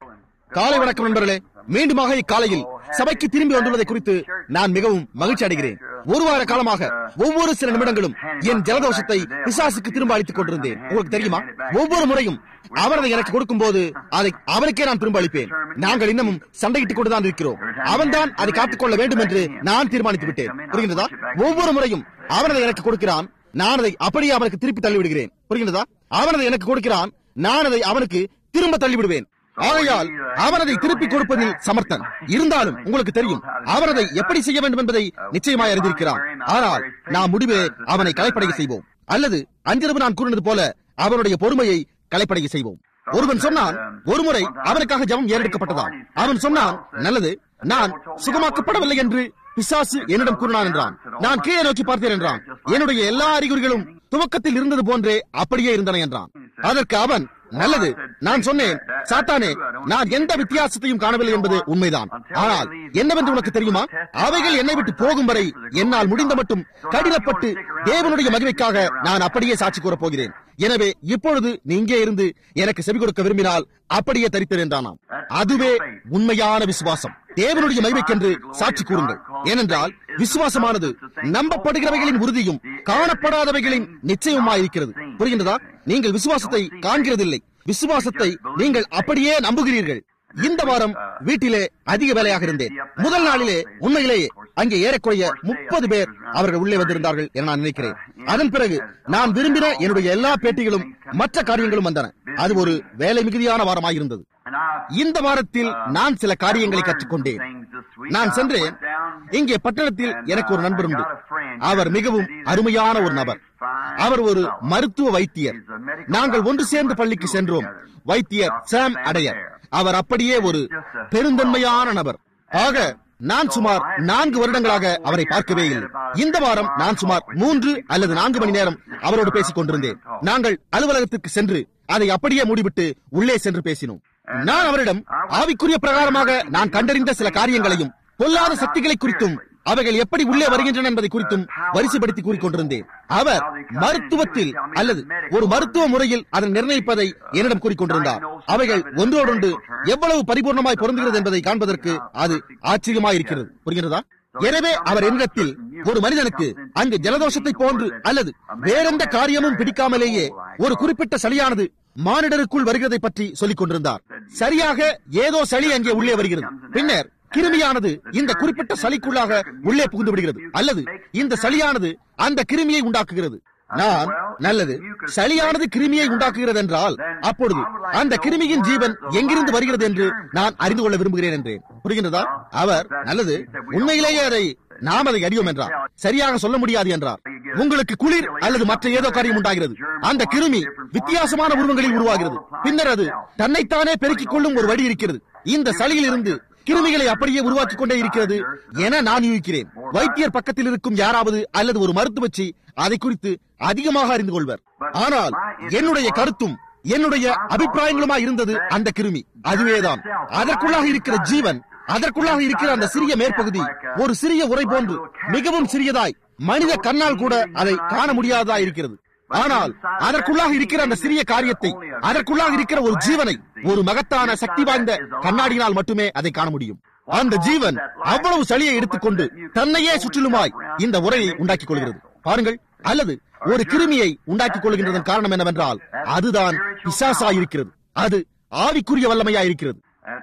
காலை வணக்கம் நண்பர்களே மீண்டுமாக இக்காலையில் சபைக்கு திரும்பி வந்துள்ளதை குறித்து நான் மிகவும் மகிழ்ச்சி அடைகிறேன் ஒரு வார காலமாக ஒவ்வொரு சில நிமிடங்களும் என் ஜலதோஷத்தை பிசாசுக்கு திரும்ப அளித்துக் கொண்டிருந்தேன் உங்களுக்கு தெரியுமா ஒவ்வொரு முறையும் அவர் அதை எனக்கு கொடுக்கும் போது அதை அவனுக்கே நான் திரும்ப அளிப்பேன் நாங்கள் இன்னமும் சண்டையிட்டுக் கொண்டுதான் இருக்கிறோம் அவன்தான் அதை காத்துக்கொள்ள வேண்டும் என்று நான் தீர்மானித்து விட்டேன் புரிகின்றதா ஒவ்வொரு முறையும் அவன் அதை எனக்கு கொடுக்கிறான் நான் அதை அப்படியே அவனுக்கு திருப்பி தள்ளிவிடுகிறேன் புரிகின்றதா அவன் அதை எனக்கு கொடுக்கிறான் நான் அதை அவனுக்கு திரும்ப தள்ளிவிடுவேன் ஆகையால் அவன் அதை திருப்பி கொடுப்பதில் சமர்த்தன் இருந்தாலும் உங்களுக்கு தெரியும் அவர் அதை எப்படி செய்ய வேண்டும் என்பதை நிச்சயமாய் அறிந்திருக்கிறான் ஆனால் நாம் முடிவே அவனை கலைப்படைய செய்வோம் அல்லது அன்றிரவு நான் கூறினது போல அவனுடைய பொறுமையை கலைப்படைய செய்வோம் ஒருவன் சொன்னான் ஒருமுறை அவனுக்காக ஜெபம் ஏறெடுக்கப்பட்டதாம் அவன் சொன்னான் நல்லது நான் சுகமாக்கப்படவில்லை என்று பிசாசு என்னிடம் கூறினான் என்றான் நான் கீழே நோக்கி பார்த்தேன் என்றான் என்னுடைய எல்லா அறிகுறிகளும் துவக்கத்தில் இருந்தது போன்றே அப்படியே இருந்தன என்றான் அதற்கு அவன் நல்லது நான் சொன்னேன் சாத்தானே நான் எந்த வித்தியாசத்தையும் காணவில்லை என்பது உண்மைதான் ஆனால் என்னவென்று உனக்கு தெரியுமா அவைகள் என்னை விட்டு போகும் வரை என்னால் முடிந்த மட்டும் கடினப்பட்டு தேவனுடைய மகிமைக்காக நான் அப்படியே சாட்சி கூறப் போகிறேன் எனவே இப்பொழுது நீ இங்கே இருந்து எனக்கு செவி கொடுக்க விரும்பினால் அப்படியே தரித்தேன் என்றானாம் அதுவே உண்மையான விசுவாசம் தேவனுடைய மகிமைக்கென்று சாட்சி கூறுங்கள் ஏனென்றால் விசுவாசமானது நம்பப்படுகிறவைகளின் உறுதியும் காணப்படாதவைகளின் நிச்சயமாயிருக்கிறது புரிகின்றதா நீங்கள் விசுவாசத்தை காண்கிறதில்லை விசுவாசத்தை நீங்கள் அப்படியே நம்புகிறீர்கள் இந்த வாரம் வீட்டிலே அதிக வேலையாக இருந்தேன் முதல் நாளிலே உண்மையிலேயே அங்கே ஏறக்குறைய முப்பது பேர் அவர்கள் உள்ளே வந்திருந்தார்கள் என நான் நினைக்கிறேன் அதன் பிறகு நான் விரும்பின என்னுடைய எல்லா பேட்டிகளும் மற்ற காரியங்களும் வந்தன அது ஒரு வேலை மிகுதியான வாரமாயிருந்தது இந்த வாரத்தில் நான் சில காரியங்களை கற்றுக்கொண்டேன் நான் சென்றேன் இங்கே பட்டணத்தில் எனக்கு ஒரு நண்பர் உண்டு அவர் மிகவும் அருமையான ஒரு நபர் அவர் ஒரு மருத்துவ வைத்தியர் நாங்கள் ஒன்று சேர்ந்து பள்ளிக்கு சென்றோம் வைத்தியர் சாம் அடையர் அவர் அப்படியே ஒரு பெருந்தன்மையான நபர் ஆக நான் சுமார் நான்கு வருடங்களாக அவரை பார்க்கவே இல்லை இந்த வாரம் நான் சுமார் மூன்று அல்லது நான்கு மணி நேரம் அவரோடு பேசிக் கொண்டிருந்தேன் நாங்கள் அலுவலகத்திற்கு சென்று அதை அப்படியே மூடிவிட்டு உள்ளே சென்று பேசினோம் நான் அவரிடம் ஆவிக்குரிய பிரகாரமாக நான் கண்டறிந்த சில காரியங்களையும் பொல்லாத சக்திகளை குறித்தும் அவைகள் எப்படி உள்ளே வருகின்றன என்பதை குறித்தும் வரிசைப்படுத்தி கூறிக்கொண்டிருந்தேன் அவர் மருத்துவத்தில் அல்லது ஒரு மருத்துவ முறையில் அதை நிர்ணயிப்பதை என்னிடம் கூறிக்கொண்டிருந்தார் அவைகள் ஒன்றோடொன்று எவ்வளவு பரிபூர்ணமாய் பொருந்துகிறது என்பதை காண்பதற்கு அது ஆச்சரியமாய் இருக்கிறது புரிகிறதா எனவே அவர் என்னிடத்தில் ஒரு மனிதனுக்கு அங்கு ஜலதோஷத்தை போன்று அல்லது வேறெந்த காரியமும் பிடிக்காமலேயே ஒரு குறிப்பிட்ட சளியானது மானிடருக்குள் வருகிறதை பற்றி சொல்லிக் கொண்டிருந்தார் சரியாக ஏதோ சளி அங்கே உள்ளே வருகிறது பின்னர் கிருமியானது இந்த குறிப்பிட்ட சளிக்குள்ளாக உள்ளே புகுந்து விடுகிறது அல்லது இந்த சளியானது அந்த கிருமியை உண்டாக்குகிறது நான் நல்லது சளியானது கிருமியை உண்டாக்குகிறது என்றால் அப்பொழுது அந்த கிருமியின் ஜீவன் எங்கிருந்து வருகிறது என்று நான் அறிந்து கொள்ள விரும்புகிறேன் என்றேன் புரிகின்றதா அவர் நல்லது உண்மையிலேயே அதை நாம் அதை அறியோம் என்றார் சரியாக சொல்ல முடியாது என்றார் உங்களுக்கு குளிர் அல்லது மற்ற ஏதோ காரியம் உண்டாகிறது அந்த கிருமி வித்தியாசமான உருவங்களில் உருவாகிறது பின்னர் அது தன்னைத்தானே பெருக்கிக் கொள்ளும் ஒரு வழி இருக்கிறது இந்த சளியில் இருந்து கிருமிகளை அப்படியே உருவாக்கிக் கொண்டே இருக்கிறது என நான் யூகிக்கிறேன் வைத்தியர் பக்கத்தில் இருக்கும் யாராவது அல்லது ஒரு மருத்துவச்சி அதை குறித்து அதிகமாக அறிந்து கொள்வர் ஆனால் என்னுடைய கருத்தும் என்னுடைய அபிப்பிராயங்களுமா இருந்தது அந்த கிருமி அதுவேதான் அதற்குள்ளாக இருக்கிற ஜீவன் அதற்குள்ளாக இருக்கிற அந்த சிறிய மேற்பகுதி ஒரு சிறிய உரை போன்று மிகவும் சிறியதாய் மனித கண்ணால் கூட அதை காண முடியாததா இருக்கிறது ஆனால் அதற்குள்ளாக இருக்கிற அந்த சிறிய காரியத்தை அதற்குள்ளாக இருக்கிற ஒரு ஜீவனை ஒரு மகத்தான சக்தி வாய்ந்த கண்ணாடியினால் மட்டுமே அதை காண முடியும் அந்த ஜீவன் அவ்வளவு சளியை எடுத்துக்கொண்டு தன்னையே சுற்றிலுமாய் இந்த உரையை உண்டாக்கிக் கொள்கிறது பாருங்கள் அல்லது ஒரு கிருமியை உண்டாக்கிக் கொள்கின்றதன் காரணம் என்னவென்றால் அதுதான் பிசாசாயிருக்கிறது அது ஆவிக்குரிய வல்லமையாயிருக்கிறது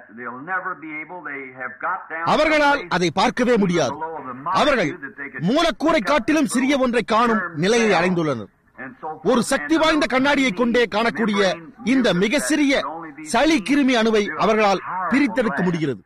அவர்களால் அதை பார்க்கவே முடியாது அவர்கள் மூலக்கூரை காட்டிலும் சிறிய ஒன்றை காணும் நிலையை அடைந்துள்ளனர் ஒரு சக்தி வாய்ந்த கண்ணாடியை கொண்டே காணக்கூடிய இந்த மிக சிறிய சளி கிருமி அணுவை அவர்களால் பிரித்தெடுக்க முடிகிறது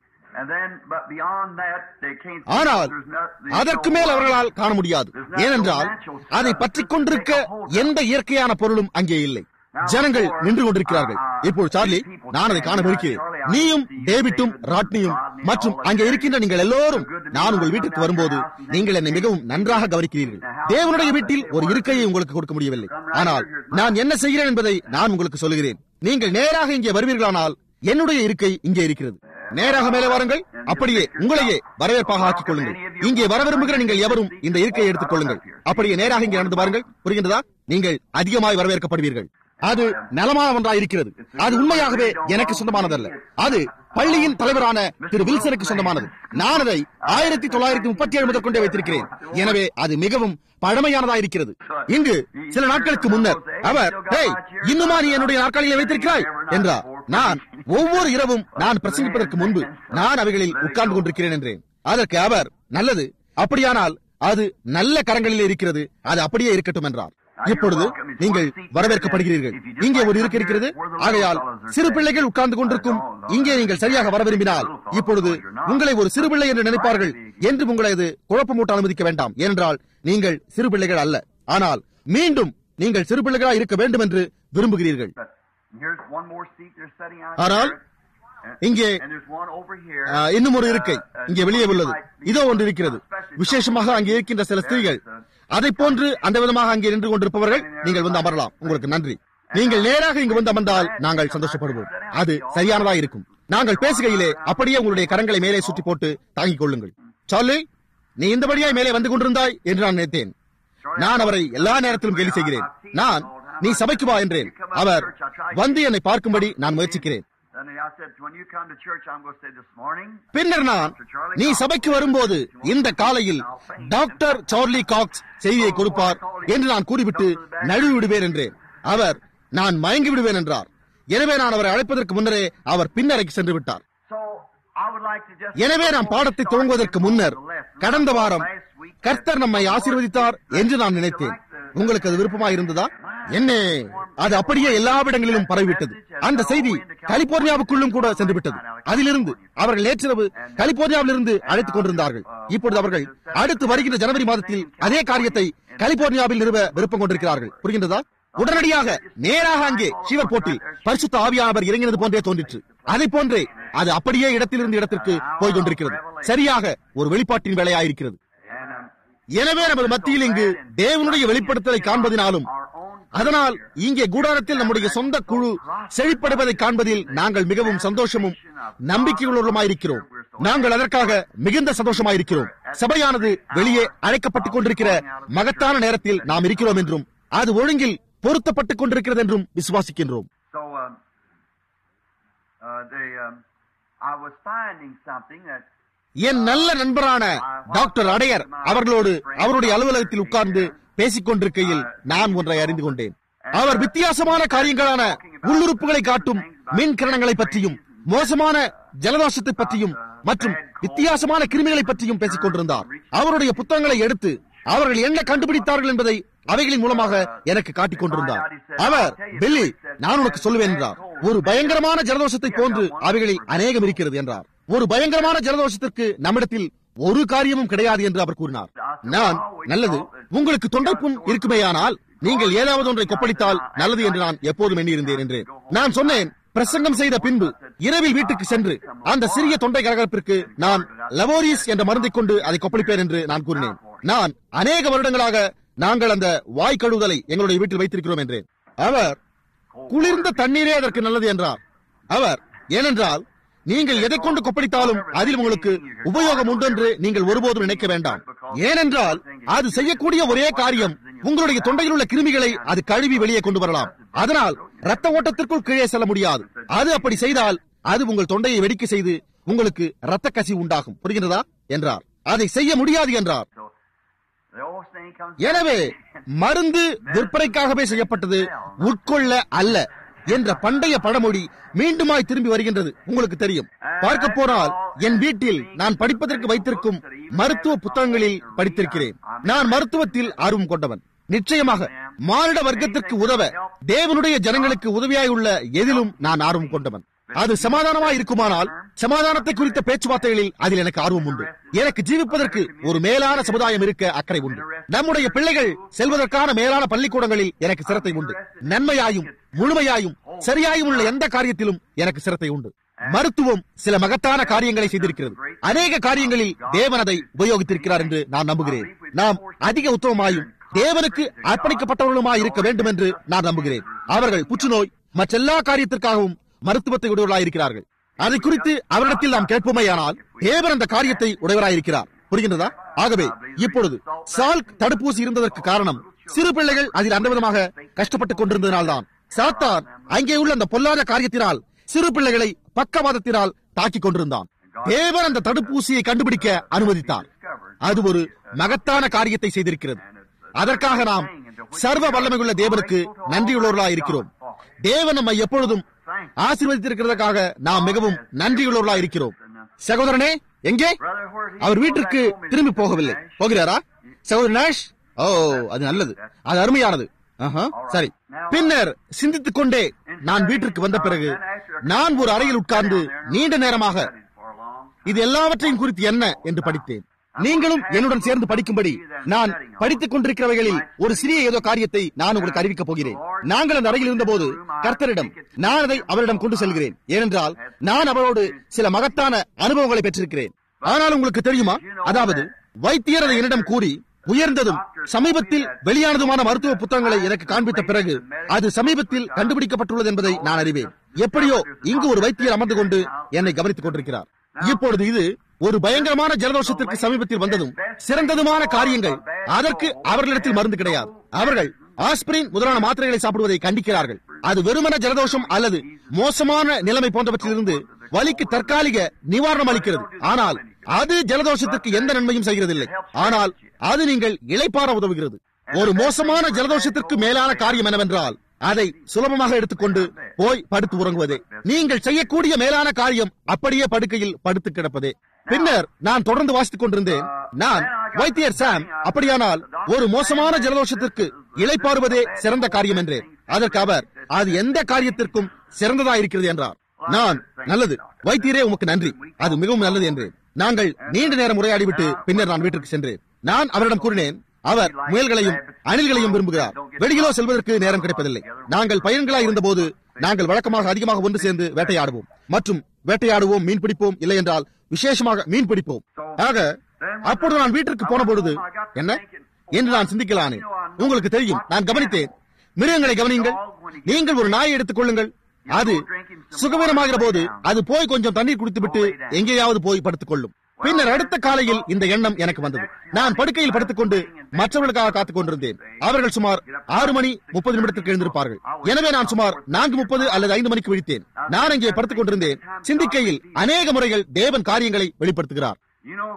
ஆனால் அதற்கு மேல் அவர்களால் காண முடியாது ஏனென்றால் அதை பற்றிக் கொண்டிருக்க எந்த இயற்கையான பொருளும் அங்கே இல்லை ஜனங்கள் நின்று கொண்டிருக்கிறார்கள் இப்போ சார்லி நான் அதை காண விருக்கிறேன் நீயும் டேவிட்டும் ராட்னியும் மற்றும் அங்கே இருக்கின்ற நீங்கள் எல்லோரும் நான் உங்கள் வீட்டுக்கு வரும்போது நீங்கள் என்னை மிகவும் நன்றாக கவனிக்கிறீர்கள் தேவனுடைய வீட்டில் ஒரு இருக்கையை உங்களுக்கு கொடுக்க முடியவில்லை ஆனால் நான் என்ன செய்கிறேன் என்பதை நான் உங்களுக்கு சொல்லுகிறேன் நீங்கள் நேராக இங்கே வருவீர்களானால் என்னுடைய இருக்கை இங்கே இருக்கிறது நேராக மேலே வாருங்கள் அப்படியே உங்களையே வரவேற்பாக ஆக்கிக் கொள்ளுங்கள் இங்கே வர விரும்புகிற நீங்கள் எவரும் இந்த இருக்கையை எடுத்துக் கொள்ளுங்கள் அப்படியே நேராக இங்கே நடந்து பாருங்கள் புரிகின்றதா நீங்கள் அதிகமாய் வரவேற்கப்படுவீர்கள் அது நலமான ஒன்றாய் இருக்கிறது அது உண்மையாகவே எனக்கு சொந்தமானதல்ல அது பள்ளியின் தலைவரான திரு வில்சனுக்கு சொந்தமானது நான் அதை ஆயிரத்தி தொள்ளாயிரத்தி முப்பத்தி ஏழு முதல் கொண்டே வைத்திருக்கிறேன் எனவே அது மிகவும் பழமையானதா இருக்கிறது இங்கு சில நாட்களுக்கு முன்னர் அவர் "ஹேய், இன்னுமா நீ என்னுடைய நாற்காலியை வைத்திருக்கிறாய் என்றார் நான் ஒவ்வொரு இரவும் நான் பிரசங்கிப்பதற்கு முன்பு நான் அவைகளில் உட்கார்ந்து கொண்டிருக்கிறேன் என்றேன் அதற்கு அவர் நல்லது அப்படியானால் அது நல்ல கரங்களில் இருக்கிறது அது அப்படியே இருக்கட்டும் என்றார் இப்பொழுது நீங்கள் வரவேற்கப்படுகிறீர்கள் இங்கே ஒரு இருக்க இருக்கிறது ஆகையால் சிறு பிள்ளைகள் உட்கார்ந்து கொண்டிருக்கும் இங்கே நீங்கள் சரியாக வர விரும்பினால் இப்பொழுது உங்களை ஒரு சிறு பிள்ளை என்று நினைப்பார்கள் என்று உங்களை அது குழப்பமூட்ட அனுமதிக்க வேண்டாம் ஏனென்றால் நீங்கள் சிறு பிள்ளைகள் அல்ல ஆனால் மீண்டும் நீங்கள் சிறு பிள்ளைகளாக இருக்க வேண்டும் என்று விரும்புகிறீர்கள் But here's one more seat they're setting out ஆனால் here. இங்கே And there's one over here. ஆ, இன்னும் ஒரு இருக்கை இங்கே வெளியே உள்ளது இதோ ஒன்று இருக்கிறது விசேஷமாக அங்கே இருக்கின்ற சில ஸ்திரீகள் அதை போன்று அந்த விதமாக அங்கே நின்று கொண்டிருப்பவர்கள் நீங்கள் வந்து அமரலாம் உங்களுக்கு நன்றி நீங்கள் நேராக இங்கு வந்து அமர்ந்தால் நாங்கள் சந்தோஷப்படுவோம் அது சரியானதா இருக்கும் நாங்கள் பேசுகையிலே அப்படியே உங்களுடைய கரங்களை மேலே சுற்றி போட்டு தாங்கிக் கொள்ளுங்கள் சார்லி நீ இந்தபடியாய் மேலே வந்து கொண்டிருந்தாய் என்று நான் நினைத்தேன் நான் அவரை எல்லா நேரத்திலும் கேலி செய்கிறேன் நான் நீ சபைக்கு வா என்றேன் அவர் வந்து என்னை பார்க்கும்படி நான் முயற்சிக்கிறேன் And I said, when you come to church, I'm going to say this morning. பின்னர் நான் நீ சபைக்கு வரும்போது இந்த காலையில் டாக்டர் சார்லி காக்ஸ் செய்தியை கொடுப்பார் என்று நான் கூறிவிட்டு நழுவி விடுவேன் என்றேன் அவர் நான் மயங்கி விடுவேன் என்றார் எனவே நான் அவரை அழைப்பதற்கு முன்னரே அவர் பின்னரைக்கு சென்று விட்டார் So I would like to just. எனவே நாம் பாடத்தை துவங்குவதற்கு முன்னர் கடந்த வாரம் கர்த்தர் நம்மை ஆசீர்வதித்தார் என்று நான் நினைத்தேன் உங்களுக்கு அது விருப்பமா இருந்ததா என்ன அது அப்படியே எல்லா இடங்களிலும் பரவிவிட்டது அந்த செய்தி கலிபோர்னியாவுக்குள்ளும் கூட சென்று விட்டது அதிலிருந்து அவர்கள் நேற்றிரவு கலிபோர்னியாவிலிருந்து அழைத்துக் கொண்டிருந்தார்கள் இப்பொழுது அவர்கள் அடுத்து வருகின்ற ஜனவரி மாதத்தில் அதே காரியத்தை கலிபோர்னியாவில் நிறுவ விருப்பம் கொண்டிருக்கிறார்கள் புரிகின்றதா உடனடியாக நேராக அங்கே ஷிவர் போட்டில் பரிசுத்த ஆவியானவர் இறங்கினது போன்றே தோன்றிற்று அதை போன்றே அது அப்படியே இடத்திலிருந்து இடத்திற்கு போய் கொண்டிருக்கிறது சரியாக ஒரு வெளிப்பாட்டின் வேலையாயிருக்கிறது And um, எனவே நமது மத்தியில் இங்கு தேவனுடைய வெளிப்படுத்தலை காண்பதினாலும் our own. அதனால் இங்கே கூடாரத்தில் நம்முடைய சொந்த குழு செழிப்படைவதை காண்பதில் நாங்கள் மிகவும் சந்தோஷமும் நம்பிக்கையுள்ளவருமாயிருக்கிறோம் நாங்கள் அதற்காக மிகுந்த சந்தோஷமாயிருக்கிறோம் சபையானது வெளியே அழைக்கப்பட்டுக் கொண்டிருக்கிற மகத்தான நேரத்தில் நாம் இருக்கிறோம் என்றும் அது ஒழுங்கில் பொருத்தப்பட்டுக் கொண்டிருக்கிறது என்றும் விசுவாசிக்கின்றோம் So um, uh, they, um, I was finding something that என் நல்ல நண்பரான டாக்டர் அடையர் அவர்களோடு அவருடைய அலுவலகத்தில் உட்கார்ந்து பேசிக் கொண்டிருக்கையில் நான் ஒன்றை அறிந்து கொண்டேன் அவர் வித்தியாசமான காரியங்களான உள்ளுறுப்புகளை காட்டும் மின் கிரணங்களை பற்றியும் மோசமான ஜலதோஷத்தை பற்றியும் மற்றும் வித்தியாசமான கிருமிகளை பற்றியும் பேசிக் கொண்டிருந்தார் அவருடைய புத்தகங்களை எடுத்து அவர்கள் என்ன கண்டுபிடித்தார்கள் என்பதை அவைகளின் மூலமாக எனக்கு காட்டிக் கொண்டிருந்தார் அவர் பில்லி நான் உனக்கு சொல்லுவேன் என்றார் ஒரு பயங்கரமான ஜலதோஷத்தை போன்று அவைகளில் அநேகம் இருக்கிறது என்றார் ஒரு பயங்கரமான ஜலதோஷத்திற்கு நம்மிடத்தில் ஒரு காரியமும் கிடையாது என்று அவர் கூறினார் நான் நல்லது உங்களுக்கு தொண்டைப்புண் இருக்குமேயானால் நீங்கள் ஏதாவது ஒன்றை கொப்பளித்தால் நல்லது என்று நான் எப்போதும் எண்ணியிருந்தேன் என்றேன் நான் சொன்னேன் பிரசங்கம் செய்த பின்பு இரவில் வீட்டுக்கு சென்று அந்த சிறிய தொண்டை கரகரப்பிற்கு நான் லவோரிஸ் என்ற மருந்தை கொண்டு அதை கொப்பளிப்பேன் என்று நான் கூறினேன் நான் அநேக வருடங்களாக நாங்கள் அந்த வாய் கழுவுதலை எங்களுடைய வீட்டில் வைத்திருக்கிறோம் என்றேன் அவர் குளிர்ந்த தண்ணீரே அதற்கு நல்லது என்றார் அவர் ஏனென்றால் நீங்கள் எதை கொண்டு கொப்பளித்தாலும் அதில் உங்களுக்கு உபயோகம் உண்டு என்று நீங்கள் ஒருபோதும் நினைக்க வேண்டாம் ஏனென்றால் அது செய்யக்கூடிய ஒரே காரியம் உங்களுடைய தொண்டையில் உள்ள கிருமிகளை அது கழுவி வெளியே கொண்டு வரலாம் அதனால் ரத்த ஓட்டத்திற்குள் கீழே செல்ல முடியாது அது அப்படி செய்தால் அது உங்கள் தொண்டையை வெடிக்க செய்து உங்களுக்கு ரத்த கசி உண்டாகும் புரிகிறதா என்றார் அதை செய்ய முடியாது என்றார் So the old saying comes. எனவே மருந்து விற்பனைக்காகவே செய்யப்பட்டது உட்கொள்ள அல்ல என்ற பண்டைய பழமொழி மீண்டுமாய் திரும்பி வருகின்றது உங்களுக்கு தெரியும் பார்க்க போனால் என் வீட்டில் நான் படிப்பதற்கு வைத்திருக்கும் மருத்துவ புத்தகங்களில் படித்திருக்கிறேன் நான் மருத்துவத்தில் ஆர்வம் கொண்டவன் நிச்சயமாக மானிட வர்க்கத்திற்கு உதவ தேவனுடைய ஜனங்களுக்கு உதவியாய் உள்ள எதிலும் நான் ஆர்வம் கொண்டவன் அது சமாதானமாய் இருக்குமானால் சமாதானத்தை குறித்த பேச்சுவார்த்தைகளில் அதில் எனக்கு ஆர்வம் உண்டு எனக்கு ஜீவிப்பதற்கு ஒரு மேலான சமுதாயம் இருக்க அக்கறை உண்டு நம்முடைய பிள்ளைகள் செல்வதற்கான மேலான பள்ளிக்கூடங்களில் எனக்கு சிரத்தை உண்டு நன்மையாயும் முழுமையாயும் சரியாயும் உள்ள எந்த காரியத்திலும் எனக்கு சிரத்தை உண்டு மருத்துவம் சில மகத்தான காரியங்களை செய்திருக்கிறது அநேக காரியங்களில் தேவன் அதை உபயோகித்திருக்கிறார் என்று நான் நம்புகிறேன் நாம் அதிக உத்தமமாயும் தேவனுக்கு அர்ப்பணிக்கப்பட்டவர்களுமாய் இருக்க வேண்டும் என்று நான் நம்புகிறேன் அவர்கள் புற்றுநோய் மற்றெல்லா காரியத்திற்காகவும் மருத்துவத்தை உடையவர்களாய் இருக்கிறார்கள் அதை குறித்து அவரிடத்தில் நாம் கேட்போமேயானால் தேவன் அந்த காரியத்தை உடையவராயிருக்கிறார் புரிகின்றதா ஆகவே இப்பொழுது சால்க் தடுப்பூசி இருந்ததற்கு காரணம் சிறு பிள்ளைகள் அதில் அந்த விதமாக கஷ்டப்பட்டுக் கொண்டிருந்ததினால்தான் சாத்தான் அங்கே உள்ள அந்த பொல்லாத காரியத்தினால் சிறு பிள்ளைகளை பக்கவாதத்தினால் தாக்கிக் கொண்டிருந்தான் தேவன் அந்த தடுப்பூசியை கண்டுபிடிக்க அனுமதித்தார் அது ஒரு மகத்தான காரியத்தை செய்திருக்கிறது அதற்காக நாம் சர்வ வல்லமையுள்ள தேவனுக்கு நன்றியுள்ளவர்களாக இருக்கிறோம் தேவன் நம்மை எப்பொழுதும் ஆசீர்வதித்திருக்கிறதுக்காக நாம் மிகவும் நன்றியுள்ளவர்களாக இருக்கிறோம் சகோதரனே எங்கே அவர் வீட்டிற்கு திரும்பி போகவில்லை போகிறாரா சகோதரன் நாஷ் ஓ அது நல்லது அது அருமையானது ஆஹா, சரி பின்னர் சிந்தித்துக் கொண்டே நான் வீட்டிற்கு வந்த பிறகு நான் ஒரு அறையில் உட்கார்ந்து நீண்ட நேரமாக இது எல்லாவற்றையும் குறித்து என்ன என்று படித்தேன் நீங்களும் என்னுடன் சேர்ந்து படிக்கும்படி நான் படித்துக் கொண்டிருக்கிறவைகளில் ஒரு சிறிய ஏதோ காரியத்தை நான் உங்களுக்கு அறிவிக்கப் போகிறேன் நாங்கள் அந்த அறையில் இருந்தபோது கர்த்தரிடம் நான் அதை அவரிடம் கொண்டு செல்கிறேன் ஏனென்றால் நான் அவரோடு சில மகத்தான அனுபவங்களை பெற்றிருக்கிறேன் ஆனால் உங்களுக்கு தெரியுமா அதாவது வைத்தியர் அதை என்னிடம் கூறி உயர்ந்ததும் சமீபத்தில் வெளியானதுமான மருத்துவ புத்தகங்களை எனக்கு காண்பித்த பிறகு அது சமீபத்தில் கண்டுபிடிக்கப்பட்டுள்ளது என்பதை நான் அறிவேன் எப்படியோ இங்கு ஒரு வைத்தியர் அமர்ந்து கொண்டு என்னை கவனித்துக் கொண்டிருக்கிறார் இப்பொழுது இது ஒரு பயங்கரமான ஜலதோஷத்திற்கு சமீபத்தில் வந்ததும் சிறந்ததுமான காரியங்கள் அதற்கு அவர்களிடத்தில் மருந்து கிடையாது அவர்கள் ஆஸ்பிரின் முதலான மாத்திரைகளை சாப்பிடுவதை கண்டிக்கிறார்கள் அது வெறுமன ஜலதோஷம் அல்லது மோசமான நிலைமை போன்றவற்றிலிருந்து வலிக்கு தற்காலிக நிவாரணம் அளிக்கிறது ஆனால் அது ஜலதோஷத்திற்கு எந்த நன்மையும் செய்கிறதில்லை ஆனால் அது நீங்கள் இளைப்பாற உதவுகிறது ஒரு மோசமான ஜலதோஷத்திற்கு மேலான காரியம் என்னவென்றால் அதை சுலபமாக எடுத்துக்கொண்டு போய் படுத்து உறங்குவதே நீங்கள் செய்யக்கூடிய மேலான காரியம் அப்படியே படுக்கையில் படுத்து கிடப்பதே பின்னர் நான் தொடர்ந்து வாசித்துக் கொண்டிருந்தேன் நான் வைத்தியர் சாம் அப்படியானால் ஒரு மோசமான ஜலதோஷத்திற்கு இளைப்பாறுவதே சிறந்த காரியம் என்றேன் அதற்கு அவர் அது எந்த காரியத்திற்கும் சிறந்ததா இருக்கிறது என்றார் நான் நல்லது வைத்தியரே உமக்கு நன்றி அது மிகவும் நல்லது என்றேன் நாங்கள் நீண்ட நேரம் உரையாடிவிட்டு பின்னர் நான் வீட்டிற்கு சென்றேன் நான் அவரிடம் கூறினேன் அவர் முயல்களையும் அணில்களையும் விரும்புகிறார் வெளியிலோ செல்வதற்கு நேரம் கிடைப்பதில்லை நாங்கள் பையன்களாய் இருந்தபோது நாங்கள் வழக்கமாக அதிகமாக ஒன்று சேர்ந்து வேட்டையாடுவோம் மற்றும் வேட்டையாடுவோம் மீன் பிடிப்போம் இல்லை என்றால் விசேஷமாக மீன் பிடிப்போம் ஆக அப்பொழுது நான் வீட்டிற்கு போன பொழுது என்ன என்று நான் சிந்திக்கலானே உங்களுக்கு தெரியும் நான் கவனித்தேன் மிருகங்களை கவனியுங்கள் நீங்கள் ஒரு நாயை எடுத்துக் கொள்ளுங்கள் அது சுகவீனமாகிற போது அது போய் கொஞ்சம் தண்ணீர் குடித்துவிட்டு எங்கேயாவது போய் படுத்துக் கொள்ளும் பின்னர் அடுத்த காலையில் இந்த எண்ணம் எனக்கு வந்தது நான் படுக்கையில் படுத்துக்கொண்டு மற்றவர்களுக்காக காத்துக் கொண்டிருந்தேன் அவர்கள் சுமார் ஆறு மணி முப்பது நிமிடத்திற்கு எழுந்திருப்பார்கள் எனவே நான் சுமார் நான்கு முப்பது அல்லது ஐந்து மணிக்கு விழித்தேன் நான் அங்கே படுத்துக் கொண்டிருந்தேன் சிந்திக்கையில் அநேக முறைகள் தேவன் காரியங்களை வெளிப்படுத்துகிறார் You know,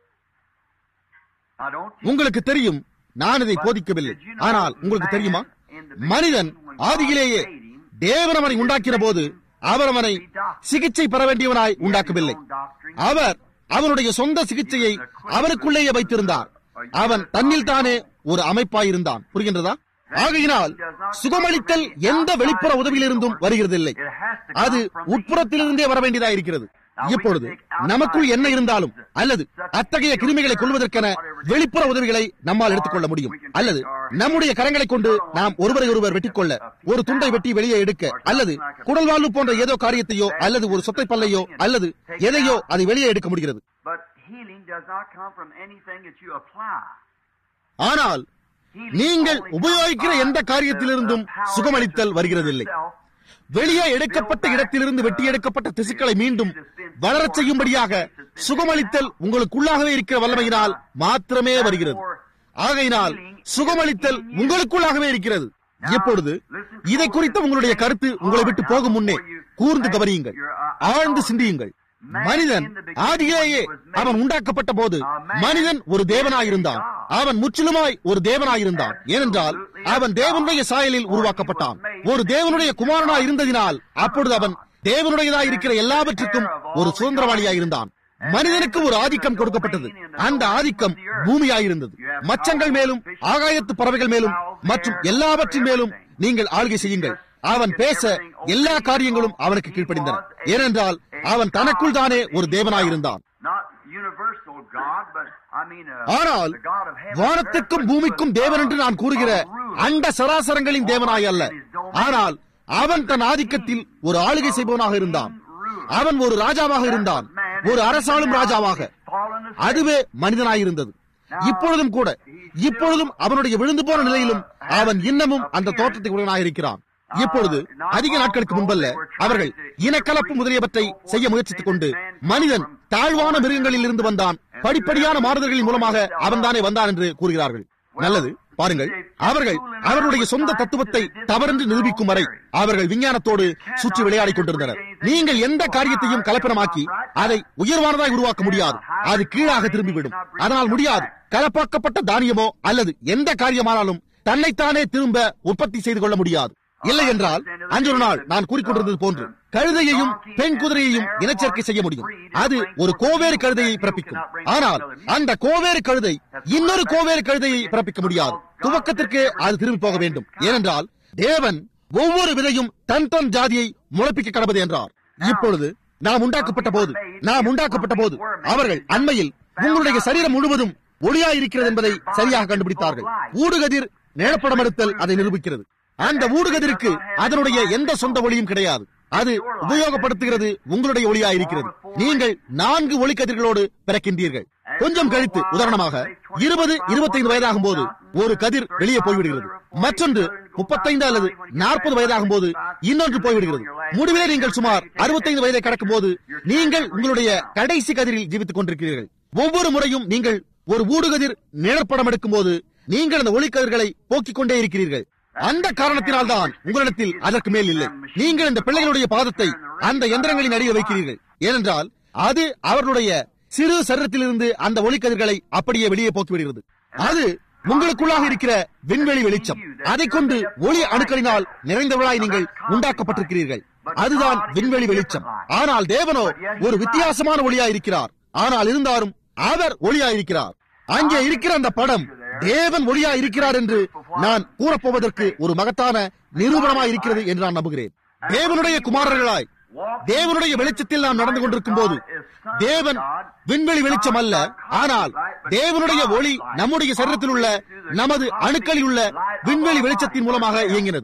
I don't உங்களுக்கு தெரியும் நான் இதை போதிக்கவில்லை ஆனால் உங்களுக்கு தெரியுமா மனிதன் ஆதியிலேயே தேவன் அவனை உண்டாக்கின போது அவர் அவனை சிகிச்சை பெற வேண்டியவனாய் உண்டாக்கவில்லை அவர் அவனுடைய சொந்த சிகிச்சையை அவனுக்குள்ளேயே வைத்திருந்தார் அவன் தன்னில் தானே ஒரு அமைப்பாயிருந்தான் புரிகின்றதா ஆகையினால் சுகமளித்தல் எந்த வெளிப்புற உதவியிலிருந்தும் வருகிறதில்லை அது உட்புறத்திலிருந்தே வர வேண்டியதா இருக்கிறது இப்பொழுது நமக்குள் என்ன இருந்தாலும் அல்லது அத்தகைய கிருமிகளை கொள்வதற்கென வெளிப்புற உதவிகளை நம்மால் எடுத்துக்கொள்ள முடியும் அல்லது நம்முடைய கரங்களை கொண்டு நாம் ஒருவரை ஒருவர் வெட்டிக்கொள்ள ஒரு துண்டை வெட்டி வெளியே எடுக்க அல்லது குடல் வாழ்வு போன்ற ஏதோ காரியத்தையோ அல்லது ஒரு சொத்தை பல்லையோ அல்லது எதையோ அதை வெளியே எடுக்க முடிகிறது But healing does not come from anything that you apply. ஆனால் நீங்கள் உபயோகிக்கிற எந்த காரியத்திலிருந்தும் சுகமளித்தல் வருகிறதில்லை வெளியே எடுக்கப்பட்ட இடத்திலிருந்து வெட்டி எடுக்கப்பட்ட திசுக்களை மீண்டும் வளரச் செய்யும்படியாக சுகமளித்தல் உங்களுக்குள்ளாகவே இருக்கிற வல்லமையினால் மாத்திரமே வருகிறது ஆகையினால் சுகமளித்தல் உங்களுக்குள்ளாகவே இருக்கிறது இப்பொழுது இதை குறித்த உங்களுடைய கருத்து உங்களை விட்டு போகும் முன்னே கூர்ந்து கவனியுங்கள் ஆழ்ந்து சிந்தியுங்கள் மனிதன் ஆதியிலேயே அவன் உண்டாக்கப்பட்ட போது மனிதன் ஒரு தேவனாயிருந்தான் அவன் முற்றிலுமாய் ஒரு தேவனாயிருந்தான் ஏனென்றால் அவன் தேவனுடைய சாயலில் உருவாக்கப்பட்டான் ஒரு தேவனுடைய குமாரனாய் இருந்ததினால் அப்பொழுது அவன் தேவனுடையதாய் இருக்கிற எல்லாவற்றுக்கும் ஒரு சுதந்திரவாளியாயிருந்தான் மனிதனுக்கு ஒரு ஆதிக்கம் கொடுக்கப்பட்டது அந்த ஆதிக்கம் பூமியாயிருந்தது மச்சங்கள் மேலும் ஆகாயத்து பறவைகள் மேலும் மற்றும் எல்லாவற்றின் மேலும் நீங்கள் ஆளுகை செய்யுங்கள் அவன் பேச எல்லா காரியங்களும் அவனுக்கு கீழ்ப்படிந்தன ஏனென்றால் அவன் தனக்குள் தானே ஒரு தேவனாயிருந்தான் Not universal God, but I mean uh, ஆனால் the God of heaven. வானத்துக்கும் பூமிக்கும் தேவன் என்று நான் கூறுகிற அண்ட சராசரங்களின் தேவனாய் அல்ல ஆனால் அவன் தன் ஆதிக்கத்தில் ஒரு ஆளுகை செய்பவனாக இருந்தான் அவன் ஒரு ராஜாவாக இருந்தான் ஒரு அரசாளும் ராஜாவாக அதுவே மனிதனாயிருந்தது இப்பொழுதும் கூட இப்பொழுதும் அவனுடைய விழுந்து போன நிலையிலும் அவன் இன்னமும் அந்த தோற்றத்தை உடனாயிருக்கிறான் இப்பொழுது அதிக நாட்களுக்கு முன்பல்ல அவர்கள் இனக்கலப்பு முதலியவற்றை செய்ய முயற்சித்துக் கொண்டு மனிதன் தாழ்வான மிருகங்களில் இருந்து வந்தான் படிப்படியான மாறுதல்களின் மூலமாக அவன் தானே வந்தான் என்று கூறுகிறார்கள் நல்லது பாருங்கள் அவர்கள் அவர்களுடைய சொந்த தத்துவத்தை தவறென்று நிரூபிக்கும் வரை அவர்கள் விஞ்ஞானத்தோடு சுற்றி விளையாடிக் கொண்டிருந்தனர் நீங்கள் எந்த காரியத்தையும் கலப்பணமாக்கி அதை உயர்வானதாய் உருவாக்க முடியாது அது கீழாக திரும்பிவிடும் அதனால் முடியாது கலப்பாக்கப்பட்ட தானியமோ அல்லது எந்த காரியமானாலும் தன்னைத்தானே திரும்ப உற்பத்தி செய்து கொள்ள முடியாது இல்லை என்றால் அன்று ஒரு நாள் நான் கூறிக்கொண்டிருந்தது போன்று கழுதையையும் பெண் குதிரையையும் இனச்சேர்க்கை செய்ய முடியும் அது ஒரு கோவேறு கழுதையை பிறப்பிக்கும் ஆனால் அந்த கோவேறு கழுதை இன்னொரு கோவேறு கழுதையை பிறப்பிக்க முடியாது துவக்கத்திற்கு அது திரும்பி போக வேண்டும் ஏனென்றால் தேவன் ஒவ்வொரு விதையும் தன் தன் ஜாதியை முளைப்பிக்க கடவுது என்றார் இப்பொழுது நாம் உண்டாக்கப்பட்ட போது நாம் உண்டாக்கப்பட்ட போது அவர்கள் அண்மையில் உங்களுடைய சரீரம் முழுவதும் ஒளியாயிருக்கிறது என்பதை சரியாக கண்டுபிடித்தார்கள் ஊடுகதிர் நிழப்படம் எடுத்தல் அதை நிரூபிக்கிறது அந்த ஊடுகதிருக்கு அதனுடைய எந்த சொந்த ஒளியும் கிடையாது அது உபயோகப்படுத்துகிறது உங்களுடைய ஒளியா இருக்கிறது நீங்கள் நான்கு ஒளிக்கதிர்களோடு பிறக்கின்றீர்கள் கொஞ்சம் கழித்து உதாரணமாக இருபது இருபத்தைந்து வயதாகும் போது ஒரு கதிர் வெளியே போய்விடுகிறது மற்றொன்று முப்பத்தைந்து அல்லது நாற்பது வயதாகும் போது இன்னொன்று போய்விடுகிறது முடிவிலே நீங்கள் சுமார் அறுபத்தைந்து வயதை கடக்கும் போது நீங்கள் உங்களுடைய கடைசி கதிரில் ஜீவித்துக் கொண்டிருக்கிறீர்கள் ஒவ்வொரு முறையும் நீங்கள் ஒரு ஊடுகதிர் நிழற்படம் எடுக்கும் போது நீங்கள் அந்த ஒளிக்கதிர்களை போக்கிக் கொண்டே இருக்கிறீர்கள் அந்த காரணத்தினால் தான் உங்களிடத்தில் அதற்கு மேல் இல்லை நீங்கள் இந்த பிள்ளைகளுடைய பாதத்தை அந்த எந்திரங்களின் அடியில் வைக்கிறீர்கள் ஏனென்றால் அது அவர்களுடைய சிறு சரீரத்திலிருந்து அந்த ஒளிக்கதிர்களை அப்படியே வெளியே போக்கிவிடுகிறது அது உங்களுக்குள்ளாக இருக்கிற விண்வெளி வெளிச்சம் அதை கொண்டு ஒளி அணுக்களினால் நிறைந்தவளாய் நீங்கள் உண்டாக்கப்பட்டிருக்கிறீர்கள் அதுதான் விண்வெளி வெளிச்சம் ஆனால் தேவனோ ஒரு வித்தியாசமான ஒளியா இருக்கிறார் ஆனால் இருந்தாலும் அவர் ஒளியா இருக்கிறார் அங்கே இருக்கிற அந்த படம் தேவன் ஒளியா இருக்கிறார் என்று நான் கூறப்போவதற்கு ஒரு மகத்தான நிரூபணமா இருக்கிறது என்று நான் நம்புகிறேன் தேவனுடைய குமாரர்களாய் தேவனுடைய வெளிச்சத்தில் நாம் நடந்து கொண்டிருக்கும் போது தேவன் விண்வெளி வெளிச்சம் அல்ல ஆனால் தேவனுடைய ஒளி நம்முடைய சரீரத்தில் உள்ள நமது அணுக்களில் உள்ள விண்வெளி வெளிச்சத்தின் மூலமாக இயங்கினது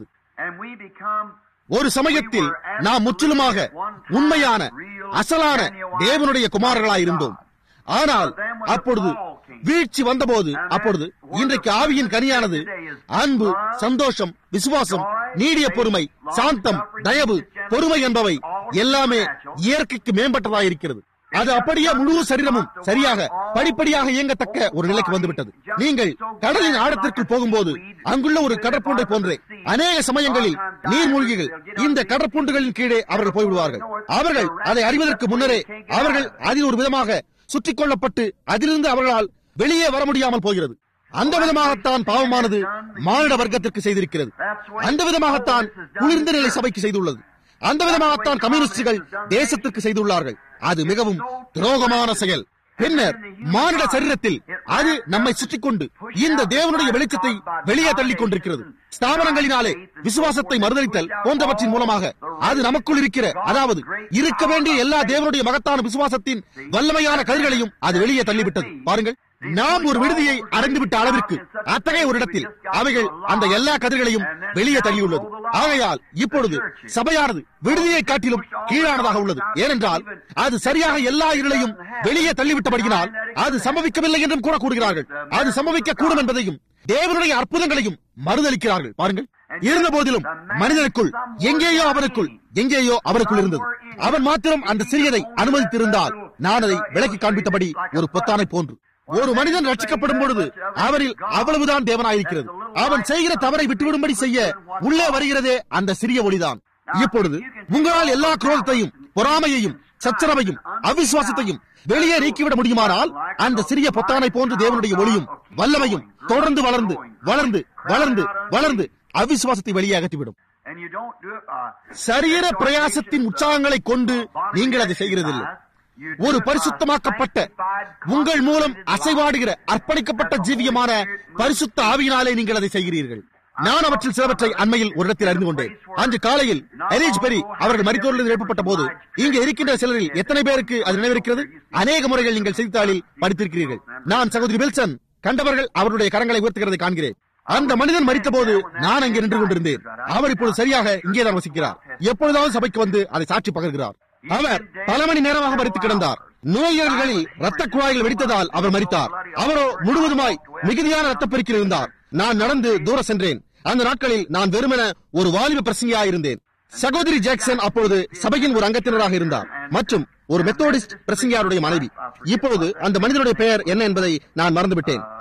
ஒரு சமயத்தில் நாம் முற்றிலுமாக உண்மையான அசலான தேவனுடைய குமாரர்களாய் இருந்தோம் ஆனால் அப்பொழுது வீழ்ச்சி வந்தபோது அப்பொழுது இன்றைக்கு ஆவியின் கனியானது அன்பு சந்தோஷம் விசுவாசம் நீடிய பொறுமை சாந்தம் தயவு பொறுமை என்பவை எல்லாமே இயற்கைக்கு மேம்பட்டதாக இருக்கிறது அது அப்படியே முழு சரீரமும் சரியாக படிப்படியாக இயங்கத்தக்க ஒரு நிலைக்கு வந்துவிட்டது நீங்கள் கடலின் ஆழத்திற்கு போகும்போது அங்குள்ள ஒரு கடற்பூண்டை போன்றே அநேக சமயங்களில் நீர்மூழ்கிகள் இந்த கடற்பூண்டுகளின் கீழே அவர்கள் போய்விடுவார்கள் அவர்கள் அதை அறிவதற்கு முன்னரே அவர்கள் அதில் ஒரு விதமாக சுற்றிக் கொள்ளப்பட்டு அதிலிருந்து அவர்களால் வெளியே வர முடியாமல் போகிறது அந்த விதமாகத்தான் பாவமானது மானிட வர்க்கத்திற்கு செய்திருக்கிறது அந்த விதமாகத்தான் குளிர்ந்த நிலை சபைக்கு செய்துள்ளது அந்த விதமாகத்தான் கம்யூனிஸ்டுகள் தேசத்திற்கு செய்துள்ளார்கள் அது மிகவும் துரோகமான செயல் பின்னர் மானிட சரீரத்தில் அது நம்மை சுற்றிக் கொண்டு இந்த தேவனுடைய வெளிச்சத்தை வெளியே தள்ளிக் கொண்டிருக்கிறது ஸ்தாபனங்களினாலே விசுவாசத்தை மறுதளித்தல் போன்றவற்றின் மூலமாக அது நமக்குள் இருக்கிற அதாவது இருக்க வேண்டிய எல்லா தேவனுடைய மகத்தான விசுவாசத்தின் வல்லமையான கதிர்களையும் அது வெளியே தள்ளிவிட்டது பாருங்கள் நாம் ஒரு விடுதியை அடைந்துவிட்ட அளவிற்கு அத்தகைய ஒரு இடத்தில் அவைகள் அந்த எல்லா கதிர்களையும் வெளியே தள்ளியுள்ளது ஆகையால் இப்பொழுது சபையானது விடுதியை காட்டிலும் கீழானதாக உள்ளது ஏனென்றால் அது சரியாக எல்லா இருளையும் வெளியே தள்ளிவிட்டபடியினால் அது சம்பவிக்கவில்லை என்றும் கூட கூறுகிறார்கள் அது சம்பவிக்க கூடும் என்பதையும் தேவனுடைய அற்புதங்களையும் மறுதளிக்கிறார்கள் பாருங்கள் இருந்த போதிலும் மனிதனுக்குள் எங்கேயோ அவனுக்குள் எங்கேயோ அவனுக்குள் இருந்தது அவன் மாத்திரம் அந்த சிறியதை அனுமதித்திருந்தால் நான் அதை விலக்கி காண்பித்தபடி ஒரு பொத்தானை போன்று ஒரு மனிதன் ரட்சிக்கப்படும் பொழுது அவரில் அவ்வளவுதான் தேவனாயிருக்கிறது அவன் செய்கிற தவறை விட்டுவிடும்படி செய்ய உள்ளே வருகிறதே அந்த சிறிய ஒளிதான் இப்பொழுது உங்களால் எல்லா குரோதத்தையும் பொறாமையையும் சச்சரவையும் அவிசுவாசத்தையும் வெளியே நீக்கிவிட முடியுமானால் அந்த சிறிய பொத்தானை போன்று தேவனுடைய ஒளியும் வல்லமையும் தொடர்ந்து வளர்ந்து வளர்ந்து வளர்ந்து வளர்ந்து அவிசுவாசத்தை வெளியே அகற்றிவிடும் சரீர பிரயாசத்தின் உற்சாகங்களை கொண்டு நீங்கள் அதை செய்கிறதில்லை ஒரு பரிசுத்தமாக்கப்பட்ட உங்கள் மூலம் அசைவாடுகிற அர்ப்பணிக்கப்பட்ட ஜீவியமான பரிசுத்த ஆவியினாலே நீங்கள் அதை செய்கிறீர்கள் நான் அவற்றில் சிலவற்றை அண்மையில் ஒரு இடத்தில் அறிந்து கொண்டேன் அன்று காலையில் எரேஜ் பெரி அவர்கள் மரித்தோரில் எழுப்பப்பட்ட போது இங்கே இருக்கின்ற சிலரில் எத்தனை பேருக்கு அது நினைவிருக்கிறது அநேக முறைகள் நீங்கள் செய்தித்தாளில் படித்திருக்கிறீர்கள் நான் சகோதரி வில்சன் கண்டவர்கள் அவருடைய கரங்களை உயர்த்துகிறதை காண்கிறேன் அந்த மனிதன் மறித்த போது நான் அங்கே நின்று கொண்டிருந்தேன் அவர் இப்பொழுது சரியாக இங்கேதான் வசிக்கிறார் எப்பொழுதாவது சபைக்கு வந்து அதை சாட்சி பகர்கிறார் அவர் பல மணி நேரமாக மறித்து கிடந்தார் நோயர்களில் ரத்த குழாய்கள் வெடித்ததால் அவர் மறித்தார் அவரோ முழுவதுமாய் மிகுதியான ரத்தப்பெருக்கில் இருந்தார் நான் நடந்து தூர சென்றேன் அந்த நாட்களில் நான் வெறுமன ஒரு வாலிப பிரசங்கியாயிருந்தேன் சகோதரி ஜாக்சன் அப்பொழுது சபையின் ஒரு அங்கத்தினராக இருந்தார் மற்றும் ஒரு மெத்தோடிஸ்ட் பிரசங்கியாருடைய மனைவி இப்பொழுது அந்த மனிதனுடைய பெயர் என்ன என்பதை நான் மறந்துவிட்டேன்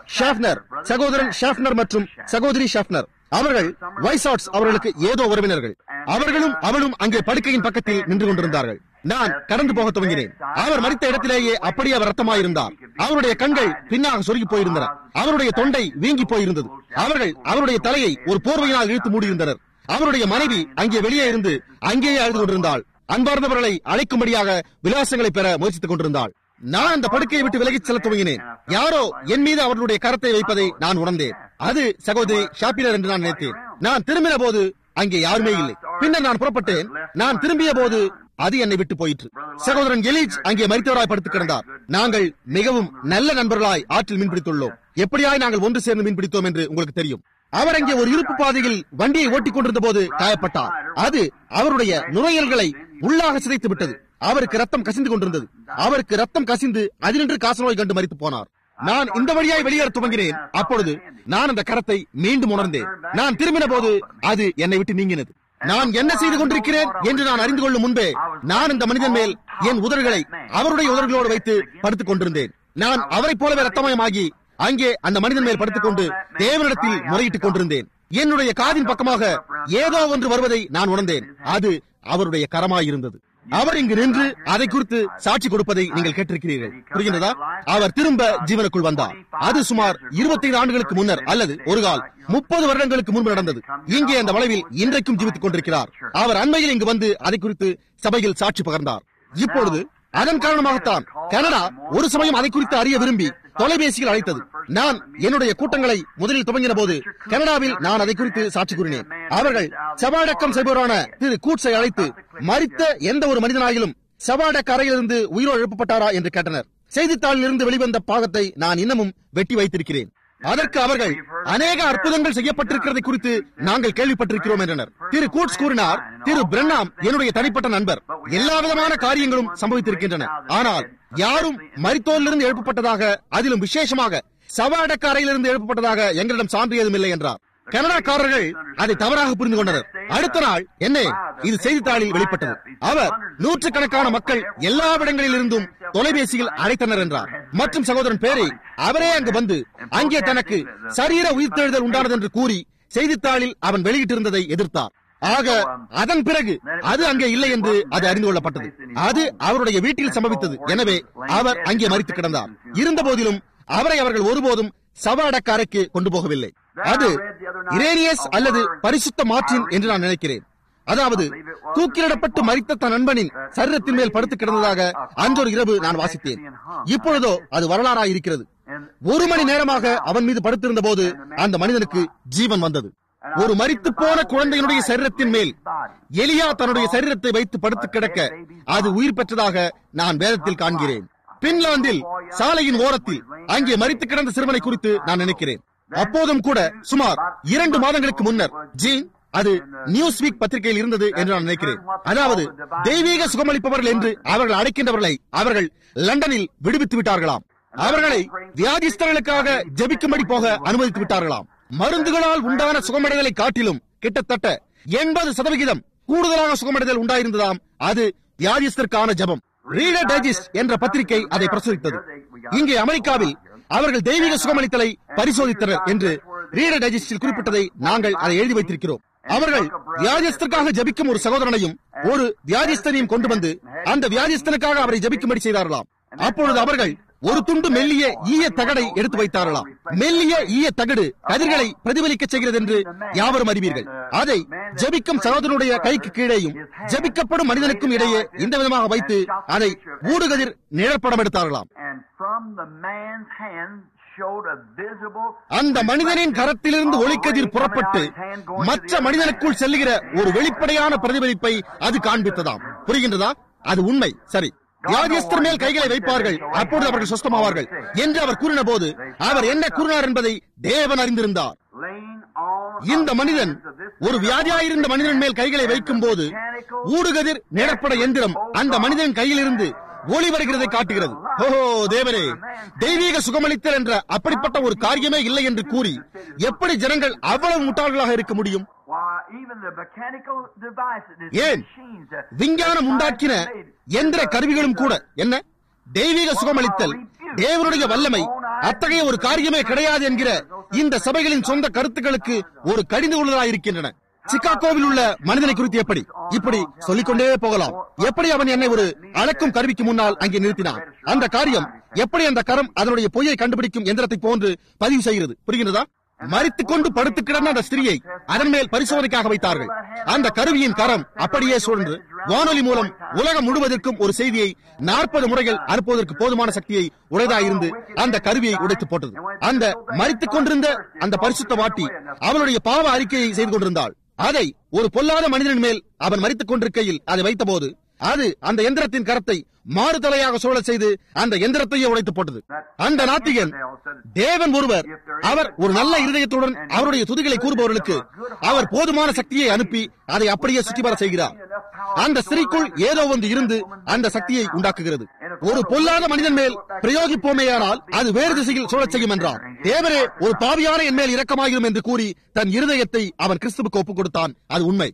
ஷாஃப்னர் சகோதரன் ஷாஃப்னர் மற்றும் சகோதரி ஷாஃப்னர் அவர்கள் வைசாட்ஸ் அவர்களுக்கு ஏதோ உறவினர்கள் அவர்களும் அவளும் அங்கே படுக்கையின் பக்கத்தில் நின்று கொண்டிருந்தார்கள் நான் கடந்து போக துவங்கினேன் அவர் மறித்த இடத்திலேயே அப்படியே அவர் ரத்தமாயிருந்தார் அவருடைய கண்கள் பின்னாக சொருகி போயிருந்தன அவருடைய தொண்டை வீங்கி போயிருந்தது அவர்கள் அவருடைய தலையை ஒரு போர்வையினால் இழுத்து மூடியிருந்தனர் அவருடைய மனைவி அங்கே வெளியே இருந்து அங்கேயே அழுது கொண்டிருந்தாள் அன்பார்ந்தவர்களை அழைக்கும்படியாக விலாசங்களை பெற முயற்சித்துக் கொண்டிருந்தாள் நான் அந்த படுக்கையை விட்டு விலகிச் செல்ல துவங்கினேன் யாரோ என் மீது அவர்களுடைய கரத்தை வைப்பதை நான் உணர்ந்தேன் அது சகோதரி ஷாப்பினர் என்று நான் நினைத்தேன் நான் திரும்பின போது அங்கே யாருமே இல்லை பின்னர் நான் புறப்பட்டேன் நான் திரும்பிய போது அது என்னை விட்டு போயிற்று சகோதரன் எலிஜ் அங்கே மரித்தவராய் படுத்துக் கிடந்தார் நாங்கள் மிகவும் நல்ல நண்பர்களாய் ஆற்றில் மீன்பிடித்துள்ளோம் எப்படியாய் நாங்கள் ஒன்று சேர்ந்து மீன்பிடித்தோம் என்று உங்களுக்கு தெரியும் அவர் அங்கே ஒரு இருப்பு பாதையில் வண்டியை ஓட்டிக் கொண்டிருந்த போது காயப்பட்டார் அது அவருடைய நுரையல்களை உள்ளாக சிதைத்து விட்டது அவருக்கு ரத்தம் கசிந்து கொண்டிருந்தது அவருக்கு ரத்தம் கசிந்து அதினின்று காசநோய் கண்டு மறித்து போனார் நான் இந்த வழியாய் வெளியேற துவங்கினேன் அப்பொழுது நான் அந்த கரத்தை மீண்டும் உணர்ந்தேன் நான் திரும்பின போது அது என்னை விட்டு நீங்கினது நான் என்ன செய்து கொண்டிருக்கிறேன் என்று நான் அறிந்து கொள்ளும் முன்பே நான் இந்த மனிதன் மேல் என் உதடுகளை அவருடைய உதடுகளோடு வைத்து படுத்துக் கொண்டிருந்தேன் நான் அவரைப் போலவே ரத்தமயமாகி அங்கே அந்த மனிதன் மேல் படுத்துக் கொண்டு தேவனிடத்தில் முறையிட்டுக் கொண்டிருந்தேன் என்னுடைய காதின் பக்கமாக ஏதோ ஒன்று வருவதை நான் உணர்ந்தேன் அது அவருடைய கரமாயிருந்தது அவர் இங்கு நின்று அதை குறித்து சாட்சி கொடுப்பதை நீங்கள் கேட்டிருக்கிறீர்கள் புரிகின்றதா அவர் திரும்ப ஜீவனுக்குள் வந்தார் அது சுமார் 25 ஆண்டுகளுக்கு முன்னர் அல்லது ஒரு கால் முப்பது வருடங்களுக்கு முன்பு நடந்தது இங்கே அந்த வளைவில் இன்றைக்கும் ஜீவித்துக் கொண்டிருக்கிறார் அவர் அண்மையில் இங்கு வந்து அதை குறித்து சபையில் சாட்சி பகர்ந்தார் இப்பொழுது அதன் காரணமாகத்தான் கனடா ஒரு சமயம் அதை குறித்து அறிய விரும்பி தொலைபேசியில் அழைத்தது நான் என்னுடைய கூட்டங்களை முதலில் துவங்கின போது கனடாவில் நான் அதை குறித்து சாட்சி கூறினேன் அவர்கள் சபாடக்கம் செய்பவரான திரு கூட்ஸை அழைத்து மறித்த எந்த ஒரு மனிதனாயிலும் சபாடக்க அறையிலிருந்து உயிரோடு எழுப்பப்பட்டாரா என்று கேட்டனர் செய்தித்தாளில் இருந்து வெளிவந்த பாகத்தை நான் இன்னமும் வெட்டி வைத்திருக்கிறேன் அதற்கு அவர்கள் அநேக அற்புதங்கள் செய்யப்பட்டிருக்கிறதை குறித்து நாங்கள் கேள்விப்பட்டிருக்கிறோம் என்றனர் திரு கூட்ஸ் கூறினார் திரு பிரண்ணாம் என்னுடைய தனிப்பட்ட நண்பர் எல்லா விதமான காரியங்களும் சம்பவித்திருக்கின்றன ஆனால் யாரும் மரித்தோரிலிருந்து எழுப்பப்பட்டதாக அதிலும் விசேஷமாக சவ அடக்க அறையிலிருந்து எழுப்பப்பட்டதாக எங்களிடம் சான்று ஏதும் இல்லை என்றார் கனடாக்காரர்கள் அதை தவறாக புரிந்து கொண்டனர் அடுத்த நாள் என்ன இது செய்தித்தாளில் வெளிப்பட்டது அவர் நூற்றுக்கணக்கான மக்கள் எல்லா இடங்களிலிருந்தும் தொலைபேசியில் அழைத்தனர் என்றார் மற்றும் சகோதரன் பேரை அவரே அங்கு வந்து அங்கே தனக்கு சரீர உயிர்த்தெழுதல் உண்டானது என்று கூறி செய்தித்தாளில் அவன் வெளியிட்டிருந்ததை எதிர்த்தார் ஆக அதன் பிறகு அது அங்கே இல்லை என்று அது அறிந்து கொள்ளப்பட்டது அது அவருடைய வீட்டில் சம்பவித்தது எனவே அவர் அங்கே மறித்து கிடந்தார் இருந்த போதிலும் அவரை அவர்கள் ஒருபோதும் சவ அடக்க அறைக்கு கொண்டு போகவில்லை அது இரேனியஸ் அல்லது பரிசுத்த மார்டின் என்று நான் நினைக்கிறேன் அதாவது தூக்கிலிடப்பட்டு மறித்த தன் நண்பனின் சரீரத்தின் மேல் படுத்து கிடந்ததாக அன்றொரு இரவு நான் வாசித்தேன் இப்பொழுதோ அது வரலாறாய் இருக்கிறது ஒரு மணி நேரமாக அவன் மீது படுத்திருந்த போது அந்த மனிதனுக்கு ஜீவன் வந்தது ஒரு மரித்து போன குழந்தையினுடைய சரீரத்தின் மேல் எலியா தன்னுடைய சரீரத்தை வைத்து படுத்து கிடக்க அது உயிர் பெற்றதாக நான் வேதத்தில் காண்கிறேன் பின்லாந்தில் சாலையின் ஓரத்தில் அங்கே மரித்து கிடந்த சிறுவனை குறித்து நான் நினைக்கிறேன் அப்போதும் கூட சுமார் இரண்டு மாதங்களுக்கு முன்னர் ஜீன் அது நியூஸ் வீக் பத்திரிகையில் இருந்தது என்று நான் நினைக்கிறேன் அதாவது தெய்வீக சுகமளிப்பவர்கள் என்று அவர்கள் அழைக்கின்றவர்களை அவர்கள் லண்டனில் விடுவித்து விட்டார்களாம் அவர்களை வியாதிஸ்தர்களுக்காக ஜெபிக்கும்படி போக அனுமதித்து விட்டார்களாம் மருந்துகளால் உண்டான சுகமடைதலை காட்டிலும் கிட்டத்தட்ட எண்பது சதவிகிதம் கூடுதலான சுகமடைதல் உண்டாயிருந்ததாம் அது வியாதிஸ்தருக்கான ஜபம் ரீடர் டைஜஸ்ட் என்ற பத்திரிகை அதை பிரசுரித்தது இங்கே அமெரிக்காவில் அவர்கள் தெய்வீக சுகமளித்தலை பரிசோதித்தனர் என்று ரீடர் டைஜஸ்டில் குறிப்பிட்டதை நாங்கள் அதை எழுதி வைத்திருக்கிறோம் அவர்கள் வியாதிஸ்தருக்காக ஜபிக்கும் ஒரு சகோதரனையும் ஒரு வியாதிஸ்தனையும் கொண்டு வந்து அந்த வியாதிஸ்தனுக்காக அவரை ஜபிக்கும்படி செய்தார்களாம் அப்பொழுது அவர்கள் ஒரு துண்டு மெல்லிய ஈய தகடை எடுத்து வைத்தார்களாம் மெல்லிய ஈய தகடு கதிர்களை பிரதிபலிக்க செய்கிறது என்று யாவரும் அறிவீர்கள் அதை ஜபிக்கும் சகோதரனுடைய கைக்கு கீழேயும் ஜபிக்கப்படும் மனிதனுக்கும் இடையே இந்த விதமாக வைத்து அதை ஊடுகதிர் நிழற்படம் எடுத்தார்களாம் அந்த மனிதனின் கரத்திலிருந்து ஒளிக்கதிர் புறப்பட்டு மற்ற மனிதனுக்குள் செல்லுகிற ஒரு வெளிப்படையான பிரதிபலிப்பை அது காண்பித்ததாம் புரிகின்றதா அது உண்மை சரி வியாதியஸ்தர் மேல் கைகளை வைப்பார்கள் அப்பொழுது அவர்கள் சொஸ்தமாவார்கள் என்று அவர் கூறின போது அவர் என்ன கூறினார் என்பதை தேவன் அறிந்திருந்தார் இந்த மனிதன் ஒரு வியாதியாயிருந்த மனிதன் மேல் கைகளை வைக்கும் போது ஊடுகதிர் நிழற்பட எந்திரம் அந்த மனிதன் கையிலிருந்து ஒளி வருகிறதை காட்டுகிறது ஓஹோ தேவனே தெய்வீக சுகமளித்தல் என்ற அப்படிப்பட்ட ஒரு காரியமே இல்லை என்று கூறி எப்படி ஜனங்கள் அவ்வளவு முட்டாள்களாக இருக்க முடியும் ஏன் விஞ்ஞானம் உண்டாக்கின எந்திர கருவிகளும் கூட என்ன தெய்வீக சுகமளித்தல் தேவனுடைய வல்லமை அத்தகைய ஒரு காரியமே கிடையாது என்கிற இந்த சபைகளின் சொந்த கருத்துக்களுக்கு ஒரு கடிந்து கொள்வதாக இருக்கின்றன சிக்காகோவில் உள்ள மனிதனை குறித்து எப்படி இப்படி சொல்லிக்கொண்டே போகலாம் எப்படி அவன் என்னை ஒரு அளக்கும் கருவிக்கு முன்னால் அங்கே நிறுத்தினான் அந்த காரியம் எப்படி அந்த கரம் அதனுடைய பொய்யை கண்டுபிடிக்கும் எந்திரத்தை போன்று பதிவு செய்கிறது புரிகிறதா மறித்துக் கொண்டு படுத்து கிடந்த அந்த ஸ்திரியை அதன் மேல் பரிசோதனைக்காக வைத்தார்கள் அந்த கருவியின் கரம் அப்படியே சுழன்று வானொலி மூலம் உலகம் முழுவதற்கும் ஒரு செய்தியை நாற்பது முறைகள் அனுப்புவதற்கு போதுமான சக்தியை உடையதாயிருந்து அந்த கருவியை உடைத்து போட்டது அந்த மறித்துக் கொண்டிருந்த அந்த பரிசுத்த வாட்டி அவளுடைய பாவ அறிக்கையை செய்து கொண்டிருந்தாள் அதை ஒரு பொல்லாத மனிதனின் மேல் அவன் மறித்துக் கொண்டிருக்கையில் அதை வைத்தபோது அது அந்த எந்திரத்தின் கரத்தை மாறுதலையாக சூழல் செய்து அந்த எந்திரத்தையே உடைத்து போட்டது அந்த நாத்திகன் தேவன் ஒருவர் அவர் ஒரு நல்ல இருதயத்துடன் அவருடைய துதிகளை கூறுபவர்களுக்கு அவர் போதுமான சக்தியை அனுப்பி அதை அப்படியே சுற்றி வர செய்கிறார் அந்த ஸ்திரீக்குள் ஏதோ ஒன்று இருந்து அந்த சக்தியை உண்டாக்குகிறது ஒரு பொல்லாத மனிதன் மேல் பிரயோகிப்போமேயானால் அது வேறு திசையில் சூழச் செய்யும் என்றார் தேவரே ஒரு பாவியான என் மேல் இரக்கமாகிரும் என்று கூறி தன் இருதயத்தை அவன் கிறிஸ்துவுக்கு ஒப்புக் கொடுத்தான் அது உண்மை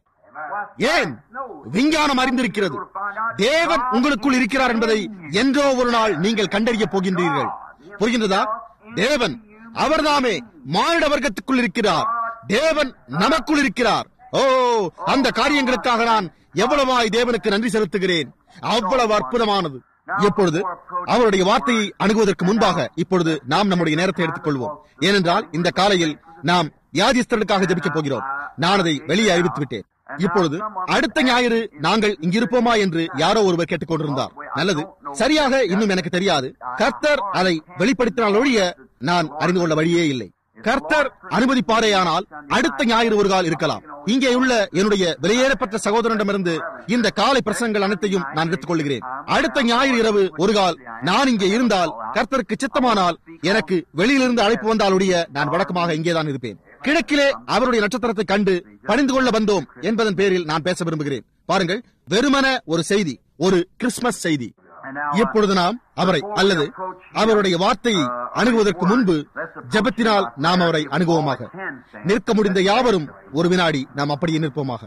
ஏன் விஞ்ஞானம் அறிந்திருக்கிறது தேவன் உங்களுக்குள் இருக்கிறார் என்பதை என்றோ ஒரு நாள் நீங்கள் கண்டறிய போகின்றீர்கள் புரிகின்றதா தேவன் அவர்தாமே மானிட வர்க்கத்துக்குள் இருக்கிறார் தேவன் நமக்குள் இருக்கிறார் ஓ அந்த காரியங்களுக்காக நான் எவ்வளவாய் தேவனுக்கு நன்றி செலுத்துகிறேன் அவ்வளவு அற்புதமானது இப்பொழுது அவருடைய வார்த்தையை அணுகுவதற்கு முன்பாக இப்பொழுது நாம் நம்முடைய நேரத்தை எடுத்துக் கொள்வோம் ஏனென்றால் இந்த காலையில் நாம் வியாதிஸ்தர்களுக்காக ஜெபிக்கப் போகிறோம் நான் அதை வெளியே அறிவித்து விட்டேன் இப்பொழுது அடுத்த ஞாயிறு நாங்கள் இங்கிருப்போமா என்று யாரோ ஒருவர் கேட்டுக் கொண்டிருந்தார் நல்லது சரியாக இன்னும் எனக்கு தெரியாது கர்த்தர் அதை வெளிப்படுத்தினால் ஒழிய நான் அறிந்து கொள்ள வழியே இல்லை கர்த்தர் அனுமதிப்பாரேயானால் அடுத்த ஞாயிறு ஒரு கால் இருக்கலாம் இங்கே உள்ள என்னுடைய வெளியேறப்பட்ட சகோதரனிடமிருந்து இந்த காலை பிரசங்கள் அனைத்தையும் நான் எடுத்துக் கொள்கிறேன் அடுத்த ஞாயிறு இரவு ஒரு கால் நான் இங்கே இருந்தால் கர்த்தருக்கு சித்தமானால் எனக்கு வெளியிலிருந்து அழைப்பு வந்தாலுடைய நான் வழக்கமாக இங்கேதான் இருப்பேன் கிழக்கிலே அவருடைய நட்சத்திரத்தை கண்டு பணிந்து கொள்ள வந்தோம் என்பதன் பேரில் நான் பேச விரும்புகிறேன் பாருங்கள் வெறுமன ஒரு செய்தி ஒரு கிறிஸ்துமஸ் செய்தி இப்பொழுது நாம் அவரை அல்லது அவருடைய வார்த்தையை அணுகுவதற்கு முன்பு ஜெபத்தினால் நாம் அவரை அணுகுவோமாக நிற்க முடிந்த யாவரும் ஒரு வினாடி நாம் அப்படியே நிற்போமாக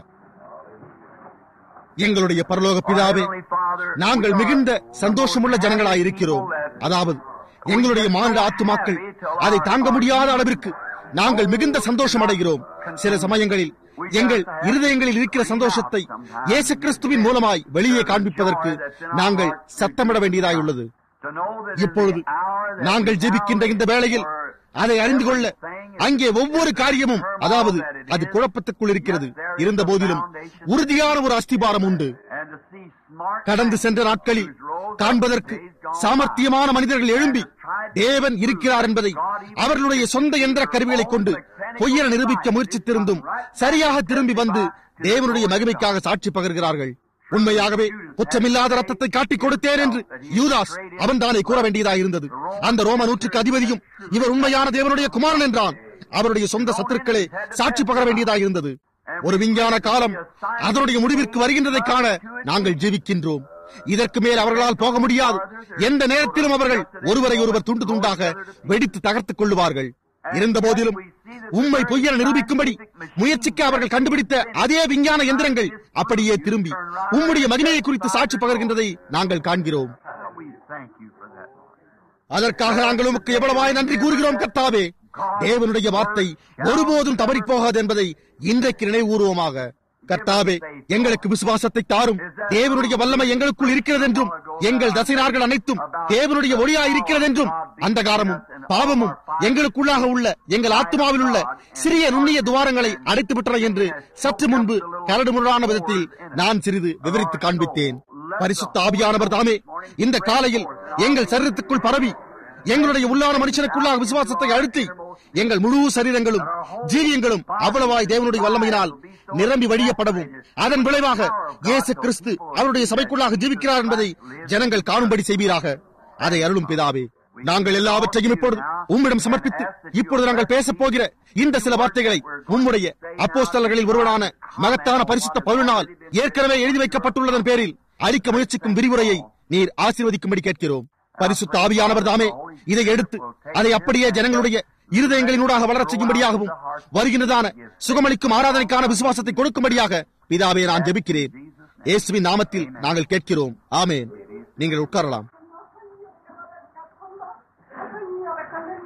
எங்களுடைய பரலோக பிதாவே நாங்கள் மிகுந்த சந்தோஷமுள்ள ஜனங்களாய் இருக்கிறோம் அதாவது எங்களுடைய மாநில ஆத்துமாக்கள் அதை தாங்க முடியாத அளவிற்கு நாங்கள் மிகுந்த சந்தோஷம் அடைகிறோம் சில சமயங்களில் எங்கள் இருதயங்களில் இருக்கிற சந்தோஷத்தை இயேசு கிறிஸ்துவின் மூலமாய் வெளியே காண்பிப்பதற்கு நாங்கள் சத்தமிட வேண்டியதாயுள்ளது இப்பொழுது நாங்கள் ஜெபிக்கின்ற இந்த வேளையில் அதை அறிந்து கொள்ள அங்கே ஒவ்வொரு காரியமும் அதாவது அது குழப்பத்துக்குள் இருக்கிறது இருந்த போதிலும் உறுதியான ஒரு அஸ்திபாரம் உண்டு கடந்து சென்ற நாட்களில் காண்பதற்கு சாமர்த்தியமான மனிதர்கள் எழும்பி தேவன் இருக்கிறார் என்பதை அவர்களுடைய சொந்த எந்திர கருவிகளை கொண்டு பொய்யென நிரூபிக்க முயற்சித்திருந்தும் சரியாக திரும்பி வந்து தேவனுடைய மகிமைக்காக சாட்சி பகர்கிறார்கள் உண்மையாகவே குற்றமில்லாத ரத்தத்தை காட்டிக் கொடுத்தேன் என்று யூதாஸ் அவன் தானே கூற வேண்டியதாக இருந்தது அந்த ரோம நூற்றுக்கு அதிபதியும் இவர் உண்மையான தேவனுடைய குமாரன் என்றான் அவருடைய சொந்த சத்துருக்களே சாட்சி பகர வேண்டியதாக இருந்தது ஒரு விஞ்ஞான காலம் அதனுடைய முடிவிற்கு வருகின்றதை காண நாங்கள் ஜீவிக்கின்றோம் இதற்கு மேல் அவர்களால் போக முடியாது எந்த நேரத்திலும் அவர்கள் ஒருவரை ஒருவர் துண்டு துண்டாக வெடித்து தகர்த்துக் கொள்ளுவார்கள் இருந்த போதிலும் உண்மை பொய்யென நிரூபிக்கும்படி முயற்சிக்க அவர்கள் கண்டுபிடித்த அதே விஞ்ஞான எந்திரங்கள் அப்படியே திரும்பி உம்முடைய மகிமையை குறித்து சாட்சி பகர்கின்றதை நாங்கள் காண்கிறோம் அதற்காக நாங்கள் உமக்கு எவ்வளவாய் நன்றி கூறுகிறோம் கர்த்தாவே தேவனுடைய வார்த்தை ஒருபோதும் தவறி போகாது என்பதை இன்றைக்கு நினைவூர்வமாக கர்த்தாவே எங்களுக்கு விசுவாசத்தை தாரும் தேவனுடைய வல்லமை எங்களுக்குள் இருக்கிறது என்றும் எங்கள் தசைனார்கள் அனைத்தும் தேவனுடைய ஒளியா இருக்கிறது என்றும் அந்தகாரமும் பாவமும் எங்களுக்குள்ளாக உள்ள எங்கள் ஆத்மாவில் உள்ள சிறிய நுண்ணிய துவாரங்களை அடைத்து விட்டன என்று சற்று முன்பு கரடுமுரடான விதத்தில் நான் சிறிது விவரித்து காண்பித்தேன் பரிசுத்த ஆவியானவர் தாமே இந்த காலையில் எங்கள் சரீரத்துக்குள் பரவி எங்களுடைய உள்ளான மனுஷனுக்குள்ளாக விசுவாசத்தை அழுத்தி எங்கள் முழு சரீரங்களும் ஜீவியங்களும் அவ்வளவாய் தேவனுடைய வல்லமையினால் நிரம்பி வழியப்படவும் அதன் விளைவாக இயேசு கிறிஸ்து அவருடைய சபைக்குள்ளாக ஜீவிக்கிறார் என்பதை ஜனங்கள் காணும்படி செய்வீராக அதை அருளும் பிதாவே நாங்கள் எல்லாவற்றையும் இப்பொழுது உம்மிடம் சமர்ப்பித்து இப்பொழுது நாங்கள் பேசப் போகிற இந்த சில வார்த்தைகளை உம்முடைய அப்போஸ்தலர்களில் ஒருவனான மகத்தான பரிசுத்த பழுனால் ஏற்கனவே எழுதி வைக்கப்பட்டுள்ளதன் பேரில் அளிக்க முயற்சிக்கும் விரிவுரையை நீர் ஆசீர்வதிக்கும்படி கேட்கிறோம் பரிசுத்த ஆவியானவர் தாமே இதை எடுத்து அதை அப்படியே ஜனங்களுடைய இருதயங்களினூடாக வளரச் செய்யும்படியாகவும் வருகின்றதான சுகமளிக்கும் ஆராதனைக்கான விசுவாசத்தை கொடுக்கும்படியாக பிதாவே நான் ஜெபிக்கிறேன் இயேசுவின் நாமத்தில் நாங்கள் கேட்கிறோம் ஆமேன் நீங்கள் உட்காரலாம் Thank you.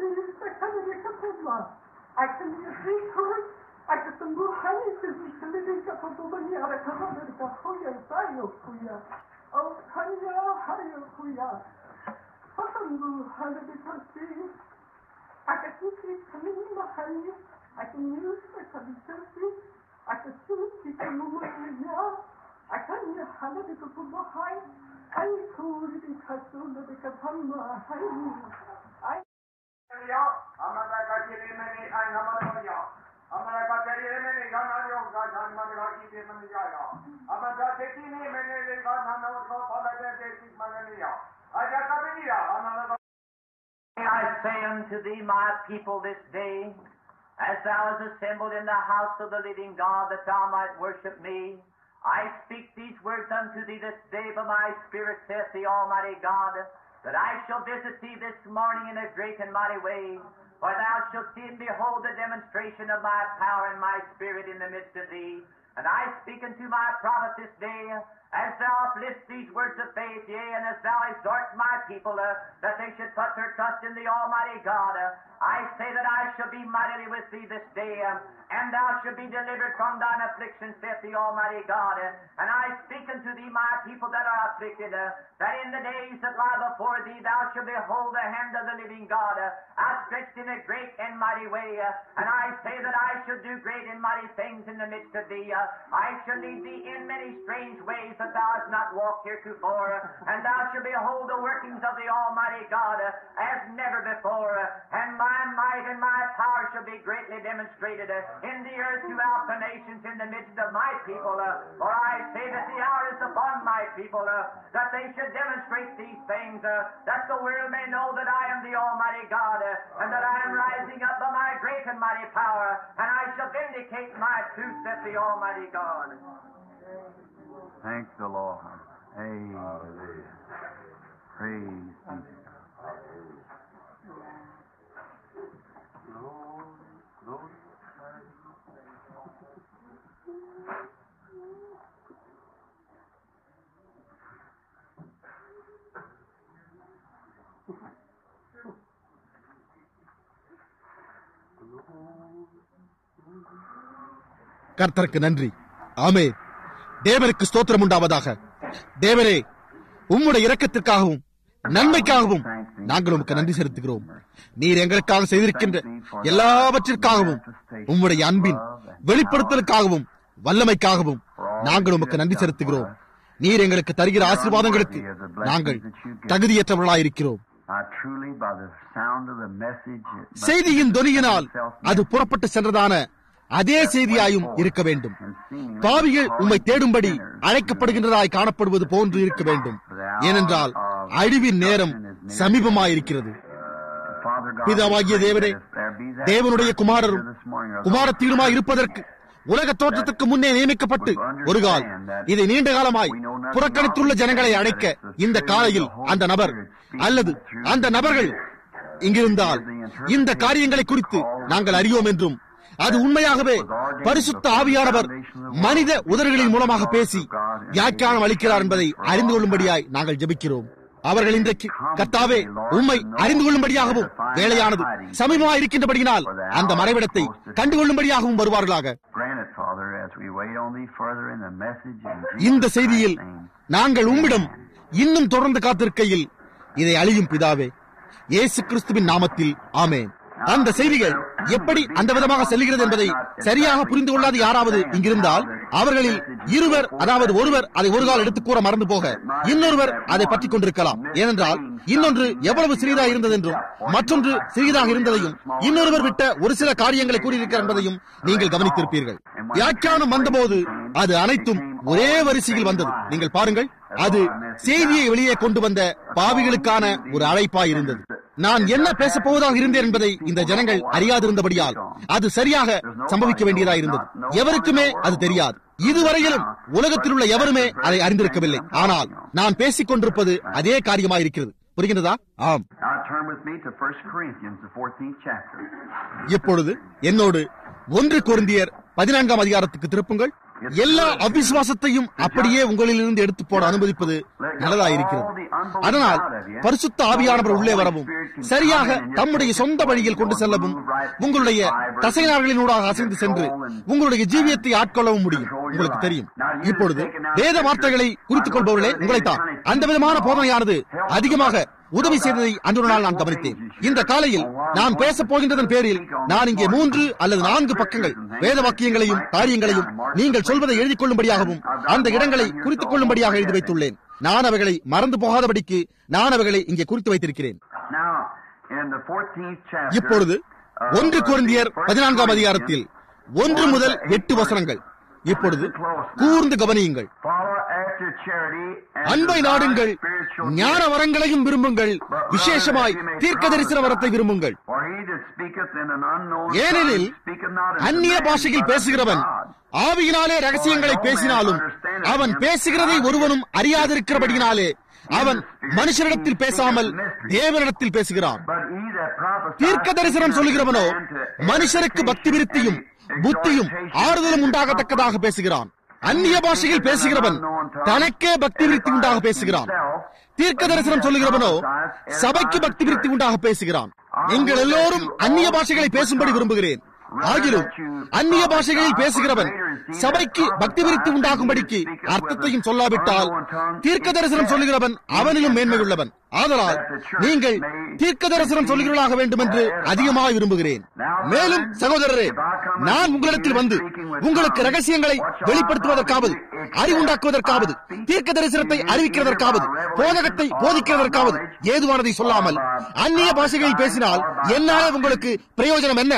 knees, I can lick up his love. I can be a free horse. I can some more honey to be to lick up a woman here. I can have it a hoya, sayo, kuya. Oh, kanya, hayo, kuya. Fatangu, honey, because see, I can see coming in my honey. I can use it, I can be thirsty. I can see people moving here. I can hear honey because of my high. I cool because of the because of my honey. I I say unto thee, my people, this day, as thou hast assembled in the house of the living God, that thou might worship me, I speak these words unto thee this day by my Spirit, saith the Almighty God, that I shall visit thee this morning in a great and mighty way. For thou shalt see and behold the demonstration of my power and my Spirit in the midst of thee. And I speak unto my prophet this day, as thou uplift these words of faith, yea, and as thou exhort my people uh, that they should put their trust in the Almighty God, uh, I say that I shall be mightily with thee this day, um, and thou shalt be delivered from thine affliction, saith the Almighty God. Uh, and I speak unto thee, my people that are afflicted, uh, that in the days that lie before thee thou shalt behold the hand of the living God uh, outstretched in a great and mighty way. Uh, and I say that I shall do great and mighty things in the midst of thee. Uh, I shall lead thee in many strange ways that thou hast not walked heretofore, uh, and thou shalt behold the workings of the Almighty God uh, as never before. uh, and my might and my power shall be greatly demonstrated uh, in the earth throughout the nations in the midst of my people. uh, for I say that the hour is upon my people uh, that they should demonstrate these things, uh, that the world may know that I am the Almighty God, uh, and that I am rising up by my great and mighty power, and I shall vindicate my truth, saith the Almighty God. Thank the Lord. Amen. Praise be. கர்த்தருக்கு நன்றி ஆமே தேவனுக்கு ஸ்தோத்திரம் உண்டாவதாக தேவனே உம்முடைய இரக்கத்திற்காகவும் நன்மைக்காகவும் நாங்கள் உமக்கு நன்றி செலுத்துகிறோம் நீர் எங்களுக்காக செய்திருக்கின்ற எல்லாவற்றிற்காகவும் உம்முடைய அன்பின் வெளிப்படுத்தலுக்காகவும் வல்லமைக்காகவும் நாங்கள் உமக்கு நன்றி செலுத்துகிறோம் நீர் எங்களுக்கு தருகிற ஆசீர்வாதங்களுக்கு நாங்கள் தகுதியற்றவர்களாயிருக்கிறோம் I truly, by the sound of the message, by செய்தியின் தொனியினால் itself, அது புறப்பட்டு சென்றதான அதே செய்தியாயும் இருக்க வேண்டும் and seemingly பாவிகள் உம்மை தேடும்படி அழைக்கப்படுகின்றதாய் காணப்படுவது போன்று இருக்க வேண்டும் ஏனென்றால் அழிவின் நேரம் சமீபமாயிருக்கிறது Father God, பிதாவாகிய we pray தேவனே, that if there be that தேவனுடைய person குமாரரும் here this morning, or குமாரத்தீருமாய் இருப்பதற்கு உலக தோற்றத்துக்கு முன்னே நியமிக்கப்பட்டு ஒரு கால் இதை நீண்ட காலமாய் புறக்கணித்துள்ள ஜனங்களை அழைக்க இந்த காலையில் அந்த நபர் அல்லது அந்த நபர்கள் இங்கிருந்தால் இந்த காரியங்களை குறித்து நாங்கள் அறியோம் என்றும் அது உண்மையாகவே பரிசுத்த ஆவியானவர் மனித உதடுகளின் மூலமாக பேசி வியாக்கியானம் அளிக்கிறார் என்பதை அறிந்து கொள்ளும்படியாய் நாங்கள் ஜெபிக்கிறோம் அவர்கள் இன்றைக்கு கர்த்தாவே உம்மை அறிந்து கொள்ளும்படியாகவும் வேலையானது சமீபமாக இருக்கின்றபடியினால் அந்த மறைவிடத்தை கண்டுகொள்ளும்படியாகவும் வருவார்களாக grant it, Father, as we wait on Thee further in the message. In இந்த Jesus செய்தியில் Christ's name. நாங்கள் உம்மிடம் இன்னும் தொடர்ந்து காத்திருக்கையில் இதை அழியும் பிதாவே இயேசு கிறிஸ்துவின் நாமத்தில் ஆமென் அந்த செய்திகள் எப்படி அந்த விதமாக செல்கிறது என்பதை சரியாக புரிந்து கொள்ளாத யாராவது இங்கிருந்தால் அவர்களில் இருவர் அதாவது ஒருவர் அதை ஒரு கால் எடுத்துக் கூற மறந்து போக இன்னொருவர் அதை பற்றிக் கொண்டிருக்கலாம் ஏனென்றால் இன்னொன்று எவ்வளவு சிறிதாக இருந்தது என்றும் மற்றொன்று சிறியதாக இருந்ததையும் இன்னொருவர் விட்ட ஒரு சில காரியங்களை கூறியிருக்கிறார் என்பதையும் நீங்கள் கவனித்திருப்பீர்கள் வியாக்கியானம் வந்தபோது அது அனைத்தும் ஒரே வரிசையில் வந்தது நீங்கள் பாருங்கள் அது செய்தியை வெளியே கொண்டு வந்த பாவிகளுக்கான ஒரு அழைப்பாய் இருந்தது நான் என்ன பேசப் போவதாக இருந்தேன் என்பதை இந்த ஜனங்கள் அறியாதிருந்தபடியால் அது சரியாக சம்பவிக்க வேண்டியதாக இருந்தது எவருக்குமே அது தெரியாது இதுவரையிலும் உலகத்தில் உள்ள எவருமே அதை அறிந்திருக்கவில்லை ஆனால் நான் பேசிக் கொண்டிருப்பது அதே காரியமாயிருக்கிறது புரிகின்றதா ஆம் Now turn with me to 1 Corinthians, the 14th chapter. இப்பொழுது என்னோடு ஒன்று கொரிந்தியர் பதினான்காம் அதிகாரத்துக்கு திருப்புங்கள் எல்லா அவிசுவாசத்தையும் அப்படியே உங்களிலிருந்து எடுத்து போட அனுமதிப்பது நல்லதாயிருக்கிறது அதனால் பரிசுத்த ஆவியானவர் உள்ளே வரவும் சரியாக தம்முடைய சொந்த வழியில் கொண்டு செல்லவும் உங்களுடைய தசைநார்களினூடாக அசைந்து சென்று உங்களுடைய ஜீவியத்தை ஆட்கொள்ளவும் முடியும் உங்களுக்கு தெரியும் இப்பொழுது வேத வார்த்தைகளை குறித்துக் கொள்பவர்களே உங்களைத்தான் அந்த விதமான போதனையானது அதிகமாக உதவி செய்ததை அன்று ஒரு நாள் நான் கவனித்தேன் இந்த காலையில் நான் பேசப் போகின்றதன் பேரில் நான் இங்கே மூன்று அல்லது நான்கு பக்கங்கள் வேத வாக்கியங்களையும் காரியங்களையும் நீங்கள் சொல்வதை எழுதிக் கொள்ளும்படியாகவும் அந்த இடங்களை குறித்துக் கொள்ளும்படியாக எழுதி வைத்துள்ளேன் நான் அவைகளை மறந்து போகாதபடிக்கு நான் அவைகளை இங்கே குறித்து வைத்திருக்கிறேன் Now, in the 14th chapter, இப்பொழுது ஒன்று குருந்தியர் பதினான்காம் அதிகாரத்தில் ஒன்று முதல் எட்டு வசனங்கள் இப்பொழுது கூர்ந்து கவனியுங்கள் follow after charity and அன்பை desire நாடுங்கள் spiritual ஞான gifts. வரங்களையும் விரும்புங்கள் விசேஷமாய் தீர்க்க தரிசன வரத்தை விரும்புங்கள் For he that speaketh in an unknown ஏனெனில் tongue speaketh not unto அந்நிய man, பாஷையில் but unto பேசுகிறவன் God. ஆவியினாலே ரகசியங்களை பேசினாலும் அவன் பேசுகிறதை ஒருவனும் அறியாதிருக்கிறபடியினாலே அவன் மனுஷரிடத்தில் பேசாமல் தேவனிடத்தில் பேசுகிறான் But he that prophesieth தீர்க்க தரிசனம் சொல்லுகிறவனோ மனுஷருக்கு பக்தி விருத்தியும் புத்தியும் ஆறுதலும் உண்டாகத்தக்கதாக பேசுகிறான் அந்நிய பாஷையில் பேசுகிறவன் தனக்கே பக்தி விருத்தி உண்டாக பேசுகிறான் தீர்க்க தரிசனம் சொல்லுகிறவனோ சபைக்கு பக்தி விருத்தி உண்டாக பேசுகிறான் நீங்கள் எல்லோரும் அந்நிய பாஷைகளை பேசும்படி விரும்புகிறேன் ஆகிலும் அந்நிய பாஷைகளில் பேசுகிறவன் சபைக்கு பக்தி விருத்தி உண்டாகும்படிக்கு அர்த்தத்தையும் சொல்லாவிட்டால் தீர்க்க தரிசனம் சொல்லுகிறவன் அவனிலும் மேன்மையுள்ளவன் ஆதலால் நீங்கள் தீர்க்க தரிசனம் சொல்லுகிறவர்களாக வேண்டும் என்று அதிகமாக விரும்புகிறேன் மேலும் சகோதரரே நான் உங்களிடத்தில் வந்து உங்களுக்கு ரகசியங்களை வெளிப்படுத்துவதற்காவது அறிவுண்டாக்குவதற்காவது தீர்க்க தரிசனத்தை அறிவிக்கிறதற்காவது போதகத்தை போதிக்கிறதற்காவது ஏதுவானதை சொல்லாமல் அந்நிய பாஷைகளில் பேசினால் என்னாலே உங்களுக்கு பிரயோஜனம் என்ன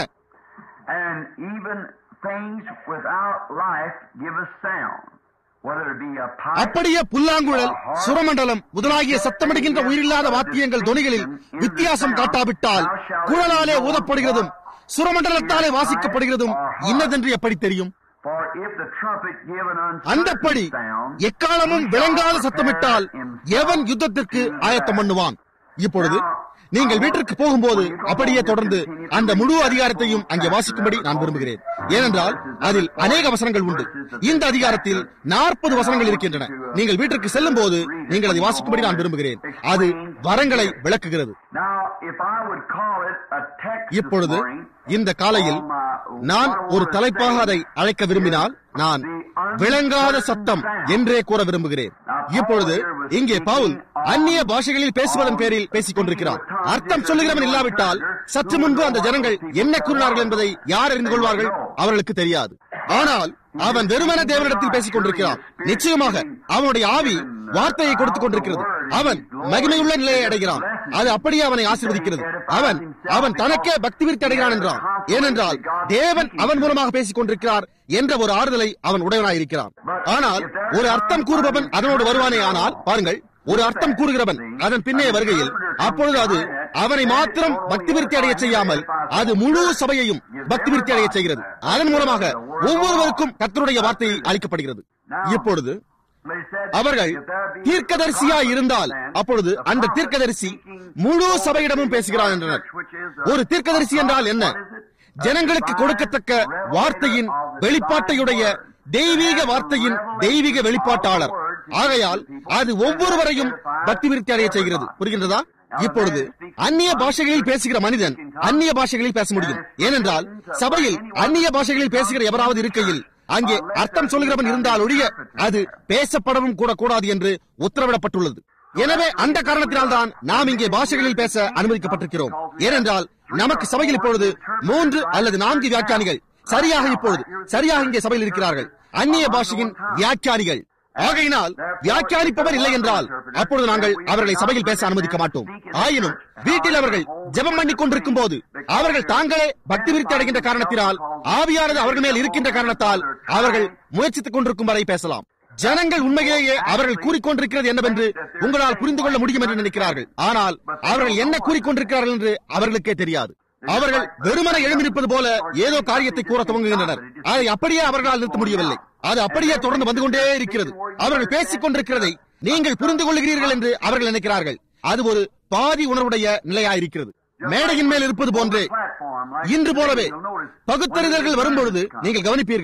And even things without life give us sound. Whether it be a pipe, அப்படியே புல்லாங்குழல் சுரமண்டலம் முதலாகிய சத்தமிடுகின்ற உயிரில்லாத வாத்தியங்கள் தொனிகளில் வித்தியாசம் காட்டாவிட்டால் குழலாலே ஊதப்படுகிறதும் சுரமண்டலத்தாலே வாசிக்கப்படுகிறதும் இன்னதென்று எப்படி தெரியும் for if the trumpet give an அந்தப்படி uncertain sound, எக்காலமும் விளங்காத சத்தமிட்டால் எவன் யுத்தத்திற்கு ஆயத்தம் பண்ணுவான் இப்பொழுது நீங்கள் வீட்டிற்கு போகும்போது அப்படியே தொடர்ந்து அந்த முழு அதிகாரத்தையும் அங்கே வாசிக்கும்படி நான் விரும்புகிறேன் ஏனென்றால் அதில் அநேக வசனங்கள் உண்டு இந்த அதிகாரத்தில் நாற்பது வசனங்கள் இருக்கின்றன நீங்கள் வீட்டிற்கு செல்லும் போது நீங்கள் அதை வாசிக்கும்படி நான் விரும்புகிறேன் அது வரங்களை விளக்குகிறது Now, if I would call it a text this இப்பொழுது morning, இந்த காலையில் நான் ஒரு தலைப்பாக அதை அழைக்க விரும்பினால் நான் விளங்காத சத்தம் என்றே கூற விரும்புகிறேன் இப்பொழுது இங்கே பவுல் அந்நிய பாஷைகளில் பேசுவதன் பேரில் பேசிக் கொண்டிருக்கிறார் அர்த்தம் சொல்லுகிறவன் இல்லாவிட்டால் சற்று முன்பு அந்த ஜனங்கள் என்ன கூறினார்கள் என்பதை யார் அறிந்து கொள்வார்கள் அவர்களுக்கு தெரியாது ஆனால் அவன் வெறுமன தேவனிடத்தில் பேசிக் கொண்டிருக்கிறான் நிச்சயமாக அவனுடைய ஆவி வார்த்தையை கொடுத்துக் கொண்டிருக்கிறது அவன் மகிமையுள்ள நிலையை அடைகிறான் அது அப்படியே அவனை ஆசீர்வதிக்கிறது அவன் அவன் தனக்கே பக்தி விருத்தி அடைகிறான் என்றான் ஏனென்றால் தேவன் அவன் மூலமாக பேசிக் கொண்டிருக்கிறார் என்ற ஒரு ஆறுதலை அவன் உடையவனாயிருக்கிறான் ஆனால் ஒரு அர்த்தம் கூறுபவன் அதனோடு வருவானே ஆனால் பாருங்கள் ஒரு அர்த்தம் கூறுகிறவன் அதன் பின்னே வருகையில் அப்பொழுது அது அவனை மாத்திரம் பக்தி விருத்தி அடைய செய்யாமல் அது முழு சபையையும் பக்தி விருத்தி அடைய செய்கிறது அதன் மூலமாக ஒவ்வொருவருக்கும் கர்த்தருடைய வார்த்தையை அளிக்கப்படுகிறது இப்பொழுது they said, அவர்கள் if there be தீர்க்கதரிசியா இருந்தால் அப்பொழுது அந்த தீர்க்கதரிசி முழு சபையிடமும் பேசுகிறான் என்றனர் ஒரு தீர்க்கதரிசி என்றால் என்ன ஜனங்களுக்கு கொடுக்கத்தக்க வார்த்தையின் வெளிப்பாட்டையுடைய தெய்வீக வார்த்தையின் தெய்வீக வெளிப்பாட்டாளர் ஆகையால் அது ஒவ்வொருவரையும் பக்தி விருத்தி அடைய செய்கிறது புரிகின்றதா இப்பொழுது அந்நிய பாஷைகளில் பேசுகிற மனிதன் அந்நிய பாஷைகளில் பேச முடியும் ஏனென்றால் சபையில் அந்நிய பாஷைகளில் பேசுகிற எவராவது இருக்கையில் அங்கே அர்த்தம் சொல்கிறவன் இருந்தால் ஒழிய அது பேசப்படவும் கூட கூடாது என்று உத்தரவிடப்பட்டுள்ளது எனவே அந்த காரணத்தினால்தான் நாம் இங்கே பாஷைகளில் பேச அனுமதிக்கப்பட்டிருக்கிறோம் ஏனென்றால் நமக்கு சபையில் இப்பொழுது மூன்று அல்லது நான்கு வியாக்கியானிகள் சரியாக இப்பொழுது சரியாக இங்கே சபையில் இருக்கிறார்கள் அந்நிய பாஷையின் வியாக்கியானிகள் ஆகையினால் வியாக்கியானிப்பவர் இல்லை என்றால் அப்பொழுது நாங்கள் அவர்களை சபையில் பேச அனுமதிக்க மாட்டோம் ஆயினும் வீட்டில் அவர்கள் ஜெபம் பண்ணிக் கொண்டிருக்கும் போது அவர்கள் தாங்களே பக்தி விருத்தி அடைகின்ற காரணத்தினால் ஆவியானது அவர்கள் மேல் இருக்கின்ற காரணத்தால் அவர்கள் முயற்சித்துக் கொண்டிருக்கும் வரை பேசலாம் ஜனங்கள் உண்மையிலேயே அவர்கள் கூறிக்கொண்டிருக்கிறது என்னவென்று உங்களால் புரிந்து கொள்ள முடியும் என்று நினைக்கிறார்கள் ஆனால் அவர்கள் என்ன கூறிக்கொண்டிருக்கிறார்கள் என்று அவர்களுக்கே தெரியாது அவர்கள் வெறுமன எழுந்திருப்பது போல ஏதோ காரியத்தை கூற துவங்குகின்றனர் அதை அப்படியே அவர்களால் நிறுத்த முடியவில்லை அது அப்படியே தொடர்ந்து வந்து கொண்டே இருக்கிறது அவர்கள் பேசிக் கொண்டிருக்கிறதை நீங்கள் புரிந்து கொள்கிறீர்கள் என்று அவர்கள் நினைக்கிறார்கள் அது ஒரு பாதி உணர்வுடைய நிலையாயிருக்கிறது மேடையின் மேல் இருப்பது போன்றே இன்று போலவே பகுத்தறிதல்கள் வரும்பொழுது நீங்கள் கவனிப்பீர்கள்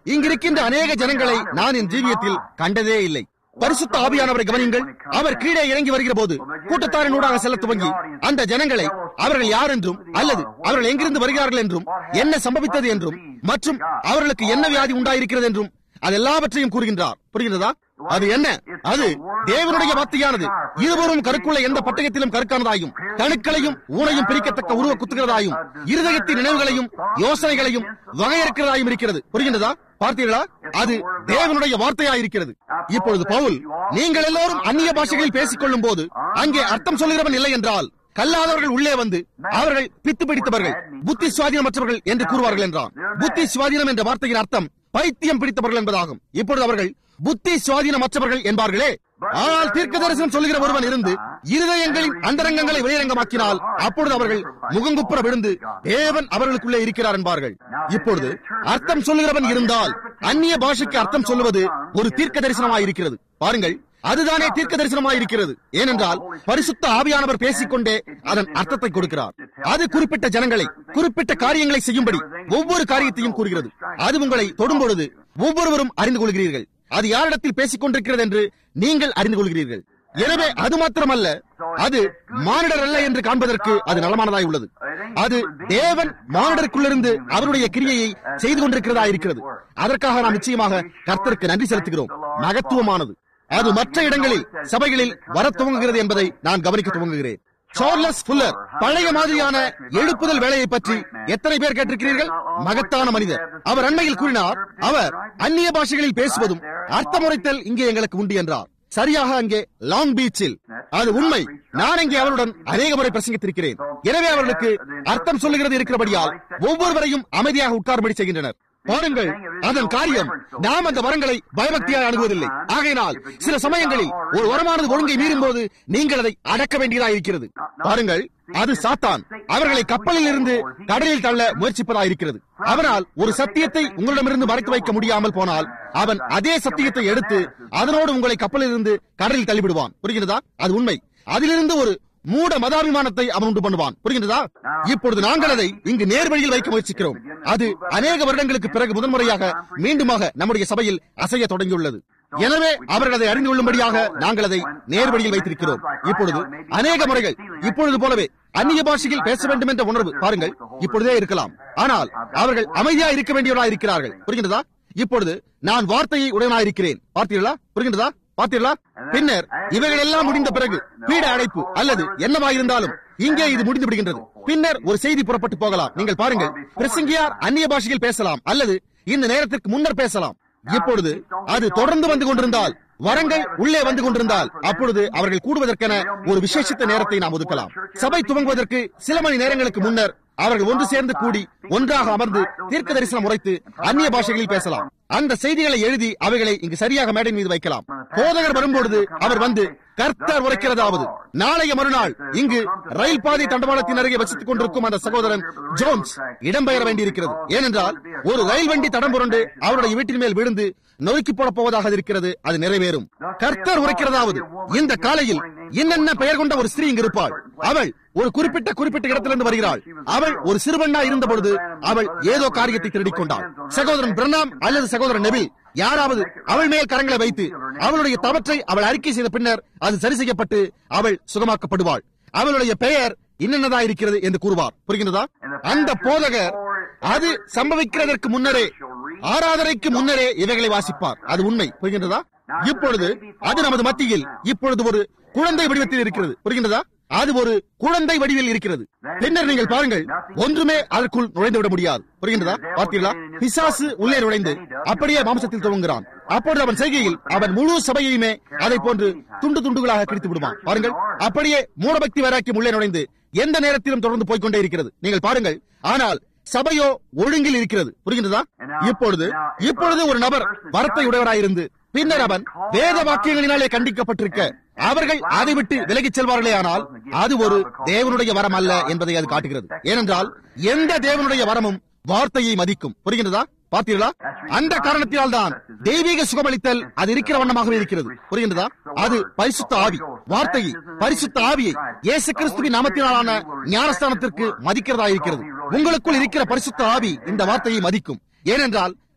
இங்கிருக்கின்ற அநேக ஜனங்களை நான் என் ஜீவியத்தில் கண்டதே இல்லை பரிசுத்த ஆவியானவரை கவனியுங்கள் அவர் கீழே இறங்கி வருகிற போது கூட்டத்தாரின் ஊடாக செல்ல துவங்கி அந்த ஜனங்களை அவர்கள் யார் என்றும் அல்லது அவர்கள் எங்கிருந்து வருகிறார்கள் என்றும் என்ன சம்பவித்தது என்றும் மற்றும் அவர்களுக்கு என்ன வியாதி உண்டாயிருக்கிறது என்றும் அது எல்லாவற்றையும் கூறுகின்றார் புரிகிறதா அது என்ன அது தேவனுடைய வார்த்தையானது இருவரும் கருக்குள்ள எந்த பட்டயத்திலும் கருக்கானதாயும் கணுக்களையும் ஊனையும் பிரிக்கத்தக்க உருவ குத்துகிறதாயும் இருதயத்தின் நினைவுகளையும் யோசனைகளையும் வகையறுக்கிறதாயும் இருக்கிறது புரிகின்றதா பார்த்தீர்களா அது தேவனுடைய வார்த்தையா இருக்கிறது இப்பொழுது பவுல் நீங்கள் எல்லோரும் அந்நிய பாஷைகளில் பேசிக் கொள்ளும் போது அங்கே அர்த்தம் சொல்கிறவன் இல்லை என்றால் கல்லாதவர்கள் உள்ளே வந்து அவர்கள் பித்து பிடித்தவர்கள் புத்தி சுவாதீனமற்றவர்கள் என்று கூறுவார்கள் என்றான் புத்தி சுவாதீனம் என்ற வார்த்தையின் அர்த்தம் பைத்தியம் பிடித்தவர்கள் என்பதாகும் இப்பொழுது அவர்கள் புத்தி சுவாதீனமற்றவர்கள் என்பார்களே ஆனால் தீர்க்க தரிசனம் சொல்லுகிற ஒருவன் இருந்து இருதயங்களின் அந்தரங்கங்களை வெளியரங்கமாக்கினால் அப்பொழுது அவர்கள் முகங்குப்புற விழுந்து தேவன் அவர்களுக்குள்ளே இருக்கிறார் என்பார்கள் இப்பொழுது அர்த்தம் சொல்லுகிறவன் இருந்தால் அந்நிய பாஷைக்கு அர்த்தம் சொல்லுவது ஒரு தீர்க்க தரிசனமாய் இருக்கிறது பாருங்கள் அதுதானே தீர்க்க தரிசனமாய் இருக்கிறது ஏனென்றால் பரிசுத்த ஆவியானவர் பேசிக்கொண்டே அதன் அர்த்தத்தை கொடுக்கிறார் அது குறிப்பிட்ட ஜனங்களை குறிப்பிட்ட காரியங்களை செய்யும்படி ஒவ்வொரு காரியத்தையும் கூறுகிறது அது உங்களை தொடும் பொழுது ஒவ்வொருவரும் அறிந்து கொள்கிறீர்கள் அது யாரிடத்தில் பேசிக் கொண்டிருக்கிறது என்று நீங்கள் அறிந்து கொள்கிறீர்கள் எனவே அது மாத்திரமல்ல அது மானிடர் அல்ல என்று காண்பதற்கு அது நலமானதாய் உள்ளது அது தேவன் மானிடருக்குள்ளிருந்து அவருடைய கிரியையை செய்து கொண்டிருக்கிறதா இருக்கிறது அதற்காக நாம் நிச்சயமாக கர்த்தருக்கு நன்றி செலுத்துகிறோம் மகத்துவமானது அது மற்ற இடங்களில் சபைகளில் வர துவங்குகிறது என்பதை நான் கவனிக்க துவங்குகிறேன் சார்லஸ் புல்லர் பழைய மாதிரியான எழுப்புதல் வேலையை பற்றி எத்தனை பேர் கேட்டிருக்கிறீர்கள் மகத்தான மனிதர் அவர் அண்மையில் கூறினார் அவர் அந்நிய பாஷைகளில் பேசுவதும் அர்த்தமுறைத்தல் இங்கே எங்களுக்கு உண்டு என்றார் சரியாக அங்கே லாங் பீச்சில் அது உண்மை நான் இங்கே அவருடன் அநேக முறை பிரசங்கித்திருக்கிறேன் எனவே அவர்களுக்கு அர்த்தம் சொல்லுகிறது இருக்கிறபடியால் ஒவ்வொருவரையும் அமைதியாக உட்கார்படி செய்கின்றனர் பாருங்கள் அதன் காரியம் நாம் அந்த வரங்களை பயபக்தியாக அணுகுவதில்லை ஆகையினால் சில சமயங்களில் ஒரு வரமானது ஒழுங்கை மீறும் போது நீங்கள் அதை அடக்க வேண்டியதாக இருக்கிறது பாருங்கள் அது சாத்தான் அவர்களை கப்பலில் இருந்து கடலில் தள்ள முயற்சிப்பதாக இருக்கிறது அவனால் ஒரு சத்தியத்தை உங்களிடமிருந்து மறைத்து வைக்க முடியாமல் போனால் அவன் அதே சத்தியத்தை எடுத்து அதனோடு உங்களை கப்பலில் இருந்து கடலில் தள்ளிவிடுவான் புரிகிறதா அது உண்மை அதிலிருந்து ஒரு மூட மதாபிமானத்தை அவன் உண்டு பண்ணுவான் புரிகின்றதா இப்பொழுது நாங்கள் அதை இங்கு நேர்வழியில் வைக்க முயற்சிக்கிறோம் அது அநேக வருடங்களுக்கு பிறகு முதன்முறையாக மீண்டுமாக நம்முடைய சபையில் அசைய தொடங்கியுள்ளது எனவே அவர்கள் அதை அறிந்து கொள்ளும்படியாக நாங்கள் அதை நேர்வழியில் வைத்திருக்கிறோம் இப்பொழுது அநேக முறைகள் இப்பொழுது போலவே அந்நிய பாஷையில் பேச வேண்டும் என்ற உணர்வு பாருங்கள் இப்பொழுதே இருக்கலாம் ஆனால் அவர்கள் அமைதியா இருக்க வேண்டியவர்களா இருக்கிறார்கள் புரிகின்றதா இப்பொழுது நான் வார்த்தையை உடனாயிருக்கிறேன் பார்த்தீர்களா புரிகின்றதா பார்த்தீர்களா பின்னர் இவைகள் எல்லாம் முடிந்த பிறகு பீட அழைப்பு அல்லது என்னவாயிருந்தாலும் இங்கே இது முடிந்து விடுகின்றது பின்னர் ஒரு செய்தி புறப்பட்டு போகலாம் நீங்கள் பாருங்கள் பிரசங்கியார் அந்நிய பாஷையில் பேசலாம் அல்லது இந்த நேரத்திற்கு முன்னர் பேசலாம் இப்பொழுது அது தொடர்ந்து வந்து கொண்டிருந்தால் வரங்கள் உள்ளே வந்து கொண்டிருந்தால் அப்பொழுது அவர்கள் கூடுவதற்கென ஒரு விசேஷித்த நேரத்தை நாம் ஒதுக்கலாம் சபை துவங்குவதற்கு சில மணி நேரங்களுக்கு முன்னர் அவர்கள் ஒன்று சேர்ந்து கூடி ஒன்றாக அமர்ந்து தீர்க்க தரிசனம் உரைத்து அந்நிய பாஷைகளில் பேசலாம் அந்த செய்திகளை எழுதி அவைகளை இங்கு சரியாக மேடை மீது வைக்கலாம் போதகர் வரும்பொழுது அவர் வந்து கர்த்தர் உரைக்கிறதாவது நாளைய மறுநாள் இங்கு ரயில் பாதை தண்டவாளத்தின் அருகே வசித்துக் கொண்டிருக்கும் அந்த சகோதரன் ஜோன்ஸ் இடம்பெயர வேண்டியிருக்கிறது ஏனென்றால் ஒரு ரயில் வண்டி தடம் புரண்டு அவருடைய வீட்டின் மேல் விழுந்து நொறுக்கி போடப் போவதாக இருக்கிறது அது நிறைவேறும் கர்த்தர் உரைக்கிறதாவது இந்த காலையில் என்னென்ன பெயர் கொண்ட ஒரு ஸ்திரீ இங்கு இருப்பாள் அவள் ஒரு குறிப்பிட்ட குறிப்பிட்ட இடத்திலிருந்து வருகிறாள் அவள் ஒரு சிறுவண்ணா இருந்த பொழுது அவள் ஏதோ காரியத்தை திருடிக் கொண்டாள் சகோதரன் பிரணாம் அல்லது சகோதரன் நெவில் யாராவது அவள் மேல் கரங்களை வைத்து அவளுடைய தவற்றை அவள் அறிக்கை செய்த பின்னர் அது சரி செய்யப்பட்டு அவள் சுகமாக்கப்படுவாள் அவளுடைய பெயர் இன்னென்னதா இருக்கிறது என்று கூறுவார் புரிகின்றதா அந்த போதகர் அது சம்பவிக்கிறதற்கு முன்னரே ஆராதனைக்கு முன்னரே இவைகளை வாசிப்பார் அது உண்மை புரிகின்றதா இப்பொழுது அது நமது மத்தியில் இப்பொழுது ஒரு குழந்தை வடிவத்தில் இருக்கிறது புரிகின்றதா அது ஒரு குழந்தை வடிவில் இருக்கிறது பின்னர் நீங்கள் பாருங்கள் ஒன்றுமே அதற்குள் நுழைந்து விட முடியாது புரிகின்றதா பார்த்தீர்களா பிசாசு உள்ளே நுழைந்து அப்படியே மாம்சத்தில் துவங்குகிறான் அப்பொழுது அவன் செய்கையில் அவன் முழு சபையுமே அதை போன்று துண்டு துண்டுகளாக கிழித்து விடுவான் பாருங்கள் அப்படியே மூடபக்தி வராக்கி உள்ளே நுழைந்து எந்த நேரத்திலும் தொடர்ந்து போய்கொண்டே இருக்கிறது நீங்கள் பாருங்கள் ஆனால் சபையோ ஒழுங்கில் இருக்கிறது புரிகின்றதா இப்பொழுது இப்பொழுது ஒரு நபர் வரத்தை உடையவராயிருந்து பின்னர் அவன் வேத வாக்கியங்களினாலே கண்டிக்கப்பட்டிருக்க அவர்கள் அதை விட்டு விலகிச் செல்வார்களே ஆனால் அது ஒரு தேவனுடைய வரம் அல்ல என்பதை அது காட்டுகிறது ஏனென்றால் எந்த தேவனுடைய வரமும் வார்த்தையை மதிக்கும் புரிகின்றதா பார்த்தீர்களா அந்த காரணத்தினால் தான் தெய்வீக சுகமளித்தல் அது இருக்கிற வண்ணமாகவே இருக்கிறது புரிகின்றதா அது பரிசுத்த ஆவி வார்த்தையை பரிசுத்த ஆவியை இயேசு கிறிஸ்துவின் நாமத்தினாலான ஞானஸ்தானத்திற்கு மதிக்கிறதா இருக்கிறது உங்களுக்குள் இருக்கிற பரிசுத்த ஆவி இந்த வார்த்தையை மதிக்கும் ஏனென்றால்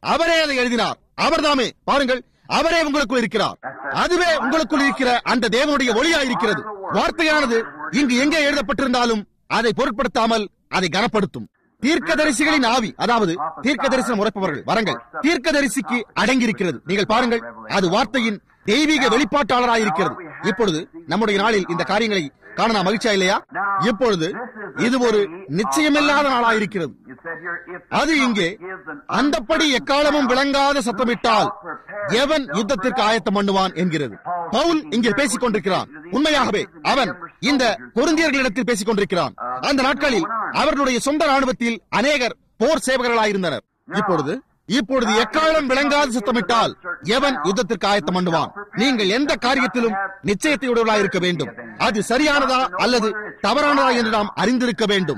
அவரே அதை எழுதினார் அவர்தாமே பாருங்கள் அவரே உங்களுக்குள் இருக்கிறார் அதுவே உங்களுக்குள் இருக்கிற அந்த தேவனுடைய ஒளியாயிருக்கிறது வார்த்தையானது இங்கு எங்கே எழுதப்பட்டிருந்தாலும் அதை பொருட்படுத்தாமல் அதை கனப்படுத்தும் தீர்க்கதரிசிகளின் ஆவி அதாவது தீர்க்க தரிசனம் உரைப்பவர்கள் வரங்கள் தீர்க்கதரிசிக்கு அடங்கியிருக்கிறது நீங்கள் பாருங்கள் அது வார்த்தையின் தெய்வீக வெளிப்பாட்டாளராயிருக்கிறது இப்பொழுது நம்முடைய நாளில் இந்த காரியங்களை காண நாம் மகிழ்ச்சியா இல்லையா இப்பொழுது இது ஒரு நிச்சயமில்லாத நாளாயிருக்கிறது அது இங்கே அந்தப்படி எக்காலமும் விளங்காத சத்தமிட்டால் எவன் யுத்தத்திற்கு ஆயத்தம் பண்ணுவான் என்கிறது பவுல் இங்கே பேசிக் கொண்டிருக்கிறான் உண்மையாகவே அவன் இந்த பொருந்தியர்களிடத்தில் பேசிக் கொண்டிருக்கிறான் அந்த நாட்களில் அவர்களுடைய சொந்த ராணுவத்தில் அநேகர் போர் சேவகர்களாயிருந்தனர் இப்பொழுது இப்பொழுது எக்காலம் விளங்காது சத்தமிட்டால் எவன் யுத்தத்திற்கு ஆயத்தம் பண்ணுவான் நீங்கள் எந்த காரியத்திலும் நிச்சயத்தை உடையவர்களாக இருக்க வேண்டும் அது சரியானதா அல்லது தவறானதா என்று நாம் அறிந்திருக்க வேண்டும்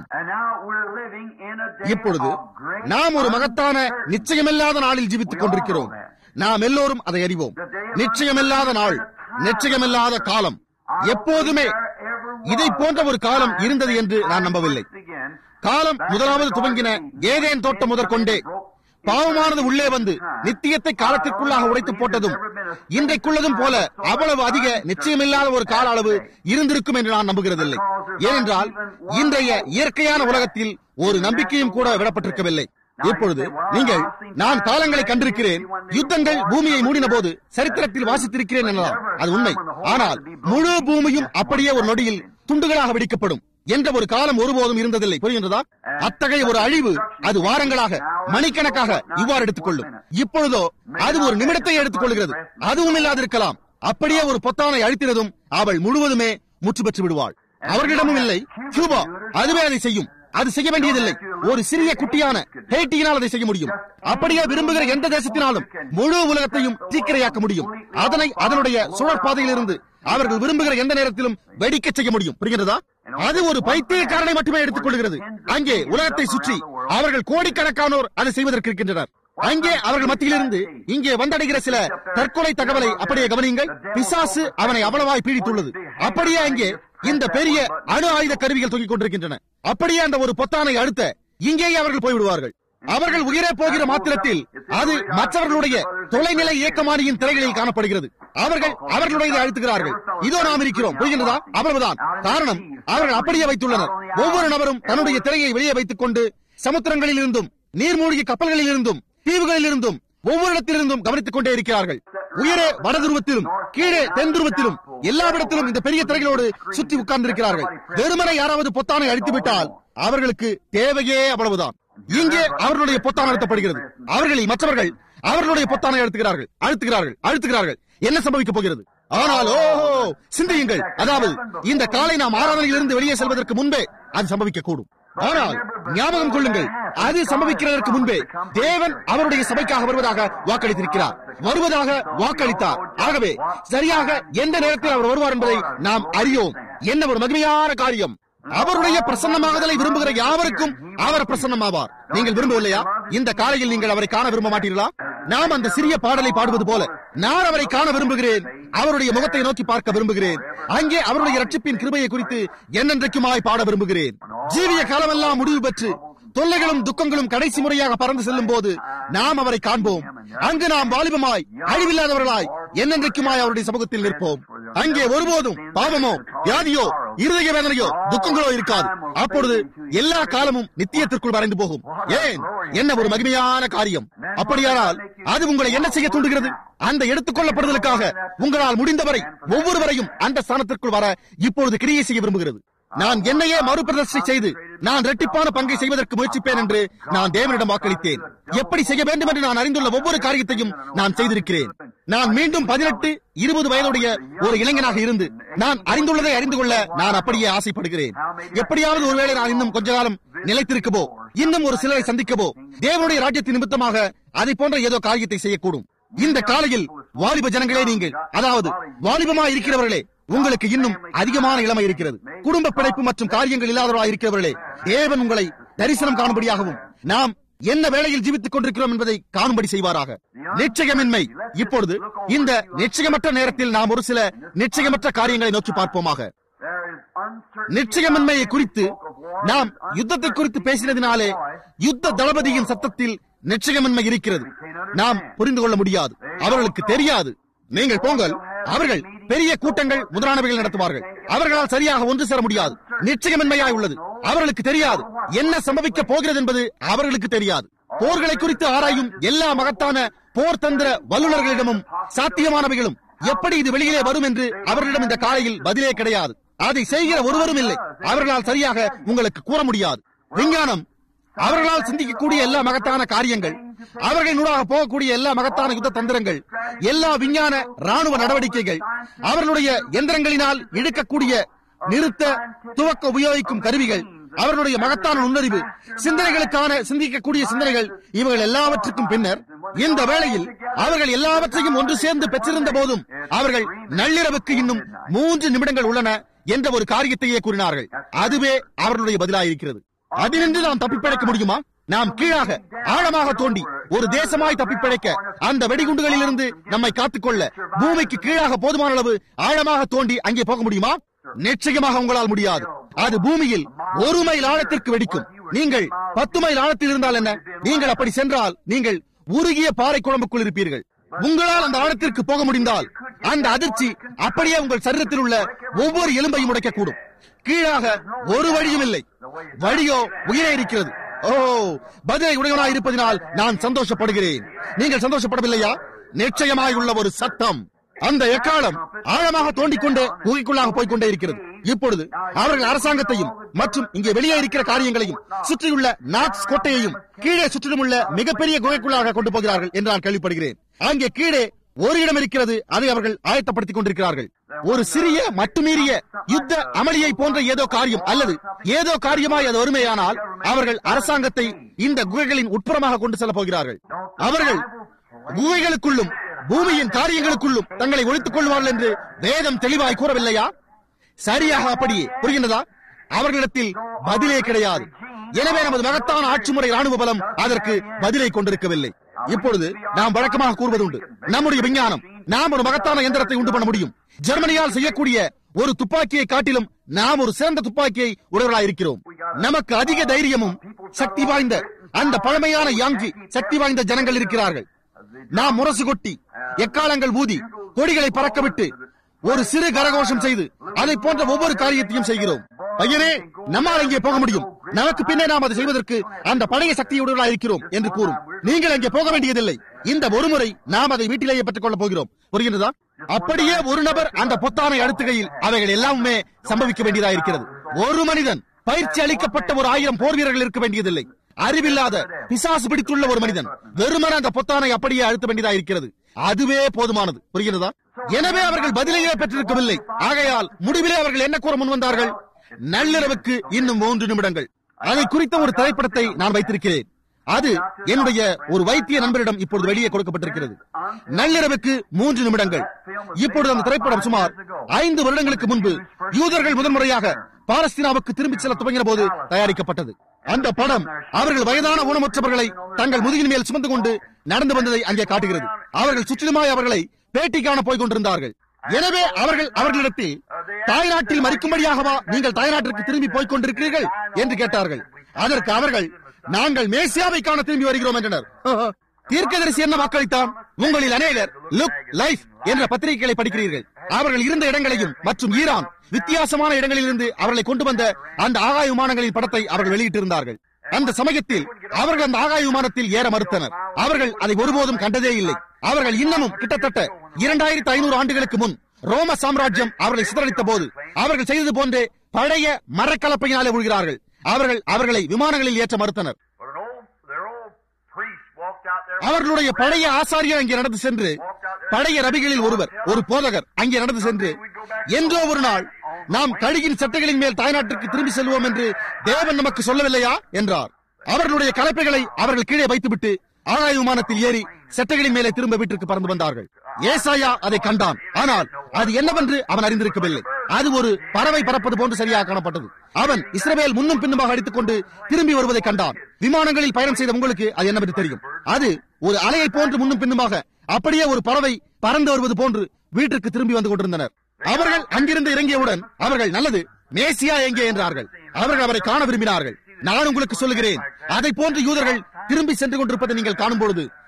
இப்பொழுது நாம் ஒரு மகத்தான நிச்சயமில்லாத நாளில் ஜீவித்துக் கொண்டிருக்கிறோம் நாம் எல்லோரும் அதை அறிவோம் நிச்சயமில்லாத நாள் நிச்சயமில்லாத காலம் எப்போதுமே இதை போன்ற ஒரு காலம் இருந்தது என்று நான் நம்பவில்லை காலம் முதலாவது துவங்கின ஏதேன் தோட்டம் முதற்கொண்டே பாவமானது உள்ளே வந்து நித்தியத்தை காலத்திற்குள்ளாக உடைத்து போட்டதும் இன்றைக்குள்ளதும் போல அவ்வளவு அதிக நிச்சயமில்லாத ஒரு கால அளவு இருந்திருக்கும் என்று நான் நம்புகிறதில்லை ஏனென்றால் இன்றைய இயற்கையான உலகத்தில் ஒரு நம்பிக்கையும் கூட விடப்பட்டிருக்கவில்லை இப்பொழுது நீங்கள் நான் காலங்களை கண்டிருக்கிறேன் யுத்தங்கள் பூமியை மூடின போது சரித்திரத்தில் வாசித்திருக்கிறேன் எனலாம் அது உண்மை ஆனால் முழு பூமியும் அப்படியே ஒரு நொடியில் துண்டுகளாக வெடிக்கப்படும் என்ற ஒரு காலம் ஒருபோதும் இருந்ததில்லை புரிகின்றதா அத்தகைய ஒரு அழிவு அது வாரங்களாக மணிக்கணக்காக இவ்வாறு எடுத்துக்கொள்ளும் இப்பொழுதோ அது ஒரு நிமிடத்தை எடுத்துக் கொள்கிறது அதுவும் இல்லாதிருக்கலாம் அப்படியே ஒரு பொத்தானை அழித்தினதும் அவள் முழுவதுமே முற்று பெற்று விடுவாள் அவர்களிடமும் இல்லை கியூபா அதுவே அதை செய்யும் அது செய்ய வேண்டியதில்லை ஒரு சிறிய குட்டியான ஹேட்டியினால் அதை செய்ய முடியும் அப்படியே விரும்புகிற எந்த தேசத்தினாலும் முழு உலகத்தையும் தீக்கிரையாக்க முடியும் அதனை அதனுடைய சுழற்பாதையில் இருந்து அவர்கள் விரும்புகிற எந்த நேரத்திலும் வெடிக்க செய்ய முடியும் புரிகிறதா அது ஒரு பைத்தியக்காரனை மட்டுமே எடுத்துக் கொள்கிறது அங்கே உலகத்தை சுற்றி அவர்கள் கோடிக்கணக்கானோர் அதை செய்வதற்கு இருக்கின்றனர் அங்கே அவர்கள் மத்தியிலிருந்து இங்கே வந்தடைகிற சில தற்கொலை தகவலை அப்படியே கவனியுங்கள் பிசாசு அவனை அவ்வளவாய் பீடித்துள்ளது அப்படியே அங்கே இந்த பெரிய அணு ஆயுத கருவிகள் தொங்கிக் கொண்டிருக்கின்றன அப்படியே அந்த ஒரு பொத்தானை அடுத்த இங்கேயே அவர்கள் போய்விடுவார்கள் அவர்கள் உயிரே போகிற மாத்திரத்தில் அது மற்றவர்களுடைய தொலைநிலை இயக்கமானியின் திரைகளில் காணப்படுகிறது அவர்கள் அவர்களுடைய அழுத்துகிறார்கள் இதோ நாம் இருக்கிறோம் புரிகின்றதா அவ்வளவுதான் காரணம் அவர்கள் அப்படியே வைத்துள்ளனர் ஒவ்வொரு நபரும் தன்னுடைய திரையை வெளியே வைத்துக் கொண்டு சமுத்திரங்களில் இருந்தும் நீர்மூழ்கி கப்பல்களில் இருந்தும் தீவுகளில் இருந்தும் ஒவ்வொரு இடத்திலிருந்தும் கவனித்துக் கொண்டே இருக்கிறார்கள் உயரே வடதுருவத்திலும் கீழே தென் துருவத்திலும் எல்லாவிடத்திலும் இந்த பெரிய திரைகளோடு சுற்றி உட்கார்ந்திருக்கிறார்கள் வெறுமனை யாராவது பொத்தானை அழித்துவிட்டால் அவர்களுக்கு தேவையே அவ்வளவுதான் இங்கே அவர்களுடைய பொத்தான் அழுத்தப்படுகிறது அவர்களில் மற்றவர்கள் அவர்களுடைய பொத்தானை அழுத்துகிறார்கள் அழுத்துகிறார்கள் அழுத்துகிறார்கள் என்ன சம்பவிக்கப் போகிறது ஆனால் ஓஹோ சிந்தியுங்கள் அதாவது இந்த காலை நாம் ஆராதனையிலிருந்து வெளியே செல்வதற்கு முன்பே அது சம்பவிக்க கூடும் ஆனால் ஞாபகம் கொள்ளுங்கள் அது சம்பவிக்கிறதற்கு முன்பே தேவன் அவருடைய சபைக்காக வருவதாக வாக்களித்திருக்கிறார் வருவதாக வாக்களித்தார் ஆகவே சரியாக எந்த நேரத்தில் அவர் வருவார் என்பதை நாம் அறியோம் என்ன ஒரு மகிமையான காரியம் அவருடைய பிரசன்னமாகுதலை விரும்புகிற யாவருக்கும் அவர் பிரசன்னமாவார் நீங்கள் விரும்பவில்லையா இந்த காலையில் நீங்கள் அவரை காண விரும்ப மாட்டீர்களா நாம் அந்த சிறிய பாடலை பாடுவது போல நான் அவரை காண விரும்புகிறேன் அவருடைய முகத்தை நோக்கி பார்க்க விரும்புகிறேன் அங்கே அவருடைய ரட்சிப்பின் கிருபையை குறித்து என்னென்றைக்குமாய் பாட விரும்புகிறேன் ஜீவிய காலமெல்லாம் முடிவு பெற்று தொல்லைகளும் துக்கங்களும் கடைசி முறையாக பறந்து செல்லும் போது நாம் அவரை காண்போம் அங்கு நாம் வாலிபமாய் அழிவில்லாதவர்களாய் என்னென்றைக்குமாய் அவருடைய சமூகத்தில் நிற்போம் அங்கே ஒருபோதும் பாவமோ வியாதியோ இருதய வேதனையோ துக்கங்களோ இருக்காது அப்பொழுது எல்லா காலமும் நித்தியத்திற்குள் மறைந்து போகும் ஏன் என்ன ஒரு மகிமையான காரியம் அப்படியானால் அது உங்களை என்ன செய்ய தூண்டுகிறது அந்த எடுத்துக் கொள்ளப்படுதலுக்காக உங்களால் முடிந்தவரை ஒவ்வொருவரையும் அந்த ஸ்தானத்திற்குள் வர இப்பொழுது கிரியை செய்ய விரும்புகிறது நான் என்னையே மறுபிரதர்ஷனை செய்து நான் இரட்டிப்பான பங்கை செய்வதற்கு முயற்சிப்பேன் என்று நான் தேவனிடம் வாக்களித்தேன் எப்படி செய்ய வேண்டும் என்று நான் அறிந்துள்ள ஒவ்வொரு காரியத்தையும் நான் செய்திருக்கிறேன் நான் மீண்டும் பதினெட்டு இருபது வயதுடைய ஒரு இளைஞனாக இருந்து நான் அறிந்துள்ளதை அறிந்து கொள்ள நான் அப்படியே ஆசைப்படுகிறேன் எப்படியாவது ஒருவேளை நான் இன்னும் கொஞ்ச காலம் நிலைத்திருக்கவோ இன்னும் ஒரு சிலரை சந்திக்கவோ தேவனுடைய ராஜ்யத்தின் நிமித்தமாக அதை போன்ற ஏதோ காரியத்தை செய்யக்கூடும் இந்த காலையில் வாலிப ஜனங்களே நீங்கள் அதாவது வாலிபமா இருக்கிறவர்களே உங்களுக்கு இன்னும் அதிகமான இளமை இருக்கிறது குடும்ப பிழைப்பு மற்றும் காரியங்கள் இல்லாதவர்களாக இருக்கிறவர்களே தேவன் உங்களை தரிசனம் காணும்படியாகவும் நாம் என்ன வேளையில் ஜீவித்துக் கொண்டிருக்கிறோம் என்பதை காணும்படி செய்வாராக நிச்சயமின்மை இப்பொழுது இந்த நிச்சயமற்ற நேரத்தில் நாம் ஒரு சில நிச்சயமற்ற காரியங்களை நோக்கி பார்ப்போமாக நிச்சயமின்மையை குறித்து நாம் யுத்தத்தை குறித்து பேசினதினாலே யுத்த தளபதியின் சத்தத்தில் நிச்சயமின்மை இருக்கிறது நாம் புரிந்து கொள்ள முடியாது அவர்களுக்கு தெரியாது நீங்கள் போங்கள் அவர்கள் பெரிய கூட்டங்கள் முதலானவைகள் நடத்துவார்கள் அவர்களால் சரியாக ஒன்று சேர முடியாது நிச்சயமின்மையாய் உள்ளது அவர்களுக்கு தெரியாது என்ன சம்பவிக்க போகிறது என்பது அவர்களுக்கு தெரியாது போர்களை குறித்து ஆராயும் எல்லா மகத்தான போர் தந்திர வல்லுநர்களிடமும் சாத்தியமானவைகளும் எப்படி இது வெளியிலே வரும் என்று அவர்களிடம் இந்த காலையில் பதிலே கிடையாது அதை செய்கிற ஒருவரும் இல்லை அவர்களால் சரியாக உங்களுக்கு கூற முடியாது விஞ்ஞானம் அவர்களால் சிந்திக்கக்கூடிய எல்லா மகத்தான காரியங்கள் அவர்களினூடாக போகக்கூடிய எல்லா மகத்தான யுத்த தந்திரங்கள் எல்லா விஞ்ஞான ராணுவ நடவடிக்கைகள் அவர்களுடைய எந்திரங்களினால் இழுக்கக்கூடிய நிறுத்த துவக்க உபயோகிக்கும் கருவிகள் அவர்களுடைய மகத்தான நுண்ணறிவு சிந்தனைகளுக்கான சிந்திக்கக்கூடிய சிந்தனைகள் இவர்கள் எல்லாவற்றுக்கும் பின்னர் இந்த வேளையில் அவர்கள் எல்லாவற்றையும் ஒன்று சேர்ந்து பெற்றிருந்த போதும் அவர்கள் நள்ளிரவுக்கு இன்னும் மூன்று நிமிடங்கள் உள்ளன என்ற ஒரு காரியத்தையே கூறினார்கள் அதுவே அவர்களுடைய பதிலாயிருக்கிறது அதினின்று நாம் தப்பிப்பிழைக்க முடியுமா நாம் கீழாக ஆழமாக தோண்டி ஒரு தேசமாய் தப்பிப்பிழைக்க அந்த வெடிகுண்டுகளிலிருந்து நம்மை காத்துக்கொள்ள பூமிக்கு கீழாக போதுமான அளவு ஆழமாக தோண்டி அங்கே போக முடியுமா நிச்சயமாக உங்களால் முடியாது அது பூமியில் ஒரு மைல் ஆழத்திற்கு வெடிக்கும் நீங்கள் பத்து மைல் ஆழத்தில் இருந்தால் என்ன நீங்கள் அப்படி சென்றால் நீங்கள் உருகிய பாறை குழம்புக்குள் இருப்பீர்கள் உங்களால் அந்த ஆழத்திற்கு போக முடிந்தால் அந்த அதிர்ச்சி அப்படியே உங்கள் சரீரத்தில் உள்ள ஒவ்வொரு எலும்பையும் உடைக்கக்கூடும் கீழாக ஒரு வழியும் இல்லை வழியோ உயிரே இருக்கிறது ஓ பதிலை உடையவனாய் இருப்பதினால் நான் சந்தோஷப்படுகிறேன் நீங்கள் சந்தோஷப்படவில்லையா நிச்சயமாய் உள்ள ஒரு சத்தம் அந்த எக்காலம் ஆழமாக தோண்டிக் கொண்டு குகைக்குள்ளாக போய்க் கொண்டே இருக்கிறது இப்பொழுது அவர்கள் அரசாங்கத்தையும் மற்றும் இங்கே வெளியே இருக்கிற காரியங்களையும் சுற்றியுள்ள நாக்ஸ் கோட்டையையும் கீழே சுற்றிலும் உள்ள மிகப்பெரிய குகைக்குள்ளாக கொண்டு போகிறார்கள் என்று நான் கேள்விப்படுகிறேன் அங்கே கீழே ஒரு இடம் இருக்கிறது அதை அவர்கள் ஆயத்தப்படுத்திக் கொண்டிருக்கிறார்கள் ஒரு சிறிய மட்டுமீறிய யுத்த அமளியை போன்ற ஏதோ காரியம் அல்லது ஏதோ காரியமாய் அது வறுமையானால் அவர்கள் அரசாங்கத்தை இந்த குகைகளின் உட்புறமாக கொண்டு செல்ல போகிறார்கள் அவர்கள் குகைகளுக்குள்ளும் பூமியின் காரியங்களுக்குள்ளும் தங்களை ஒழித்துக் கொள்வார்கள் என்று வேதம் தெளிவாய் கூறவில்லையா சரியாக அப்படியே புரிகின்றதா அவர்களிடத்தில் பதிலே கிடையாது எனவே நமது மகத்தான ஆட்சி முறை ராணுவ பலம் அதற்கு பதிலை கொண்டிருக்கவில்லை இப்பொழுது நாம் வழக்கமாக கூறுவதுண்டு நம்முடைய விஞ்ஞானம் நாம் ஒரு மகத்தான எந்திரத்தை உண்டு பண்ண முடியும் ஜெர்மனியால் செய்யக்கூடிய ஒரு துப்பாக்கியை காட்டிலும் நாம் ஒரு சிறந்த துப்பாக்கியை உடையவர்களாக இருக்கிறோம் நமக்கு அதிக தைரியமும் சக்தி வாய்ந்த அந்த பழமையான யாங்கி சக்தி வாய்ந்த ஜனங்கள் இருக்கிறார்கள் நாம் முரசு கொட்டி எக்காலங்கள் ஊதி கொடிகளை பறக்கவிட்டு ஒரு சிறு கரகோஷம் செய்து அதை போன்ற ஒவ்வொரு காரியத்தையும் செய்கிறோம் பையனே நம்மால் இங்கே போக முடியும் நமக்கு பின்னே நாம் அதை செய்வதற்கு அந்த பழைய சக்தியுடனாக இருக்கிறோம் என்று கூறும் நீங்கள் அங்கே போக வேண்டியதில்லை இந்த ஒரு முறை நாம் அதை வீட்டிலேயே பெற்றுக் கொள்ளப் போகிறோம் புரிகிறதா அப்படியே ஒரு நபர் அந்த பொத்தானை அழுத்துகையில் அவைகள் எல்லாமே சம்பவிக்க வேண்டியதாக இருக்கிறது ஒரு மனிதன் பயிற்சி அளிக்கப்பட்ட ஒரு ஆயிரம் போர் வீரர்கள் இருக்க வேண்டியதில்லை அறிவில்லாத பிசாசு பிடித்துள்ள ஒரு மனிதன் வெறுமன அந்த பொத்தானை அப்படியே அழுத்த வேண்டியதாக இருக்கிறது அதுவே போதுமானது புரிகிறதா எனவே அவர்கள் பதிலையே பெற்றிருக்கவில்லை ஆகையால் முடிவிலே அவர்கள் என்ன கூற முன் வந்தார்கள் நள்ளிரவுக்கு இன்னும் மூன்று நிமிடங்கள் அதை குறித்த ஒரு திரைப்படத்தை நான் வைத்திருக்கிறேன் அது என்னுடைய ஒரு வைத்திய நண்பரிடம் இப்பொழுது வெளியே கொடுக்கப்பட்டிருக்கிறது நள்ளிரவுக்கு மூன்று நிமிடங்கள் இப்பொழுது அந்த திரைப்படம் சுமார் ஐந்து வருடங்களுக்கு முன்பு யூதர்கள் முதன்முறையாக பாலஸ்தீனாவுக்கு திரும்பிச் செல்ல துவங்கின போது தயாரிக்கப்பட்டது அந்த படம் அவர்கள் வயதான ஊனமுற்றவர்களை தங்கள் முதுகின் மேல் சுமந்து கொண்டு நடந்து வந்ததை அங்கே காட்டுகிறது அவர்கள் சுற்றிலுமாய் அவர்களை பேட்டி காண போய் கொண்டிருந்தார்கள் எனவே அவர்கள் அவர்களிடத்தில் தாய்நாட்டில் மறிக்கும்படியாகவா நீங்கள் தாய்நாட்டிற்கு திரும்பி போய்க் கொண்டிருக்கிறீர்கள் என்று கேட்டார்கள் அதற்கு அவர்கள் நாங்கள் மேசியாவை காண திரும்பி வருகிறோம் என்றனர் தீர்க்கதரிசி என்ன வாக்களித்தான் உங்களில் அநேகர் லுக் லைஃப் என்ற பத்திரிகைகளை படிக்கிறீர்கள் அவர்கள் இருந்த இடங்களையும் மற்றும் ஈரான் வித்தியாசமான இடங்களிலிருந்து அவர்களை கொண்டு வந்த அந்த ஆகாய விமானங்களின் படத்தை அவர்கள் வெளியிட்டிருந்தார்கள் அந்த சமயத்தில் அவர்கள் அந்த ஆகாய விமானத்தில் ஏற மறுத்தனர் அவர்கள் அதை ஒருபோதும் கண்டதே இல்லை அவர்கள் இன்னமும் கிட்டத்தட்ட இரண்டாயிரத்தி ஐநூறு ஆண்டுகளுக்கு முன் ரோம சாம்ராஜ்யம் அவர்களை சிதறடித்த போது அவர்கள் செய்தது போன்றே பழைய மரக்கலப்பையினாலே விழுகிறார்கள் அவர்கள் அவர்களை விமானங்களில் ஏற்ற மறுத்தனர் But an old, their old priest walked out there. அவர்களுடைய பழைய ஆசாரியர் அங்கே நடந்து சென்று பழைய ரபிகளில் ஒருவர் ஒரு போதகர் அங்கே நடந்து சென்று என்றோ ஒரு நாள் நாம் கழுகின் சட்டைகளின் மேல் தாய்நாட்டிற்கு திரும்பி செல்வோம் என்று தேவன் நமக்கு சொல்லவில்லையா என்றார் அவர்களுடைய கலப்பைகளை அவர்கள் கீழே வைத்துவிட்டு ஆகாய விமானத்தில் ஏறி சட்டைகளின் மேலே திரும்ப வீட்டிற்கு பறந்து வந்தார்கள் ஏசாயா அதை கண்டான் ஆனால் அது என்னவென்று அவன் அறிந்திருக்கவில்லை அது ஒரு பறவை பறப்பது போன்று சரியாக காணப்பட்டது அவன் இஸ்ரவேல் முன்னும் பின்னுமாக அடித்துக் கொண்டு திரும்பி வருவதை கண்டான் விமானங்களில் பயணம் செய்த உங்களுக்கு அது என்னவென்று தெரியும் அது ஒரு அலையை போன்று முன்னும் பின்னுமாக அப்படியே ஒரு பறவை பறந்து வருவது போன்று வீட்டிற்கு திரும்பி வந்து கொண்டிருந்தனர் அவர்கள் அங்கிருந்து இறங்கியவுடன் அவர்கள் நல்லது மேசியா எங்கே என்றார்கள் அவர்கள் அவரை காண விரும்பினார்கள் நான் உங்களுக்கு சொல்லுகிறேன் அதை போன்று யூதர்கள் திரும்பி சென்று கொண்டிருப்பதை நீங்கள் காணும் பொழுது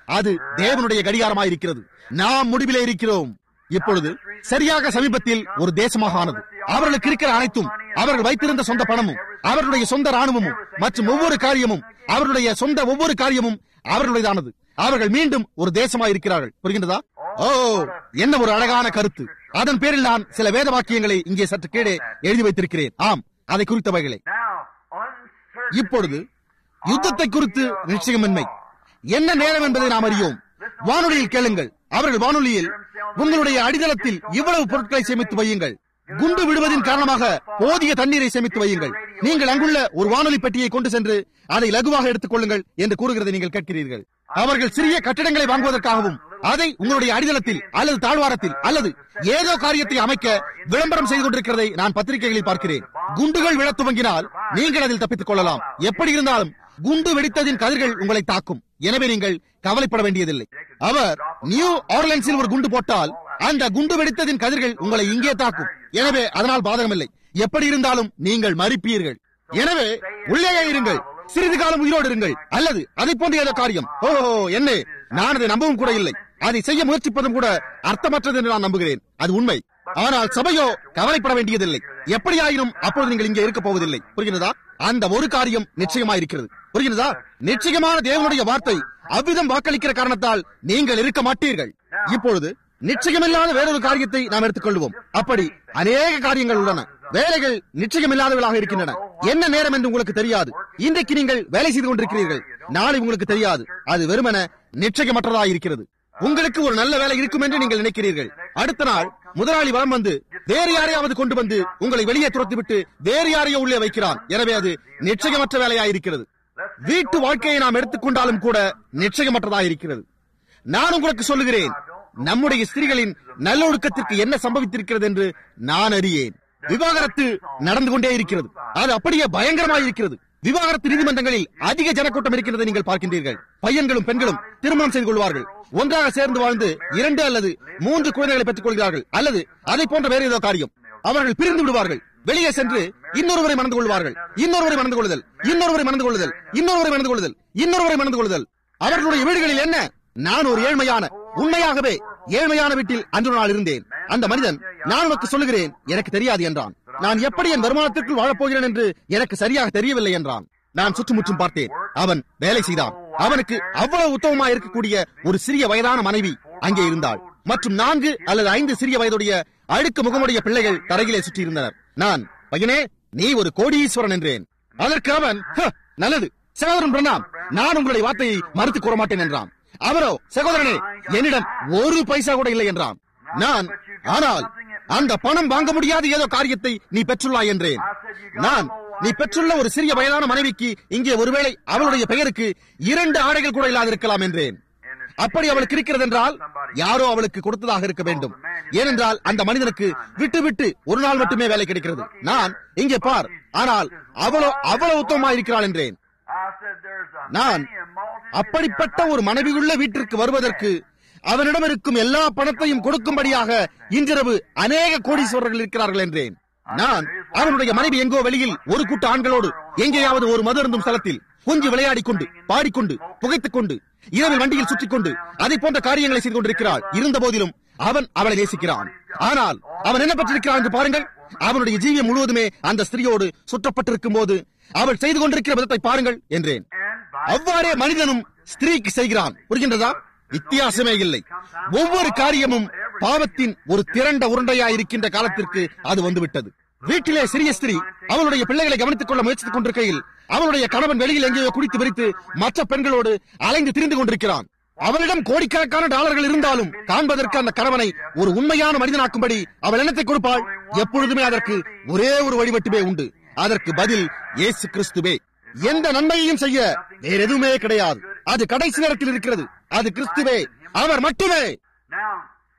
அது தேவனுடைய கடிகாரமாயிருக்கிறது நாம் முடிவிலே இருக்கிறோம் இப்பொழுது சரியாக சமீபத்தில் ஒரு தேசமாக ஆனது அவர்களுக்கு இருக்கிற அனைத்தும் அவர்கள் வைத்திருந்த சொந்த பணமும் அவர்களுடைய சொந்த ராணுவமும் மற்றும் ஒவ்வொரு காரியமும் அவர்களுடைய சொந்த ஒவ்வொரு காரியமும் அவர்களுடையதானது அவர்கள் மீண்டும் ஒரு தேசமாக இருக்கிறார்கள் புரிகின்றதா ஓ என்ன ஒரு அழகான கருத்து அதன் பேரில் நான் சில வேத வாக்கியங்களை இங்கே சற்று கீழே எழுதி வைத்திருக்கிறேன் ஆம் அதை குறித்தவைகளே Now, uncertainty இப்பொழுது யுத்தத்தை குறித்து நிச்சயமின்மை என்ன நேரம் என்பதை நாம் அறியோம் வானொலியில் கேளுங்கள் அவர்கள் வானொலியில் உங்களுடைய அடித்தளத்தில் இவ்வளவு பொருட்களை சேமித்து வையுங்கள் குண்டு விடுவதின் காரணமாக போதிய தண்ணீரை சேமித்து வையுங்கள் நீங்கள் அங்குள்ள ஒரு வானொலி பெட்டியை கொண்டு சென்று அதை லகுவாக எடுத்துக் கொள்ளுங்கள் என்று கூறுகிறதை நீங்கள் கேட்கிறீர்கள் அவர்கள் சிறிய கட்டிடங்களை வாங்குவதற்காகவும் அதை உங்களுடைய அடித்தளத்தில் அல்லது தாழ்வாரத்தில் அல்லது ஏதோ காரியத்தை அமைக்க விளம்பரம் செய்து கொண்டிருக்கிறதை நான் பத்திரிகைகளில் பார்க்கிறேன் குண்டுகள் விழத் துவங்கினால் நீங்கள் அதில் தப்பித்துக் கொள்ளலாம் எப்படி இருந்தாலும் குண்டு வெடித்ததின் கதிர்கள் உங்களை தாக்கும் எனவே நீங்கள் கவலைப்பட வேண்டியதில்லை அவர் நியூ ஆர்லன்ஸில் ஒரு குண்டு போட்டால் அந்த குண்டு வெடித்ததின் கதிர்கள் உங்களை இங்கே தாக்கும் எனவே அதனால் பாதகமில்லை எப்படி இருந்தாலும் நீங்கள் மறிப்பீர்கள் எனவே உள்ளேயே இருங்கள் சிறிது காலம் உயிரோடு இருங்கள் அல்லது அதை போன்ற ஏதோ காரியம் ஓ என்ன நான் அதை நம்பவும் கூட இல்லை அதை செய்ய முயற்சிப்பதும் கூட அர்த்தமற்றது என்று நான் நம்புகிறேன் அது உண்மை ஆனால் சபையோ கவலைப்பட வேண்டியதில்லை எப்படியாயினும் அப்பொழுது நீங்கள் இங்கே இருக்க போவதில்லை புரிகிறதா அந்த ஒரு காரியம் நிச்சயமாயிருக்கிறது புரிகிறதா நிச்சயமான தேவனுடைய வார்த்தை அவ்விதம் வாக்களிக்கிற காரணத்தால் நீங்கள் இருக்க மாட்டீர்கள் இப்பொழுது நிச்சயமில்லாத வேறொரு காரியத்தை நாம் எடுத்துக்கொள்வோம் அப்படி அநேக காரியங்கள் உள்ளன வேலைகள் நிச்சயமில்லாதவர்களாக இருக்கின்றன என்ன நேரம் என்று உங்களுக்கு தெரியாது இன்றைக்கு நீங்கள் வேலை செய்து கொண்டிருக்கிறீர்கள் நாளை உங்களுக்கு தெரியாது அது வெறுமன நிச்சயமற்றதாக இருக்கிறது உங்களுக்கு ஒரு நல்ல வேலை இருக்கும் என்று நீங்கள் நினைக்கிறீர்கள் அடுத்த நாள் முதலாளி வரம் வந்து வேறு யாரையாவது கொண்டு வந்து உங்களை வெளியே துரத்திவிட்டு வேறு யாரையோ உள்ளே வைக்கிறான் எனவே அது நிச்சயமற்ற வேலையாக இருக்கிறது வீட்டு வாழ்க்கையை நாம் எடுத்துக்கொண்டாலும் கூட நிச்சயமற்றதாக இருக்கிறது நான் உங்களுக்கு சொல்லுகிறேன் நம்முடைய ஸ்திரீகளின் நல்லொழுக்கத்திற்கு என்ன சம்பவித்திருக்கிறது என்று நான் அறியேன் விவாகரத்து நடந்து கொண்டே இருக்கிறது அது அப்படியே பயங்கரமாக இருக்கிறது விவாகரத்து நீதிமன்றங்களில் அதிக ஜனக்கூட்டம் இருக்கிறதை நீங்கள் பார்க்கின்றீர்கள் பையன்களும் பெண்களும் திருமணம் செய்து கொள்வார்கள் ஒன்றாக சேர்ந்து வாழ்ந்து இரண்டு அல்லது மூன்று குழந்தைகளை பெற்றுக் கொள்கிறார்கள் அல்லது அதை போன்ற வேறு ஏதோ காரியம் அவர்கள் பிரிந்து விடுவார்கள் வெளியே சென்று இன்னொருவரை மணந்து கொள்வார்கள் இன்னொருவரை மணந்து கொள்ளுதல் இன்னொருவரை மணந்து கொள்ளுதல் இன்னொருவரை மணந்து கொள்ளுதல் இன்னொருவரை மணந்து கொள்ளுதல் அவர்களுடைய வீடுகளில் என்ன நான் ஒரு ஏழ்மையான உண்மையாகவே ஏழ்மையான வீட்டில் அன்று நாள் இருந்தேன் அந்த மனிதன் நான் உனக்கு சொல்லுகிறேன் எனக்கு தெரியாது என்றான் நான் எப்படி என் வருமானத்திற்குள் வாழப்போகிறேன் என்று எனக்கு சரியாக தெரியவில்லை என்றான் நான் சுற்றுமுற்றும் பார்த்தேன் அவன் வேலை செய்தான் அவனுக்கு அவ்வளவு உத்தமமா இருக்கக்கூடிய ஒரு சிறிய வயதான மனைவி அங்கே இருந்தாள் மற்றும் நான்கு அல்லது ஐந்து சிறிய வயதுடைய அழுக்கு முகமுடைய பிள்ளைகள் தரையிலே சுற்றி இருந்தனர் நான் பையனே நீ ஒரு கோடீஸ்வரன் என்றேன் அதற்கு அவன் "ஹ, நல்லது சகோதரன் பிரணாம் நான் உங்களுடைய வார்த்தையை மறுத்து கூற மாட்டேன் என்றான் அவரோ சகோதரனே என்னிடம் ஒரு பைசா கூட இல்லை என்றான் நான் ஆனால் அந்த பணம் வாங்க முடியாத ஏதோ காரியத்தை நீ பெற்றுள்ளாய் என்றேன் நான் நீ பெற்றுள்ள ஒரு சிறிய வயதான மனைவிக்கு இங்கே ஒருவேளை அவளுடைய பெயருக்கு இரண்டு ஆடைகள் கூட இல்லாதிருக்கலாம் என்றேன் அப்படி அவளுக்கு இருக்கிறது என்றால் யாரோ அவளுக்கு கொடுத்ததாக இருக்க வேண்டும் ஏனென்றால் அந்த மனிதனுக்கு விட்டு விட்டு ஒரு நாள் மட்டுமே வேலை கிடைக்கிறது நான் இங்கே பார் ஆனால் அவளோ அவ்வளவு உத்தமமா இருக்கிறாள் என்றேன் I said there's a நான் many and multitude அப்படிப்பட்ட ஒரு மனைவியுள்ள வீட்டிற்கு வருவதற்கு அவனிடம் இருக்கும் எல்லா பணத்தையும் கொடுக்கும்படியாக இன்றிரவு அநேக கோடீஸ்வரர்கள் இருக்கிறார்கள் என்றேன் நான் அவனுடைய மனைவி எங்கோ வெளியில் ஒரு கூட்ட ஆண்களோடு எங்கேயாவது ஒரு மது அருந்தும் ஸ்தலத்தில் கொஞ்சம் விளையாடிக் கொண்டு பாடிக்கொண்டு புகைத்துக் கொண்டு இரவில் வண்டியில் சுற்றிக் கொண்டு அதை போன்ற காரியங்களை செய்து கொண்டிருக்கிறாள் இருந்த போதிலும் அவன் அவளை நேசிக்கிறான் ஆனால் அவன் என்ன பெற்றிருக்கிறான் என்று பாருங்கள் அவனுடைய ஜீவியம் முழுவதுமே அந்த ஸ்திரியோடு சுற்றப்பட்டிருக்கும் போது அவள் செய்து கொண்டிருக்கிற விதத்தை பாருங்கள் என்றேன் அவ்வாறே மனிதனும் ஸ்திரீக்கு செய்கிறான் புரிகின்றதா வித்தியாசமே இல்லை ஒவ்வொரு காரியமும் பாவத்தின் ஒரு திரண்ட உருண்டையா இருக்கின்ற காலத்திற்கு அது வந்துவிட்டது வீட்டிலே சிறிய ஸ்திரீ அவளுடைய பிள்ளைகளை கவனித்துக் கொள்ள முயற்சித்துக் கொண்டிருக்கையில் அவளுடைய கணவன் வெளியில் எங்கேயோ குடித்து விரித்து மற்ற பெண்களோடு அலைந்து திரிந்து கொண்டிருக்கிறான் அவளிடம் கோடிக்கணக்கான டாலர்கள் இருந்தாலும் காண்பதற்கு அந்த கணவனை ஒரு உண்மையான மனிதனாக்கும்படி அவள் எண்ணத்தை கொடுப்பாள் எப்பொழுதுமே அதற்கு ஒரே ஒரு வழி மட்டுமே உண்டு அதற்கு பதில் இயேசு கிறிஸ்துவே எந்த நன்மையையும் செய்ய வேற எதுவுமே கிடையாது அது கடைசி நேரத்தில் இருக்கிறது அது கிறிஸ்துவே அவர் மட்டுமே Now,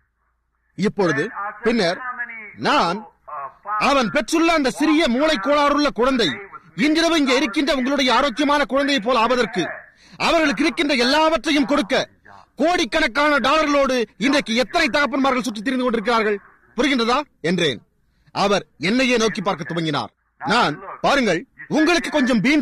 இப்பொழுது I said, பின்னர் how many நான் uh, five அவன் பெற்றுள்ள அந்த சிறிய மூளை கோளாறுள்ள குழந்தை இன்றிரவு இங்கே இருக்கின்ற உங்களுடைய ஆரோக்கியமான குழந்தையை போல் ஆவதற்கு அவர்களுக்கு இருக்கின்ற எல்லாவற்றையும் கொடுக்க கோடிக்கணக்கான டாலர்களோடு இன்றைக்கு எத்தனை தகப்பன்மார்கள் சுற்றித் திரிந்து கொண்டிருக்கிறார்கள் புரிகின்றதா என்றேன் அவர் என்னையே நோக்கி பார்க்க துவங்கினார் நான் பாருங்கள் உங்களுக்கு கொஞ்சம் பீன்ஸும்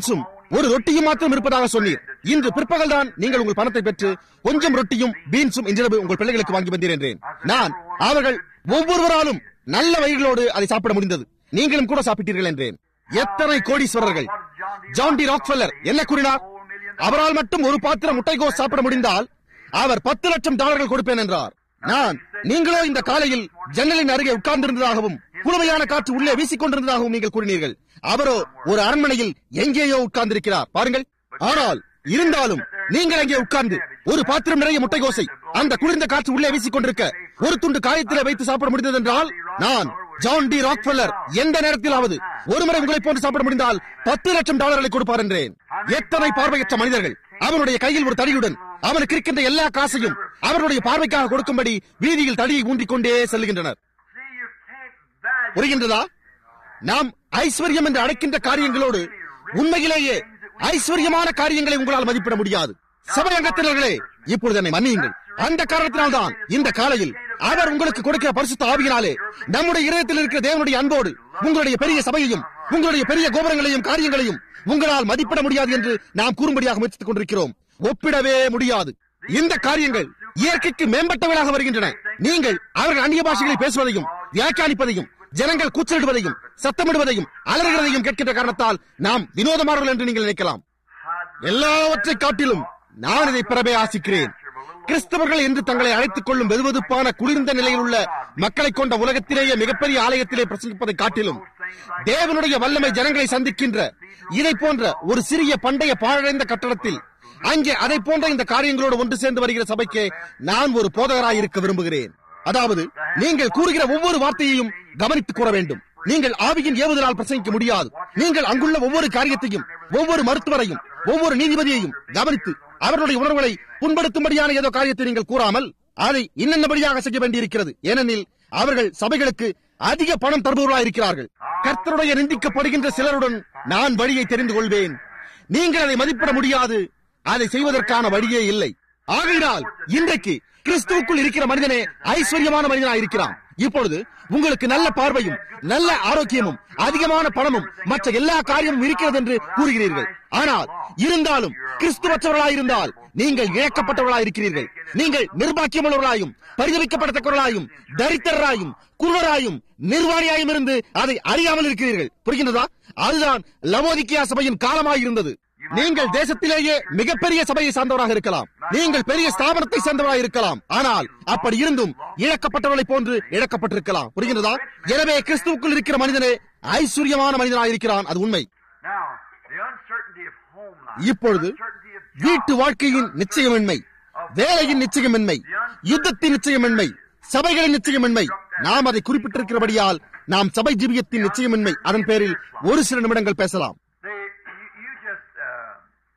ஒரு ரொட்டியும் மாத்திரம் இருப்பதாக சொன்னீர் இன்று பிற்பகல் தான் நீங்கள் உங்கள் பணத்தை பெற்று கொஞ்சம் ரொட்டியும் பீன்ஸும் இன்றிரவு உங்கள் பிள்ளைகளுக்கு வாங்கி வந்தீர் என்றேன் நான் அவர்கள் ஒவ்வொருவராலும் நல்ல வயிறுகளோடு அதை சாப்பிட முடிந்தது நீங்களும் கூட சாப்பிட்டீர்கள் என்றேன் எத்தனை கோடீஸ்வரர்கள் ஜான் டி ராக்ஃபெல்லர் என்ன கூறினார் அவரால் மட்டும் ஒரு பாத்திரம் முட்டைகோஸ் சாப்பிட முடிந்தால் அவர் பத்து லட்சம் டாலர்கள் கொடுப்பேன் என்றார் நான் நீங்களோ இந்த காலையில் ஜன்னலின் அருகே உட்கார்ந்திருந்ததாகவும் குளுமையான காற்று உள்ளே வீசிக் கொண்டிருந்ததாகவும் நீங்கள் கூறினீர்கள் அவரோ ஒரு அரண்மனையில் எங்கேயோ உட்கார்ந்திருக்கிறார் பாருங்கள் ஆனால் இருந்தாலும் நீங்கள் அங்கே உட்கார்ந்து ஒரு பாத்திரம் நிறைய முட்டைகோசை அந்த குளிர்ந்த காற்று உள்ளே வீசிக் கொண்டிருக்க ஒரு துண்டு காயத்திலே வைத்து சாப்பிட முடிந்தது என்றால் நான் ஜான் டி ராக்ஃபெல்லர் எந்த நேரத்திலாவது ஒருமுறை உங்களை போன்று சாப்பிட முடிந்தால் பத்து லட்சம் டாலர்களை கொடுப்பார் என்றேன் எத்தனை பார்வையற்ற மனிதர்கள் அவனுடைய கையில் ஒரு தடியுடன் அவனுக்கு இருக்கின்ற எல்லா காசையும் அவர்களுடைய பார்வைக்காக கொடுக்கும்படி வீதியில் தடியை ஊன்றிக் கொண்டே செல்கின்றனர் See, you can't value புரிகின்றதா நாம் ஐஸ்வர்யம் என்று அழைக்கின்ற காரியங்களோடு உண்மையிலேயே ஐஸ்வர்யமான காரியங்களை உங்களால் மதிப்பிட முடியாது சபை அங்கத்தினர்களே இப்பொழுது என்னை மன்னியுங்கள் அந்த காரணத்தினால்தான் இந்த காலையில் அவர் உங்களுக்கு கொடுக்கிற பரிசுத்த ஆவியினாலே நம்முடைய இதயத்தில் இருக்கிற தேவனுடைய அன்போடு உங்களுடைய பெரிய சபையையும் உங்களுடைய பெரிய கோபுரங்களையும் காரியங்களையும் உங்களால் மதிப்பிட முடியாது என்று நாம் கூறும்படியாக முயற்சித்துக் கொண்டிருக்கிறோம் ஒப்பிடவே முடியாது இந்த காரியங்கள் இயற்கைக்கு மேம்பட்டவர்களாக வருகின்றன நீங்கள் அவர்கள் அந்நிய பாஷைகளை பேசுவதையும் வியாக்கியானிப்பதையும் ஜனங்கள் கூச்சலிடுவதையும் சத்தமிடுவதையும் அலறுகிறதையும் கேட்கின்ற காரணத்தால் நாம் வினோதமானவர்கள் என்று நீங்கள் நினைக்கலாம் எல்லாவற்றை காட்டிலும் நான் இதை பெறவே ஆசிக்கிறேன் கிறிஸ்தவர்கள் என்று தங்களை அழைத்துக் கொள்ளும் வெதுவெதுப்பான குளிர்ந்த நிலையில் உள்ள மக்களை கொண்ட உலகத்திலேயே மிகப்பெரிய ஆலயத்திலே பிரசங்கிப்பதை காட்டிலும் தேவனுடைய வல்லமை ஜனங்களை சந்திக்கின்ற இதை போன்ற ஒரு சிறிய பண்டைய பாழடைந்த கட்டடத்தில் அங்கே அதை போன்ற இந்த காரியங்களோடு ஒன்று சேர்ந்து வருகிற சபைக்கு நான் ஒரு போதகராய் இருக்க விரும்புகிறேன் அதாவது நீங்கள் கூறுகிற ஒவ்வொரு வார்த்தையையும் கவனித்துக் கூற வேண்டும் நீங்கள் ஆவியின் ஏவுதலால் பிரசங்கிக்க முடியாது நீங்கள் அங்குள்ள ஒவ்வொரு காரியத்தையும் ஒவ்வொரு மருத்துவரையும் ஒவ்வொரு நீதிபதியையும் கவனித்து அவர்களுடைய உணர்வுகளை புண்படுத்தும்படியான ஏதோ காரியத்தை நீங்கள் கூறாமல் அதை இன்னென்னபடியாக செய்ய வேண்டியிருக்கிறது ஏனெனில் அவர்கள் சபைகளுக்கு அதிக பணம் தருபவர்களாக இருக்கிறார்கள் கர்த்தருடைய நிந்திக்கப்படுகின்ற சிலருடன் நான் வழியை தெரிந்து கொள்வேன் நீங்கள் அதை மதிப்பிட முடியாது அதை செய்வதற்கான வழியே இல்லை ஆகையினால் இன்றைக்கு கிறிஸ்துவுக்குள் இருக்கிற மனிதனே ஐஸ்வர்யமான மனிதனாக இருக்கிறான் இப்பொழுது உங்களுக்கு நல்ல பார்வையும் நல்ல ஆரோக்கியமும் அதிகமான பணமும் மற்ற எல்லா காரியமும் இருக்கிறது என்று கூறுகிறீர்கள் ஆனால் இருந்தாலும் கிறிஸ்துவற்றவர்களாயிருந்தால் நீங்கள் இழக்கப்பட்டவர்களாய் இருக்கிறீர்கள் நீங்கள் நிர்பாக்கியமுள்ளவர்களாயும் பரிதவிக்கப்படத்தக்கவர்களாயும் தரித்திரராயும் குருவராயும் நிர்வாணியாயும் இருந்து அதை அறியாமல் இருக்கிறீர்கள் புரிகின்றதா அதுதான் லவோதிக்கியா சபையின் காலமாயிருந்தது நீங்கள் தேசத்திலேயே மிகப்பெரிய சபையை சார்ந்தவராக இருக்கலாம் நீங்கள் பெரிய ஸ்தாபனத்தை சேர்ந்தவராக இருக்கலாம் ஆனால் அப்படி இருந்தும் இழக்கப்பட்டவர்களைப் போன்று இழக்கப்பட்டிருக்கலாம் புரிகிறதா எனவே கிறிஸ்துவுக்குள் இருக்கிற மனிதனே ஐஸ்வர்யமான மனிதனாக இருக்கிறான் அது உண்மை Now, the uncertainty of home life, இப்பொழுது uncertainty of job, வீட்டு வாழ்க்கையின் நிச்சயமின்மை வேலையின் நிச்சயமின்மை யுத்தத்தின் நிச்சயமின்மை சபைகளின் நிச்சயமின்மை நாம் அதை குறிப்பிட்டிருக்கிறபடியால் நாம் சபை ஜீவியத்தின் நிச்சயமின்மை அதன் பேரில் ஒரு சில நிமிடங்கள் பேசலாம் they, you, you just, uh,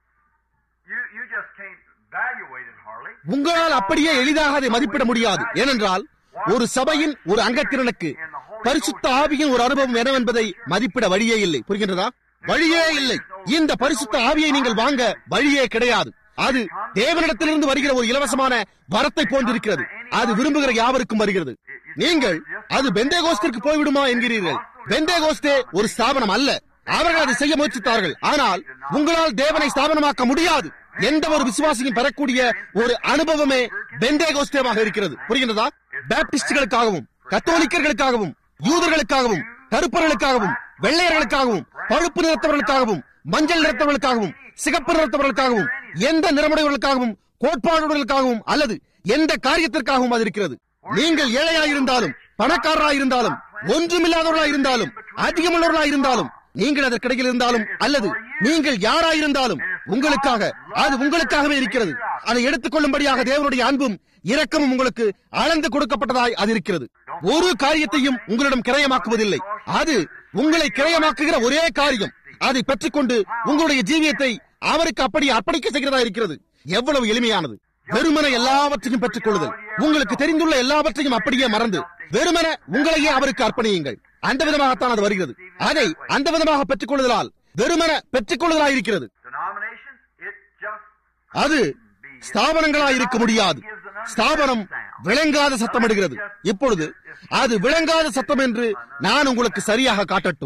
you, you just can't evaluate it hardly. உங்களால் அப்படியே எளிதாக அதை மதிப்பிட முடியாது ஏனென்றால் ஒரு சபையின் ஒரு அங்கத்தினனுக்கு பரிசுத்த ஆவியின் ஒரு அனுபவம் என்னவென்பதை மதிப்பிட வழியே இல்லை புரிகின்றதா வழியே இல்லை இந்த பரிசுத்த ஆவியை நீங்கள் வாங்க வழியே கிடையாது அது தேவனிடத்திலிருந்து வருகிற ஒரு இலவசமான வரத்தை போன்றிருக்கிறது அது விரும்புகிற யாவருக்கும் வருகிறது நீங்கள் அது பெந்தேகோஸ்திற்கு போய்விடுமா என்கிறீர்கள் பெந்தேகோஸ்தே ஒரு ஸ்தாபனம் அல்ல அவர்கள் அதை செய்ய முயற்சித்தார்கள் ஆனால் உங்களால் தேவனை ஸ்தாபனமாக்க முடியாது எந்த ஒரு விசுவாசியும் பெறக்கூடிய ஒரு அனுபவமே பெந்தேகோஸ்தேவாக இருக்கிறது புரிகின்றதா பேப்டிஸ்டுகளுக்காகவும் கத்தோலிக்கர்களுக்காகவும் யூதர்களுக்காகவும் கருப்பர்களுக்காகவும் வெள்ளையர்களுக்காகவும் பழுப்பு நிறத்தவர்களுக்காகவும் மஞ்சள் நிறத்தவர்களுக்காகவும் சிகப்பு நிறத்தவர்களுக்காகவும் எந்த நிறமுடையவர்களுக்காகவும் கோட்பாடுகளுக்காகவும் அல்லது எந்த காரியத்திற்காகவும் அது இருக்கிறது நீங்கள் ஏழையாயிருந்தாலும் பணக்காரராயிருந்தாலும் ஒன்றுமில்லாதவர்களாயிருந்தாலும் அதிகமுள்ளவர்களாயிருந்தாலும் நீங்கள் அதற்கிடையில் இருந்தாலும் அல்லது நீங்கள் யாராயிருந்தாலும் உங்களுக்காக அது உங்களுக்காகவே இருக்கிறது அதை எடுத்துக் கொள்ளும்படியாக தேவனுடைய அன்பும் இரக்கமும் உங்களுக்கு அளந்து கொடுக்கப்பட்டதாய் அது இருக்கிறது ஒரு காரியத்தையும் உங்களிடம் கிரயமாக்குவதில்லை அது உங்களை கிரயமாக்குகிற ஒரே காரியம் அதை பெற்றுக்கொண்டு உங்களுடைய ஜீவியத்தை அவருக்கு அப்படி அர்ப்பணிக்க செய்கிறதா இருக்கிறது எவ்வளவு எளிமையானது வெறுமன எல்லாவற்றையும் பெற்றுக் கொள்ளுதல் உங்களுக்கு தெரிந்துள்ள எல்லாவற்றையும் அப்படியே மறந்து வெறுமன உங்களையே அவருக்கு அர்ப்பணியுங்கள் அந்த விதமாகத்தான் அது வருகிறது அதை அந்த விதமாக பெற்றுக் கொள்ளுதலால் வெறுமன பெற்றுக் கொள்ளுதலாய் இருக்கிறது Denominations, it just அது ஸ்தாபனங்களாய் இருக்க முடியாது ஸ்தாபனம் விளங்காத சத்தமிடுகிறது இப்பொழுது அது விளங்காத சத்தம் என்று நான் உங்களுக்கு சரியாக காட்டட்டும்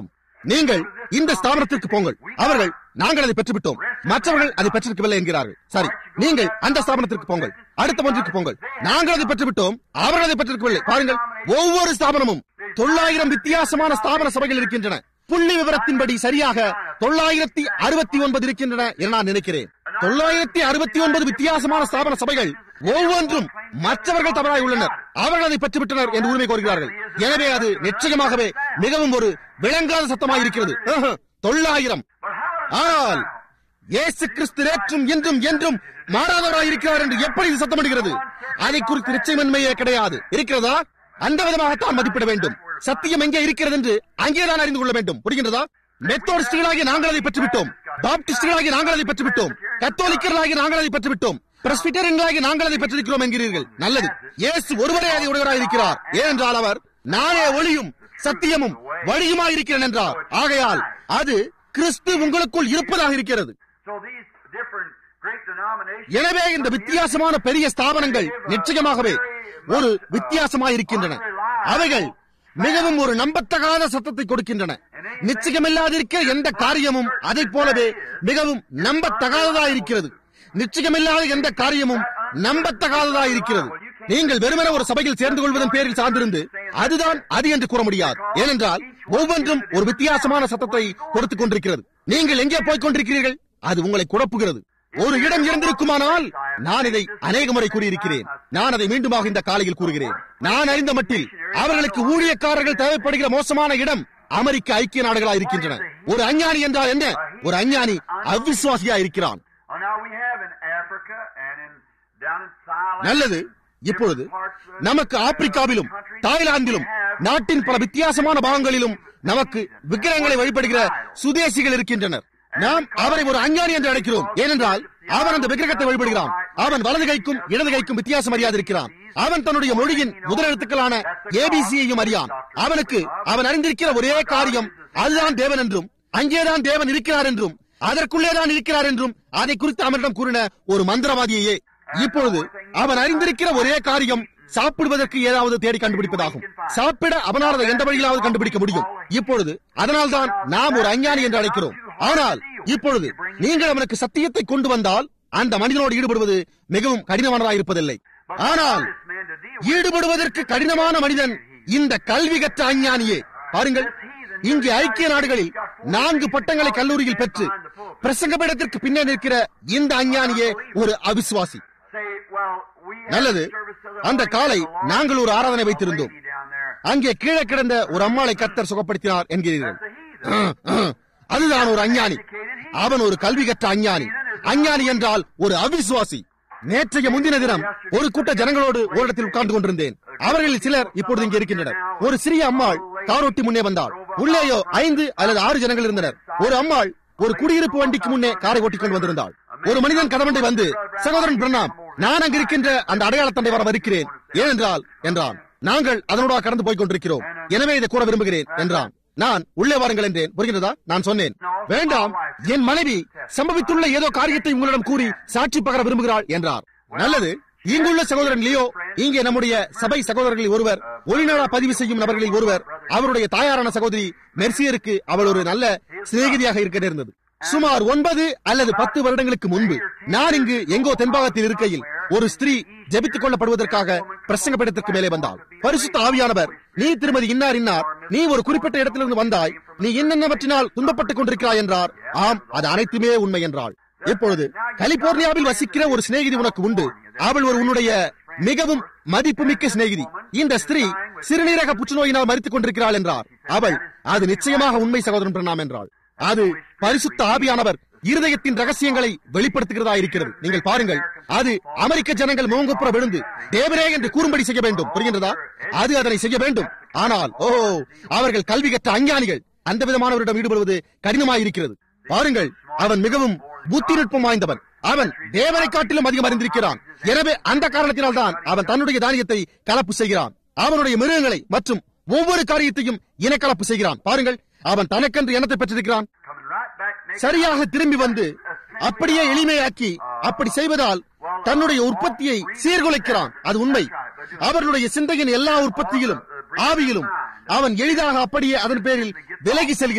நீங்கள் இந்த ஸ்தாபனத்திற்கு போங்கள் அவர்கள் நாங்கள் அதை பெற்றுவிட்டோம் மற்றவர்கள் அதை பெற்றிருக்கவில்லை என்கிறார்கள் சரி நீங்கள் அந்த ஸ்தாபனத்திற்கு போங்கள் அடுத்த ஒன்றிற்கு போங்கள் நாங்கள் அதை பெற்றுவிட்டோம் அவர்கள் அதை பெற்றிருக்கவில்லை பாருங்கள் ஒவ்வொரு ஸ்தாபனமும் தொள்ளாயிரம் வித்தியாசமான ஸ்தாபன சபைகள் இருக்கின்றன புள்ளி விவரத்தின்படி சரியாக தொள்ளாயிரத்தி அறுபத்தி ஒன்பது இருக்கின்றன என நான் நினைக்கிறேன் தொள்ளாயிரத்தி அறுபத்தி ஒன்பது வித்தியாசமான ஸ்தாபன சபைகள் ஒவ்வொன்றும் மற்றவர்கள் தவறாய் உள்ளனர் அவர்கள் அதை பெற்றுவிட்டனர் என்று உரிமை கோருகிறார்கள் எனவே அது நிச்சயமாகவே மிகவும் ஒரு விளங்காத சத்தமாய் இருக்கிறது ஆஹா, தொள்ளாயிரம் ஆனால் இயேசு கிறிஸ்து நேற்றும் இன்றும் என்றும் மாறாதவராய் இருக்கிறார் என்று எப்படி இது சத்தமிடுகிறது அதை குறித்து நிச்சயமின்மையே கிடையாது இருக்கிறதா அந்த விதமாகத்தான் மதிப்பிட வேண்டும் சத்தியம் எங்கே இருக்கிறது என்று அங்கேதான் அறிந்து கொள்ள வேண்டும் புரிகின்றதா மெத்தோடிஸ்டுகளாகி நாங்கள் அதை பெற்றுவிட்டோம் பாப்டிஸ்டுகளாகி நாங்கள் அதை பெற்றுவிட்டோம் கத்தோலிக்கர்களாகி நாங்கள் அதை பெற்றுவிட்டோம் பிரஸ்பிட்டரியன்களாகி நாங்கள் அதை பெற்றிருக்கிறோம் என்கிறீர்கள் நல்லது இயேசு ஒருவரே அதை உடையவராய் இருக்கிறார் ஏனென்றால் அவர் நானே ஒளியும் சத்தியமும் வழியுமாய் இருக்கிறேன் என்றார் ஆகையால் அது கிறிஸ்து உங்களுக்குள் இருப்பதாக இருக்கிறது So these different great denominations. எனவே இந்த வித்தியாசமான பெரிய ஸ்தாபனங்கள் நிச்சயமாகவே ஒரு வித்தியாசமாய் இருக்கின்றன அவைகள் மிகவும் ஒரு நம்பத்தகாத சத்தத்தை கொடுக்கின்றன நிச்சயமில்லாதிருக்கிற எந்த காரியமும் அதைப் போலவே மிகவும் நம்பத்தகாததா இருக்கிறது நிச்சயமில்லாத எந்த காரியமும் நம்பத்தகாததா இருக்கிறது நீங்கள் வெறுமனே ஒரு சபையில் சேர்ந்து கொள்வதன் பேரில் சார்ந்திருந்து அதுதான் அது என்று கூற முடியாது ஏனென்றால் ஒவ்வொன்றும் ஒரு வித்தியாசமான சத்தத்தை கொடுத்துக் கொண்டிருக்கிறது நீங்கள் எங்கே போய்க் கொண்டிருக்கிறீர்கள் அது உங்களை குழப்புகிறது ஒரு இடம் இருந்திருக்குமானால் நான் இதை அநேக முறை கூறியிருக்கிறேன் நான் அதை மீண்டுமாக இந்த காலையில் கூறுகிறேன் நான் அறிந்த மட்டில் அவர்களுக்கு ஊழியக்காரர்கள் தேவைப்படுகிற மோசமான இடம் அமெரிக்க ஐக்கிய நாடுகளா இருக்கின்றன ஒரு அஞ்ஞானி என்றால் என்ன ஒரு அஞ்ஞானி அவிசுவாசியா இருக்கிறான் Oh, now we have in Africa and in down in Thailand. நல்லது இப்பொழுது நமக்கு ஆப்பிரிக்காவிலும் தாய்லாந்திலும் நாட்டின் பல வித்தியாசமான பாகங்களிலும் நமக்கு விக்கிரகங்களை வழிபடுகிற சுதேசிகள் இருக்கின்றனர் நாம் அவரை ஒரு அஞ்ஞானி என்று அழைக்கிறோம் ஏனென்றால் அவன் அந்த விக்கிரகத்தை வழிபடுகிறான் அவன் வலது கைக்கும் இடது கைக்கும் வித்தியாசம் அறியாதிருக்கிறான் அவன் தன்னுடைய மொழியின் முதலெழுத்துக்களான ஏபிசியையும் அறியான் அவனுக்கு அவன் அறிந்திருக்கிற ஒரே காரியம் அதுதான் தேவன் என்றும் அங்கேதான் தேவன் இருக்கிறார் என்றும் அதற்குள்ளேதான் இருக்கிறார் என்றும் அதை குறித்து அவனிடம் கூறின ஒரு மந்திரவாதியையே இப்பொழுது அவன் அறிந்திருக்கிற ஒரே காரியம் சாப்பிடுவதற்கு ஏதாவது தேடி கண்டுபிடிப்பதாகும் சாப்பிட அவனால் எந்த வழியிலாவது கண்டுபிடிக்க முடியும் இப்பொழுது அதனால்தான் நாம் ஒரு அஞ்ஞானி என்று அழைக்கிறோம் ஆனால் இப்பொழுது நீங்கள் அவனுக்கு சத்தியத்தை கொண்டு வந்தால் அந்த மனிதனோடு ஈடுபடுவது மிகவும் கடினமானதாக இருப்பதில்லை ஆனால் ஈடுபடுவதற்கு கடினமான மனிதன் இந்த கல்வி கற்ற அஞ்ஞானியே பாருங்கள் இங்கே ஐக்கிய நாடுகளில் நான்கு பட்டங்களை கல்லூரியில் பெற்று பிரசங்கபீடத்திற்கு பின்னே நிற்கிற இந்த அஞ்ஞானியே ஒரு அவிசுவாசி Say, well, we had நல்லது service to the அந்த Holy காலை Ghost along நாங்கள் ஒரு with ஆராதனை the வைத்திருந்தோம் lady down there. அங்கே கீழே கிடந்த ஒரு அம்மாளை கர்த்தர் சுகப்படுத்தினார் என்கிறீர்கள் That's a heathen. அதுதான் ஒரு அஞ்ஞானி அவன் ஒரு கல்வி கற்ற அஞ்ஞானி அஞ்ஞானி என்றால் ஒரு அவிசுவாசி நேற்றைய முந்தின தினம் ஒரு கூட்ட ஜனங்களோடு ஓரிடத்தில் உட்கார்ந்து கொண்டிருந்தேன் அவர்களில் சிலர் இப்பொழுது இங்கே இருக்கின்றனர் ஒரு சிறிய அம்மாள் காரொட்டி முன்னே வந்தாள் உள்ளேயோ ஐந்து அல்லது ஆறு ஜனங்கள் இருந்தனர் ஒரு அம்மாள் ஒரு குடியிருப்பு வண்டிக்கு முன்னே காரை ஓட்டிக் கொண்டு வந்திருந்தாள் ஒரு மனிதன் கதவண்டை வந்து சகோதரன் பிரணாம் நான் அங்கு இருக்கின்ற அந்த அடையாளத்தண்டை வர வருகிறேன் ஏனென்றால் என்றான் நாங்கள் அதனோட கடந்து போய் கொண்டிருக்கிறோம் எனவே இதை கூற விரும்புகிறேன் என்றான் நான் உள்ளே வாருங்கள் என்றேன் புரிகிறதா நான் சொன்னேன் வேண்டாம் என் மனைவி சம்பவித்துள்ள ஏதோ காரியத்தை உங்களிடம் கூறி சாட்சி பகர விரும்புகிறாள் என்றார் நல்லது இங்குள்ள சகோதரன் லியோ இங்கே நம்முடைய சபை சகோதரர்களில் ஒருவர் ஒளிநாடா பதிவு செய்யும் நபர்களில் ஒருவர் அவருடைய தாயாரான சகோதரி மெர்சியருக்கு அவள் ஒரு நல்ல சிநேகிதியாக இருக்க நேர்ந்தது சுமார் ஒன்பது அல்லது பத்து வருடங்களுக்கு முன்பு நான் இங்கு எங்கோ தென்பாகத்தில் இருக்கையில் ஒரு ஸ்திரீ ஜெபித்துக் கொள்ளப்படுவதற்காக பிரசங்கப்படத்திற்கு மேலே வந்தாள் பரிசுத்த ஆவியானவர் நீ திருமதி இன்னார் இன்னார் நீ ஒரு குறிப்பிட்ட இடத்திலிருந்து வந்தாய் நீ என்னென்னவற்றினால் துன்பப்பட்டுக் கொண்டிருக்கிறாய் என்றார் ஆம் அது அனைத்துமே உண்மை என்றாள் இப்பொழுது கலிபோர்னியாவில் வசிக்கிற ஒரு சிநேகிதி உனக்கு உண்டு அவள் ஒரு உன்னுடைய மிகவும் மதிப்புமிக்க சிநேகிதி இந்த ஸ்திரீ சிறுநீரக புற்றுநோயினால் மறித்துக் கொண்டிருக்கிறாள் என்றார் அவள் அது நிச்சயமாக உண்மை சகோதரன் பிரணாம் என்றாள் அது பரிசுத்த ஆவியானவர் இருதயத்தின் ரகசியங்களை வெளிப்படுத்துகிறதா இருக்கிறது நீங்கள் பாருங்கள் அது அமெரிக்க ஜனங்கள் முகங்குப்புற விழுந்து தேவரே என்று கூறும்படி செய்ய வேண்டும் புரிகின்றதா அது அதனை செய்ய வேண்டும் ஆனால் ஓ அவர்கள் கல்வி கற்ற அஞ்ஞானிகள் அந்த விதமானவரிடம் ஈடுபடுவது கடினமாயிருக்கிறது பாருங்கள் அவன் மிகவும் புத்தி நுட்பம் வாய்ந்தவன் அவன் தேவனை காட்டிலும் அதிகம் அறிந்திருக்கிறான் எனவே அந்த காரணத்தினால் தான் அவன் தன்னுடைய தானியத்தை கலப்பு செய்கிறான் அவனுடைய மிருகங்களை மற்றும் ஒவ்வொரு காரியத்தையும் இனக்கலப்பு செய்கிறான் பாருங்கள் அவன் தனக்கென்று எண்ணத்தை பெற்றிருக்கிறான் Coming right back next சரியாக திரும்பி வந்து அப்படியே எளிமையாக்கி அப்படி செய்வதால் தன்னுடைய உற்பத்தியை சீர்குலைக்கிறான் அது உண்மை அவர்களுடைய சிந்தையின் எல்லா உற்பத்தியிலும் ஆவியிலும் அவன் எளிதாக அப்படியே அதன் பேரில் விலகி செல்கிறான்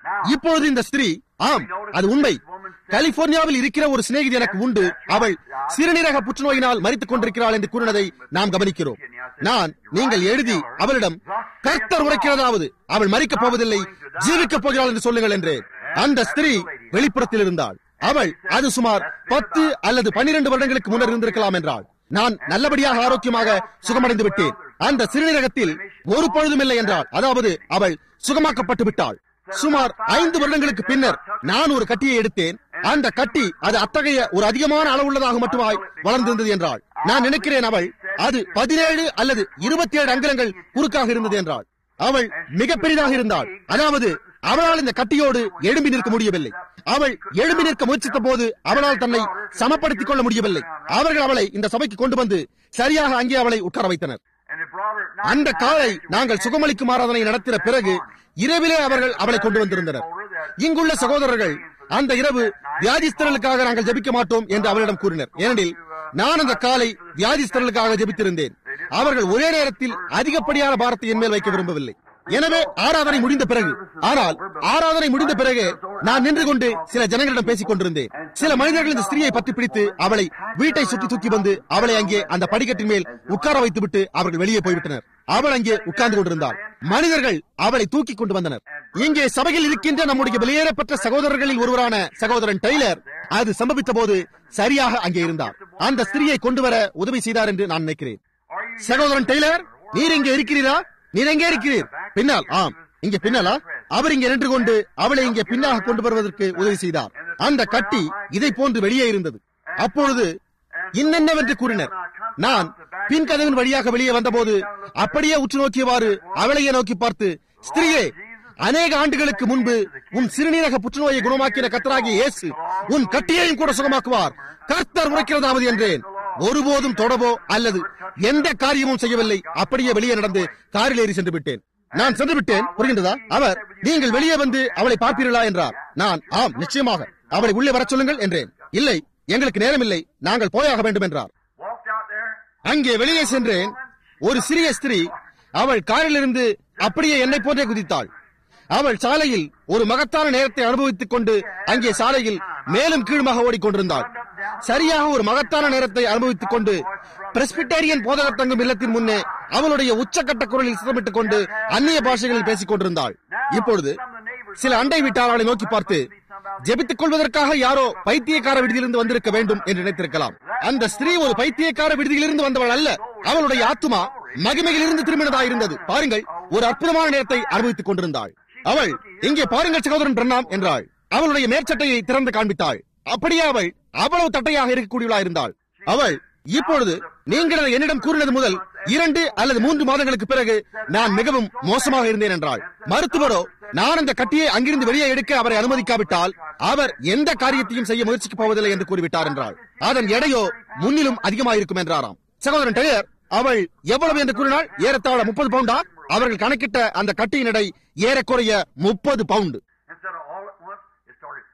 இப்பொழுது இந்த ஸ்திரீ ஆம் அது உண்மை கலிபோர்னியாவில் இருக்கிற ஒரு சிநேகிதி எனக்கு உண்டு அவள் சிறுநீரக புற்றுநோயினால் மறித்துக் கொண்டிருக்கிறாள் என்று கூறினதை நாம் கவனிக்கிறோம் நான் நீங்கள் எழுதி அவளிடம் கர்த்தர் உரைக்கிறதாவது அவள் மறிக்கப் போவதில்லை ஜீவிக்கப் போகிறாள் என்று சொல்லுங்கள் என்று அந்த ஸ்திரீ வெளிப்புறத்தில் இருந்தாள் அவள் அது சுமார் பத்து அல்லது பன்னிரண்டு வருடங்களுக்கு முன்னர் இருந்திருக்கலாம் என்றாள் நான் நல்லபடியாக ஆரோக்கியமாக சுகமடைந்து விட்டேன் அந்த சிறுநீரகத்தில் ஒரு பொழுதும் இல்லை என்றாள் அதாவது அவள் சுகமாக்கப்பட்டு விட்டாள் சுமார் ஐந்து வருடங்களுக்கு பின்னர் நான் ஒரு கட்டியை எடுத்தேன் அந்த கட்டி அது அத்தகைய ஒரு அதிகமான அளவுள்ளதாக மட்டுமாய் வளர்ந்திருந்தது என்றாள் நான் நினைக்கிறேன் அவள் அது பதினேழு அல்லது இருபத்தி ஏழு அங்கலங்கள் குறுக்காக இருந்தது என்றாள் அவள் மிக பெரிதாக இருந்தாள் அதாவது அவளால் இந்த கட்டியோடு எழும்பி நிற்க முடியவில்லை அவள் எழும்பி நிற்க முயற்சித்த போது அவளால் தன்னை சமப்படுத்திக் கொள்ள முடியவில்லை அவர்கள் அவளை இந்த சபைக்கு கொண்டு வந்து சரியாக அங்கே அவளை உட்கார வைத்தனர் And they brought her at அந்த night காலை நாங்கள் சுகமளிக்கும் ஆராதனை நடத்தின பிறகு இரவிலே அவர்கள் அவளை கொண்டு வந்திருந்தனர் இங்குள்ள சகோதரர்கள் அந்த இரவு வியாதிஸ்தர்களுக்காக நாங்கள் ஜெபிக்க மாட்டோம் என்று அவளிடம் கூறினர் ஏனெனில் நான் அந்த காலை வியாதிஸ்தர்களுக்காக ஜெபித்திருந்தேன் அவர்கள் ஒரே நேரத்தில் அதிகப்படியான பாரத்தை என் மேல் வைக்க விரும்பவில்லை எனவே ஆராதனை முடிந்த பிறகு ஆனால் ஆராதனை முடிந்த பிறகு நான் நின்று கொண்டு சில ஜனங்களிடம் பேசிக் கொண்டிருந்தேன் சில மனிதர்கள் இந்த ஸ்திரீயை பற்றி பிடித்து அவளை வீட்டை சுற்றி தூக்கி வந்து அவளை அங்கே அந்த படிக்கட்டின் மேல் உட்கார வைத்துவிட்டு அவர்கள் வெளியே போய்விட்டனர் அவள் அங்கே உட்கார்ந்து கொண்டிருந்தாள் மனிதர்கள் அவளை தூக்கி கொண்டு வந்தனர் இங்கே சபையில் இருக்கின்ற நம்முடைய வெளியேறப்பட்ட சகோதரர்களில் ஒருவரான சகோதரன் டெய்லர் அது சம்பவித்த போது சரியாக அங்கே இருந்தார் அந்த ஸ்திரியை கொண்டு வர உதவி செய்தார் என்று நான் நினைக்கிறேன் சகோதரன் டெய்லர் நீர் இங்கே இருக்கிறீரா நீர் எங்கே இருக்கிறீர் பின்னால் ஆம் இங்கே பின்னாலா அவர் இங்கே நின்று கொண்டு அவளை இங்கே பின்னாக கொண்டு வருவதற்கு உதவி செய்தார் அந்த கட்டி இதை போன்று வெளியே இருந்தது அப்பொழுது இன்னென்னவென்று கூறினர் நான் பின் கதவின் வழியாக வெளியே வந்தபோது அப்படியே உற்று நோக்கியவாறு அவளையே நோக்கி பார்த்து ஸ்திரீயே அநேக ஆண்டுகளுக்கு முன்பு உன் சிறுநீரக புற்றுநோயை குணமாக்கின கத்தராகிய இயேசு உன் கட்டியையும் கூட சுகமாக்குவார் கர்த்தர் உரைக்கிறதாவது என்றேன் ஒருபோதும் தொடவோ அல்லது எந்த காரியமும் செய்யவில்லை அப்படியே வெளியே நடந்து காரில் ஏறி சென்று விட்டேன் நான் சென்று விட்டேன் புரிகின்றதா அவர் நீங்கள் வெளியே வந்து அவளை பார்ப்பீர்களா என்றார் நான் ஆம் நிச்சயமாக அவளை உள்ளே வரச் சொல்லுங்கள் என்றேன் இல்லை எங்களுக்கு நேரமில்லை நாங்கள் போயாக வேண்டும் என்றார் walked out there. அங்கே வெளியே சென்றேன் ஒரு சிறிய ஸ்திரீ அவள் காரிலிருந்து அப்படியே என்னை போன்றே குதித்தாள் அவள் சாலையில் ஒரு மகத்தான நேரத்தை அனுபவித்துக் கொண்டு அங்கே சாலையில் மேலும் கீழுமாக ஓடிக்கொண்டிருந்தாள் சரியாக ஒரு மகத்தான நேரத்தை அனுபவித்துக் கொண்டு பிரஸ்பிட்டேரியன் போதகர் தங்கும் இல்லத்தின் முன்னே அவளுடைய உச்சக்கட்ட குரலில் சிதமிட்டுக் கொண்டு அந்நிய பாஷைகளில் பேசிக் கொண்டிருந்தாள் இப்பொழுது சில அண்டை வீட்டார் அவளை நோக்கி பார்த்து ஜெபித்துக் கொள்வதற்காக யாரோ பைத்தியக்கார விடுதியிலிருந்து வந்திருக்க வேண்டும் என்று நினைத்திருக்கலாம் அந்த ஸ்திரீ ஒரு பைத்தியக்கார விடுதியிலிருந்து வந்தவள் அல்ல அவளுடைய ஆத்துமா மகிமையிலிருந்து திரும்பினதாயிருந்தது பாருங்கள் ஒரு அற்புதமான நேரத்தை அனுபவித்துக் கொண்டிருந்தாள் அவள் இங்கே பாருங்கள் சகோதரன் பிரண்ணாம் என்றாள் அவளுடைய மேற்சட்டையை திறந்து காண்பித்தாள் அப்படியே அவள் அவ்வளவு தட்டையாக இருக்கக்கூடியவளா இருந்தாள் அவள் இப்பொழுது நீங்கள் அதை என்னிடம் கூறினது முதல் இரண்டு அல்லது மூன்று மாதங்களுக்கு பிறகு நான் மிகவும் மோசமாக இருந்தேன் என்றாள் மருத்துவரோ நான் அந்த கட்டியை அங்கிருந்து வெளியே எடுக்க அவரை அனுமதிக்காவிட்டால் அவர் எந்த காரியத்தையும் செய்ய முயற்சிக்கப் போவதில்லை என்று கூறிவிட்டார் என்றாள் அதன் எடையோ முன்னிலும் அதிகமாயிருக்கும் என்றாராம் சகோதரன் டெய்லர் அவள் எவ்வளவு என்று கூறினாள் ஏறத்தாழ முப்பது பவுண்டா அவர்கள் கணக்கிட்ட அந்த கட்டியின் எடை ஏறக்குறைய முப்பது pound Instead of all at once, it started.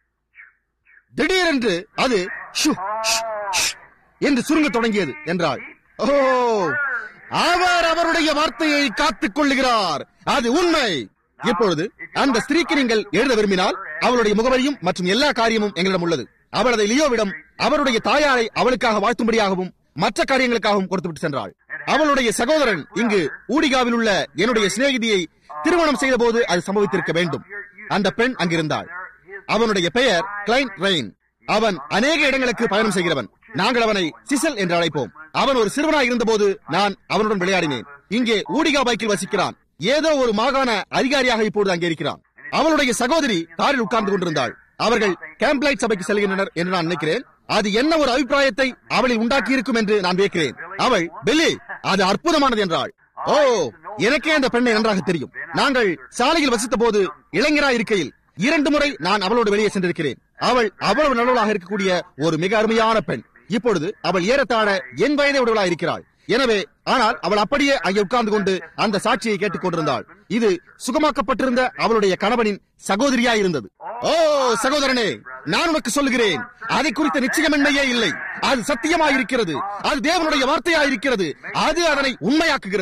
திடீரென்று அது ஷு, ஷ், ஷ் என்று சுருங்க தொடங்கியது என்றாள் ஓ அவர் அவருடைய வார்த்தையை காத்துக் கொள்ளுகிறார் அது உண்மை இப்பொழுது அந்த ஸ்திரீக்கு நீங்கள் எழுத விரும்பினால் அவளுடைய முகவரியும் மற்றும் எல்லா காரியமும் எங்களிடம் உள்ளது அவள் அதை லியோவிடம் அவருடைய தாயாரை அவளுக்காக வாழ்த்தும்படியாகவும் மற்ற காரியங்களுக்காகவும் கொடுத்துவிட்டு சென்றாள் அவளுடைய சகோதரன் இங்கு ஊடிகாவில் உள்ள என்னுடைய சிநேகிதியை திருமணம் செய்த போது அது சம்பவித்திருக்க வேண்டும் அந்த பெண் அங்கிருந்தாள் அவனுடைய பெயர் கிளைன் ரெயின் அவன் அநேக இடங்களுக்கு பயணம் செய்கிறவன் நாங்கள் அவனை சிசல் என்று அழைப்போம் அவன் ஒரு சிறுவனாய் இருந்தபோது நான் அவனுடன் விளையாடினேன் இங்கே ஊடிகா பைக்கில் வசிக்கிறான் ஏதோ ஒரு மாகாண அதிகாரியாக இப்பொழுது அங்கே இருக்கிறான் அவளுடைய சகோதரி காரில் உட்கார்ந்து கொண்டிருந்தாள் அவர்கள் கேம்ப்லைட் சபைக்கு செல்கின்றனர் என்று நான் நினைக்கிறேன் அது என்ன ஒரு அபிப்பிராயத்தை அவளில் உண்டாக்கி இருக்கும் என்று நான் வியக்கிறேன் அவள் பெல்லி அது அற்புதமானது என்றாள் ஓ எனக்கே அந்த பெண்ணை நன்றாக தெரியும் நாங்கள் சாலையில் வசித்த போது இளைஞராய் இருக்கையில் இரண்டு முறை நான் அவளோடு வெளியே சென்றிருக்கிறேன் அவள் அவ்வளவு நல்லவளாக இருக்கக்கூடிய ஒரு மிக அருமையான பெண் இப்பொழுது அவள் ஏறத்தாழ என் வயதை உடவளாக இருக்கிறாள் எனவே ஆனால் அவள் அப்படியே அங்கே உட்கார்ந்து கொண்டு அந்த சாட்சியை கேட்டுக் கொண்டிருந்தாள் இது சுகமாக்கப்பட்டிருந்த அவளுடைய கணவனின் சகோதரியா இருந்தது ஓ சகோதரனே நான் உனக்கு சொல்லுகிறேன் அதை குறித்த நிச்சயமின்மையே இல்லை அது சத்தியமாயிருக்கிறது அது தேவனுடைய வார்த்தையாயிருக்கிறது அது அதனை உண்மையாக்குகிறது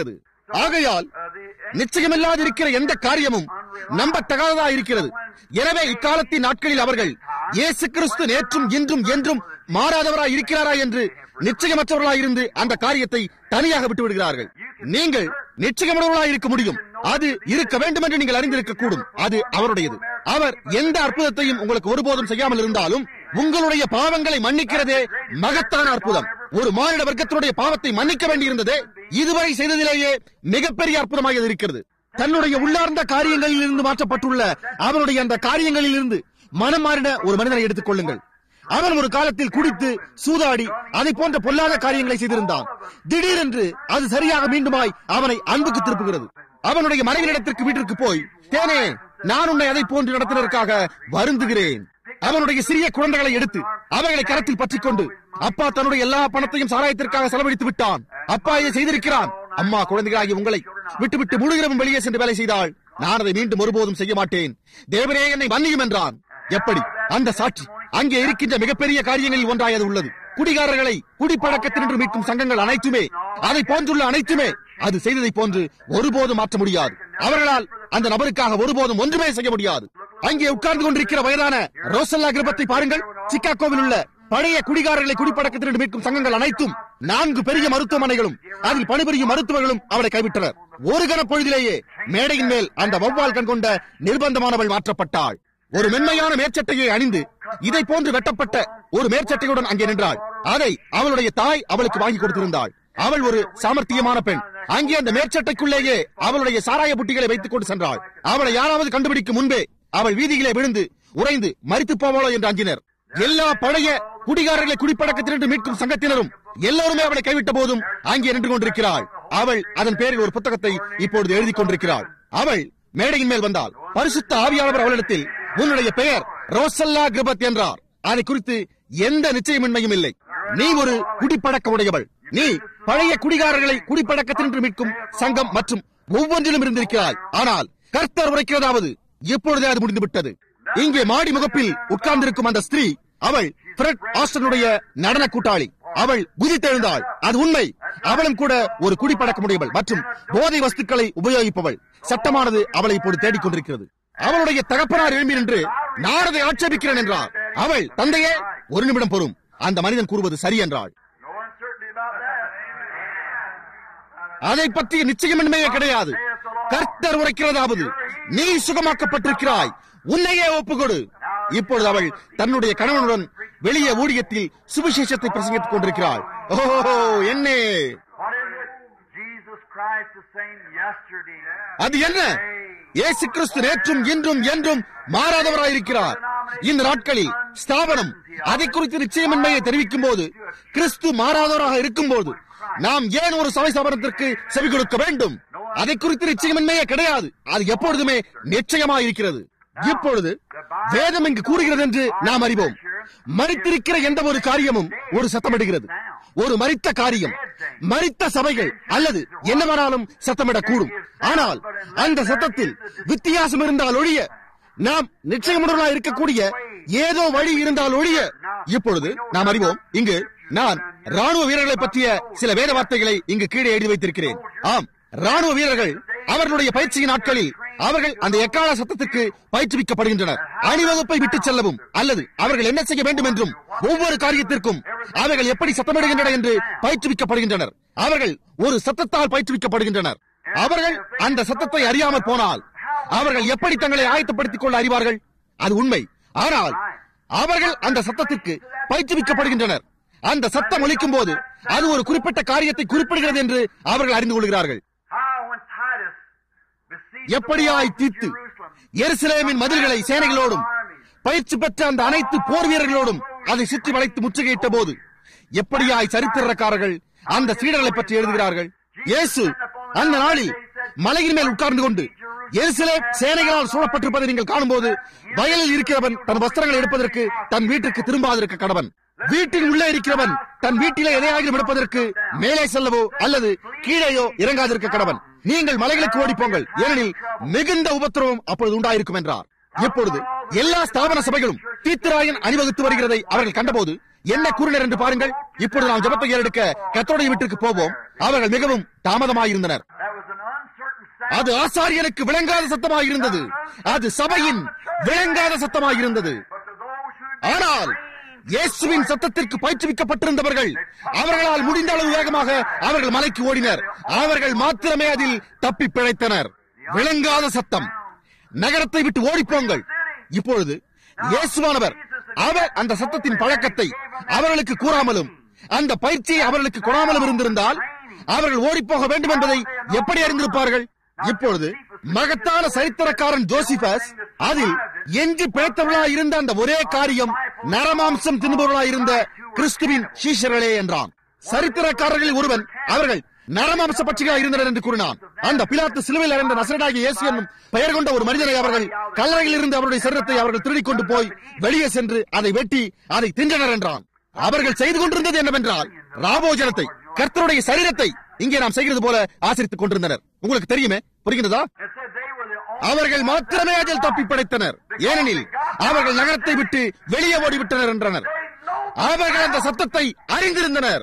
ஆகையால் நிச்சயமில்லாதிருக்கிற எந்த காரியமும் நம்பத்தகாததா இருக்கிறது எனவே இக்காலத்தின் நாட்களில் அவர்கள் இயேசு கிறிஸ்து நேற்றும் இன்றும் என்றும் மாறாதவராய் இருக்கிறாரா என்று நிச்சயமற்றவர்களாய் இருந்து அந்த காரியத்தை தனியாக விட்டு விடுகிறார்கள் நீங்கள் நிச்சயமுள்ளவர்களாய் இருக்க முடியும் அது இருக்க வேண்டும் என்று நீங்கள் அறிந்திருக்க கூடும் அது அவருடையது அவர் எந்த அற்புதத்தையும் உங்களுக்கு ஒருபோதும் செய்யாமல் இருந்தாலும் உங்களுடைய பாவங்களை மன்னிக்கிறதே மகத்தான அற்புதம் ஒரு மானிட வர்க்கத்தினுடைய பாவத்தை மன்னிக்க வேண்டியிருந்ததே இதுவரை செய்ததிலேயே மிகப்பெரிய அற்புதமாக இது இருக்கிறது தன்னுடைய உள்ளார்ந்த காரியங்களில் இருந்து மாற்றப்பட்டுள்ள அவருடைய அந்த காரியங்களில் இருந்து மனம் மாறின ஒரு மனிதனை எடுத்துக் கொள்ளுங்கள் அவன் ஒரு காலத்தில் குடித்து சூதாடி அதை போன்ற பொல்லாத காரியங்களை செய்திருந்தான் திடீரென்று அது சரியாக மீண்டுமாய் அவனை அன்புக்கு திருப்புகிறது அவனுடைய மனைவியிடத்திற்கு வீட்டிற்கு போய் தேனே நான் உன்னை அதை போன்று நடத்தினதற்காக வருந்துகிறேன் அவனுடைய சிறிய குழந்தைகளை எடுத்து அவைகளை கரத்தில் பற்றிக் கொண்டு அப்பா தன்னுடைய எல்லா பணத்தையும் சாராயத்திற்காக செலவழித்து விட்டான் அப்பா இதை செய்திருக்கிறான் அம்மா குழந்தைகளாகி உங்களை விட்டுவிட்டு முழு இரவும் வெளியே சென்று வேலை செய்தால் நான் அதை மீண்டும் ஒருபோதும் செய்ய மாட்டேன் தேவனே என்னை மன்னியும் என்றான் எப்படி அந்த சாட்சி அங்கே இருக்கின்ற மிகப்பெரிய காரியங்களில் ஒன்றாயது உள்ளது குடிகாரர்களை குடிப்பழக்கத்தினின்று மீட்கும் சங்கங்கள் அனைத்துமே அதை போன்றுள்ள அனைத்துமே அது செய்ததை போன்று ஒருபோதும் மாற்ற முடியாது அவர்களால் அந்த நபருக்காக ஒருபோதும் ஒன்றுமே செய்ய முடியாது அங்கே உட்கார்ந்து கொண்டிருக்கிற வயதான ரோசல்லா கிருபத்தை பாருங்கள் சிக்காகோவில் உள்ள பழைய குடிகாரர்களை குடிப்பழக்கத்தினின்று மீட்கும் சங்கங்கள் அனைத்தும் நான்கு பெரிய மருத்துவமனைகளும் அதில் பணிபுரியும் மருத்துவர்களும் அவளை கைவிட்டனர் ஒரு கன பொழுதிலேயே மேடையின் மேல் அந்த வௌவால் கண் கொண்ட நிர்பந்தமானவள் மாற்றப்பட்டாள் ஒரு மென்மையான மேற்சட்டையை அணிந்து இதை போன்று வெட்டப்பட்ட ஒரு மேற்சட்டையுடன் அங்கே நின்றாள் அதை அவளுடைய தாய் அவளுக்கு வாங்கி கொடுத்திருந்தாள் அவள் ஒரு சாமர்த்தியமான பெண் அங்கே அந்த மேற்சட்டைக்குள்ளேயே அவளுடைய சாராய புட்டிகளை வைத்துக் கொண்டு சென்றாள் அவளை யாராவது கண்டுபிடிக்கும் முன்பே அவள் வீதியிலே விழுந்து உறைந்து மறித்து போவாளோ என்று அஞ்சினர் எல்லா பழைய குடிகாரர்களை குடிப்பழக்கத்திலிருந்து மீட்கும் சங்கத்தினரும் எல்லோருமே அவளை கைவிட்ட போதும் அங்கே நின்று கொண்டிருக்கிறாள் அவள் அதன் பேரில் ஒரு புத்தகத்தை இப்பொழுது எழுதி கொண்டிருக்கிறாள் அவள் மேடையின் மேல் வந்தால் பரிசுத்த ஆவியானவர் அவளிடத்தில் உன்னுடைய பெயர் ரோசல்லா கிருபத் என்றார் அதை குறித்து எந்த நிச்சயமின்மையும் இல்லை நீ ஒரு குடிப்பழக்க உடையவள் நீ பழைய குடிகாரர்களை குடிப்பழக்கத்தினின்று மீட்கும் சங்கம் மற்றும் ஒவ்வொன்றிலும் இருந்திருக்கிறாய் ஆனால் கர்த்தர் உரைக்கிறதாவது இப்பொழுதே அது முடிந்து விட்டது இங்கே மாடி முகப்பில் உட்கார்ந்திருக்கும் அந்த ஸ்திரீ அவள் பிரெட் ஆஸ்டனுடைய நடன கூட்டாளி அவள் குதித்தெழுந்தாள் அது உண்மை அவளும் கூட ஒரு குடிப்பழக்கமுடையவள் மற்றும் போதை வஸ்துக்களை உபயோகிப்பவள் சட்டமானது அவளை இப்போது தேடிக் கொண்டிருக்கிறது அவளுடைய தகப்பனார் எழும்பி நின்று நான் அதை ஆட்சேபிக்கிறேன் என்றார் அவள் தந்தையே ஒரு நிமிடம் பொறும் அந்த மனிதன் கூறுவது சரி என்றாள் No uncertainty about that. அதை பற்றிய நிச்சயமின்மையே கிடையாது கர்த்தர் உரைக்கிறதாவது நீ சுகமாக்கப்பட்டிருக்கிறாய் உன்னையே ஒப்புக்கொடு இப்பொழுது அவள் தன்னுடைய கணவனுடன் வெளியே ஊழியத்தில் சுவிசேஷத்தை பிரசங்கித்துக் கொண்டிருக்கிறாள் ஓஹோ என்னே What is it? Jesus Christ the same yesterday. அது என்ன இயேசு கிறிஸ்து நேற்றும் இன்றும் என்றும் மாறாதவராயிருக்கிறார் இந்த நாட்களில் ஸ்தாபனம் அதை குறித்து நிச்சயமின்மையை தெரிவிக்கும் போது கிறிஸ்து மாறாதவராக இருக்கும் போது நாம் ஏன் ஒரு சபை ஸ்தாபனத்திற்கு செவி கொடுக்க வேண்டும் அதை குறித்து நிச்சயமின்மையே கிடையாது அது எப்பொழுதுமே நிச்சயமாக இருக்கிறது இப்பொழுது வேதம் இங்கு கூறுகிறது என்று நாம் அறிவோம் மறித்திருக்கிற எந்த ஒரு காரியமும் ஒரு சத்தமிடுகிறது ஒரு மறித்த காரியம் மறித்த சபைகள் அல்லது என்னவானாலும் சத்தமிடக்கூடும் ஆனால் அந்த சத்தத்தில் வித்தியாசம் இருந்தால் ஒழிய நாம் நிச்சயமுடனாக இருக்கக்கூடிய ஏதோ வழி இருந்தால் ஒழிய இப்பொழுது நாம் அறிவோம் இங்கு நான் ராணுவ வீரர்களை பற்றிய சில வேத வார்த்தைகளை இங்கு கீழே எழுதி வைத்திருக்கிறேன் ஆம் ராணுவ வீரர்கள் அவர்களுடைய பயிற்சியின் நாட்களில் அவர்கள் அந்த எக்கால சத்தத்துக்கு பயிற்றுவிக்கப்படுகின்றனர் அணிவகுப்பை விட்டுச் செல்லவும் அல்லது அவர்கள் என்ன செய்ய வேண்டும் என்றும் ஒவ்வொரு காரியத்திற்கும் அவர்கள் எப்படி சத்தமிடுகின்றனர் என்று பயிற்றுவிக்கப்படுகின்றனர் அவர்கள் ஒரு சத்தத்தால் பயிற்றுவிக்கப்படுகின்றனர் அவர்கள் அந்த சத்தத்தை அறியாமல் போனால் அவர்கள் எப்படி தங்களை ஆயத்தப்படுத்திக் கொள்ள அறிவார்கள் அது உண்மை ஆனால் அவர்கள் அந்த சத்தத்திற்கு பயிற்றுவிக்கப்படுகின்றனர் அந்த சத்தம் ஒலிக்கும் போது அது ஒரு குறிப்பிட்ட காரியத்தை குறிப்பிடுகிறது என்று அவர்கள் அறிந்து கொள்கிறார்கள் How when Titus besieged the எப்படியாய் walls of தீர்த்து Jerusalem, எருசலேமின் மதில்களை சேனைகளோடும் பயிற்சி பெற்ற அந்த அனைத்து போர் வீரர்களோடும் அதை சுற்றி வளைத்து முற்றுகையிட்ட போது எப்படியாய் சரித்திரக்காரர்கள் அந்த சீடர்களை பற்றி எழுதுகிறார்கள் இயேசு அந்த நாளில் மலையின் மேல் உட்கார்ந்து கொண்டு எருசலேம் சேனைகளால் சூழப்பட்டிருப்பதை நீங்கள் காணும்போது வயலில் இருக்கிறவன் தன் வஸ்திரங்களை எடுப்பதற்கு தன் வீட்டிற்கு திரும்பாதிருக்க கடவன் வீட்டில் உள்ளே இருக்கிறவன் தன் வீட்டிலே எதையாகிலும் எடுப்பதற்கு மேலே செல்லவோ அல்லது கீழேயோ இறங்காதிருக்க கடவன் நீங்கள் மலைகளுக்கு ஓடிப்போங்கள் ஏனெனில் மிகுந்த உபத்திரவம் அப்பொழுது உண்டாயிருக்கும் என்றார் இப்பொழுது எல்லா ஸ்தாபன சபைகளும் தீத்திராயன் அணிவகுத்து வருகிறதை அவர்கள் கண்டபோது என்ன கூறினர் என்று பாருங்கள் இப்பொழுது நாம் ஜபத்தை ஏறெடுக்க கத்தோடைய வீட்டிற்கு போவோம் அவர்கள் மிகவும் தாமதமாயிருந்தனர் that was an அது ஆசாரியனுக்கு விளங்காத சத்தமாய் இருந்தது அது சபையின் விளங்காத சத்தமாய் இருந்தது But to those who ஆனால் இயேசுவின் சத்தத்திற்கு பயிற்றுவிக்கப்பட்டிருந்தவர்கள் அவர்களால் முடிந்த அளவு வேகமாக அவர்கள் மலைக்கு ஓடினர் அவர்கள் மாத்திரமே அதில் தப்பி பிழைத்தனர் விளங்காத சத்தம் நகரத்தை விட்டு ஓடிப்போங்கள் இப்பொழுது இயேசுவானவர் அவர் அந்த சத்தத்தின் பழக்கத்தை அவர்களுக்கு கூறாமலும் அந்த பயிற்சியை அவர்களுக்கு கொடாமலும் இருந்திருந்தால் அவர்கள் ஓடிப்போக வேண்டும் என்பதை எப்படி அறிந்திருப்பார்கள் இப்பொழுது மகத்தான சரித்திரக்காரன் ஜோசிபஸ் அதில் எஞ்சி பிழைத்தவர்களாய் இருந்த அந்த ஒரே காரியம் நரமாம்சம் தின்பவர்களாய் இருந்த கிறிஸ்துவின் சீஷர்களே என்றான் சரித்திரக்காரர்களில் ஒருவன் அவர்கள் நரமாம்ச பட்சிகளாக இருந்தனர் என்று கூறினான் அந்த பிலாத்து சிலுவையில் அடைந்த நசரடாகிய இயேசு என்னும் பெயர் கொண்ட ஒரு மனிதனை அவர்கள் கல்லறையில் இருந்து அவருடைய சரீரத்தை அவர்கள் திருடிக் கொண்டு போய் வெளியே சென்று அதை வெட்டி அதை தின்றனர் என்றான் அவர்கள் செய்து கொண்டிருந்தது என்னவென்றால் ராபோஜனத்தை கர்த்தருடைய சரீரத்தை இங்கே நாம் செய்கிறது போல ஆசரித்துக் கொண்டிருந்தனர் உங்களுக்கு தெரியுமே புரிகிறதா it said they were the only அவர்கள் மாத்திரமே அதில் தப்பி படைத்தனர் ஏனெனில் அவர்கள் நகரத்தை விட்டு வெளியே ஓடிவிட்டனர் என்றனர் அவர்கள் அந்த சத்தத்தை அறிந்திருந்தனர்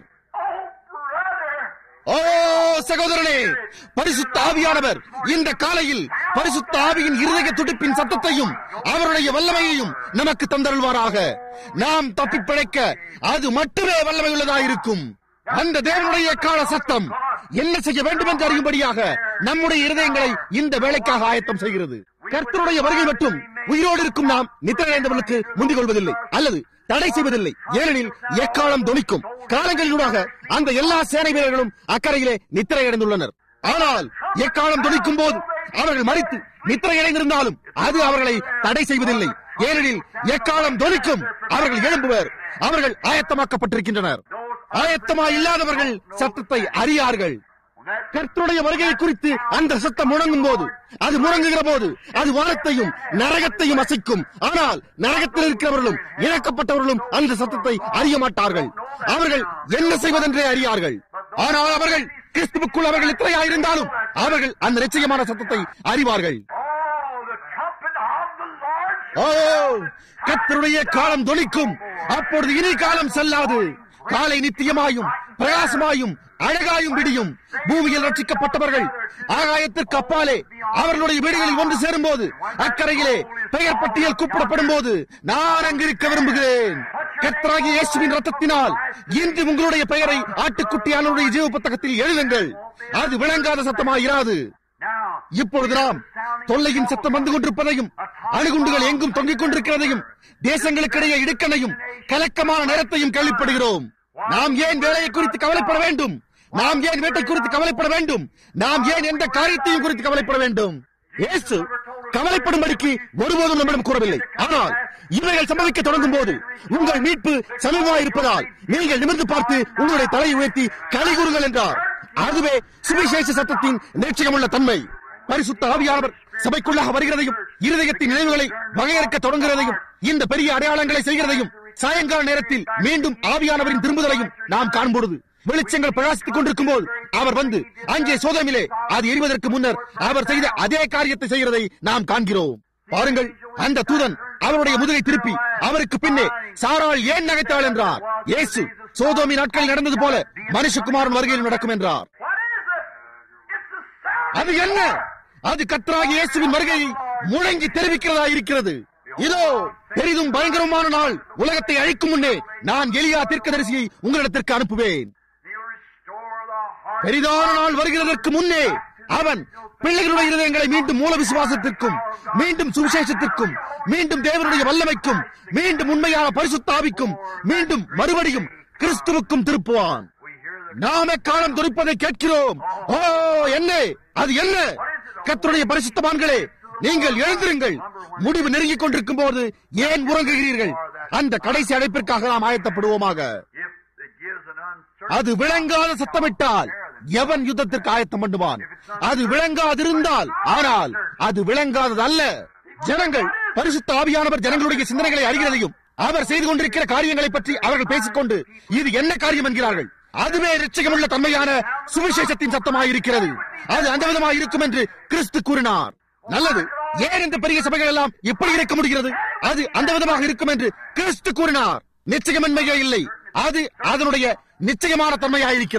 Oh, brother! ஓ சகோதரனே பரிசுத்த ஆவியானவர் இந்த காலையில் பரிசுத்த ஆவியின் இருதய துடிப்பின் சத்தத்தையும் அவருடைய வல்லமையையும் நமக்கு தந்தருள்வாராக நாம் தப்பி பிழைக்க அது மட்டுமே வல்லமை உள்ளதாயிருக்கும் அந்த தேவனுடைய கால சத்தம் என்ன செய்ய வேண்டும் என்று அறியும்படியாக நம்முடைய இருதயங்களை இந்த வேலைக்காக ஆயத்தம் செய்கிறது கர்த்தருடைய வருகை மட்டும் உயிரோடு இருக்கும் நாம் நித்திரையடைந்தவர்களுக்கு முந்திக் கொள்வதில்லை அல்லது தடை செய்வதில்லை ஏனெனில் எக்காலம் தொனிக்கும் காலங்களிலூடாக அந்த எல்லா சேனை வீரர்களும் அக்கறையிலே நித்திரை அடைந்துள்ளனர் ஆனால் எக்காலம் தொனிக்கும் போது அவர்கள் மறித்து நித்திரை அடைந்திருந்தாலும் அது அவர்களை தடை செய்வதில்லை ஏனெனில் எக்காலம் தொனிக்கும் அவர்கள் எழும்புவர் அவர்கள் ஆயத்தமாக்கப்பட்டிருக்கின்றனர் ஆயத்தமா இல்லாதவர்கள் சத்தத்தை அறியார்கள் கர்த்தருடைய வருகையை குறித்து அந்த சத்தம் முழங்கும் போது அது முழங்குகிற போது அது வானத்தையும் நரகத்தையும் அசைக்கும் ஆனால் நரகத்தில் இருக்கிறவர்களும் இழக்கப்பட்டவர்களும் அந்த சத்தத்தை அறிய மாட்டார்கள் அவர்கள் என்ன செய்வதென்றே அறியார்கள் ஆனால் அவர்கள் கிறிஸ்துவுக்குள் அவர்கள் எத்தனையாயிருந்தாலும் அவர்கள் அந்த நிச்சயமான சத்தத்தை அறிவார்கள் Oh, the trumpet of the Lord ஓ கர்த்தருடைய காலம் தொனிக்கும் அப்பொழுது இனி காலம் செல்லாது காலை நித்தியமாயும் பிரகாசமாயும் அழகாயும் விடியும் பூமியில் ரட்சிக்கப்பட்டவர்கள் ஆகாயத்திற்கு அப்பாலே அவர்களுடைய வீடுகளில் ஒன்று சேரும் போது அக்கறையிலே பெயர் பட்டியல் கூப்பிடப்படும் போது நான் அங்கிருக்க விரும்புகிறேன் கர்த்தராகிய இயேசுவின் ரத்தத்தினால் இன்று உங்களுடைய பெயரை ஆட்டுக்குட்டியானுடைய ஜீவ புத்தகத்தில் எழுதுங்கள் அது விளங்காத சத்தமாய் இராது Now, இப்பொழுது நாம் தொல்லையின் சத்தம் வந்து கொண்டிருப்பதையும் அணுகுண்டுகள் எங்கும் தொங்கிக் கொண்டிருக்கிறதையும் தேசங்களுக்கிடையே இடுக்கணையும் கலக்கமான நேரத்தையும் கேள்விப்படுகிறோம் நாம் ஏன் வேலையை குறித்து கவலைப்பட வேண்டும் நாம் ஏன் வீட்டை குறித்து கவலைப்பட வேண்டும் நாம் ஏன் எந்த காரியத்தையும் குறித்து கவலைப்பட வேண்டும் இயேசு கவலைப்படும்படிக்கு ஒருபோதும் நம்மிடம் கூறவில்லை ஆனால் இவைகள் சம்பவிக்க தொடங்கும் போது உங்கள் மீட்பு சமீபமாக இருப்பதால் நீங்கள் நிமிர்ந்து பார்த்து உங்களுடைய தலையை உயர்த்தி கலிகூறுங்கள் என்றார் அதுவே சுவிசேஷ சத்தத்தின் நிச்சயமுள்ள தன்மை பரிசுத்த ஆவியானவர் சபைக்குள்ளாக வருகிறதையும் இருதயத்தின் நினைவுகளை வகையறுக்க தொடங்குகிறதையும் இந்த பெரிய அடையாளங்களை செய்கிறதையும் சாயங்கால நேரத்தில் மீண்டும் ஆவியானவரின் திரும்புதலையும் நாம் காண்பொழுது வெளிச்சங்கள் பிரகாசித்துக் கொண்டிருக்கும் போது அவர் வந்து அங்கே சோதமிலே அது எரிவதற்கு முன்னர் அவர் செய்த அதே காரியத்தை செய்கிறதை நாம் காண்கிறோம் பாருங்கள் அந்த தூதன் அவருடைய முதுகை திருப்பி அவருக்கு பின்னே சாராள் ஏன் நகைத்தாள் என்றார் இயேசு சோதோமி நாட்களில் நடந்தது போல மனுஷகுமாரன் வருகையில் நடக்கும் என்றார் what is it? It's the sound. அது என்ன அது கத்ராகி இயேசுவின் வருகையை முழங்கி தெரிவிக்கிறதா இருக்கிறது இதோ பெரிதும் பயங்கரமான நாள் உலகத்தை அழிக்கும் முன்னே நான் எலியா தீர்க்கதரிசியை உங்களிடத்திற்கு அனுப்புவேன் He'll restore the heart. பெரிதான நாள் வருகிறதற்கு முன்னே அவன் பிள்ளைகளுடைய இருதயங்களை மீண்டும் மூல விசுவாசத்திற்கும் மீண்டும் சுவிசேஷத்திற்கும் மீண்டும் தேவனுடைய வல்லமைக்கும் மீண்டும் உண்மையான பரிசுத்தாவிக்கும் மீண்டும் மறுபடியும் கிறிஸ்துவுக்கும் திருப்புவான் We hear the நாம் எக்காலம் துடிப்பதை கேட்கிறோம் ஓ என்ன அது என்ன கர்த்தருடைய பரிசுத்தவான்களே நீங்கள் எழுந்திருங்கள் முடிவு நெருங்கிக் கொண்டிருக்கும் போது ஏன் உறங்குகிறீர்கள் அந்த கடைசி அழைப்பிற்காக நாம் ஆயத்தப்படுவோமாக if it gives an uncertain. அது விளங்காத சத்தமிட்டால் எவன் யுத்தத்திற்கு ஆயத்தம் பண்ணுவான் அது விளங்காதிருந்தால் ஆனால் அது விளங்காதது அல்ல ஜனங்கள் பரிசுத்த ஆவியானவர் ஜனங்களுடைய சிந்தனைகளை அறிகிறதையும் அவர் செய்து கொண்டிருக்கிற காரியங்களை பற்றி அவர்கள் பேசிக்கொண்டு இது என்ன காரியம் என்கிறார்கள் அதுவே நிச்சயமுள்ள தன்மையான சுவிசேஷத்தின் சத்தமாயிருக்கிறது அது அந்த விதமாக இருக்கும் என்று கிறிஸ்து கூறினார் நல்லது ஏன் இந்த பெரிய சபைகள் எல்லாம் எப்படி இருக்க முடிகிறது அது அந்த விதமாக இருக்கும் என்று கிறிஸ்து கூறினார் நிச்சயமின்மையே இல்லை அது அதனுடைய நிச்சயமான தன்மையாயிருக்கிறது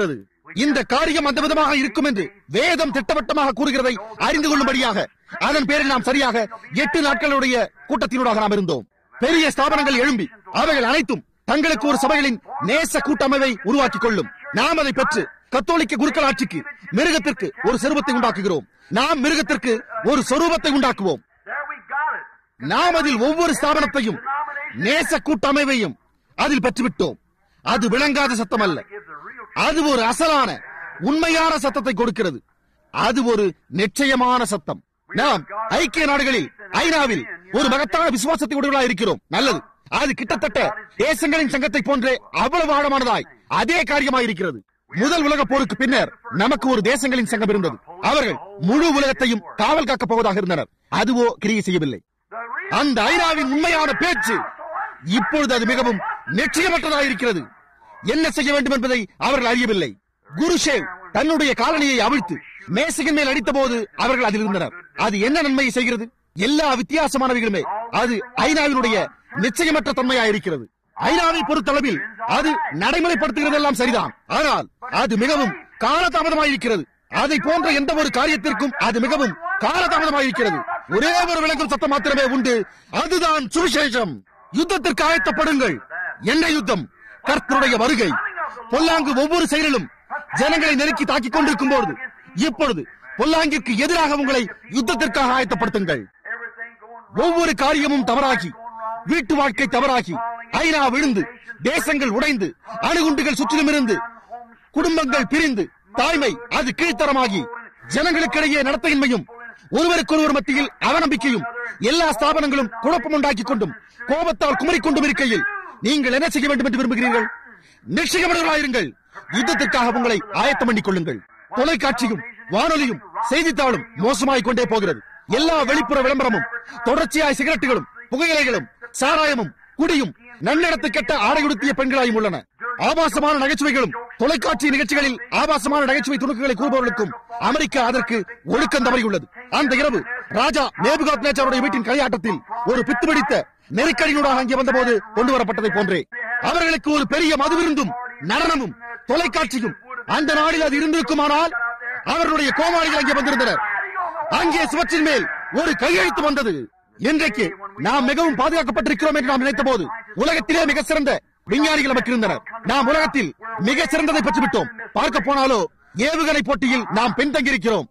இந்த காரியம் அந்த விதமாக இருக்கும் என்று வேதம் திட்டவட்டமாக கூறுகிறதை அறிந்து கொள்ளும்படியாக அதன் பேரில் நாம் சரியாக எட்டு நாட்களுடைய கூட்டத்தினூடாக நாம் இருந்தோம் பெரிய ஸ்தாபனங்கள் எழும்பி அவைகள் அனைத்தும் தங்களுக்கு ஒரு சபைகளின் நேச கூட்டமைவை உருவாக்கிக் கொள்ளும் நாம் அதை பெற்று கத்தோலிக்க குருக்கள் ஆட்சிக்கு மிருகத்திற்கு ஒரு செருவத்தை உண்டாக்குகிறோம் நாம் மிருகத்திற்கு ஒரு சொரூபத்தை உண்டாக்குவோம் There we got it. நாம் அதில் ஒவ்வொரு ஸ்தாபனத்தையும் நேச கூட்டமைவையும் அதில் பெற்றுவிட்டோம் அது விளங்காத சத்தம் அல்ல Gives a real அது ஒரு அசலான உண்மையான சத்தத்தை கொடுக்கிறது அது ஒரு நிச்சயமான சத்தம் நாம் ஐக்கிய நாடுகளில் ஐநாவில் ஒரு மகத்தான விசுவாசத்தை உடையவர்களாக இருக்கிறோம் நல்லது அது கிட்டத்தட்ட தேசங்களின் சங்கத்தை போன்றே அவ்வளவு ஆழமானதாய் அதே காரியமாய் இருக்கிறது முதல் உலக போருக்கு பின்னர் நமக்கு ஒரு தேசங்களின் சங்கம் இருந்தது அவர்கள் முழு உலகத்தையும் காவல் காக்கப் போவதாக இருந்தனர் அதுவோ கிரியை செய்யவில்லை the real அந்த ஐநாவின் உண்மையான பேச்சு இப்பொழுது அது மிகவும் நிச்சயமற்றதாக இருக்கிறது என்ன செய்ய வேண்டும் என்பதை அவர்கள் அறியவில்லை குருஷேவ் தன்னுடைய காலனியை அவிழ்த்து மேசையின் மேல் அடித்த போது அவர்கள் அதில் இருந்தனர் அது என்ன நன்மையை செய்கிறது எல்லா வித்தியாசமானவைகளுமே அது ஐநாவினுடைய நிச்சயமற்ற தன்மையாக இருக்கிறது ஐநாவை பொறுத்தளவில் அது நடைமுறைப்படுத்துகிறது எல்லாம் சரிதான் ஆனால் அது மிகவும் காலதாமதமாயிருக்கிறது அதை போன்ற எந்த ஒரு காரியத்திற்கும் அது மிகவும் காலதாமதமாயிருக்கிறது ஒரே ஒரு விளக்கும் சத்தம் மாத்திரமே உண்டு அதுதான் சுவிசேஷம் யுத்தத்திற்கு ஆயத்தப்படுங்கள் என்ன யுத்தம் கர்த்தருடைய வருகை பொல்லாங்கு ஒவ்வொரு செயலிலும் ஜனங்களை நெருக்கி தாக்கிக் கொண்டிருக்கும் போது இப்பொழுது பொல்லாங்கிற்கு எதிராக உங்களை யுத்தத்திற்காக ஆயத்தப்படுத்துங்கள் everything going ஒவ்வொரு காரியமும் தவறாகி வீட்டு வாழ்க்கை தவறாகி ஐநா விழுந்து தேசங்கள் உடைந்து அணுகுண்டுகள் சுற்றிலும் இருந்து குடும்பங்கள் பிரிந்து தாய்மை அது கீழ்த்தரமாகி ஜனங்களுக்கிடையே நடத்தையின்மையும் ஒருவருக்கொருவர் மத்தியில் அவநம்பிக்கையும் எல்லா ஸ்தாபனங்களும் குழப்பம் உண்டாக்கிக் கொண்டும் கோபத்தால் குமரிக் கொண்டும் இருக்கையில் நீங்கள் என்ன செய்ய வேண்டும் என்று விரும்புகிறீர்கள் நிச்சயமடைகளாயிருங்கள் யுத்தத்திற்காக உங்களை ஆயத்தம் பண்ணிக் கொள்ளுங்கள் தொலைக்காட்சியும் வானொலியும் செய்தித்தாளும் மோசமாய் கொண்டே போகிறது எல்லா வெளிப்புற விளம்பரமும் தொடர்ச்சியாய் சிகரெட்டுகளும் புகையிலைகளும் சாராயமும் குடியும் நன்னடத்து கெட்ட ஆடையுடுத்திய பெண்களாயும் உள்ளன ஆபாசமான நகைச்சுவைகளும் தொலைக்காட்சி நிகழ்ச்சிகளில் ஆபாசமான நகைச்சுவை துணுக்குகளை கூறுபவர்களுக்கும் அமெரிக்கா அதற்கு ஒழுக்கம் தவறியுள்ளது அந்த இரவு ராஜா நேபுகாத் நேச்சாருடைய வீட்டின் களியாட்டத்தில் ஒரு பித்து பிடித்த நெருக்கடியூடாக அங்கே வந்தபோது கொண்டு வரப்பட்டதை போன்றே அவர்களுக்கு ஒரு பெரிய மதுவிருந்தும் நடனமும் தொலைக்காட்சியும் அந்த நாளில் அது இருந்திருக்குமானால் அவர்களுடைய கோமாளிகள் அங்கே வந்திருந்தனர் அங்கே சுவற்றின் மேல் ஒரு கையெழுத்து வந்தது இன்றைக்கு நாம் மிகவும் பாதுகாக்கப்பட்டிருக்கிறோம் என்று நாம் நினைத்த போது உலகத்திலே மிக சிறந்த விஞ்ஞானிகள் நமக்கு இருந்தனர் நாம் உலகத்தில் மிக சிறந்ததை பெற்றுவிட்டோம் பார்க்க போனாலோ ஏவுகணை போட்டியில் நாம் பின்தங்கியிருக்கிறோம்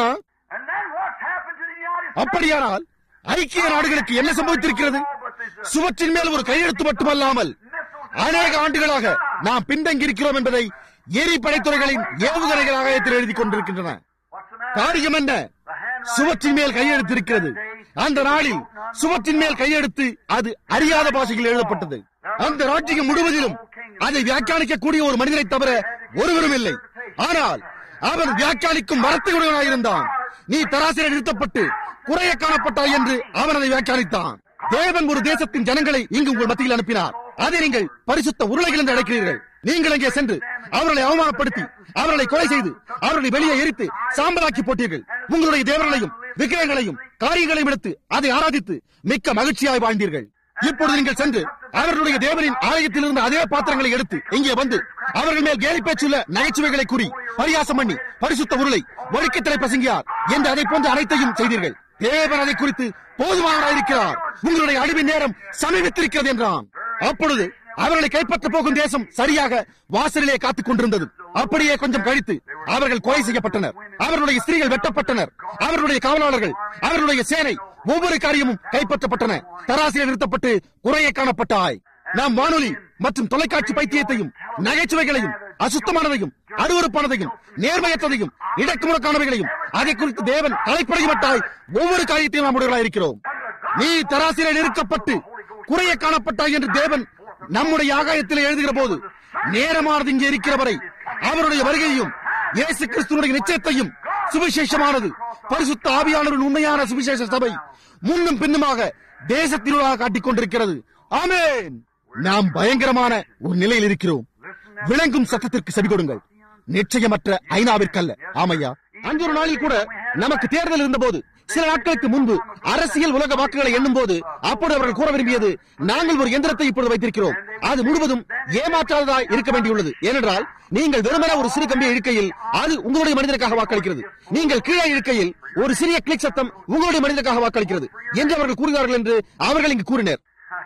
And then what's happened to the United States? அப்படியானால் ஐக்கிய நாடுகளுக்கு என்ன சம்பவித்திருக்கிறது சுவற்றின் மேல் ஒரு கையெழுத்து மட்டுமல்லாமல் அநேக ஆண்டுகளாக நாம் பின்தங்கியிருக்கிறோம் என்பதை எரிபடைத்துறைகளின் ஏவுகணைகள் ஆகாயத்தில் எழுதி கொண்டிருக்கின்றன What's the matter? காரியம் என்ன The handwriting சுவற்றின் மேல் கையெழுத்து இருக்கிறது அந்த நாளில் சுவற்றின் மேல் கையெழுத்து அது அறியாத பாஷையில் எழுதப்பட்டது அந்த ராஜ்யம் முழுவதிலும் அதை வியாக்கியானிக்கக்கூடிய ஒரு மனிதனை தவிர ஒருவரும் இல்லை ஆனால் அவன் வியாக்கியானிக்கும் வரத்தை உடையவனாயிருந்தான் நீ தராசில நிறுத்தப்பட்டு குறைய காணப்பட்டாய் என்று அவன் அதை வியாக்கியானித்தான் தேவன் ஒரு தேசத்தின் ஜனங்களை இங்கு உங்கள் மத்தியில் அனுப்பினார் அதை நீங்கள் பரிசுத்த உருளைகள் என்று அழைக்கிறீர்கள் நீங்கள் அங்கே சென்று அவர்களை அவமானப்படுத்தி அவர்களை கொலை செய்து அவர்களை வெளியே எரித்து சாம்பலாக்கி போட்டீர்கள் உங்களுடைய தேவர்களையும் விக்கிரகங்களையும் காரியங்களையும் எடுத்து அதை ஆராதித்து மிக்க மகிழ்ச்சியாய் வாழ்ந்தீர்கள் இப்பொழுது நீங்கள் சென்று அவர்களுடைய தேவனின் ஆலயத்தில் இருந்த அதே பாத்திரங்களை எடுத்து இங்கே வந்து அவர்கள் மேல் கேலி பேச்சுள்ள நகைச்சுவைகளை கூறி பரியாசம் பண்ணி பரிசுத்த உருளை ஒழுக்கத்திலே பிரசங்கியார் என்று அதை போன்ற அனைத்தையும் செய்தீர்கள் தேவன் அதை குறித்து போதுமானவராயிருக்கிறார் உங்களுடைய அழிவின் நேரம் சமீபித்திருக்கிறது என்றான் அப்பொழுது அவர்களை கைப்பற்ற போகும் தேசம் சரியாக வாசலிலே காத்துக் கொண்டிருந்தது அப்படியே கொஞ்சம் கழித்து அவர்கள் கொலை செய்யப்பட்டனர் அவர்களுடைய ஸ்திரீகள் வெட்டப்பட்டனர் அவர்களுடைய காவலாளர்கள் அவர்களுடைய சேனை ஒவ்வொரு காரியமும் கைப்பற்றப்பட்டன தராசியில் நிறுத்தப்பட்டு குறைய காணப்பட்டாய் நாம் வானொலி மற்றும் தொலைக்காட்சி பைத்தியத்தையும் நகைச்சுவைகளையும் அசுத்தமானதையும் அருவறுப்பானதையும் நேர்மையற்றதையும் இடக்குமுறக்கானவைகளையும் அதை குறித்து தேவன் தலைப்படையப்பட்டாய் ஒவ்வொரு காரியத்தையும் நாம் உடையவர்களாய் இருக்கிறோம் நீ தராசிலே நிறுக்கப்பட்டு குறைய காணப்பட்டாய் என்று தேவன் நம்முடைய ஆகாயத்தில் எழுதுகிற போது நேரமானது இங்கே இருக்கிறவரை அவருடைய வருகையையும் இயேசு கிறிஸ்துவனுடைய நிச்சயத்தையும் சுவிசேஷமானது பரிசுத்த ஆவியானவரின் உண்மையான சுவிசேஷ சபை முன்னும் பின்னுமாக தேசத்தினூடாக காட்டிக் கொண்டிருக்கிறது ஆமென் நாம் பயங்கரமான ஒரு நிலையில் இருக்கிறோம் விளங்கும் சத்தத்திற்கு செவி கொடுங்கள் நிச்சயமற்ற ஐநாவிற்கல்ல ஆமையா அஞ்சொரு நாளில் கூட நமக்கு தேர்தல் இருந்தபோது சில நாட்களுக்கு முன்பு அரசியல் உலக வாக்குகளை எண்ணும் போது அப்போது அவர்கள் கூற விரும்பியது நாங்கள் ஒரு எந்திரத்தை இப்பொழுது வைத்திருக்கிறோம் அது முழுவதும் ஏமாற்றாததாய் இருக்க வேண்டியுள்ளது ஏனென்றால் நீங்கள் வெறுமனே ஒரு சிறு கம்பியை இழுக்கையில் அது உங்களுடைய மனிதனுக்காக வாக்களிக்கிறது நீங்கள் கீழே இழுக்கையில் ஒரு சிறிய கிளிக் சத்தம் உங்களுடைய மனிதனுக்காக வாக்களிக்கிறது என்று அவர்கள் கூறுகிறார்கள் என்று அவர்கள் இங்கு கூறினர்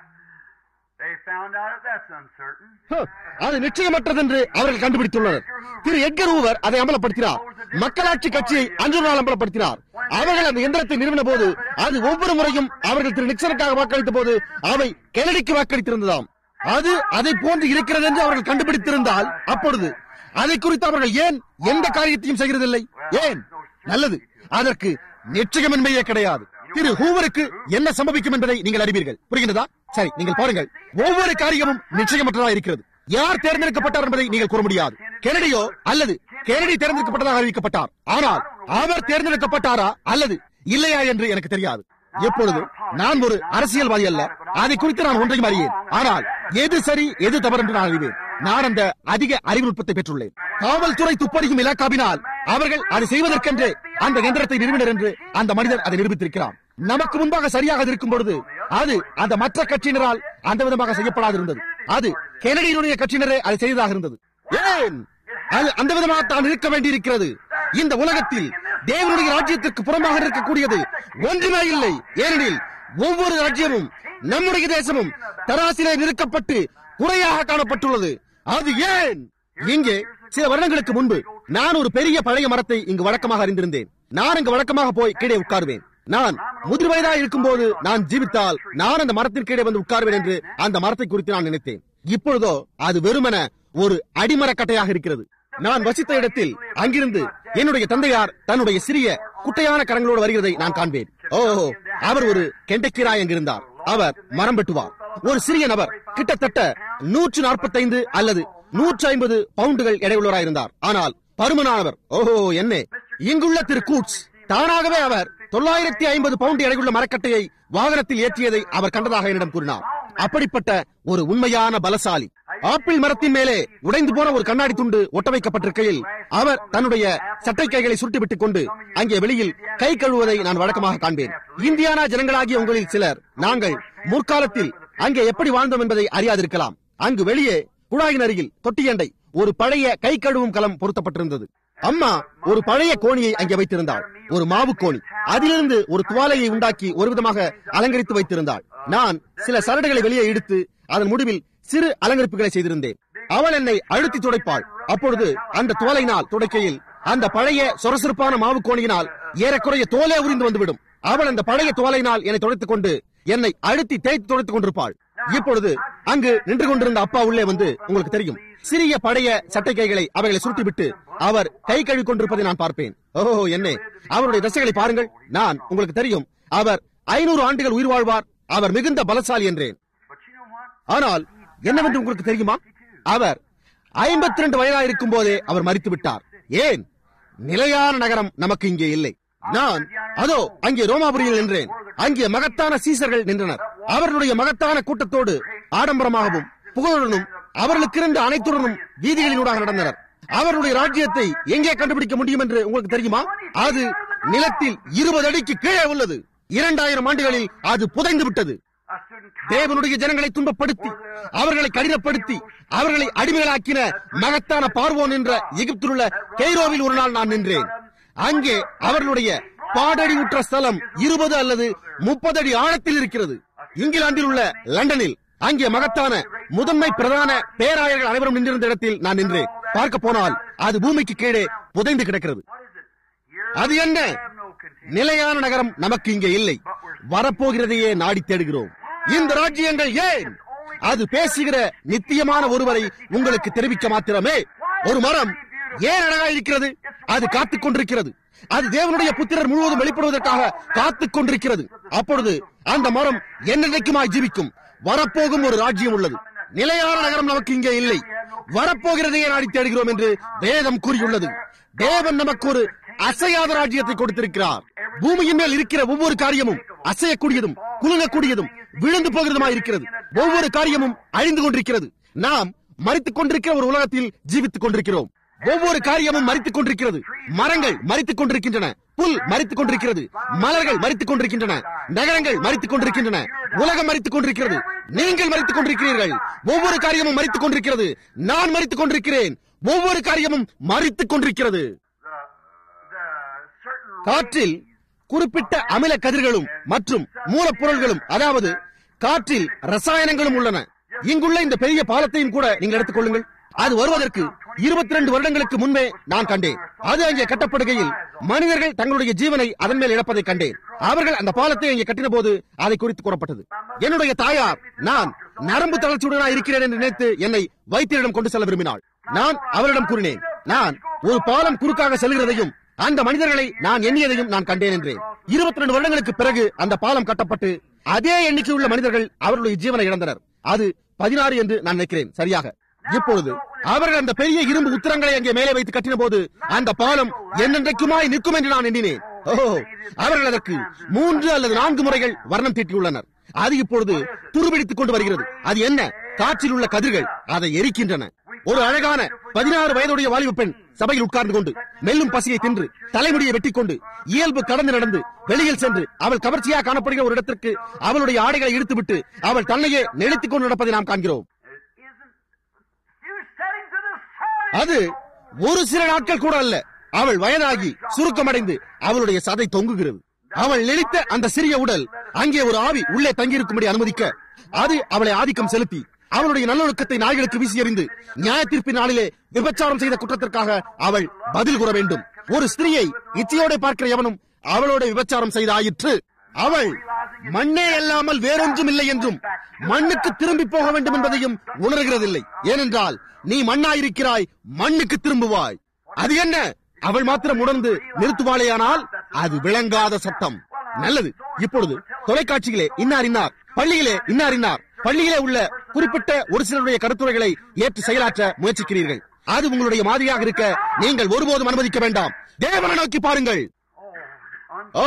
They found out that that's uncertain. ஹ, அது நிச்சயமற்றது என்று அவர்கள் கண்டுபிடித்துள்ளனர் திரு எட்கர் ஹூவர் அதை அமலப்படுத்தினார் மக்களாட்சி கட்சியை அன்று நாள் அமலப்படுத்தினார் அவர்கள் அந்த எந்திரத்தை நிறுவன போது அது ஒவ்வொரு முறையும் அவர்கள் திரு நிக்சனுக்காக வாக்களித்த போது அவை கெனடிக்கு வாக்களித்திருந்ததாம் அது அதை போன்று இருக்கிறது என்று அவர்கள் கண்டுபிடித்திருந்தால் அப்பொழுது அதை குறித்து அவர்கள் ஏன் எந்த காரியத்தையும் செய்கிறதில்லை ஏன் நல்லது அதற்கு நிச்சயமின்மையே கிடையாது திரு ஹூவருக்கு என்ன சம்பவிக்கும் என்பதை நீங்கள் அறிவீர்கள் புரிகின்றதா சரி நீங்கள் பாருங்கள் ஒவ்வொரு காரியமும் நிச்சயமற்றதா இருக்கிறது யார் தேர்ந்தெடுக்கப்பட்டார் என்பதை நீங்கள் கூற முடியாது கெனடியோ அல்லது கெனடி தேர்ந்தெடுக்கப்பட்டதாக அறிவிக்கப்பட்டார் ஆனால் அவர் தேர்ந்தெடுக்கப்பட்டாரா அல்லது இல்லையா என்று எனக்கு தெரியாது எப்பொழுது நான் ஒரு அரசியல்வாதி அல்ல அதை குறித்து நான் ஒன்றையும் அறியேன் ஆனால் எது சரி எது தவறு என்று நான் அறிவேன் நான் அந்த அதிக அறிவுநுட்பத்தை பெற்றுள்ளேன் காவல்துறை துப்பறியும் இலாக்காவினால் அவர்கள் அதை செய்வதற்கென்று அந்த எந்திரத்தை நிறுவினர் என்று அந்த மனிதர் அதை நிரூபித்திருக்கிறார் நமக்கு முன்பாக சரியாக இருக்கும் பொழுது அது அந்த மற்ற கட்சியினரால் அந்த விதமாக செய்யப்படாதிருந்தது அது கெனடியினுடைய கட்சியினரே அதை செய்ததாக இருந்தது ஏன் அது அந்த விதமாக தான் இருக்க வேண்டியிருக்கிறது இந்த உலகத்தில் தேவனுடைய ராஜ்யத்திற்கு புறமாக இருக்கக்கூடியது ஒன்றுமே இல்லை ஏனெனில் ஒவ்வொரு ராஜ்யமும் நம்முடைய தேசமும் தராசிலே நிறுக்கப்பட்டு குறையாக காணப்பட்டுள்ளது அது ஏன் இங்கே சில வருடங்களுக்கு முன்பு நான் ஒரு பெரிய பழைய மரத்தை இங்கு வழக்கமாக அறிந்திருந்தேன் நான் இங்கு வழக்கமாக போய் கீழே உட்காருவேன் நான் முதிர் வயதா இருக்கும் போது நான் ஜீவித்தால் நான் அந்த மரத்தின் கீழே வந்து உட்காருவேன் என்று அந்த மரத்தை குறித்து நான் நினைத்தேன் இப்பொழுதோ அது வெறுமன ஒரு அடிமரக்கட்டையாக இருக்கிறது நான் வசித்த இடத்தில் அங்கிருந்து என்னுடைய தந்தையார் தன்னுடைய சிறிய குட்டையான கரங்களோடு வருகிறதை நான் காண்பேன் ஓஹோ அவர் ஒரு கெண்டக்கிராய் அங்கிருந்தார் அவர் மரம் வெட்டுவார் ஒரு சிறிய நபர் கிட்டத்தட்ட நூற்று நாற்பத்தைந்து அல்லது நூற்றி ஐம்பது பவுண்டுகள் எடையுள்ளவராய் இருந்தார் ஆனால் பருமனானவர் ஓஹோ என்ன இங்குள்ள திரு கூட்ஸ் தானாகவே அவர் தொள்ளாயிரத்தி ஐம்பது பவுண்டு எடையுள்ள மரக்கட்டையை வாகனத்தில் ஏற்றியதை அவர் கண்டதாக என்னிடம் கூறினார் அப்படிப்பட்ட ஒரு உண்மையான பலசாலி ஆப்பிள் மரத்தின் மேலே உடைந்து போன ஒரு கண்ணாடி துண்டு ஒட்ட வைக்கப்பட்டிருக்கையில் அவர் தன்னுடைய சட்டை கைகளை சுட்டிவிட்டுக் கொண்டு அங்கே வெளியில் கை கழுவுவதை நான் வழக்கமாக காண்பேன் இந்தியானா ஜனங்களாகிய உங்களில் சிலர் நாங்கள் முற்காலத்தில் அங்கே எப்படி வாழ்ந்தோம் என்பதை அறியாதிருக்கலாம் அங்கு வெளியே குழாயின் அருகில் தொட்டியண்டை ஒரு பழைய கை கழுவும் கலம் பொருத்தப்பட்டிருந்தது அம்மா ஒரு பழைய கோணியை அங்கே வைத்திருந்தாள் ஒரு மாவு கோணி அதிலிருந்து ஒரு துவாலையை உண்டாக்கி ஒரு விதமாக அலங்கரித்து வைத்திருந்தாள் நான் சில சரடுகளை வெளியே இழுத்து அதன் முடிவில் சிறு அலங்கரிப்புகளை செய்திருந்தேன் அவள் என்னை அழுத்தி துடைப்பாள் அப்பொழுது அந்த துவலையினால் துடைக்கையில் அந்த பழைய சொரசுறுப்பான மாவு கோணியினால் ஏறக்குறைய தோலே உரிந்து வந்துவிடும் அவள் அந்த பழைய துவலையினால் என்னை துடைத்துக் கொண்டு என்னை அழுத்தி தேய்த்து துடைத்துக் கொண்டிருப்பாள் இப்பொழுது அங்கு நின்று கொண்டிருந்த அப்பா உள்ளே வந்து உங்களுக்கு தெரியும் சிறிய பழைய சட்டை கைகளை அவைகளை சுருட்டிவிட்டு அவர் கை கழுவி கொண்டிருப்பதை நான் பார்ப்பேன் ஓஹோ என்ன அவருடைய தசைகளை பாருங்கள் நான் உங்களுக்கு தெரியும் அவர் ஐநூறு ஆண்டுகள் உயிர் வாழ்வார் அவர் மிகுந்த பலசாலி என்றேன் But you know what? ஆனால் என்னவென்று உங்களுக்கு தெரியுமா அவர் ஐம்பத்தி ரெண்டு வயதா இருக்கும் போதே அவர் மறித்து விட்டார் ஏன் நிலையான நகரம் நமக்கு இங்கே இல்லை நான் அதோ அங்கே ரோமாபுரியில் நின்றேன் அங்கே மகத்தான சீசர்கள் நின்றனர் அவர்களுடைய மகத்தான கூட்டத்தோடு ஆடம்பரமாகவும் புகழுடனும் அவர்களுக்கு இருந்த அனைத்துடனும் வீதிகளினூடாக நடந்தனர் அவர்களுடைய ராஜ்யத்தை எங்கே கண்டுபிடிக்க முடியும் என்று உங்களுக்கு தெரியுமா அது நிலத்தில் இருபது அடிக்கு கீழே உள்ளது இரண்டாயிரம் ஆண்டுகளில் அது புதைந்து விட்டது I stood in தேவனுடைய ஜனங்களை துன்பப்படுத்தி அவர்களை கடினப்படுத்தி அவர்களை அடிமைகளாக்கின மகத்தான பார்வோன் என்ற எகிப்தில் உள்ள கெய்ரோவில் ஒரு நாள் நான் நின்றேன் அங்கே அவர்களுடைய பாடடி உற்ற ஸ்தலம் இருபது அல்லது முப்பது அடி ஆழத்தில் இருக்கிறது இங்கிலாந்தில் உள்ள லண்டனில் அங்கே மகத்தான முதன்மை பிரதான பேராயர்கள் அனைவரும் நின்றிருந்த இடத்தில் நான் நின்றேன் பார்க்க போனால் அது பூமிக்கு கீழே புதைந்து கிடக்கிறது What is it? You're அது என்ன have no confusion. நிலையான நகரம் நமக்கு இங்கே இல்லை வரப்போகிறதையே நாடி தேடுகிறோம் இந்த ராஜ்யங்கள் ஏன் அது பேசுகிற நித்தியமான ஒருவரை உங்களுக்கு தெரிவிக்க மாத்திரமே ஒரு மரம் ஏன் அழகா இருக்கிறது அது காத்துக் கொண்டிருக்கிறது அது தேவனுடைய புத்திரர் முழுவதும் வெளிப்படுவதற்காக காத்துக் கொண்டிருக்கிறது அப்பொழுது அந்த மரம் என்னென்னைக்குமாய் ஜீவிக்கும் வரப்போகும் ஒரு ராஜ்யம் உள்ளது நிலையான நகரம் நமக்கு இங்கே இல்லை வரப்போகிறதையே நாடி தேடுகிறோம் என்று வேதம் கூறியுள்ளது தேவன் நமக்கு ஒரு அசையாத ராஜ்யத்தை கொடுத்திருக்கிறார் பூமியின் மேல் இருக்கிற ஒவ்வொரு காரியமும் அசையக்கூடியதும் குலுங்கக்கூடியதும் விழுந்து போகிறதுமாய் இருக்கிறது ஒவ்வொரு காரியமும் அழிந்து கொண்டிருக்கிறது நாம் மறித்துக் கொண்டிருக்கிற ஒரு உலகத்தில் ஜீவித்துக் கொண்டிருக்கிறோம் ஒவ்வொரு காரியமும் மறித்துக் கொண்டிருக்கிறது மரங்கள் மறித்துக் கொண்டிருக்கின்றன புல் மறித்துக் கொண்டிருக்கிறது மலர்கள் மறித்துக் கொண்டிருக்கின்றன நகரங்கள் மறித்துக் கொண்டிருக்கின்றன உலகம் மறித்துக் கொண்டிருக்கிறது நீங்கள் மறித்துக் கொண்டிருக்கிறீர்கள் ஒவ்வொரு காரியமும் மறித்துக் கொண்டிருக்கிறது நான் மறித்துக் கொண்டிருக்கிறேன் ஒவ்வொரு காரியமும் மறித்துக் கொண்டிருக்கிறது The certain காற்றில் குறிப்பிட்ட அமில கதிர்களும் மற்றும் மூலப்பொருள்களும் அதாவது காற்றில் ரசாயனங்களும் உள்ளன இங்குள்ள இந்த பெரிய பாலத்தையும் கூட நீங்கள் எடுத்துக் கொள்ளுங்கள் அது வருவதற்கு இருபத்தி ரெண்டு வருடங்களுக்கு முன்பே நான் கண்டேன் அது அங்கே கட்டப்படுகையில் மனிதர்கள் தங்களுடைய ஜீவனை அதன் மேல் இழப்பதை கண்டேன் அவர்கள் அந்த பாலத்தை அங்கே கட்டின போது அதை குறித்து கூறப்பட்டது என்னுடைய தாயார் நான் நரம்பு தளர்ச்சியுடனா இருக்கிறேன் என்று நினைத்து என்னை வைத்தியரிடம் கொண்டு செல்ல விரும்பினாள் நான் அவரிடம் கூறினேன் நான் ஒரு பாலம் குறுக்காக செல்கிறதையும் அந்த மனிதர்களை நான் எண்ணியதையும் நான் கண்டேன் என்றேன் இருபத்தி ரெண்டு வருடங்களுக்கு பிறகு அந்த பாலம் கட்டப்பட்டு அதே எண்ணிக்கை உள்ள மனிதர்கள் அவர்களுடைய ஜீவனை இழந்தனர் அது பதினாறு என்று நான் நினைக்கிறேன் சரியாக இப்பொழுது அவர்கள் அந்த பெரிய இரும்பு உத்தரங்களை அங்கே மேலே வைத்து கட்டின போது அந்த பாலம் என்னென்றைக்குமாய் நிற்கும் என்று நான் எண்ணினேன் ஓ அவர்கள் அதற்கு மூன்று அல்லது நான்கு முறைகள் வர்ணம் தீட்டியுள்ளனர் அது இப்பொழுது துருபிடித்துக் கொண்டு வருகிறது அது என்ன காற்றில் உள்ள கதிர்கள் அதை எரிக்கின்றன ஒரு அழகான பதினாறு வயதுடைய வாலிப பெண் சபையில் உட்கார்ந்து கொண்டு மெல்லும் பசியை தின்று தலைமுடியை வெட்டிக் கொண்டு இயல்பு கடந்து நடந்து வெளியில் சென்று அவள் கவர்ச்சியாக காணப்படுகிற ஒரு இடத்திற்கு அவளுடைய ஆடைகளை இழுத்துவிட்டு அவள் தன்னையே நெளித்துக் கொண்டு நடப்பதை நாம் காண்கிறோம் you setting to the sun. அது ஒரு சில நாட்கள் கூட அல்ல அவள் வயதாகி சுருக்கமடைந்து அவளுடைய சதை தொங்குகிறது அவள் நினைத்த அந்த சிறிய உடல் அங்கே ஒரு ஆவி உள்ளே தங்கியிருக்கும்படி அனுமதிக்க அது அவளை ஆதிக்கம் செலுத்தி அவளுடைய நல்லொழுக்கத்தை நாய்களுக்கு வீசி எறிந்து நியாய தீர்ப்பின் நாளிலே விபச்சாரம் செய்த குற்றத்திற்காக அவள் பதில் கூற வேண்டும் ஒரு ஸ்திரீயை இச்சையோட பார்க்கிற எவனும் அவளோட விபச்சாரம் செய்தாயிற்று அவள் மண்ணே அல்லாமல் வேறொன்றும் இல்லை என்றும் மண்ணுக்கு திரும்பி போக வேண்டும் என்பதையும் உணர்கிறதில்லை ஏனென்றால் நீ மண்ணாயிருக்கிறாய் மண்ணுக்கு திரும்புவாய் அது என்ன அவள் மாத்திரம் உணர்ந்து நிறுத்துவாளேயானால் அது விளங்காத சட்டம் நல்லது இப்பொழுது தொலைக்காட்சியிலே இன்னார் இன்னார் பள்ளியிலே இன்னார் இன்னார் பள்ளியிலே உள்ள குறிப்பிட்ட ஒரு சிலருடைய கருத்துரைகளை ஏற்று செயலாற்ற முயற்சிக்கிறீர்கள் அது உங்களுடைய மாதிரியாக இருக்க நீங்கள் ஒருபோதும் அனுமதிக்க வேண்டாம் தேவனை நோக்கி பாருங்கள் ஓ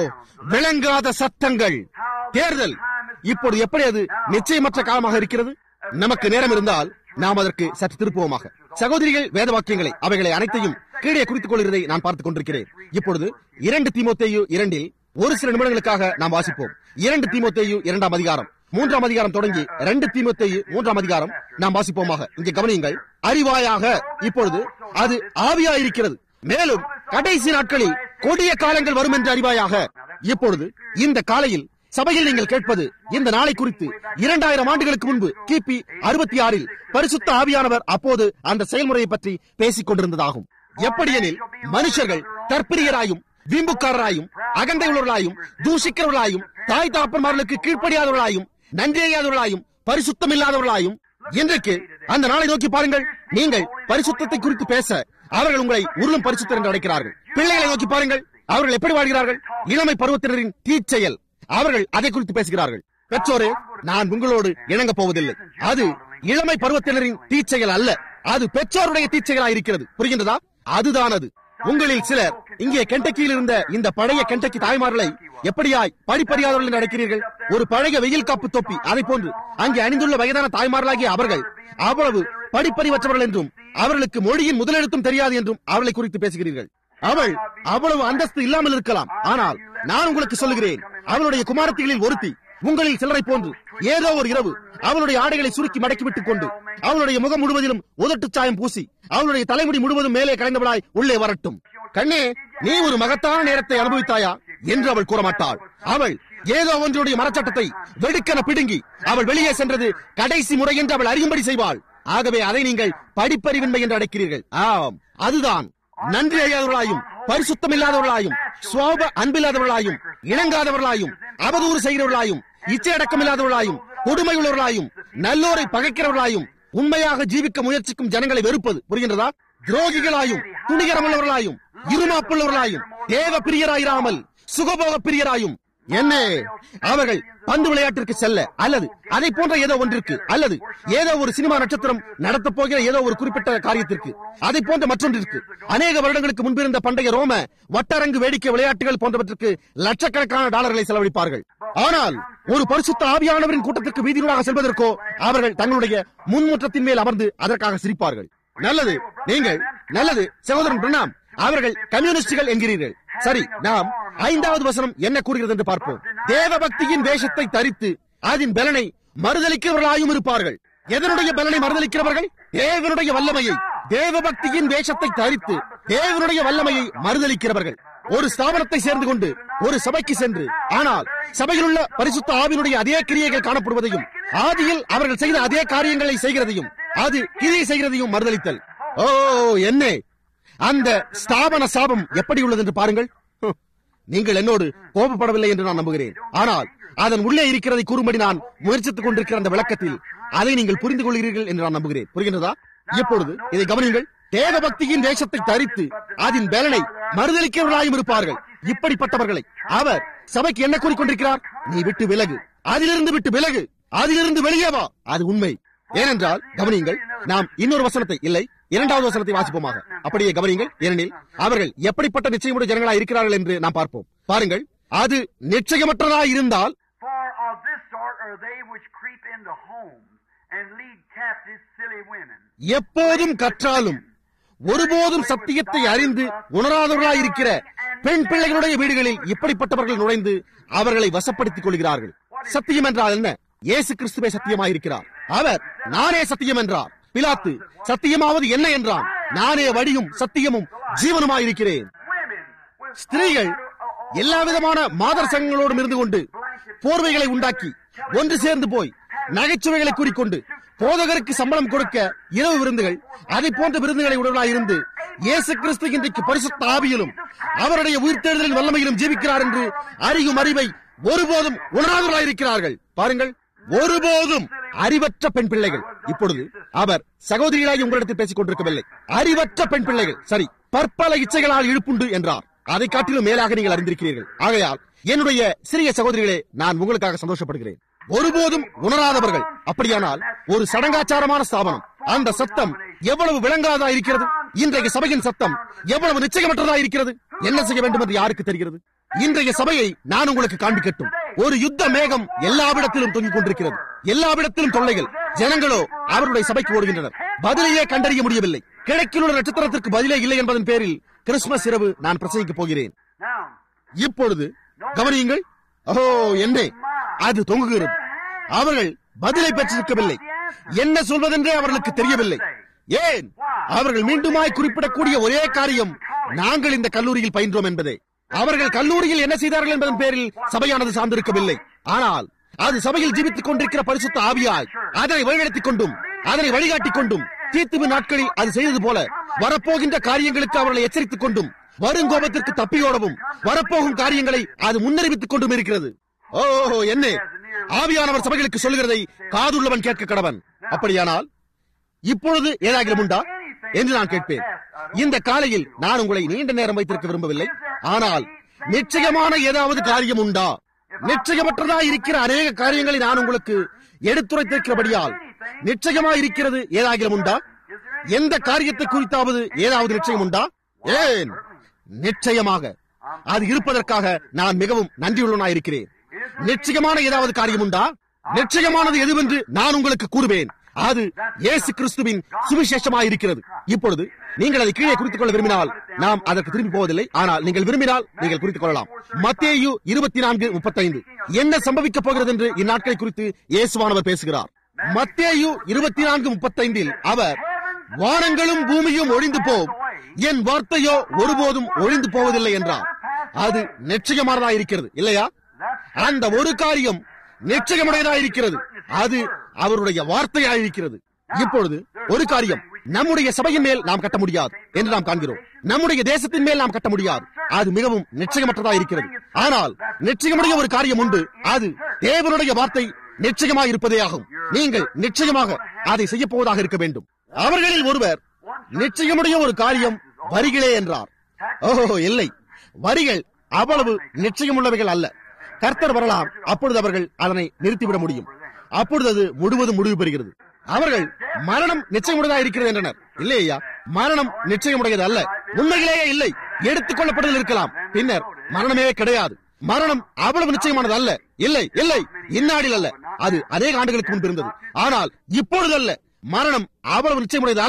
விளங்காத சத்தங்கள் தேர்தல் இப்போது எப்படி அது நிச்சயமற்ற காலமாக இருக்கிறது நமக்கு நேரம் இருந்தால் நாம் அதற்கு சற்று திருப்புவோமாக சகோதரிகள் வேத வாக்கியங்களை அவைகளை அனைத்தையும் கீழே குறித்துக் கொள்கிறதை நான் பார்த்துக் கொண்டிருக்கிறேன் இப்பொழுது இரண்டு தீமோத்தேயு இரண்டில் ஒரு சில நிமிடங்களுக்காக நாம் வாசிப்போம் இரண்டு தீமோத்தேயு இரண்டாம் அதிகாரம் மூன்றாம் அதிகாரம் தொடங்கி இரண்டு தீமோத்தேயு மூன்றாம் அதிகாரம் நாம் வாசிப்போமாக இங்கே கவனியுங்கள் அறிவாயாக இப்பொழுது அது ஆவியாயிருக்கிறது மேலும் கடைசி நாட்களில் கொடிய காலங்கள் வரும் என்று அறிவாயாக இப்பொழுது இந்த காலையில் சபையில் நீங்கள் கேட்பது இந்த நாளை குறித்து இரண்டாயிரம் ஆண்டுகளுக்கு முன்பு கிபி அறுபத்தி ஆறில் பரிசுத்த ஆவியானவர் அப்போது அந்த செயல்முறையை பற்றி பேசிக் கொண்டிருந்ததாகும் எப்படியெனில் மனுஷர்கள் தற்பிரியராயும் வீம்புக்காரராயும் அகந்தையுள்ளவர்களாயும் தூஷிக்கிறவர்களாயும் தாய் தாப்பன்மார்களுக்கு கீழ்ப்படியாதவர்களாயும் நன்றியாதவர்களாயும் பரிசுத்தம் இல்லாதவர்களாயும் இன்றைக்கு அந்த நாளை நோக்கி பாருங்கள் நீங்கள் பரிசுத்தத்தை குறித்து பேச அவர்கள் உங்களை உருளும் பரிசுத்தர் என்று அழைக்கிறார்கள் பிள்ளைகளை நோக்கி பாருங்கள் அவர்கள் எப்படி வாழ்கிறார்கள் இளமை பருவத்தினரின் தீச்செயல் அவர்கள் அதை குறித்து பேசுகிறார்கள் பெற்றோரே நான் உங்களோடு இணங்க போவதில்லை அது இளமை பருவத்தினரின் தீச்செயல் அல்ல அது பெற்றோருடைய தீச்செயலாக இருக்கிறது புரிகின்றதா அதுதான் அது உங்களில் சிலர் இங்கே கெண்டக்கியில் இருந்த இந்த பழைய கெண்டக்கி தாய்மார்களை எப்படியாய் படிப்பறியாதவர்கள் என்று அழைக்கிறீர்கள் ஒரு பழைய வெயில் காப்பு தொப்பி அதை போன்று அங்கே அணிந்துள்ள வயதான தாய்மார்களாகிய அவர்கள் அவ்வளவு படிப்பறிவற்றவர்கள் என்றும் அவர்களுக்கு மொழியின் முதலெழுத்தும் தெரியாது என்றும் அவளை குறித்து பேசுகிறீர்கள் அவள் அவ்வளவு அந்தஸ்து இல்லாமல் இருக்கலாம் ஆனால் நான் உங்களுக்கு சொல்லுகிறேன் அவளுடைய குமாரத்திகளில் ஒருத்தி உங்களில் சிலரை போன்று ஏதோ ஒரு இரவு அவளுடைய ஆடைகளை சுருக்கி மடக்கி விட்டுக் கொண்டு அவளுடைய முகம் முழுவதிலும் உதட்டு சாயம் பூசி அவளுடைய தலைமுடி முழுவதும் மேலே கலைந்தவளாய் உள்ளே வரட்டும் கண்ணே நீ ஒரு மகத்தான நேரத்தை அனுபவித்தாயா என்று அவள் கூற மாட்டாள் அவள் ஏதோ ஒன்றுடைய மரச்சட்டத்தை வெடுக்கென பிடுங்கி அவள் வெளியே சென்றது கடைசி முறை என்று அவள் அறியும்படி செய்வாள் ஆகவே அதை நீங்கள் படிப்பறிவின்மை என்று அழைக்கிறீர்கள் ஆம் அதுதான் நன்றி அறியாதவர்களாயும் பரிசுத்தம் இல்லாதவர்களாயும் சுவாப அன்பில்லாதவர்களாயும் இணங்காதவர்களாயும் அவதூறு செய்கிறவர்களாயும் இச்சையடக்கம் இல்லாதவர்களாயும் கொடுமையுள்ளவர்களாயும் நல்லோரை பகைக்கிறவர்களாயும் உண்மையாக ஜீவிக்க முயற்சிக்கும் ஜனங்களை வெறுப்பது புரிகின்றதா துரோகிகளாயும் துணிகரமுள்ளவர்களாயும் இருமாப்புள்ளவர்களாயும் தேவ பிரியராயிராமல் சுகபோக பிரியராயும் என்ன அவர்கள் பந்து விளையாட்டிற்கு செல்ல அல்லது அதை போன்ற ஏதோ ஒன்றிற்கு அல்லது ஏதோ ஒரு சினிமா நட்சத்திரம் நடத்தப் போகிற ஏதோ ஒரு குறிப்பிட்ட காரியத்திற்கு அதை போன்ற மற்றொன்றிற்கு அநேக வருடங்களுக்கு முன்பிருந்த பண்டைய ரோம வட்டரங்கு வேடிக்கை விளையாட்டுகள் போன்றவற்றுக்கு லட்சக்கணக்கான டாலர்களை செலவழிப்பார்கள் ஆனால் ஒரு பரிசுத்த ஆவியானவரின் கூட்டத்திற்கு வீதியூடாக செல்வதற்கோ அவர்கள் தங்களுடைய முன்முற்றத்தின் மேல் அமர்ந்து அதற்காக சிரிப்பார்கள் நல்லது நீங்கள் நல்லது சகோதரன் பிரணாம் அவர்கள் கம்யூனிஸ்டுகள் என்கிறீர்கள் சரி நாம் ஐந்தாவது வசனம் என்ன கூறுகிறது என்று பார்ப்போம் தேவ பக்தியின் வேஷத்தை தரித்து அதன் பலனை மறுதளிக்கிறவர்களாயும் இருப்பார்கள் எதனுடைய பலனை மறுதளிக்கிறவர்கள் தேவனுடைய வல்லமையை தேவ பக்தியின் வேஷத்தை தரித்து தேவனுடைய வல்லமையை மறுதளிக்கிறவர்கள் ஒரு ஸ்தாபனத்தை சேர்ந்து கொண்டு ஒரு சபைக்கு சென்று ஆனால் சபையில் உள்ள பரிசுத்த ஆவினுடைய அதே கிரியைகள் காணப்படுவதையும் ஆதியில் அவர்கள் செய்த அதே காரியங்களை செய்கிறதையும் அது கிரியை செய்கிறதையும் மறுதளித்தல் ஓ என்ன அந்த ஸ்தாபன சாபம் எப்படி உள்ளது என்று பாருங்கள் ஹம். நீங்கள் என்னோடு கோபப்படவில்லை என்று நான் நம்புகிறேன் ஆனால் அதன் உள்ளே இருக்கிறதை கூறும்படி நான் முயற்சித்துக் கொண்டிருக்கிற அந்த விளக்கத்தில் அதை நீங்கள் புரிந்து கொள்கிறீர்கள் என்று நான் நம்புகிறேன் புரிகின்றதா இப்பொழுது இதை கவனியுங்கள் தேவ பக்தியின் வேஷத்தை தரித்து அதன் பலனை மறுதளிக்கிறவர்களாயும் இருப்பார்கள் இப்படிப்பட்டவர்களை அவர் சபைக்கு என்ன கூறிக்கொண்டிருக்கிறார் நீ விட்டு விலகு அதிலிருந்து விட்டு விலகு அதிலிருந்து வெளியே வா அது உண்மை ஏனென்றால் கவனியுங்கள் நாம் இன்னொரு வசனத்தை இல்லை இரண்டாவது வசனத்தை வாசிப்போமாக அப்படியே கவனியுங்கள் ஏனெனில் அவர்கள் எப்படிப்பட்ட நிச்சயமுடைய ஜனங்களா இருக்கிறார்கள் என்று நாம் பார்ப்போம் பாருங்கள் அது நிச்சயமற்றதாய் இருந்தால் For of this sort are they which creep into homes and lead captive silly women. எப்போதும் கற்றாலும் ஒருபோதும் சத்தியத்தை அறிந்து உணராதவர்களாய் இருக்கிற பெண் பிள்ளைகளுடைய வீடுகளில் இப்படிப்பட்டவர்கள் நுழைந்து அவர்களை வசப்படுத்திக் கொள்கிறார்கள் சத்தியம் என்றால் என்ன இயேசு கிறிஸ்துவே சத்தியமாயிருக்கிறார் அவர் நானே சத்தியம் என்றார் பிலாத்து சத்தியமாவது என்ன என்றான் நானே வழியும் சத்தியமும் ஜீவனுமாயிருக்கிறேன் Women with ஸ்திரீகள் எல்லா விதமான மாதர் சங்கங்களோடும் இருந்து கொண்டு போர்வைகளை உண்டாக்கி ஒன்று சேர்ந்து போய் நகைச்சுவைகளை கூறிக்கொண்டு போதகருக்கு சம்பளம் கொடுக்க இரவு விருந்துகள் அதை போன்ற விருந்துகளை உடலாய் இருந்து இயேசு கிறிஸ்து இன்றைக்கு பரிசுத்த ஆவியிலும் அவருடைய உயிர்த்தெழுதலின் வல்லமையிலும் ஜீவிக்கிறார் என்று அறியும் அறிவை ஒருபோதும் உணராதவர்களாயிருக்கிறார்கள் பாருங்கள் ஒருபோதும் அறிவற்ற பெண் பிள்ளைகள் இப்பொழுது அவர் சகோதரிகளாய் உங்களிடத்தில் பேசிக் கொண்டிருக்கவில்லை அறிவற்ற பெண் பிள்ளைகள் சரி பற்பல இச்சைகளால் இழுப்புண்டு என்றார் அதை காட்டிலும் மேலாக நீங்கள் அறிந்திருக்கிறீர்கள் ஆகையால் என்னுடைய சிறிய சகோதரிகளே நான் உங்களுக்காக சந்தோஷப்படுகிறேன் ஒருபோதும் உணராதவர்கள் அப்படியானால் ஒரு சடங்காச்சாரமான ஸ்தாபனம் அந்த சத்தம் எவ்வளவு விளங்காதா இருக்கிறது இன்றைய சபையின் சத்தம் எவ்வளவு நிச்சயமற்றதா இருக்கிறது என்ன செய்ய வேண்டும் என்று யாருக்கு தெரிகிறது இன்றைய சபையை நான் உங்களுக்கு காண்பிக்கட்டும் ஒரு யுத்த மேகம் எல்லாவிடத்திலும் தொங்கிக் கொண்டிருக்கிறது எல்லாவிடத்திலும் தொல்லைகள் ஜனங்களோ அவருடைய சபைக்கு ஓடுகின்றனர் பதிலையே கண்டறிய முடியவில்லை கிழக்கில் உள்ள நட்சத்திரத்திற்கு பதிலே இல்லை என்பதன் பேரில் கிறிஸ்துமஸ் இரவு நான் பிரசங்கிக்கப் போகிறேன் Now, இப்பொழுது கவனியுங்கள் ஓ என்னே அது தொங்குகிறது அவர்கள் பதிலை பெற்றிருக்கவில்லை என்ன சொல்வதென்றே அவர்களுக்கு தெரியவில்லை ஏன் அவர்கள் மீண்டுமாய் குறிப்பிடக்கூடிய ஒரே காரியம் நாங்கள் இந்த கல்லூரியில் பயின்றோம் என்பதே அவர்கள் கல்லூரியில் என்ன செய்தார்கள் என்பதன் பேரில் சபையானது சார்ந்திருக்கவில்லை ஆனால் அது சபையில் ஜீவித்துக் கொண்டிருக்கிற பரிசுத்த ஆவியாய் அதனை வழிநடத்திக் கொண்டும் அதனை வழிகாட்டிக் கொண்டும் தீர்த்துவு நாட்களில் அது செய்தது போல வரப்போகின்ற காரியங்களுக்கு அவர்களை எச்சரித்துக் கொண்டும் வருங்கோபத்திற்கு தப்பியோடவும் வரப்போகும் காரியங்களை அது முன்னறிவித்துக் கொண்டும் இருக்கிறது ஓ என்ன ஆவியானவர் சபைகளுக்கு சொல்கிறதை காதுள்ளவன் கேட்க கடவன் அப்படியானால் இப்பொழுது ஏதாகிலும் உண்டா என்று நான் கேட்பேன் இந்த காலையில் நான் உங்களை நீண்ட நேரம் வைத்திருக்க விரும்பவில்லை ஆனால் நிச்சயமான ஏதாவது காரியம் உண்டா நிச்சயமற்றதா இருக்கிற அநேக காரியங்களை நான் உங்களுக்கு எடுத்துரைத்திருக்கிறபடியால் நிச்சயமா இருக்கிறது ஏதாகிலும் உண்டா எந்த காரியத்தை குறித்தாவது ஏதாவது நிச்சயம் உண்டா ஏன் நிச்சயமாக அது இருப்பதற்காக நான் மிகவும் நன்றியுள்ளனாயிருக்கிறேன் நிச்சயமான ஏதாவது காரியம் உண்டா நிச்சயமானது எதுவென்று நான் உங்களுக்கு கூறுவேன் அது இயேசு கிறிஸ்துவின் சுவிசேஷமாயிருக்கிறது இப்பொழுது நீங்கள் அதை கீழே குறித்துக் கொள்ள விரும்பினால் நாம் அதற்கு திரும்பி போவதில்லை ஆனால் நீங்கள் விரும்பினால் நீங்கள் குறித்துக் கொள்ளலாம் மத்தேயு இருபத்தி நான்கு முப்பத்தைந்து என்ன சம்பவிக்கப் போகிறது என்று இந்நாட்களை குறித்து இயேசுவானவர் பேசுகிறார் மத்தேயு இருபத்தி நான்கு முப்பத்தைந்தில் அவர் வானங்களும் பூமியும் ஒழிந்து போம் என் வார்த்தையோ ஒருபோதும் ஒழிந்து போவதில்லை என்றார் அது நிச்சயமானதா இருக்கிறது இல்லையா அந்த ஒரு காரியம் நிச்சயமுடையதா இருக்கிறது அது அவருடைய வார்த்தையா இருக்கிறது இப்பொழுது ஒரு காரியம் நம்முடைய சபையின் மேல் நாம் கட்ட முடியாது என்று நாம் காண்கிறோம் நம்முடைய தேசத்தின் மேல் நாம் கட்ட முடியாது அது மிகவும் நிச்சயமற்றதா இருக்கிறது ஆனால் நிச்சயமுடைய ஒரு காரியம் உண்டு அது தேவனுடைய வார்த்தை நிச்சயமா இருப்பதே ஆகும் நீங்கள் நிச்சயமாக அதை செய்ய போவதாக இருக்க வேண்டும் அவர்களில் ஒருவர் நிச்சயமுடைய ஒரு காரியம் வரிகளே என்றார் ஓஹோ இல்லை வரிகள் அவ்வளவு நிச்சயமுள்ளவைகள் அல்ல கர்த்தர் வரலாம் அப்பொழுது அவர்கள் அதனை நிறுத்திவிட முடியும் அப்பொழுது அது முழுவதும் முடிவு பெறுகிறது அவர்கள் மரணம் நிச்சயமுடையதா இருக்கிறது என்றனர் இல்லையா மரணம் நிச்சயமுடையது அல்ல உண்மையிலேயே இல்லை எடுத்துக் கொள்ளப்படுதல் இருக்கலாம் பின்னர் மரணமே கிடையாது மரணம் அவ்வளவு நிச்சயமானது அல்ல இல்லை இல்லை இந்நாடில் அல்ல அது அநேக ஆண்டுகளுக்கு முன்பு இருந்தது ஆனால் இப்பொழுது அல்ல மரணம் அவ்வளவு நிச்சயமுடையது அல்ல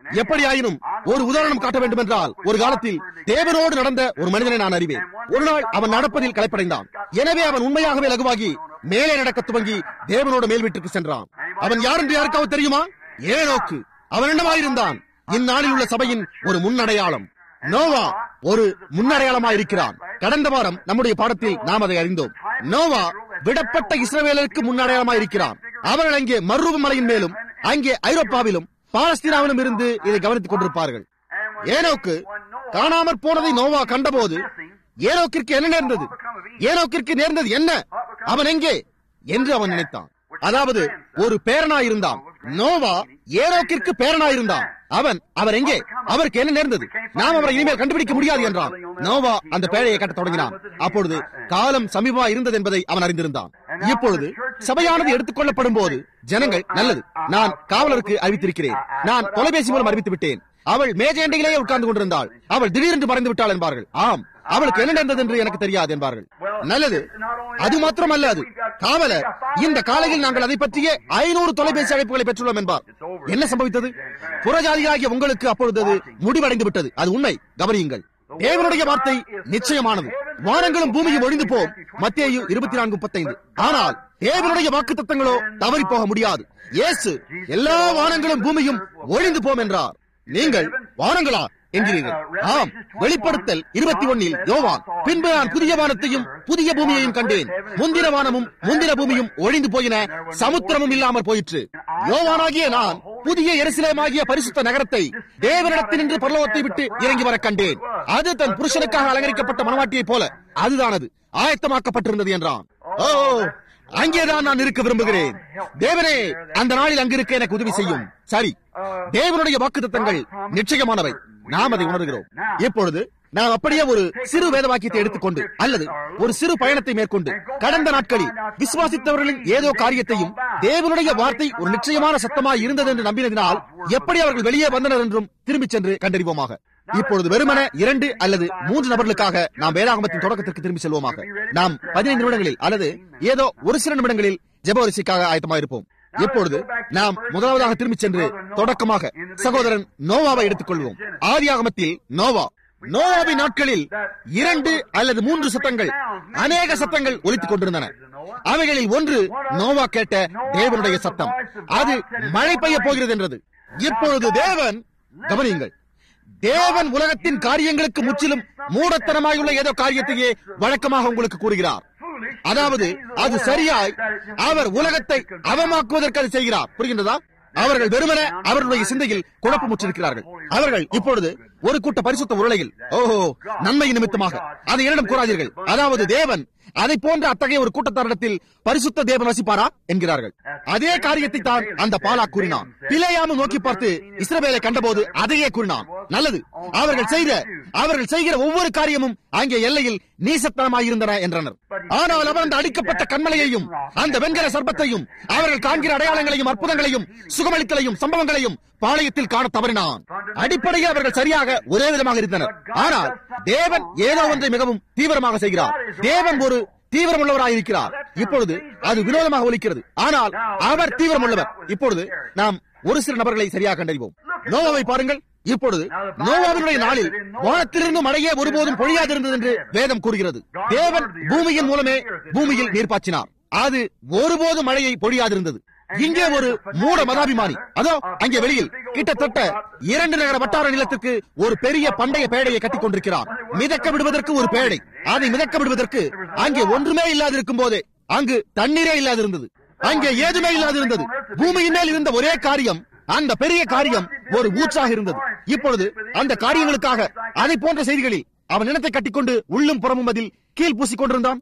எப்படியாயினும் ஒரு உதாரணம் காட்ட வேண்டும் என்றால் ஒரு காலத்தில் தேவனோடு நடந்த ஒரு மனிதனை நான் அறிவேன் ஒரு நாள் அவன் நடப்பதில் களைப்படைந்தான் எனவே அவன் உண்மையாகவே லகுவாகி மேலே நடக்க துவங்கி தேவனோட மேல் வீட்டிற்கு சென்றான் அவன் யார் என்று யாருக்காவது தெரியுமா ஏனோக்கு அவன் என்னவாயிருந்தான் இந்நாளில் உள்ள சபையின் ஒரு முன்னடையாளம் நோவா ஒரு முன்னடையாளமாய் இருக்கிறான் கடந்த வாரம் நம்முடைய பாடத்தில் நாம் அதை அறிந்தோம் நோவா விடப்பட்ட இஸ்ரவேலருக்கு முன்னடையாளமாய் இருக்கிறான் அவர்கள் அங்கே மர்ரூப மலையின் மேலும் அங்கே ஐரோப்பாவிலும் பாலஸ்தீனாவிலும் இருந்து இதை கவனித்துக் கொண்டிருப்பார்கள் ஏனோக்கு காணாமற் போனதை நோவா கண்டபோது ஏனோக்கிற்கு என்ன நேர்ந்தது ஏனோக்கிற்கு நேர்ந்தது என்ன அவன் எங்கே என்று அவன் நினைத்தான் அதாவது ஒரு பேரனாய் இருந்தான் நோவா ஏனோக்கிற்கு பேரனாய் இருந்தான் அவன் அவர் எங்கே அவருக்கு என்ன நேர்ந்தது நாம் அவரை இனிமேல் கண்டுபிடிக்க முடியாது என்றான் நோவா அந்த பேழையை கட்டத் தொடங்கினான் அப்பொழுது காலம் சமீபமா இருந்தது என்பதை அவன் அறிந்திருந்தான் இப்பொழுது சபையானது எடுத்துக் கொள்ளப்படும் போது ஜனங்கள் நல்லது நான் காவலருக்கு அறிவித்திருக்கிறேன் நான் தொலைபேசி மூலம் அறிவித்து விட்டேன் அவள் மேஜையண்டையிலேயே உட்கார்ந்து கொண்டிருந்தால் அவள் திடீரென்று மறைந்து விட்டாள் என்பார்கள் ஆம் அவளுக்கு என்ன நடந்தது என்று எனக்கு தெரியாது என்பார்கள் நல்லது அது மாத்திரமல்ல அது காவலர் இந்த காலையில் நாங்கள் அதை பற்றிய ஐநூறு தொலைபேசி அழைப்புகளை பெற்றுள்ளோம் என்பார் என்ன சம்பவித்தது புறஜாதியாகிய உங்களுக்கு அப்பொழுது அது முடிவடைந்து விட்டது அது உண்மை கவனியுங்கள் தேவனுடைய வார்த்தை நிச்சயமானது வானங்களும் பூமியும் ஒழிந்து போம் மத்தேயு இருபத்தி நான்கு முப்பத்தைந்து ஆனால் தேவனுடைய வாக்கு தத்தங்களோ தவறி போக முடியாது இயேசு எல்லா வானங்களும் பூமியும் ஒழிந்து போம் என்றார் நீங்கள் வானங்களா என்கிறீர்கள் ஆம் வெளிப்படுத்தல் இருபத்தி ஒன்னில் யோவான் பின்பு நான் புதிய வானத்தையும் புதிய பூமியையும் கண்டேன் முந்திர வானமும் முந்திர பூமியும் ஒழிந்து போயின சமுத்திரமும் இல்லாமல் போயிற்று யோவானாகிய நான் புதிய எருசலேமாகிய பரிசுத்த நகரத்தை தேவனிடத்தினின்று பரலோகத்தை விட்டு இறங்கி வர கண்டேன் அது தன் புருஷனுக்காக அலங்கரிக்கப்பட்ட மனவாட்டியைப் போல அதுதானது ஆயத்தமாக்கப்பட்டிருந்தது என்றான் ஓ அங்கேதான் நான் இருக்க விரும்புகிறேன் தேவனே அந்த நாளில் அங்கிருக்க எனக்கு உதவி செய்யும் சரி தேவனுடைய வாக்குத்தத்தங்கள் நிச்சயமானவை நாம் அதை உணர்கிறோம் இப்பொழுது நாம் அப்படியே ஒரு சிறு வேதவாக்கியத்தை எடுத்துக்கொண்டு அல்லது ஒரு சிறு பயணத்தை மேற்கொண்டு கடந்த நாட்களில் விசுவாசித்தவர்களின் ஏதோ காரியத்தையும் தேவனுடைய வார்த்தை ஒரு நிச்சயமான சத்தமாய் இருந்தது என்று நம்பினதினால் எப்படி அவர்கள் வெளியே வந்தனர் என்றும் திரும்பிச் சென்று கண்டறிவோமாக இப்பொழுது வெறுமன இரண்டு அல்லது மூன்று நபர்களுக்காக நாம் வேதாகமத்தின் தொடக்கத்திற்கு திரும்பி செல்வோமாக நாம் பதினைந்து நிமிடங்களில் அல்லது ஏதோ ஒரு சில நிமிடங்களில் ஜெபவரிசைக்காக ஆயத்தமாயிருப்போம் இப்பொழுது நாம் முதலாவதாக திரும்பிச் சென்று தொடக்கமாக சகோதரன் நோவாவை எடுத்துக்கொள்வோம் ஆதியாகமத்தில் நோவா நோவாவின் நாட்களில் இரண்டு அல்லது மூன்று சத்தங்கள் அநேக சத்தங்கள் ஒலித்துக் கொண்டிருந்தன அவைகளில் ஒன்று நோவா கேட்ட தேவனுடைய சத்தம் அது மழை பெய்ய போகிறது என்றது இப்பொழுது தேவன் கவனியுங்கள் தேவன் உலகத்தின் காரியங்களுக்கு முற்றிலும் மூடத்தனமாயுள்ள ஏதோ காரியத்தையே வழக்கமாக உங்களுக்கு கூறுகிறார் அதாவது அது சரியாய் அவர் உலகத்தை அவமாக்குவதற்கு அது செய்கிறார் புரிகின்றதா அவர்கள் வெறுமன அவர்களுடைய சிந்தையில் குழப்பமுற்றிருக்கிறார்கள் அவர்கள் இப்பொழுது ஒரு கூட்ட பரிசுத்த உருளையில் ஓஹோ நன்மை நிமித்தமாக அதை என்னிடம் கூறாதீர்கள் அதாவது தேவன் அதை போன்ற அத்தகைய ஒரு கூட்டத்தாரிடத்தில் பரிசுத்த தேவன் வசிப்பாரா என்கிறார்கள் அதே காரியத்தை தான் அந்த பாலா கூறினான் பிழையாம நோக்கி பார்த்து இஸ்ரவேலை கண்டபோது அதையே கூறினான் நல்லது அவர்கள் செய்த அவர்கள் செய்கிற ஒவ்வொரு காரியமும் அங்கே எல்லையில் நீசத்தனமாயிருந்தன என்றனர் ஆனால் அவர் அந்த அடிக்கப்பட்ட கண்மலையையும் அந்த வெண்கல சர்ப்பத்தையும் அவர்கள் காண்கிற அடையாளங்களையும் அற்புதங்களையும் சுகமளித்தலையும் சம்பவங்களையும் பாளையத்தில் காண தவறினான் அடிப்படையில் அவர்கள் சரியாக ஒரே விதமாக இருந்தனர் ஆனால் தேவன் ஏதோ ஒன்றை மிகவும் தீவிரமாக செய்கிறார் தேவன் ஒரு தீவிரம் உள்ளவராயிருக்கிறார் இப்பொழுது அது வினோதமாக ஒலிக்கிறது ஆனால் அவர் தீவிரம் உள்ளவர் இப்பொழுது நாம் ஒரு சில நபர்களை சரியாக கண்டறிவோம் நோவாவை பாருங்கள் இப்பொழுது நோவாவினுடைய நாளில் வானத்திலிருந்து மழையே ஒருபோதும் பொழியாதிருந்தது என்று வேதம் கூறுகிறது தேவன் பூமியின் மூலமே பூமியில் நீர் பாய்ச்சினார் அது ஒருபோதும் மழையை பொழியாதிருந்தது இங்கே ஒரு மூட மதாபிமானி அதோ அங்கே வெளியில் கிட்டத்தட்ட இரண்டு நகர வட்டார நிலத்திற்கு ஒரு பெரிய பண்டைய பேடையை கட்டிக் கொண்டிருக்கிறார் மிதக்க விடுவதற்கு ஒரு பேடை அதை மிதக்க விடுவதற்கு அங்கே ஒன்றுமே இல்லாதிருக்கும் போதே அங்கு தண்ணீரே இல்லாதிருந்தது அங்கே ஏதுமே இல்லாதிருந்தது பூமியின் மேல் இருந்த ஒரே காரியம் அந்த பெரிய காரியம் ஒரு ஊற்றாக இருந்தது இப்பொழுது அந்த காரியங்களுக்காக அதை போன்ற செய்திகளில் அவன் இனத்தை கட்டிக்கொண்டு உள்ளும் புறமும் அதில் கீழ் பூசிக் கொண்டிருந்தான்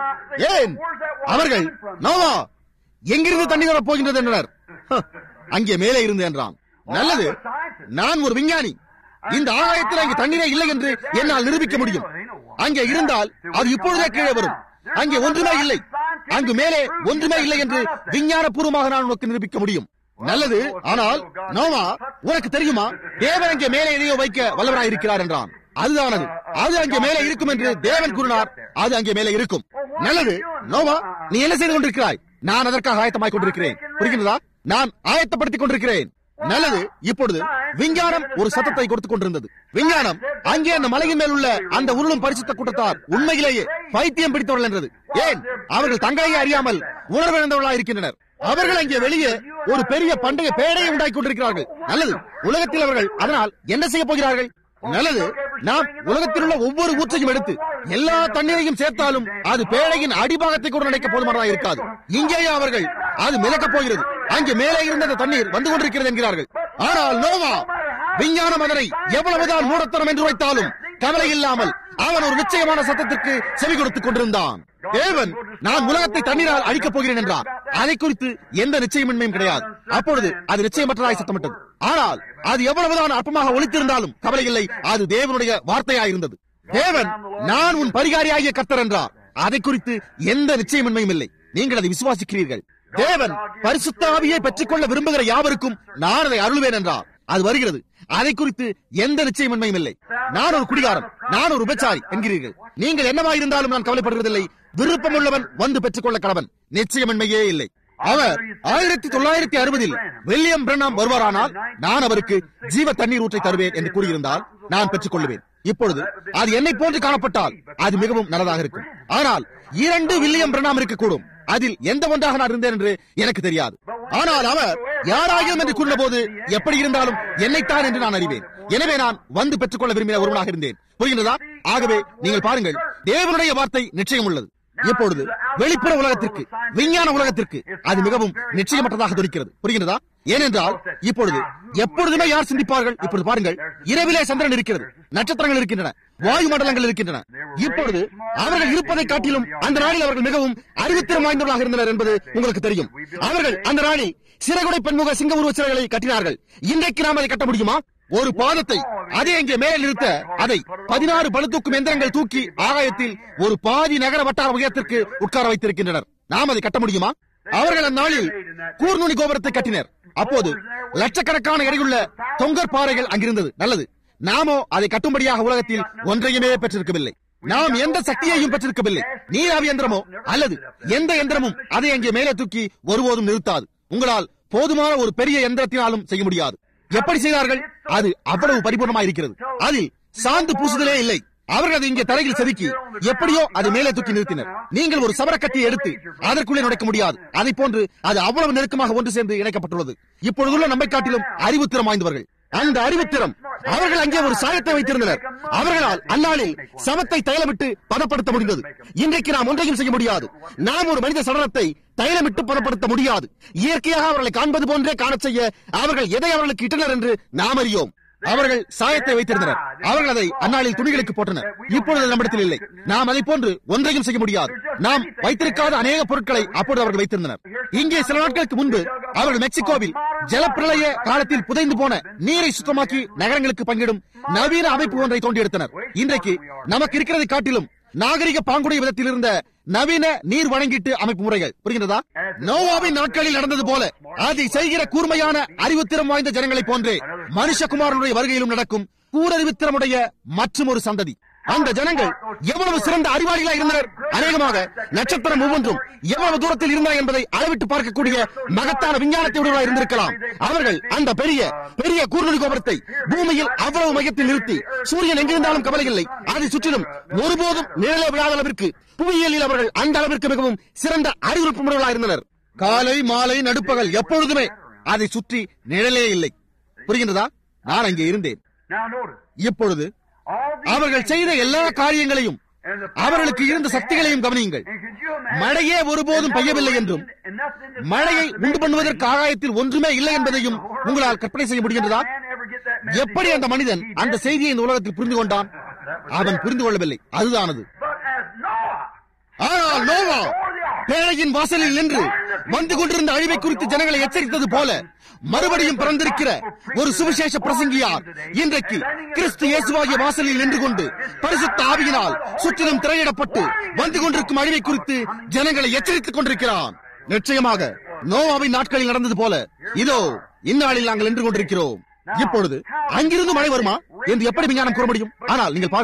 ஏன் அவர்கள் நோவா எங்கிருந்து தண்ணி வரப் போகின்றது என்றனர் "ஹ, அங்கே மேலே இருந்து என்றான் நல்லது நான் ஒரு விஞ்ஞானி இந்த ஆகாயத்தில் அங்கே தண்ணீரே இல்லை என்று என்னால் நிரூபிக்க முடியும் அங்கே இருந்தால் அது இப்பொழுதே கீழே வரும் அங்கே ஒன்றுமே இல்லை அங்கு மேலே ஒன்றுமே இல்லை என்று விஞ்ஞான பூர்வமாக நான் உனக்கு நிரூபிக்க முடியும் நல்லது ஆனால் நோவா உனக்கு தெரியுமா தேவன் அங்கே மேலே எதையோ வைக்க வல்லவராய் இருக்கிறார் என்றான் அதுதானது அது அங்கே மேலே இருக்கும் என்று தேவன் கூறினார் அது அங்கே மேலே இருக்கும் நல்லது நோவா நீ என்ன செய்து கொண்டிருக்கிறாய் நான் அதற்காக ஆயத்தமாய் கொண்டிருக்கிறேன் புரிகிறதா நான் ஆயத்தப்படுத்திக் கொண்டிருக்கிறேன் நல்லது இப்பொழுது விஞ்ஞானம் ஒரு சத்தத்தை கொடுத்துக் கொண்டிருந்தது விஞ்ஞானம் அங்கே அந்த மலையின் மேல் உள்ள அந்த உருளும் பரிசுத்த கூட்டத்தார் உண்மையிலேயே பைத்தியம் பிடித்தவர்கள் என்றது ஏன் அவர்கள் தங்களையே அறியாமல் உணர்விழந்தவர்களாக இருக்கின்றனர் அவர்கள் அங்கே வெளியே ஒரு பெரிய பண்டைய பேடையை உண்டாக்கி கொண்டிருக்கிறார்கள் நல்லது உலகத்தில் அவர்கள் அதனால் என்ன செய்ய போகிறார்கள் நல்லது நாம் உலகத்தில் உள்ள ஒவ்வொரு ஊற்றையும் எடுத்து எல்லா தண்ணீரையும் சேர்த்தாலும் அது பேழையின் அடிபாகத்தை கூட நினைக்க போதுமானதாக இருக்காது இங்கேயே அவர்கள் அது மிதக்கப் போகிறது அங்கே மேலே இருந்த அந்த தண்ணீர் வந்து கொண்டிருக்கிறது என்கிறார்கள் ஆனால் நோவா விஞ்ஞானம் அதனை எவ்வளவுதான் மூடத்தனம் என்று வைத்தாலும் கவலை இல்லாமல் அவன் ஒரு நிச்சயமான சத்தத்திற்கு செவி கொடுத்துக் கொண்டிருந்தான் தேவன் நான் உலகத்தை தண்ணீரால் அழிக்கப் போகிறேன் என்றார் அதை குறித்து எந்த நிச்சயமின்மையும் கிடையாது அப்பொழுது அது நிச்சயமற்றதாய் சத்தமிட்டது ஆனால் அது எவ்வளவுதான் அற்பமாக ஒழித்திருந்தாலும் கவலை இல்லை அது தேவனுடைய வார்த்தையாயிருந்தது தேவன் நான் உன் பரிகாரியாகிய கர்த்தர் என்றார் அதை குறித்து எந்த நிச்சயமின்மையும் இல்லை நீங்கள் அதை விசுவாசிக்கிறீர்கள் தேவன் பரிசுத்த ஆவியை பெற்றுக்கொள்ள விரும்புகிற யாவருக்கும் நான் அதை அருள்வேன் என்றார் அது வருகிறது அதை குறித்து எந்த நிச்சயமின்மையும் இல்லை நான் ஒரு குடிகாரன் நான் ஒரு உபச்சாரி என்கிறீர்கள் நீங்கள் என்னவா இருந்தாலும் நான் கவலைப்படுவதில்லை விருப்பமுள்ளவன் வந்து பெற்றுக்கொள்ள கடவன் நிச்சயமின்மையே இல்லை அவர் ஆயிரத்தி தொள்ளாயிரத்தி அறுபதில் வில்லியம் பிரனாம் வருவாரானால் நான் அவருக்கு ஜீவ தண்ணீர் ஊற்றை தருவேன் என்று கூறியிருந்தால் நான் பெற்றுக் கொள்வேன் இப்பொழுது அது என்னை போன்று காணப்பட்டால் அது மிகவும் நல்லதாக இருக்கும் ஆனால் இரண்டு வில்லியம் பிரணாம் இருக்கக்கூடும் அதில் எந்த ஒன்றாக நான் இருந்தேன் என்று எனக்கு தெரியாது ஆனால் அவர் யாராயும் என்று கூறின போது எப்படி இருந்தாலும் என்னைத்தான் என்று நான் அறிவேன் எனவே நான் வந்து பெற்றுக்கொள்ள விரும்பின ஒருவனாக இருந்தேன் புரிகின்றதா ஆகவே நீங்கள் பாருங்கள் தேவனுடைய வார்த்தை நிச்சயம் உள்ளது இப்பொழுது வெளிப்புற உலகத்திற்கு விஞ்ஞான உலகத்திற்கு அது மிகவும் நிச்சயமற்றதாக துடிக்கிறது புரிகின்றதா ஏனென்றால் இப்பொழுது எப்பொழுதுமே யார் சிந்திப்பார்கள் இப்பொழுது பாருங்கள் இரவிலே சந்திரன் இருக்கிறது நட்சத்திரங்கள் இருக்கின்றன வாயு மண்டலங்கள் இருக்கின்றன இப்பொழுது அவர்கள் இருப்பதை காட்டிலும் அந்த நாளில் அவர்கள் மிகவும் அறிவுத்திறம் வாய்ந்தவர்களாக இருந்தனர் என்பது உங்களுக்கு தெரியும் அவர்கள் அந்த நாளில் சிறகுடை பெண்முக சிங்க உருவ சிலைகளை கட்டினார்கள் இன்றைக்கு நாம் அதை கட்ட முடியுமா ஒரு பாதத்தை அதை அங்கே மேலே நிறுத்த அதை பதினாறு பழுத்தூக்கும் எந்திரங்கள் தூக்கி ஆகாயத்தில் ஒரு பாதி நகர வட்டார உயரத்திற்கு உட்கார வைத்திருக்கின்றனர் நாம் அதை கட்ட முடியுமா அவர்கள் அந்நாளில் கூர்நுனி கோபுரத்தை கட்டினர் அப்போது லட்சக்கணக்கான எடையுள்ள தொங்கர் பாறைகள் அங்கிருந்தது நல்லது நாமோ அதை கட்டும்படியாக உலகத்தில் ஒன்றையுமே பெற்றிருக்கவில்லை நாம் எந்த சக்தியையும் பெற்றிருக்கவில்லை நீராவி எந்திரமோ அல்லது எந்த எந்திரமும் அதை அங்கே மேலே தூக்கி ஒருபோதும் நிறுத்தாது உங்களால் போதுமான ஒரு பெரிய எந்திரத்தினாலும் செய்ய முடியாது எப்படி செய்தார்கள் அது அவ்வளவு பரிபூர்ணமாக இருக்கிறது அதில் சாந்து பூசுதலே இல்லை அவர்கள் அதை இங்கே தரையில் செதுக்கி எப்படியோ அது மேலே தூக்கி நிறுத்தினர் நீங்கள் ஒரு சவரக்கத்தியை எடுத்து அதற்குள்ளே நுழைக்க முடியாது அதை போன்று அது அவ்வளவு நெருக்கமாக ஒன்று சேர்ந்து இணைக்கப்பட்டுள்ளது இப்பொழுதுள்ள நம்மை காட்டிலும் அறிவுத்திறம் வாய்ந்தவர்கள் அந்த அறிவுத்திறம் அவர்கள் அங்கே ஒரு சாயத்தை வைத்திருந்தனர் அவர்களால் அந்நாளில் சமத்தை தைலமிட்டு பதப்படுத்த முடிந்தது இன்றைக்கு நாம் ஒன்றையும் செய்ய முடியாது நாம் ஒரு மனித சடலத்தை தைலமிட்டு பதப்படுத்த முடியாது இயற்கையாக அவர்களை காண்பது போன்றே காணச் செய்ய அவர்கள் எதை அவர்களுக்கு இட்டனர் என்று நாம் அறியோம் அவர்கள் சாயத்தை வைத்திருந்தனர் அவர்கள் அதை அந்நாளில் துணிகளுக்கு போட்டனர் இப்பொழுது நம்மிடத்தில் இல்லை நாம் அதை போன்று ஒன்றையும் செய்ய முடியாது நாம் வைத்திருக்காத அநேக பொருட்களை அப்பொழுது அவர்கள் வைத்திருந்தனர் இங்கே சில நாட்களுக்கு முன்பு அவர்கள் மெக்சிகோவில் ஜலப்பிரளய காலத்தில் புதைந்து போன நீரை சுத்தமாக்கி நகரங்களுக்கு பங்கிடும் நவீன அமைப்பு ஒன்றை தோண்டியெடுத்தனர் இன்றைக்கு நமக்கு இருக்கிறதை காட்டிலும் நாகரிக பாங்குடைய விதத்தில் இருந்த நவீன நீர் வழங்கீட்டு அமைப்பு முறைகள் புரிகின்றதா நோவாவின் நாட்களில் நடந்தது போல அதை செய்கிற கூர்மையான அறிவுத்திறம் வாய்ந்த ஜனங்களைப் போன்றே மனுஷகுமாரனுடைய வருகையிலும் நடக்கும் கூரறிவுத்திறமுடைய மற்றும் ஒரு சந்ததி அந்த ஜனங்கள் எவ்வளவு சிறந்த அறிவாளிகளாக இருந்தனர் அநேகமாக நட்சத்திரம் ஒவ்வொன்றும் எவ்வளவு தூரத்தில் இருந்தன என்பதை அளவிட்டு பார்க்கக்கூடிய மகத்தான விஞ்ஞானத்தை உடையவர்களாக இருந்திருக்கலாம் அவர்கள் அந்த பெரிய பெரிய கூர்நுனி கோபுரத்தை பூமியில் அவ்வளவு மையத்தில் நிறுத்தி சூரியன் எங்கிருந்தாலும் கவலை இல்லை அதை சுற்றிலும் ஒருபோதும் நிழலே விழாத அளவிற்கு புவியியலில் அவர்கள் அந்த அளவிற்கு மிகவும் சிறந்த அறிவுறுப்பு முறைகளாக இருந்தனர் காலை மாலை நடுப்பகல் எப்பொழுதுமே அதை சுற்றி நிழலே இல்லை புரிகின்றதா நான் அங்கே இருந்தேன் Now notice, இப்பொழுது all these அவர்கள் செய்த எல்லா காரியங்களையும் and the அவர்களுக்கு இருந்த சக்திகளையும் கவனியுங்கள் And could you imagine- மழையே ஒருபோதும் பெய்யவில்லை என்றும் And nothing to மழையை stop the உண்டு பண்ணுவதற்கு rain. ஆகாயத்தில் ஒன்றுமே இல்லை என்பதையும் உங்களால் கற்பனை செய்ய முடிகின்றதா That man ever get that message? எப்படி அந்த மனிதன் He அந்த didn't. செய்தியை இந்த உலகத்தில் புரிந்து கொண்டான் அவன் புரிந்து கொள்ளவில்லை அதுதானது But as Noah ஆனால் நோவா பேழையின் வாசலில் நின்று வந்து கொண்டிருந்த அழிவை குறித்து ஜனங்களை எச்சரித்தது போல மறுபடியும் பிறந்திருக்கிற ஒரு சுவிசேஷ பிரசங்கியார் இன்றைக்கு கிறிஸ்து இயேசுவாகிய வாசலில் நின்று கொண்டு பரிசுத்த ஆவியினால் சுற்றிலும் திரையிடப்பட்டு வந்து கொண்டிருக்கும் அழிவை குறித்து ஜனங்களை எச்சரித்துக் கொண்டிருக்கிறான் நிச்சயமாக நோவாவின் நாட்களில் நடந்தது போல இதோ இந்நாளில் நாங்கள் நின்று கொண்டிருக்கிறோம் இப்பொழுது அங்கிருந்து மழை வருமா என்று எப்படி விஞ்ஞானம் கூற முடியும் ஆனால் நீங்கள் பாருங்கள்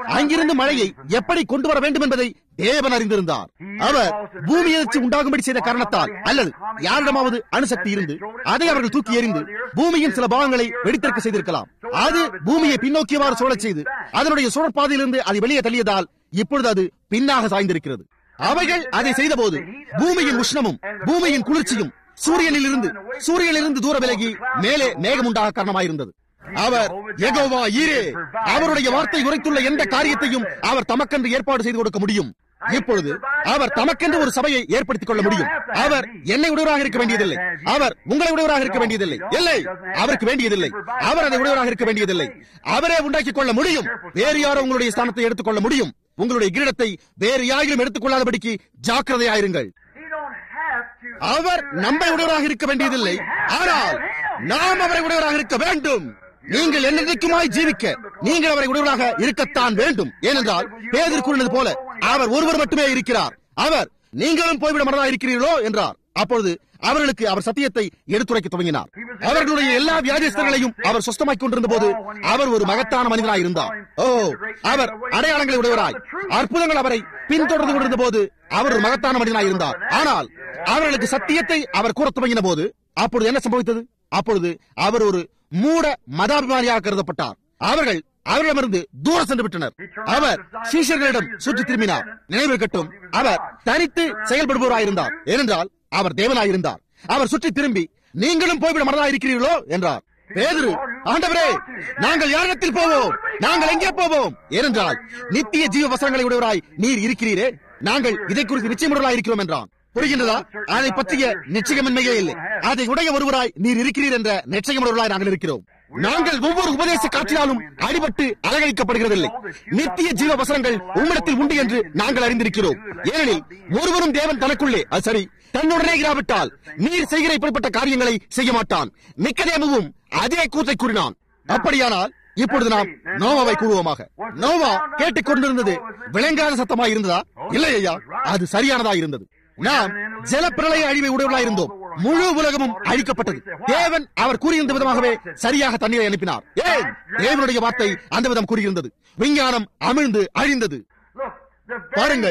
அங்கிருந்து மழையை எப்படி கொண்டு வர வேண்டும் என்பதை தேவன் அறிந்திருந்தார் அவர் பூமி எதிர்ச்சி உண்டாகும்படி செய்த காரணத்தால் அல்லது யாரிடமாவது அணுசக்தி இருந்து அதை அவர்கள் தூக்கி எறிந்து பூமியின் சில பாகங்களை வெடித்திருக்க செய்திருக்கலாம் அது பூமியை பின்னோக்கியவாறு சுழலச் செய்து அதனுடைய சுழற்பாதையிலிருந்து அதை வெளியே தள்ளியதால் இப்பொழுது அது பின்னாக சாய்ந்திருக்கிறது அவைகள் அதை செய்தபோது பூமியின் உஷ்ணமும் பூமியின் குளிர்ச்சியும் சூரியனில் இருந்து சூரியனிலிருந்து தூர விலகி மேலே மேகம் உண்டாக காரணமாயிருந்தது அவர் எகோவா ஈரே அவருடைய வார்த்தை உரைத்துள்ள எந்த காரியத்தையும் அவர் தமக்கென்று ஏற்பாடு செய்து கொடுக்க முடியும் இப்பொழுது அவர் தமக்கென்று ஒரு சபையை ஏற்படுத்திக் கொள்ள முடியும் அவர் என்னை உடையவராக இருக்க வேண்டியதில்லை அவர் உங்களை உடையவராக இருக்க வேண்டியதில்லை இல்லை அவருக்கு வேண்டியதில்லை அவர் அதை உடையவராக இருக்க வேண்டியதில்லை அவரே உண்டாக்கிக் கொள்ள முடியும் வேறு யாரோ உங்களுடைய ஸ்தானத்தை எடுத்துக் கொள்ள முடியும் உங்களுடைய கிரீடத்தை வேறு யாரும் எடுத்துக் கொள்ளாதபடிக்கு ஜாக்கிரதையாயிருங்கள் அவர் நம்மை உடையவராக இருக்க வேண்டியதில்லை ஆனால் நாம் அவரை உடையவராக இருக்க வேண்டும் நீங்கள் என்னைக்குமாய் ஜீவிக்க நீங்கள் அவரை உடையவராக இருக்கத்தான் வேண்டும் ஏனென்றால் பேதர் கூறினது போல அவர் ஒருவர் மட்டுமே இருக்கிறார் அவர் நீங்களும் போய்விட மனதாக இருக்கிறீர்களோ என்றார் அப்பொழுது அவர்களுக்கு அவர் சத்தியத்தை எடுத்துரைக்க துவங்கினார் அவர்களுடைய எல்லா வியாதிஸ்தர்களையும் அவர் சுத்தமாக்கிக் கொண்டிருந்த போது அவர் ஒரு மகத்தான மனிதனாய் இருந்தார் ஓ அவர் அடையாளங்களை உடையவராய் அற்புதங்கள் அவரை பின்தொடர்ந்து கொண்டிருந்த போது அவர் ஒரு மகத்தான மனிதனாய் இருந்தார் ஆனால் அவர்களுக்கு சத்தியத்தை அவர் கூற துவங்கின போது அப்பொழுது என்ன சம்பவித்தது அப்பொழுது அவர் ஒரு மூட மதாபிமானியாக கருதப்பட்டார் அவர்கள் அவரிடமிருந்து தூர சென்று விட்டனர் அவர் சீஷர்களிடம் சுற்றி திரும்பினார் நினைவிருக்கட்டும் அவர் தனித்து செயல்படுபவராயிருந்தார் ஏனென்றால் அவர் தேவனாயிருந்தார் அவர் சுற்றி திரும்பி நீங்களும் போய்விட மனதாக இருக்கிறீர்களோ என்றார் பேதுரு ஆண்டவரே நாங்கள் யாரிடத்தில் போவோம் நாங்கள் எங்கே போவோம் ஏனென்றால் நித்திய ஜீவ வசனங்களை உடையவராய் நீர் இருக்கிறீரே நாங்கள் இதை குறித்து நிச்சயமுடலாய் இருக்கிறோம் என்றான் புரிகின்றதா அதை பற்றிய நிச்சயமின்மையே இல்லை அதை உடைய ஒருவராய் நீர் இருக்கிறீர் என்ற நிச்சயமுடவராய் நாங்கள் இருக்கிறோம் நாங்கள் ஒவ்வொரு உபதேச காட்சியாலும் அடிபட்டு அலங்கரிக்கப்படுகிறதில்லை நித்திய ஜீவ வசனங்கள் உம்மிடத்தில் உண்டு என்று நாங்கள் அறிந்திருக்கிறோம் ஏனெனில் ஒருவரும் தேவன் தனக்குள்ளே அது சரி தன்னுடனே இராவிட்டால் நீர் செய்கிற இப்படிப்பட்ட காரியங்களை செய்ய மாட்டான் நிக்கதேமுவும் அதே கூத்தை கூறினான் அப்படியானால் இப்பொழுது நாம் நோவாவை கூறுவோமாக நோவா கேட்டுக் கொண்டிருந்தது விளங்காத சத்தமாய் இருந்ததா இல்லை ஐயா அது சரியானதா இருந்தது நாம் ஜலப்பிரளய அழிவை உடையவர்களாய் இருந்தோம் முழு உலகமும் அழிக்கப்பட்டது தேவன் அவர் கூறியிருந்த விதமாகவே சரியாக தண்ணீரை அனுப்பினார் ஏன் தேவனுடைய வார்த்தை அந்த விதம் கூறியிருந்தது விஞ்ஞானம் அமிழ்ந்து அழிந்தது பாருங்கள்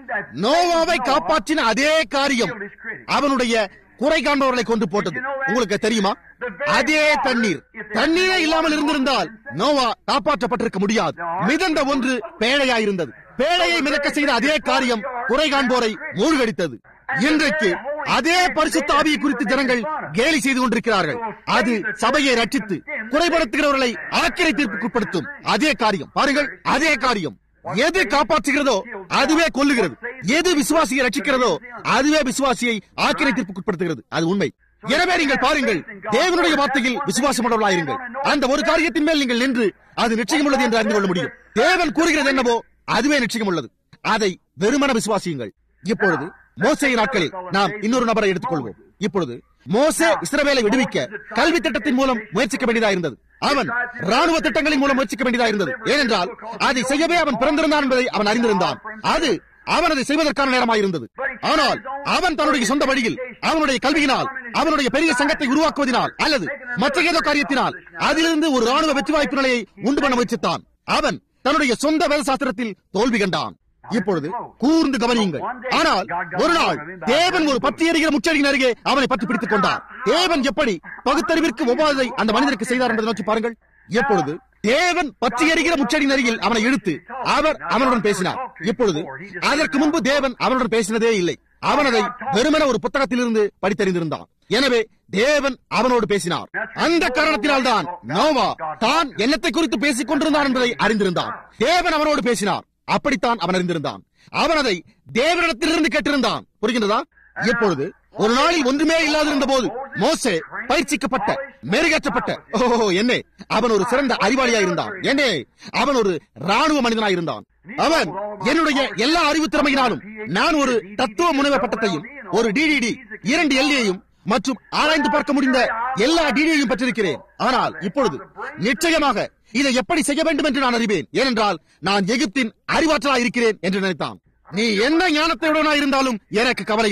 நோவாவை காப்பாற்றின அதே காரியம் அவனுடைய குறை காண்பவர்களை கொண்டு போட்டது உங்களுக்கு தெரியுமா அதே தண்ணீர் தண்ணீரே இல்லாமல் இருந்திருந்தால் நோவா காப்பாற்றப்பட்டிருக்க முடியாது மிதந்த ஒன்று பேழையாயிருந்தது பேழையை மிதக்க செய்த அதே காரியம் குறை காண்போரை மூழ்கடித்தது இன்றைக்கு அதே பரிசுத்த ஆவியை குறித்து ஜனங்கள் கேலி செய்து கொண்டிருக்கிறார்கள் அது சபையை ரட்சித்து குறைபடுத்துகிறவர்களை ஆக்கிரை தீர்ப்புக்குட்படுத்தும் அதே காரியம் பாருங்கள் அதே காரியம் எது காப்பாற்றுகிறதோ அதுவே கொல்லுகிறது எது விசுவாசியை ரட்சிக்கிறதோ அதுவே விசுவாசியை ஆக்கிரை தீர்ப்புக்குட்படுத்துகிறது அது உண்மை எனவே நீங்கள் பாருங்கள் தேவனுடைய வார்த்தையில் விசுவாசமுள்ளவர்களாயிருங்கள் அந்த ஒரு காரியத்தின் மேல் நீங்கள் நின்று அது நிச்சயம் உள்ளது என்று அறிந்து கொள்ள முடியும் தேவன் கூறுகிறது என்னவோ அதுவே நிச்சயம் உள்ளது அதை வெறுமன விசுவாசியுங்கள் இப்பொழுது மோசையின் நாட்களில் நாம் இன்னொரு நபரை எடுத்துக்கொள்வோம் இப்பொழுது மோசே இஸ்ரவேலை விடுவிக்க கல்வி திட்டத்தின் மூலம் முயற்சிக்க வேண்டியதா இருந்தது அவன் ராணுவ திட்டங்களின் மூலம் முயற்சிக்க வேண்டியதா இருந்தது ஏனென்றால் அதை செய்யவே அவன் பிறந்திருந்தான் என்பதை அவன் அறிந்திருந்தான் அது அவன் அதை செய்வதற்கான நேரமாயிருந்தது ஆனால் அவன் தன்னுடைய சொந்த வழியில் அவனுடைய கல்வியினால் அவனுடைய பெரிய சங்கத்தை உருவாக்குவதனால் அல்லது மற்ற ஏதோ காரியத்தினால் அதிலிருந்து ஒரு ராணுவ வெற்றி வாய்ப்பு நிலையை உண்டு பண்ண முயற்சித்தான் அவன் தன்னுடைய சொந்த வேத சாஸ்திரத்தில் தோல்வி கண்டான் இப்பொழுது கூர்ந்து கவனியுங்கள் ஆனால் ஒரு நாள் தேவன் ஒரு பற்றி எறிகிற முச்சடியின் அருகே அவனை பற்றி பிடித்துக் கொண்டார் தேவன் எப்படி பகுத்தறிவிற்கு ஒவ்வாததை அந்த மனிதருக்கு செய்தார் என்பதை நோக்கி பாருங்கள் எப்பொழுது தேவன் பற்றி எறிகிற முச்சடியின் அருகில் அவனை இழுத்து அவர் அவனுடன் பேசினார் இப்பொழுது அதற்கு முன்பு தேவன் அவனுடன் பேசினதே இல்லை அவன் அதை வெறுமன ஒரு புத்தகத்திலிருந்து படித்தறிந்திருந்தான் எனவே தேவன் அவனோடு பேசினார் அந்த காரணத்தினால் தான் நோவா தான் என்னத்தை குறித்து பேசிக் கொண்டிருந்தான் என்பதை அறிந்திருந்தான் தேவன் அவனோடு பேசினார் அப்படித்தான் அவன் அறிந்திருந்தான் அவன் அதை தேவனிடத்திலிருந்து கேட்டிருந்தான் புரிகின்றதா இப்பொழுது ஒரு நாளில் ஒன்றுமே இல்லாதிருந்த போது மோசே பயிற்சிக்கப்பட்ட மெருகேற்றப்பட்ட ஓ என்னே அவன் ஒரு சிறந்த அறிவாளியா இருந்தான் என்னே அவன் ஒரு ராணுவ மனிதனாய் இருந்தான் அவன் என்னுடைய எல்லா அறிவு திறமையினாலும் நான் ஒரு தத்துவ முனைவர் பட்டத்தையும் ஒரு டிடிடி இரண்டு எல்லையையும் மற்றும் ஆராய்ந்து பார்க்க முடிந்த எல்லா டிடியையும் பெற்றிருக்கிறேன் ஆனால் இப்பொழுது நிச்சயமாக இதை எப்படி செய்ய வேண்டும் என்று நான் அறிவேன் ஏனென்றால் நான் எகிப்தின் அறிவாற்றலா இருக்கிறேன் என்று நினைத்தான் நீ என்ன ஞானத்தையுடனா இருந்தாலும் எனக்கு கவலை இல்லை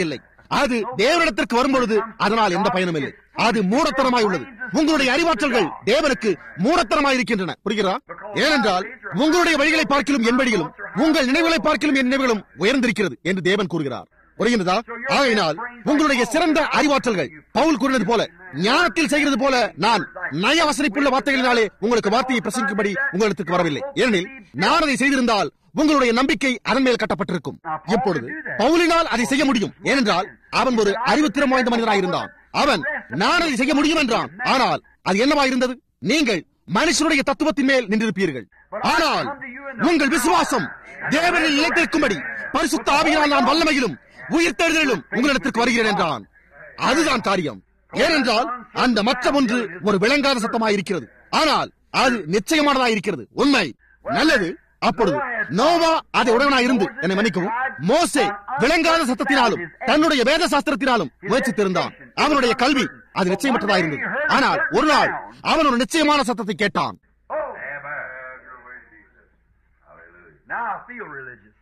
அது தேவனிடத்திற்கு வரும்பொழுது அதனால் எந்த பயனும் இல்லை அது மூடத்தனமாய் உள்ளது உங்களுடைய அறிவாற்றல்கள் தேவனுக்கு மூடத்தனமாய் இருக்கின்றன புரிகிறதா ஏனென்றால் உங்களுடைய வழிகளை பார்க்கிலும் என் வழிகளும் உங்கள் நினைவுகளை பார்க்கிலும் என் நினைவுகளும் உயர்ந்திருக்கிறது என்று தேவன் கூறுகிறார் புரிகின்றதா ஆகையினால் உங்களுடைய சிறந்த அறிவாற்றல்கள் பவுல் கூறினது போல ஞானத்தில் செய்கிறது போல நான் நய வசனிப்புள்ள வார்த்தைகளினாலே உங்களுக்கு வார்த்தையை பிரசங்கிக்கும்படி உங்களிடத்துக்கு வரவில்லை ஏனெனில் நான் அதை செய்திருந்தால் உங்களுடைய நம்பிக்கை அதன் மேல் கட்டப்பட்டிருக்கும் இப்பொழுது பவுலினால் அதை செய்ய முடியும் ஏனென்றால் அவன் ஒரு அறிவுத்திறம் வாய்ந்த மனிதனாக இருந்தான் அவன் நான் அதை செய்ய முடியும் என்றான் ஆனால் அது என்னவா இருந்தது நீங்கள் மனுஷனுடைய தத்துவத்தின் மேல் நின்றிருப்பீர்கள் ஆனால் உங்கள் விசுவாசம் தேவனில் நிலைத்திருக்கும்படி பரிசுத்த ஆவியினால் நான் வல்லமையிலும் உயிர்த்தெழுதலிலும் உங்களிடத்திற்கு வருகிறேன் என்றான் அதுதான் காரியம் ஏனென்றால் அந்த மற்ற ஒன்று ஒரு விளங்காத சத்தமாய் இருக்கிறது ஆனால் அது நிச்சயமானதாய் இருக்கிறது உண்மை நல்லது அப்பொழுது நோவா அதை உடனாய் இருந்து என்னை மன்னிக்கவும் மோசே விளங்காத சத்தத்தினாலும் தன்னுடைய வேத சாஸ்திரத்தினாலும் முயற்சித்திருந்தான் அவனுடைய கல்வி அது நிச்சயமற்றதா இருந்தது ஆனால் ஒரு நாள் அவன் ஒரு நிச்சயமான சத்தத்தை கேட்டான் Oh, now I feel religious.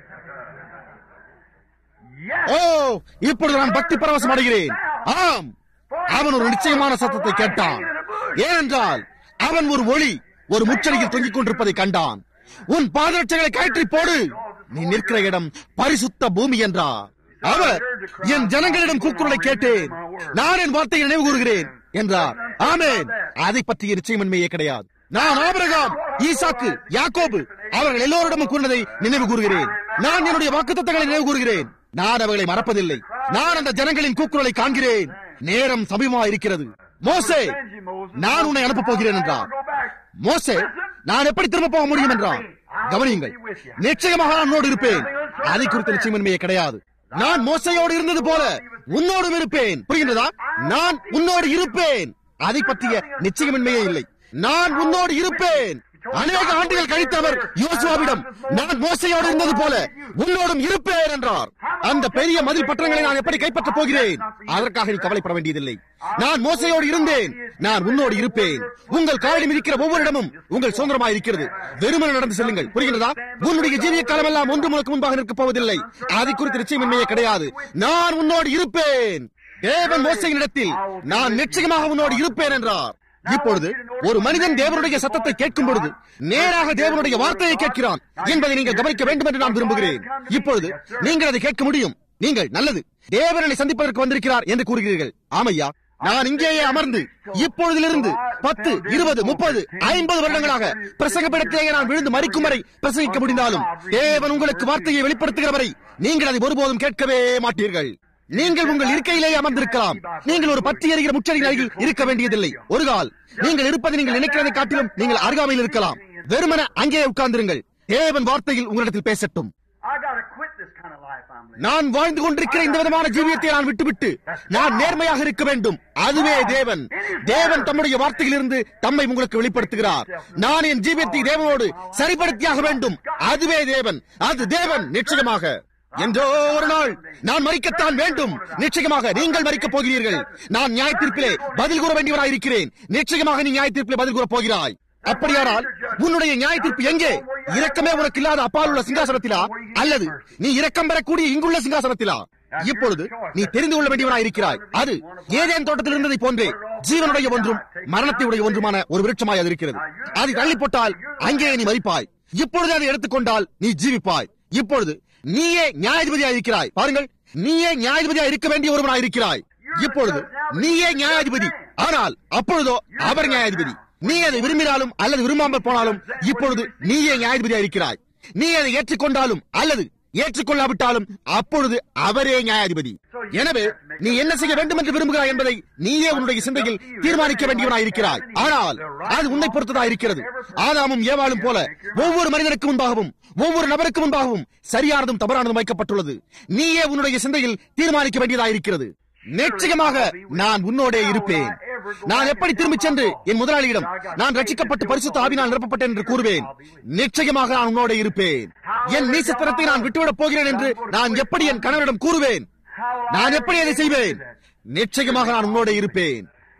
Yes. ஓ இப்பொழுது நான் பக்தி பரவசம் அடைகிறேன் ஆம் அவன் ஒரு நிச்சயமான சத்தத்தை கேட்டான் ஏனென்றால் அவன் ஒரு ஒளி ஒரு முச்சடியில் தொங்கிக் கொண்டிருப்பதை கண்டான் உன் பாதரட்சைகளை கயற்றி போடு நீ நிற்கிற இடம் பரிசுத்த பூமி என்றார் அவர் என் ஜனங்களிடம் கூக்குரலை கேட்டேன் நான் என் வார்த்தையை நினைவு கூறுகிறேன் என்றார் ஆமேன் அதை பற்றிய நிச்சயமின்மையே கிடையாது நான் ஆபிரகாம் ஈசாக்கு யாக்கோபு அவர்கள் எல்லோரிடமும் கூறினதை நினைவு கூறுகிறேன் நான் என்னுடைய வாக்குத்தத்தங்களை நினைவு கூறுகிறேன் நான் அவர்களை மறப்பதில்லை நான் அந்த ஜனங்களின் கூக்குரலை காண்கிறேன் நேரம் சமீபமா இருக்கிறது மோசே நான் உன்னை அனுப்பப் போகிறேன் என்றார் மோசே நான் எப்படி திரும்ப போக முடியும் என்றார் கவனியுங்கள் நிச்சயமாக நான் உன்னோடு இருப்பேன் அதை குறித்த நிச்சயமின்மையே கிடையாது நான் மோசையோடு இருந்தது போல உன்னோடும் இருப்பேன் புரிகின்றதா நான் உன்னோடு இருப்பேன் அதை பற்றிய நிச்சயமின்மையே இல்லை நான் உன்னோடு இருப்பேன் அநேக ஆண்டுகள் கழித்தவர் யோசுவாவிடம் நான் மோசையோடு இருந்தது போல உன்னோடும் இருப்பேன் என்றார் அந்த பெரிய மதில் பட்டணங்களை நான் எப்படி கைப்பற்றப் போகிறேன் அதற்காக நீ கவலைப்பட வேண்டியதில்லை நான் மோசையோடு இருந்தேன் நான் உன்னோடு இருப்பேன் உங்கள் காலிலும் இருக்கிற ஒவ்வொரு இடமும் உங்கள் சுதந்திரமாக இருக்கிறது வெறுமன நடந்து செல்லுங்கள் புரிகிறதா உன்னுடைய ஜீவிய காலம் எல்லாம் ஒன்று முழுக்க முன்பாக நிற்கப் போவதில்லை அதை குறித்து நிச்சயமின்மையே கிடையாது நான் உன்னோடு இருப்பேன் தேவன் மோசையின் இடத்தில் நான் நிச்சயமாக உன்னோடு இருப்பேன் என்றார் இப்பொழுது ஒரு மனிதன் தேவனுடைய சத்தத்தை கேட்கும் பொழுது நேராக தேவனுடைய வார்த்தையை கேட்கிறான் என்பதை நீங்கள் கவனிக்க வேண்டும் என்று நான் விரும்புகிறேன் இப்பொழுது நீங்கள் அதை கேட்க முடியும் நீங்கள் நல்லது தேவனை சந்திப்பதற்கு வந்திருக்கிறார் என்று கூறுகிறீர்கள் ஆமையா நான் இங்கேயே அமர்ந்து இப்பொழுதிலிருந்து பத்து இருபது முப்பது ஐம்பது வருடங்களாக பிரசங்கப்படத்திலேயே நான் விழுந்து மறிக்கும் வரை பிரசங்கிக்க முடிந்தாலும் தேவன் உங்களுக்கு வார்த்தையை வெளிப்படுத்துகிற வரை நீங்கள் அதை ஒருபோதும் கேட்கவே மாட்டீர்கள் நீங்கள் உங்கள் இருக்கையிலேயே அமர்ந்திருக்கலாம் நீங்கள் ஒரு பற்றி எறிகிற முச்சடியின் அருகில் இருக்க வேண்டியதில்லை ஒரு கால் நீங்கள் இருப்பதை நீங்கள் நினைக்கிறதை காட்டிலும் நீங்கள் அருகாமையில் இருக்கலாம் வெறுமன அங்கே உட்கார்ந்திருங்கள் தேவன் வார்த்தையில் உங்களிடத்தில் பேசட்டும் I gotta quit this kind of life I'm living. நான் வாழ்ந்து கொண்டிருக்கிற இந்த விதமான ஜீவியத்தை நான் விட்டுவிட்டு நான் நேர்மையாக இருக்க வேண்டும் அதுவே தேவன் தேவன் தம்முடைய வார்த்தையிலிருந்து தம்மை உங்களுக்கு வெளிப்படுத்துகிறார் நான் என் ஜீவியத்தை தேவனோடு சரிப்படுத்தியாக வேண்டும் அதுவே தேவன் அது தேவன் நிச்சயமாக என்றோ ஒரு நாள் நான் மறிக்கத்தான் வேண்டும் நிச்சயமாக நீங்கள் மறிக்கப் போகிறீர்கள் நான் நியாய தீர்ப்பிலே பதில் கூற வேண்டியவராய் இருக்கிறேன் நிச்சயமாக நீ நியாய தீர்ப்பிலே பதில் கூறப் போகிறாய் அப்படியானால் உன்னுடைய நியாய தீர்ப்பு எங்கே இரக்கமே உனக்கு இல்லாத அப்பால் உள்ள சிங்காசனத்திலா அல்லது நீ இரக்கம் பெறக்கூடிய இங்குள்ள சிங்காசனத்திலா இப்பொழுது நீ தெரிந்து கொள்ள வேண்டியவனாய் இருக்கிறாய் அது ஏதேன் தோட்டத்தில் இருந்ததை போன்றே ஜீவனுடைய ஒன்றும் மரணத்தை உடைய ஒன்றுமான ஒரு விருட்சமாய் அது இருக்கிறது அதை தள்ளி போட்டால் அங்கே நீ மறிப்பாய் இப்பொழுது அதை எடுத்துக்கொண்டால் நீ ஜீவிப்பாய் இப்பொழுது நீயே நியாயாதிபதியாக இருக்கிறாய் பாருங்கள் நீயே நியாயாதிபதியாக இருக்க வேண்டிய ஒருவனாய் இருக்கிறாய் இப்பொழுது நீயே நியாயாதிபதி ஆனால் அப்பொழுதோ அவர் நியாயாதிபதி நீ அதை விரும்பினாலும் அல்லது விரும்பாமல் போனாலும் இப்பொழுது நீயே நியாயாதிபதியாக இருக்கிறாய் நீ அதை ஏற்றுக்கொண்டாலும் அல்லது ஏற்றுக்கொள்ளாவிட்டாலும் அப்பொழுது அவரே நியாயாதிபதி எனவே நீ என்ன செய்ய வேண்டும் என்று விரும்புகிறாய் என்பதை நீயே உன்னுடைய சிந்தையில் தீர்மானிக்க வேண்டியவனாய் இருக்கிறாய் ஆனால் அது உன்னை பொறுத்ததா இருக்கிறது ஆதாமும் ஏவாளும் போல ஒவ்வொரு மனிதனுக்கு முன்பாகவும் ஒவ்வொரு நபருக்கு முன்பாகவும் சரியானதும் தவறானதும் வைக்கப்பட்டுள்ளது நீயே உன்னுடைய சிந்தையில் தீர்மானிக்க வேண்டியதாயிருக்கிறது நிச்சயமாக நான் உன்னோடே இருப்பேன் நான் எப்படி திரும்பிச் சென்று என் முதலாளியிடம் நான் ரட்சிக்கப்பட்டு பரிசுத்த ஆவினால் நிரப்பப்பட்டேன் என்று கூறுவேன் நிச்சயமாக நான் உன்னோட இருப்பேன் என் நீசத்தனத்தை நான் விட்டுவிடப் போகிறேன் என்று நான் எப்படி என் கணவனிடம் கூறுவேன் நான் எப்படி அதை செய்வேன் நிச்சயமாக நான் உன்னோட இருப்பேன்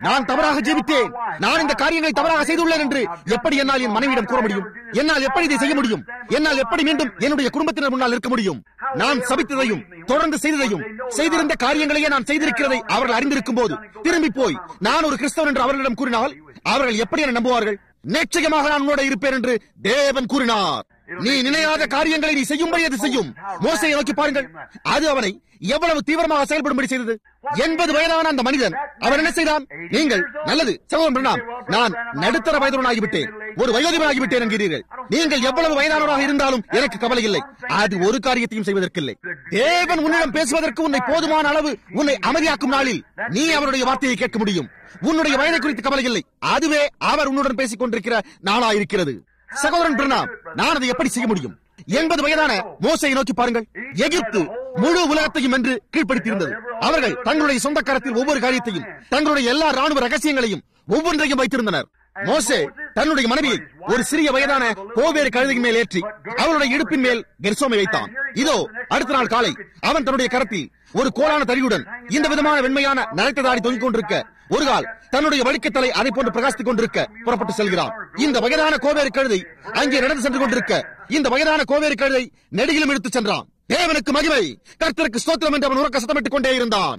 நான் தவறாக ஜீவித்தேன் நான் இந்த காரியங்களை தவறாக செய்துள்ளேன் என்று எப்படி என்னால் என் மனைவியிடம் கூற முடியும் என்னால் எப்படி இதை செய்ய முடியும் என்னால் எப்படி மீண்டும் என்னுடைய குடும்பத்தினர் முன்னால் இருக்க முடியும் நான் சபித்ததையும் தொடர்ந்து செய்ததையும் செய்திருந்த காரியங்களையே நான் செய்திருக்கிறதை அவர்கள் அறிந்திருக்கும் போது திரும்பி போய் நான் ஒரு கிறிஸ்தவன் என்று அவர்களிடம் கூறினால் அவர்கள் எப்படி என நம்புவார்கள் நிச்சயமாக நான் உன்னோட இருப்பேன் என்று தேவன் கூறினார் நீ நினையாத காரியங்களை நீ செய்யும்படி அது செய்யும் மோசையை நோக்கி பாருங்கள் அது அவனை எவ்வளவு தீவிரமாக செயல்படும்படி செய்தது எண்பது வயதான அந்த மனிதன் அவர் என்ன செய்தான் நீங்கள் நல்லது சகோதரன் பிரணாம் நான் நடுத்தர வயதுடனாகிவிட்டேன் ஒரு வயோதிபனாகிவிட்டேன் என்கிறீர்கள் நீங்கள் எவ்வளவு வயதானவராக இருந்தாலும் எனக்கு கவலை இல்லை அது ஒரு காரியத்தையும் செய்வதற்கில்லை தேவன் உன்னிடம் பேசுவதற்கு உன்னை போதுமான அளவு உன்னை அமைதியாக்கும் நாளில் நீ அவருடைய வார்த்தையை கேட்க முடியும் உன்னுடைய வயதை குறித்து கவலை இல்லை அதுவே அவர் உன்னுடன் பேசிக் கொண்டிருக்கிற நாளாயிருக்கிறது சகோதரன் பிரணாம் நான் அதை எப்படி செய்ய முடியும் எண்பது வயதான மோசையை நோக்கி பாருங்கள் எகிப்து முழு உலகத்தையும் என்று கீழ்ப்படுத்தியிருந்தது அவர்கள் தங்களுடைய சொந்த கரத்தில் ஒவ்வொரு காரியத்தையும் தங்களுடைய எல்லா ராணுவ ரகசியங்களையும் ஒவ்வொன்றையும் வைத்திருந்தனர் மோசே தன்னுடைய மனைவியை ஒரு சிறிய வயதான கோவேறு கழுதையின் மேல் ஏற்றி அவருடைய இடுப்பின் மேல் கெர்சோமை வைத்தான் இதோ அடுத்த நாள் காலை அவன் தன்னுடைய கரத்தில் ஒரு கோலான தடியுடன் இந்த விதமான வெண்மையான நரைத்த தாடி தொங்கிக் கொண்டிருக்க ஒரு கால் தன்னுடைய வழிக்கத்தலை அதை போன்று பிரகாசித்துக் கொண்டிருக்க புறப்பட்டு செல்கிறான் இந்த வயதான கோவேறு கழுதை அங்கே நடந்து சென்று கொண்டிருக்க இந்த வயதான கோவேறு கழுதை நெடுகிலும் எடுத்துச் சென்றான் தேவனுக்கு மகிமை கர்த்தருக்கு ஸ்தோத்திரம் என்று அவன் உறக்க சத்தமிட்டுக் கொண்டே இருந்தான்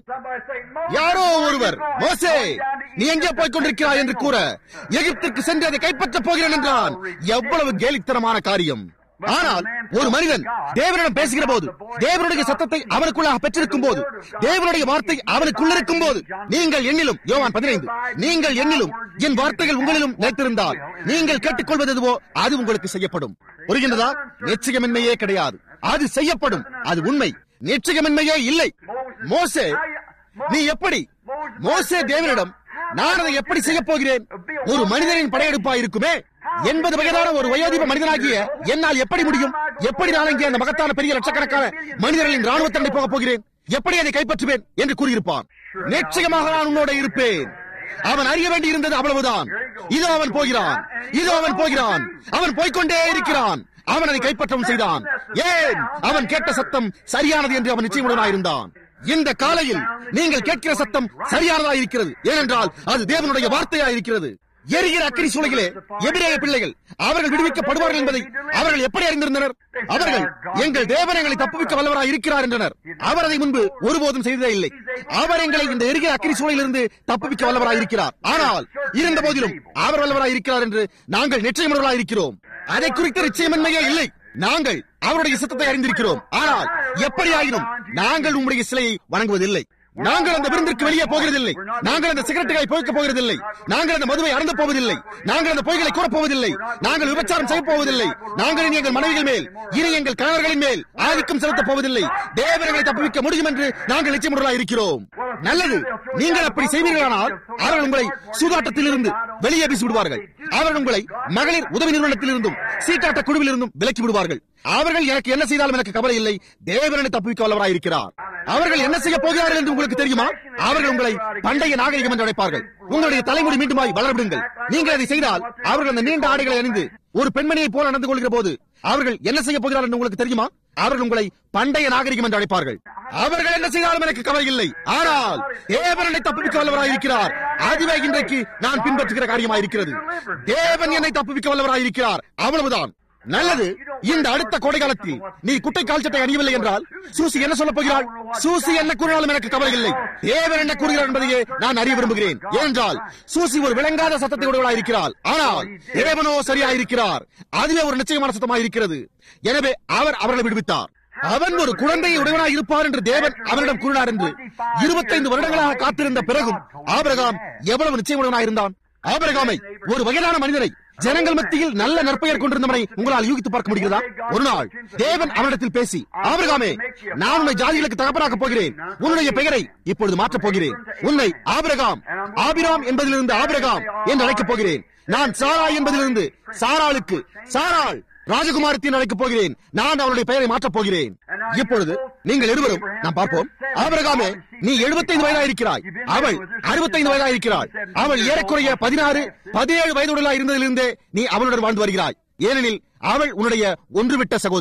யாரோ ஒருவர் மோசே நீ எங்கே போய்க் கொண்டிருக்கிறாய் என்று கூற எகிப்துக்கு சென்று அதை கைப்பற்றப் போகிறேன் என்றான் எவ்வளவு கேலித்தனமான காரியம் ஆனால் ஒரு மனிதன் தேவனிடம் பேசுகிற போது தேவனுடைய சத்தத்தை அவனுக்குள்ளாக பெற்றிருக்கும் போது தேவனுடைய வார்த்தை அவனுக்குள்ள இருக்கும் போது நீங்கள் எண்ணிலும் யோவான் பதினைந்து நீங்கள் எண்ணிலும் என் வார்த்தைகள் உங்களிலும் நிலைத்திருந்தால் நீங்கள் கேட்டுக்கொள்வது எதுவோ அது உங்களுக்கு செய்யப்படும் புரிகின்றதா நிச்சயமின்மையே கிடையாது அது செய்யப்படும் அது உண்மை நிச்சயமின்மையே இல்லை மோசே நீ எப்படி மோசே தேவனிடம் நான் அதை எப்படி செய்ய போகிறேன் ஒரு மனிதனின் படையெடுப்பா இருக்குமே எண்பது வயதான ஒரு வயோதிப மனிதனாகிய என்னால் எப்படி முடியும் எப்படி நான் இங்கே அந்த மகத்தான பெரிய லட்சக்கணக்கான மனிதர்களின் ராணுவத்தண்டை போக போகிறேன் எப்படி அதை கைப்பற்றுவேன் என்று கூறியிருப்பான் நிச்சயமாக நான் உன்னோட இருப்பேன் அவன் அறிய வேண்டி இருந்தது அவ்வளவுதான் இதோ அவன் போகிறான் இதோ அவன் போகிறான் அவன் போய்க்கொண்டே இருக்கிறான் அவன் அதை கைப்பற்றவும் செய்தான் ஏன் அவன் கேட்ட சத்தம் சரியானது என்று அவன் நிச்சயமுடனாயிருந்தான் இந்த காலையில் நீங்கள் கேட்கிற சத்தம் சரியானதா இருக்கிறது ஏனென்றால் அது தேவனுடைய வார்த்தையா இருக்கிறது எரிகிற அக்கினி சூளையிலே எபிரேய பிள்ளைகள் அவர்கள் விடுவிக்கப்படுவார்கள் என்பதை அவர்கள் எப்படி அறிந்திருந்தனர் அவர்கள் எங்கள் தேவன் எங்களை தப்புவிக்க வல்லவராய் இருக்கிறார் என்றனர் அவர் அதை முன்பு ஒருபோதும் செய்ததே இல்லை அவர் எங்களை இந்த எரிகிற அக்கினி சூளையிலிருந்து தப்புவிக்க வல்லவராய் இருக்கிறார் ஆனால் இருந்த போதிலும் அவர் வல்லவராய் இருக்கிறார் என்று நாங்கள் நிச்சயமுள்ளவர்களாய் இருக்கிறோம் அதை குறித்த நிச்சயமின்மையே இல்லை நாங்கள் அவருடைய சத்தத்தை அறிந்திருக்கிறோம் ஆனால் எப்படியாயினும் நாங்கள் உம்முடைய சிலையை வணங்குவதில்லை நாங்கள் அந்த விருந்திற்கு வெளியே போகிறதில்லை நாங்கள் அந்த சிகரெட்டுகளை போய்க்க போகிறதில்லை நாங்கள் அந்த மதுவை அறந்து போவதில்லை நாங்கள் அந்த பொய்களை கூறப் போவதில்லை நாங்கள் விபச்சாரம் செய்ய போவதில்லை நாங்கள் இனி எங்கள் மனைவிகள் மேல் இனி எங்கள் கணவர்களின் மேல் ஆதிக்கம் செலுத்தப் போவதில்லை தேவர்களை தப்புவிக்க முடியும் என்று நாங்கள் நிச்சயமுடலாக இருக்கிறோம் நல்லது நீங்கள் அப்படி செய்வீர்களானால் அவர்கள் உங்களை சூதாட்டத்தில் இருந்து வெளியே வீசி விடுவார்கள் அவர்கள் உங்களை மகளிர் உதவி நிறுவனத்தில் இருந்தும் சீட்டாட்ட குழுவில் இருந்தும் விலக்கி விடுவார்கள் அவர்கள் எனக்கு என்ன செய்தாலும் எனக்கு கவலை இல்லை தேவனை தப்புவிக்க வல்லவராய் இருக்கிறார் அவர்கள் என்ன செய்ய போகிறார்கள் என்று உங்களுக்கு தெரியுமா அவர்கள் உங்களை பண்டைய நாகரிகம் என்று அழைப்பார்கள் உங்களுடைய தலைமுறை மீண்டுமாய் வளர்விடுங்கள் நீங்கள் அதை செய்தால் அவர்கள் அந்த நீண்ட ஆடைகளை அணிந்து ஒரு பெண்மணியை போல நடந்து கொள்கிற போது அவர்கள் என்ன செய்ய போகிறார்கள் என்று உங்களுக்கு தெரியுமா அவர்கள் உங்களை பண்டைய நாகரிகம் என்று அழைப்பார்கள் அவர்கள் என்ன செய்தாலும் எனக்கு கவலை இல்லை ஆனால் தேவன் என்னை தப்புவிக்க வல்லவராய் இருக்கிறார் அதுவே இன்றைக்கு நான் பின்பற்றுகிற காரியமாய் இருக்கிறது தேவன் என்னை தப்புவிக்க வல்லவராய் இருக்கிறார் அவ்வளவுதான் நல்லது இந்த அடுத்த கோடை காலத்தில் நீ குட்டை கால் சட்டை அணியவில்லை என்றால் சூசி என்ன சொல்ல போகிறாள் சூசி என்ன கூறினாலும் எனக்கு கவலை இல்லை தேவன் என்ன கூறுகிறார் என்பதையே நான் அறிய விரும்புகிறேன் ஏனென்றால் சூசி ஒரு விளங்காத சத்தத்தை உடையவளாய் இருக்கிறாள் ஆனால் தேவனோ சரியாயிருக்கிறார் அதுவே ஒரு நிச்சயமான சத்தமாக இருக்கிறது எனவே அவர் அவர்களை விடுவித்தார் அவன் ஒரு குழந்தையை உடையவனாய் இருப்பார் என்று தேவன் அவனிடம் கூறினார் என்று இருபத்தைந்து வருடங்களாக காத்திருந்த பிறகும் ஆபிரகாம் எவ்வளவு நிச்சயமுடனாய் இருந்தான் ஆபிரகாமை ஒரு வயதான மனிதரை ஜனங்கள் மத்தியில் நல்ல நற்பெயர் கொண்டிருந்தவனை உங்களால் யூகித்து பார்க்க முடிகிறதா ஒரு நாள் தேவன் அவனிடத்தில் பேசி ஆபிரகாமே நான் உன்னை ஜாதிகளுக்கு தகப்பனாக்க போகிறேன் உன்னுடைய பெயரை இப்பொழுது மாற்றப் போகிறேன் உன்னை ஆபிரகாம் ஆபிராம் என்பதிலிருந்து ஆபிரகாம் என்று அழைக்கப் போகிறேன் நான் சாரா என்பதிலிருந்து சாராளுக்கு சாராள் ராஜகுமாரத்தின் அழைக்கப் போகிறேன் நான் அவளுடைய பெயரை மாற்றப் போகிறேன் இப்பொழுது நீங்கள் இருவரும் நாம் பார்ப்போம் ஆபிரகாமே நீ எழுபத்தைந்து வயதா இருக்கிறாய் அவள் அறுபத்தைந்து வயதா இருக்கிறாள் அவள் ஏறக்குறைய பதினாறு பதினேழு வயதுடலா இருந்ததிலிருந்தே நீ அவளுடன் வாழ்ந்து வருகிறாய் ஏனெனில் அவள் உன்னுடைய ஒன்றுவிட்ட சகோதரி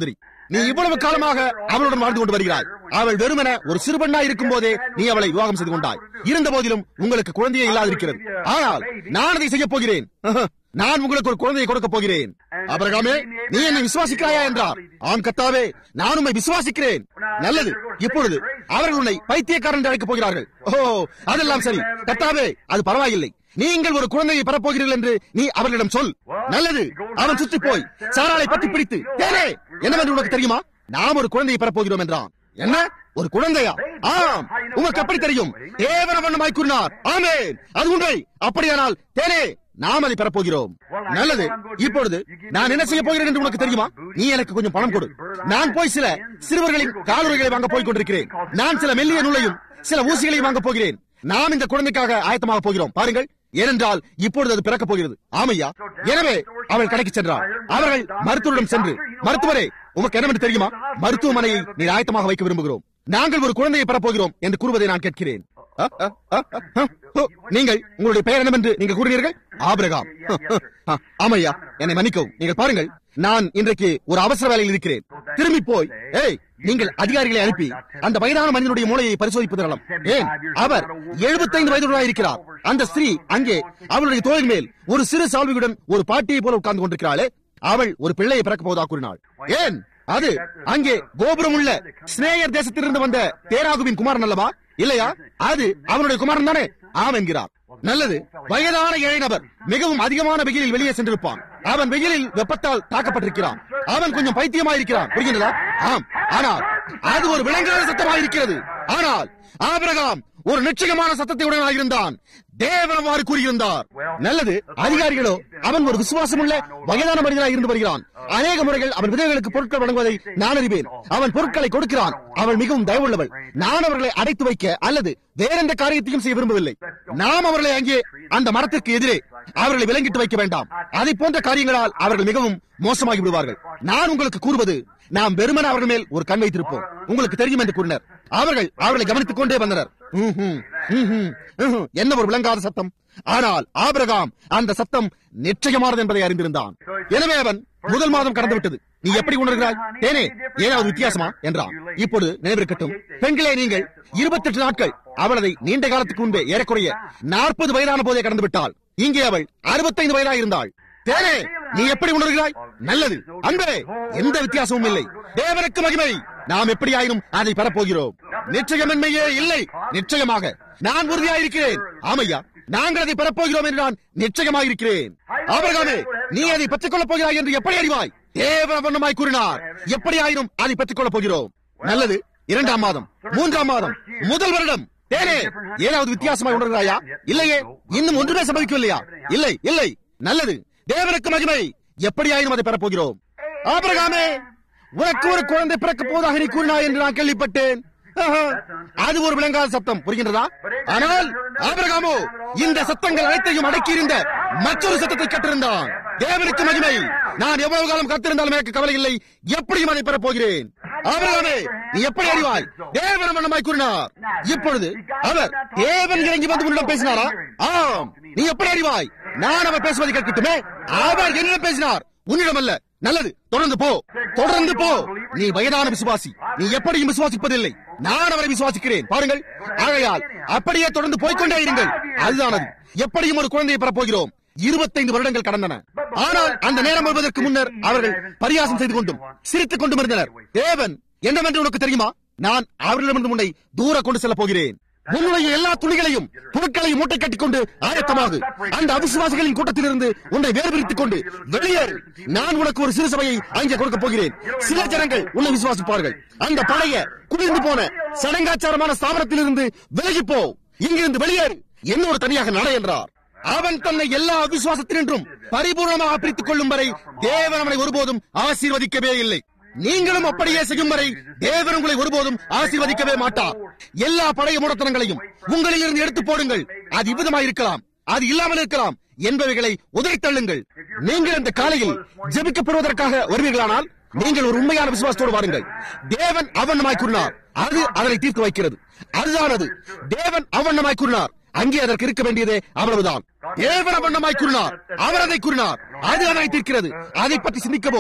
நீ இவ்வளவு காலமாக அவளுடன் வாழ்ந்து கொண்டு வருகிறாய் அவள் வெறுமன ஒரு சிறுபெண்ணாய் இருக்கும் போதே நீ அவளை விவாகம் செய்து கொண்டாய் இருந்த போதிலும் உங்களுக்கு குழந்தையே இல்லாதிருக்கிறது ஆனால் நான் அதை செய்ய போகிறேன் நான் உங்களுக்கு ஒரு குழந்தையை கொடுக்க போகிறேன் அபரகாமே நீ என்னை விசுவாசிக்கிறாயா என்றார் ஆம் கத்தாவே நான் உண்மை விசுவாசிக்கிறேன் நல்லது இப்பொழுது அவர்கள் உன்னை பைத்தியக்காரன் என்று அழைக்கப் போகிறார்கள் ஓ அதெல்லாம் சரி கத்தாவே அது பரவாயில்லை நீங்கள் ஒரு குழந்தையை பெறப்போகிறீர்கள் என்று நீ அவர்களிடம் சொல் நல்லது அவன் சுற்றி போய் சாராளை பற்றி பிடித்து தேனே என்னவென்று உனக்கு தெரியுமா நாம் ஒரு குழந்தையை பெறப்போகிறோம் என்றான் என்ன ஒரு குழந்தையா ஆம் உங்களுக்கு எப்படி தெரியும் தேவன வண்ணமாய் கூறினார் ஆமேன் அது உண்மை அப்படியானால் தேனே நாம் அதை பெறப்போகிறோம் நல்லது இப்பொழுது நான் என்ன செய்ய போகிறேன் என்று உனக்கு தெரியுமா நீ எனக்கு கொஞ்சம் பணம் கொடு நான் போய் சில சிறுவர்களின் காலுறைகளை வாங்க போய் கொண்டிருக்கிறேன் நான் சில மெல்லிய நூலையும் சில ஊசிகளையும் வாங்க போகிறேன் நாம் இந்த குழந்தைக்காக ஆயத்தமாக போகிறோம் பாருங்கள் ஏனென்றால் இப்பொழுது அது பிறக்கப் போகிறது ஆமையா எனவே அவள் கடைக்கு சென்றாள் அவர்கள் மருத்துவரிடம் சென்று மருத்துவரே உமக்கு என்னவென்று தெரியுமா மருத்துவமனையை நீர் ஆயத்தமாக வைக்க விரும்புகிறோம் நாங்கள் ஒரு குழந்தையை பெறப்போகிறோம் என்று கூறுவதை நான் கேட்கிறேன் அ, அ, அ, அ, அ, ஓ, நீங்கள் உங்களுடைய பெயர் என்னவென்று நீங்கள் கூறினீர்கள் ஆபிரகாம் அ, ஆமையா என்னை மன்னிக்கவும் நீங்கள் பாருங்கள் நான் இன்றைக்கு ஒரு அவசர வேலையில் இருக்கிறேன் திரும்பி போய் ஏய் நீங்கள் அதிகாரிகளை அனுப்பி அந்த வயதான மனிதனுடைய மூளையை பரிசோதிப்பது நலம் ஏன் அவர் 75 வயதுள்ளவராய் இருக்கிறார் அந்த ஸ்திரீ அங்கே அவளுடைய தோளின் மேல் ஒரு சிறு சால்வையுடன் ஒரு பாட்டியை போல உட்கார்ந்து கொண்டிருக்கிறாளே அவள் ஒரு பிள்ளையை பிறக்க போவதா கூறினாள் ஏன் அது அங்கே கோபுரம் உள்ள ஸ்னேயர் தேசத்திலிருந்து வந்த தேராகுவின் குமாரன் அல்லவா இல்லையா அது அவனுடைய குமாரன் தானே ஆம் என்கிறார் நல்லது வயதான ஏழை நபர் மிகவும் அதிகமான வெயிலில் வெளியே சென்றிருப்பான் அவன் வெயிலில் வெப்பத்தால் தாக்கப்பட்டிருக்கிறான் அவன் கொஞ்சம் பைத்தியமாயிருக்கிறான் புரிகிறதா ஆம் ஆனால் அது ஒரு விலங்கான சத்தமாயிருக்கிறது ஆனால் ஆபிரகாம் ஒரு நிச்சயமான சத்தத்தை உடனாக இருந்தான் தேவன் அவ்வாறு கூறியிருந்தார் நல்லது அதிகாரிகளோ அவன் ஒரு விசுவாசமுள்ள வயதான மனிதனாக இருந்து வருகிறான் அநேக முறைகள் அவன் விதவைகளுக்கு பொருட்கள் வழங்குவதை நான் அறிவேன் அவன் பொருட்களை கொடுக்கிறான் அவள் மிகவும் தயவுள்ளவள் நான் அவர்களை அடைத்து வைக்க அல்லது வேறெந்த காரியத்தையும் செய்ய விரும்பவில்லை நாம் அவர்களை அங்கே அந்த மரத்திற்கு எதிரே அவர்களை விலங்கிட்டு வைக்க வேண்டாம் அதை போன்ற காரியங்களால் அவர்கள் மிகவும் மோசமாகி விடுவார்கள் நான் உங்களுக்கு கூறுவது நாம் வெறுமன அவர்கள் மேல் ஒரு கண் வைத்திருப்போம் உங்களுக்கு தெரியும் என்று கூறினர் அவர்கள் அவர்களை கவனித்துக் கொண்டே வந்தனர் ம்ஹும், ம்ஹும், ம்ஹும். என்ன ஒரு விளங்காத சத்தம் ஆனால் ஆபிரகாம் அந்த சத்தம் நிச்சயமானது என்பதை அறிந்திருந்தான் எனவே அவன் முதல் மாதம் கடந்து விட்டது நீ எப்படி உணர்கிறாய் தேனே ஏதாவது வித்தியாசமா என்றான் இப்பொழுது நினைவிருக்கட்டும் பெண்களே நீங்கள் இருபத்தெட்டு நாட்கள் அவள் அதை நீண்ட காலத்துக்கு முன்பே ஏறக்குறைய நாற்பது வயதான போதே கடந்து விட்டாள் இங்கே அவள் அறுபத்தைந்து வயதாக இருந்தாள் தேனே நீ எப்படி உணர்கிறாய் நல்லது அன்பே எந்த வித்தியாசமும் இல்லை தேவனுக்கு மகிமை நாம் எப்படி ஆயினும் அதை பெறப்போகிறோம் நிச்சயமின்மையே இல்லை நிச்சயமாக நான் உறுதியாயிருக்கிறேன் ஆமையா நாங்கள் அதை பெறப்போகிறோம் என்று நான் நிச்சயமாயிருக்கிறேன் ஆபரகாமே நீ அதை பெற்றுக் கொள்ளப் போகிறாய் என்று எப்படி அறிவாய் தேவனமாய் கூறினார் எப்படி ஆயினும் அதை பெற்றுக் கொள்ளப் போகிறோம் நல்லது இரண்டாம் மாதம் மூன்றாம் மாதம் முதல் வருடம் தேனே ஏதாவது வித்தியாசமாய் உணர்கிறாயா இல்லையே இன்னும் ஒன்றுமே சம்பவிக்கவில்லையா இல்லை இல்லை நல்லது தேவனுக்கு மகிமை எப்படி ஆயினும் அதை பெறப்போகிறோம் ஆபரகாமே உனக்கு ஒரு குழந்தை பிறக்க போவதாக நீ கூறினாய் என்று நான் கேள்விப்பட்டேன் ஆஹா, அது ஒரு விளங்காத சத்தம் புரிகின்றதா ஆனால் ஆபிரகாமோ இந்த சத்தங்கள் அனைத்தையும் அடக்கியிருந்த மற்றொரு சத்தத்தை கட்டிருந்தான் தேவனுக்கு மகிமை நான் எவ்வளவு காலம் காத்திருந்தாலும் எனக்கு கவலை இல்லை எப்படியும் அதை பெறப் போகிறேன் ஆபிரகாமே நீ எப்படி அறிவாய் தேவன் மன்னமாய் கூறினார் இப்பொழுது அவர் தேவன் இறங்கி வந்து உன்னிடம் பேசினாரா ஆம் நீ எப்படி அறிவாய் நான் அவர் பேசுவதை கேட்கட்டுமே அவர் என்னிடம் பேசினார் உன்னிடம் அல்ல நல்லது தொடர்ந்து போ தொடர்ந்து போ நீ வயதான விசுவாசி நீ எப்படியும் விசுவாசிப்பதில்லை நான் அவரை விசுவாசிக்கிறேன் பாருங்கள் ஆகையால் அப்படியே தொடர்ந்து போய்க்கொண்டே இருங்கள் அதுதானது எப்படியும் ஒரு குழந்தையை பெறப்போகிறோம் இருபத்தைந்து வருடங்கள் கடந்தன ஆனால் அந்த நேரம் வருவதற்கு முன்னர் அவர்கள் பரியாசம் செய்து கொண்டும் சிரித்துக் கொண்டும் இருந்தனர் தேவன் என்னவென்று உனக்கு தெரியுமா நான் அவர்களிடமிருந்து உன்னை தூர கொண்டு செல்லப் போகிறேன் உன்னுடைய எல்லா துணிகளையும் பொருட்களையும் மூட்டை கட்டிக் கொண்டு ஆயத்தமாக அந்த அவிசுவாசிகளின் கூட்டத்திலிருந்து உன்னை வேறுபிரித்துக் கொண்டு வெளியேறு நான் உனக்கு ஒரு சிறு சபையை அங்கே கொடுக்கப் போகிறேன் சில ஜனங்கள் உன்னை விசுவாசிப்பார்கள் அந்த பழைய குடிந்து போன சடங்காச்சாரமான ஸ்தாபனத்திலிருந்து விலகி போ இங்கிருந்து வெளியேறு என்னோடு தனியாக நட என்றார் அவன் தன்னை எல்லா அவிசுவாசத்தினின்றும் பரிபூர்ணமாக பிரித்துக் கொள்ளும் வரை தேவன் அவனை ஒருபோதும் ஆசீர்வதிக்கவே இல்லை நீங்களும் அப்படியே செய்யும் வரை தேவன் உங்களை ஒருபோதும் ஆசீர்வதிக்கவே மாட்டார் எல்லா பழைய மூடத்தனங்களையும் உங்களில் இருந்து எடுத்து போடுங்கள் அது இவ்விதமாக இருக்கலாம் அது இல்லாமல் இருக்கலாம் என்பவைகளை உதறி தள்ளுங்கள் நீங்கள் இந்த காலையில் ஜெபிக்கப்படுவதற்காக வருவீர்களானால் நீங்கள் ஒரு உண்மையான விசுவாசத்தோடு வாருங்கள் தேவன் அவண்ணமாய் கூறினார் அது அதனை தீர்த்து வைக்கிறது அதுதான் அது தேவன் அவண்ணமாய் கூறினார் அங்கே அதற்கு இருக்க வேண்டியதே அவ்வளவுதான் தேவன் அவண்ணமாய் கூறினார் அவர் அதை கூறினார் அது அதனை தீர்க்கிறது அதை பற்றி சிந்திக்கவோ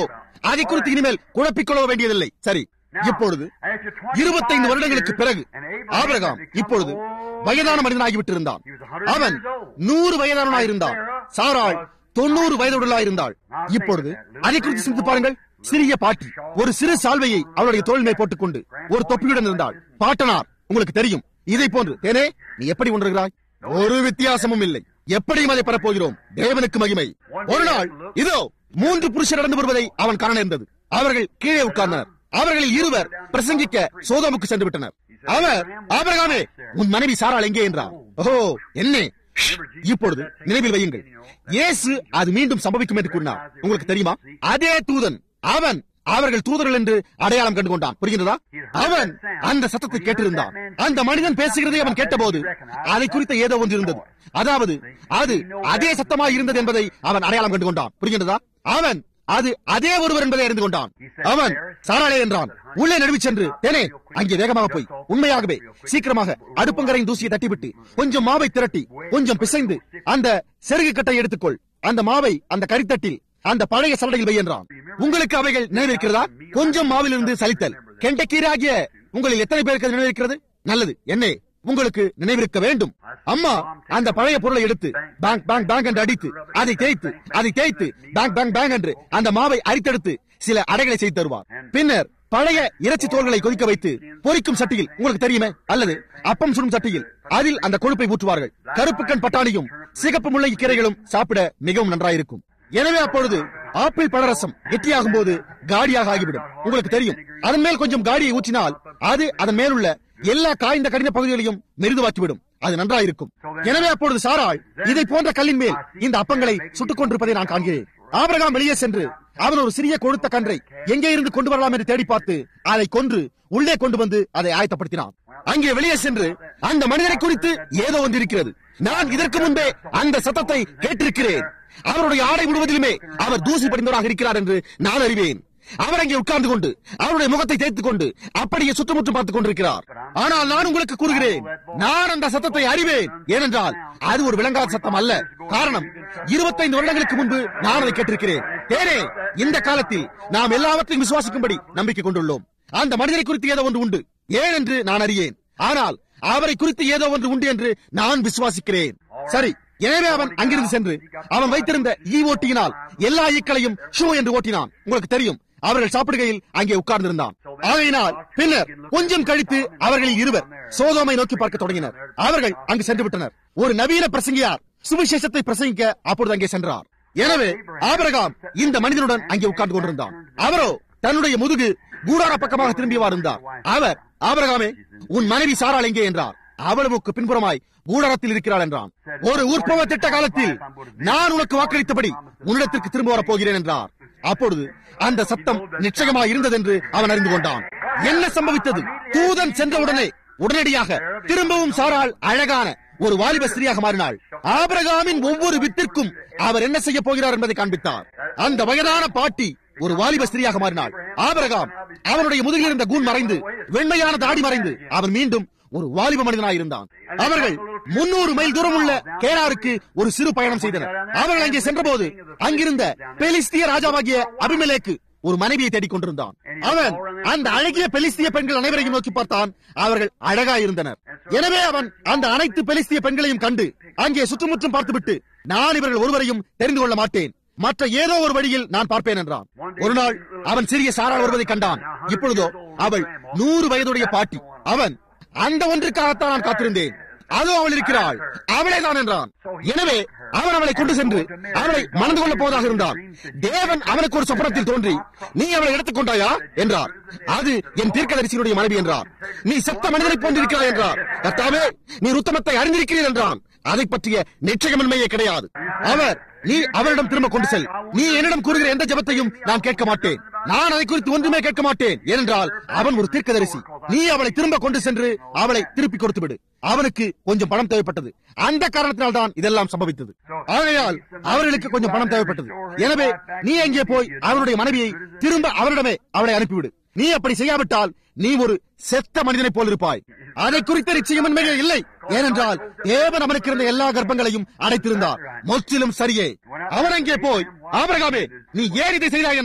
அதை குறித்து இனிமேல் குழப்பிக்கொள்ள வேண்டியதில்லை சரி இப்பொழுது இருபத்தைந்து வருடங்களுக்கு பிறகு ஆபிரகாம் இப்பொழுது வயதான மனிதனாகிவிட்டிருந்தான் அவன் நூறு வயதானவனாயிருந்தான் சாராள் தொண்ணூறு வயதுடலாயிருந்தாள் இப்பொழுது அதை குறித்து சிந்தித்து பாருங்கள் சிறிய பாட்டி ஒரு சிறு சால்வையை அவளுடைய தோல் மேல் போட்டுக்கொண்டு ஒரு தொப்பியுடன் இருந்தாள் பாட்டனார் உங்களுக்கு தெரியும் இதை போன்று தேனே நீ எப்படி உணர்கிறாய் ஒரு வித்தியாசமும் இல்லை எப்படியும் அதை பெறப்போகிறோம் தேவனுக்கு மகிமை ஒரு நாள் இதோ மூன்று புருஷர் நடந்து வருவதை அவன் காண நேர்ந்தது அவர்கள் கீழே உட்கார்ந்தனர் அவர்களில் இருவர் பிரசங்கிக்க சோதோமுக்கு சென்று விட்டனர் அவர் ஆபரகாமே உன் மனைவி சாராள் எங்கே என்றார் ஓ என்ன இப்பொழுது நினைவில் வையுங்கள் இயேசு அது மீண்டும் சம்பவிக்கும் என்று கூறினார் உங்களுக்கு தெரியுமா அதே தூதன் அவன் அவர்கள் தூதர்கள் என்று அடையாளம் கண்டு கொண்டான் புரிகிறதா அவன் அந்த சத்தத்தை கேட்டிருந்தான் அந்த மனிதன் பேசுகிறதை அவன் கேட்டபோது அதை குறித்த ஏதோ ஒன்று இருந்தது அதாவது அது அதே சத்தமாய் இருந்தது என்பதை அவன் அடையாளம் கண்டு கொண்டான் புரிகிறதா அவன் அது அதே ஒருவர் என்பதை அறிந்து கொண்டான் அவன் சாராளே என்றான் உள்ளே நடுவி சென்று தேனே அங்கே வேகமாக போய் உண்மையாகவே சீக்கிரமாக அடுப்பங்கரையின் தூசியை தட்டிவிட்டு கொஞ்சம் மாவை திரட்டி கொஞ்சம் பிசைந்து அந்த செருகு கட்டை எடுத்துக்கொள் அந்த மாவை அந்த கரித்தட்டில் அந்த பழைய சலடையில் வை என்றான் உங்களுக்கு அவைகள் நினைவிருக்கிறதா கொஞ்சம் மாவிலிருந்து சலித்தல் கெண்டக்கீராகிய உங்களில் எத்தனை பேருக்கு அது நினைவிருக்கிறது நல்லது என்னே உங்களுக்கு நினைவிருக்க வேண்டும் அம்மா அந்த பழைய பொருளை எடுத்து பேங்க் பேங்க் பேங்க் என்று அடித்து அதை தேய்த்து அதை தேய்த்து பேங்க் பேங்க் பேங்க் என்று அந்த மாவை அரித்தெடுத்து சில அடைகளை செய்து தருவார் பின்னர் பழைய இறைச்சி தோள்களை கொதிக்க வைத்து பொரிக்கும் சட்டியில் உங்களுக்கு தெரியுமே அல்லது அப்பம் சுடும் சட்டியில் அதில் அந்த கொழுப்பை ஊற்றுவார்கள் கருப்பு கண் பட்டாணியும் சிகப்பு முள்ளங்கி கீரைகளும் சாப்பிட மிகவும் நன்றாயிருக்கும் எனவே அப்பொழுது ஆப்பிள் பழரசம் கெட்டியாகும் போது காடியாக ஆகிவிடும் உங்களுக்கு தெரியும் அதன் மேல் கொஞ்சம் காடியை ஊற்றினால் அது அதன் மேலுள்ள எல்லா காய்ந்த கடின பகுதிகளையும் மெருதுவாக்கிவிடும் அது நன்றாயிருக்கும் எனவே அப்பொழுது சாராள் இதை போன்ற கல்லின் மேல் இந்த அப்பங்களை சுட்டுக் கொண்டிருப்பதை நான் காண்கிறேன் ஆபிரகாம் வெளியே சென்று அவன் ஒரு சிறிய கொழுத்த கன்றை எங்கே இருந்து கொண்டு வரலாம் என்று தேடி பார்த்து அதை கொன்று உள்ளே கொண்டு வந்து அதை ஆயத்தப்படுத்தினான் அங்கே வெளியே சென்று அந்த மனிதரை குறித்து ஏதோ ஒன்று இருக்கிறது நான் இதற்கு முன்பே அந்த சத்தத்தை கேட்டிருக்கிறேன் அவருடைய ஆடை முழுவதிலுமே அவர் தூசி படிந்தவராக இருக்கிறார் என்று நான் அறிவேன் அவர் அங்கே உட்கார்ந்து கொண்டு அவருடைய முகத்தை தேய்த்துக் கொண்டு அப்படியே சுற்றுமுற்றும் பார்த்துக் கொண்டிருக்கிறார் ஆனால் நான் உங்களுக்கு கூறுகிறேன் நான் அந்த சத்தத்தை அறிவேன் ஏனென்றால் அது ஒரு விளங்காத சத்தம் அல்ல காரணம் இருபத்தைந்து வருடங்களுக்கு முன்பு நான் அதை கேட்டிருக்கிறேன் தேனே இந்த காலத்தில் நாம் எல்லாவற்றையும் விசுவாசிக்கும்படி நம்பிக்கை கொண்டுள்ளோம் அந்த மனிதரை குறித்து ஏதோ ஒன்று உண்டு ஏன் என்று நான் அறியேன் ஆனால் அவரை குறித்து ஏதோ ஒன்று உண்டு என்று நான் விசுவாசிக்கிறேன் சரி எனவே அவன் அங்கிருந்து சென்று அவன் வைத்திருந்த ஈ ஓட்டியினால் எல்லா ஈக்களையும் ஷூ என்று ஓட்டினான் உங்களுக்கு தெரியும் அவர்கள் சாப்பிடுகையில் அங்கே உட்கார்ந்திருந்தான் ஆகையினால் பின்னர் கொஞ்சம் கழித்து அவர்களில் இருவர் சோதோமை நோக்கி பார்க்க தொடங்கினர் அவர்கள் அங்கு சென்று விட்டனர் ஒரு நவீன பிரசங்கியார் சுவிசேஷத்தை பிரசங்கிக்க அப்பொழுது அங்கே சென்றார் எனவே ஆபரகாம் இந்த மனிதனுடன் அங்கே உட்கார்ந்து கொண்டிருந்தான் அவரோ தன்னுடைய முதுகு கூடார பக்கமாக திரும்பியவாறு இருந்தார் அவர் ஆபரகாமே உன் மனைவி சாராள் எங்கே என்றார் அவளுக்கு பின்புறமாய் கூடாரத்தில் இருக்கிறாள் என்றான் ஒரு உற்பவ திட்ட காலத்தில் நான் உனக்கு வாக்களித்தபடி உன்னிடத்திற்கு திரும்ப வரப் போகிறேன் என்றார் அப்பொழுது அந்த சத்தம் நிச்சயமாக இருந்தது என்று அவன் அறிந்து கொண்டான் என்ன சம்பவித்தது தூதன் சென்றவுடனே உடனடியாக திரும்பவும் சாராள் அழகான ஒரு வாலிப ஸ்திரியாக மாறினாள் ஆபிரகாமின் ஒவ்வொரு வித்திற்கும் அவர் என்ன செய்ய போகிறார் என்பதை காண்பித்தார் அந்த வயதான பாட்டி ஒரு வாலிப ஸ்திரியாக மாறினாள் ஆபிரகாம் அவனுடைய முதுகில் இருந்த கூன் மறைந்து வெண்மையான தாடி மறைந்து அவன் மீண்டும் ஒரு வாலிப மனிதனாயிருந்தான் அவர்கள் முன்னூறு மைல் தூரம் உள்ள கேராருக்கு ஒரு சிறு பயணம் செய்தனர் அவர்கள் அங்கே சென்றபோது அங்கிருந்த பெலிஸ்திய ராஜாவாகிய அபிமலேக்கு ஒரு மனைவியை தேடிக் கொண்டிருந்தான் அவன் அந்த அழகிய பெலிஸ்திய பெண்கள் அனைவரையும் நோக்கி பார்த்தான் அவர்கள் அழகா இருந்தனர் எனவே அவன் அந்த அனைத்து பெலிஸ்திய பெண்களையும் கண்டு அங்கே சுற்றுமுற்றும் பார்த்துவிட்டு நான் இவர்கள் ஒருவரையும் தெரிந்து கொள்ள மாட்டேன் மற்ற ஏதோ ஒரு வழியில் நான் பார்ப்பேன் என்றான் ஒரு நாள் அவன் சிறிய சாரால் வருவதை கண்டான் இப்பொழுதோ அவள் நூறு வயதுடைய பாட்டி அவன் அந்த ஒன்றுக்காகத்தான் நான் காத்திருந்தேன் அதோ அவள் இருக்கிறாள் அவளே தான் என்றான் எனவே அவன் அவளை கொண்டு சென்று அவளை மணந்து கொள்ள போவதாக இருந்தான் தேவன் அவனுக்கு ஒரு சொப்பனத்தில் தோன்றி நீ அவளை எடுத்துக் கொண்டாயா என்றார் அது என் தீர்க்கதரிசியினுடைய மனைவி என்றார் நீ சத்த மனிதனை போன்றிருக்கிறாய் என்றார் கர்த்தாவே நீ உத்தமத்தை அறிந்திருக்கிறீர் என்றான் அதை பற்றிய நிச்சயமின்மையே கிடையாது அவர் நீ அவரிடம் திரும்ப கொண்டு செல் நீ என்னிடம் கூறுகிற எந்த ஜபத்தையும் நான் கேட்க மாட்டேன் நான் அதை குறித்து ஒன்றுமே கேட்க மாட்டேன் ஏனென்றால் அவன் ஒரு தீர்க்கதரிசி நீ அவளை திரும்ப கொண்டு சென்று அவளை திருப்பி கொடுத்து விடு அவனுக்கு கொஞ்சம் பணம் தேவைப்பட்டது அந்த காரணத்தினால் தான் இதெல்லாம் சம்பவித்தது ஆகையால் அவர்களுக்கு கொஞ்சம் பணம் தேவைப்பட்டது எனவே நீ அங்கே போய் அவனுடைய மனைவியை திரும்ப அவரிடமே அவளை அனுப்பிவிடு நீ அப்படி செய்யாவிட்டால் நீ ஒரு செத்த மனிதனைப் போல் இருப்பாய் அதை குறித்த நிச்சயமின்மையே இல்லை ஏனென்றால் தேவன் அவனுக்கு இருந்த எல்லா கர்ப்பங்களையும் அடைத்திருந்தார் முற்றிலும் சரியே அவன் அங்கே போய் ஆபரகாமே நீ ஏன் இதை செய்தாய் என்றான்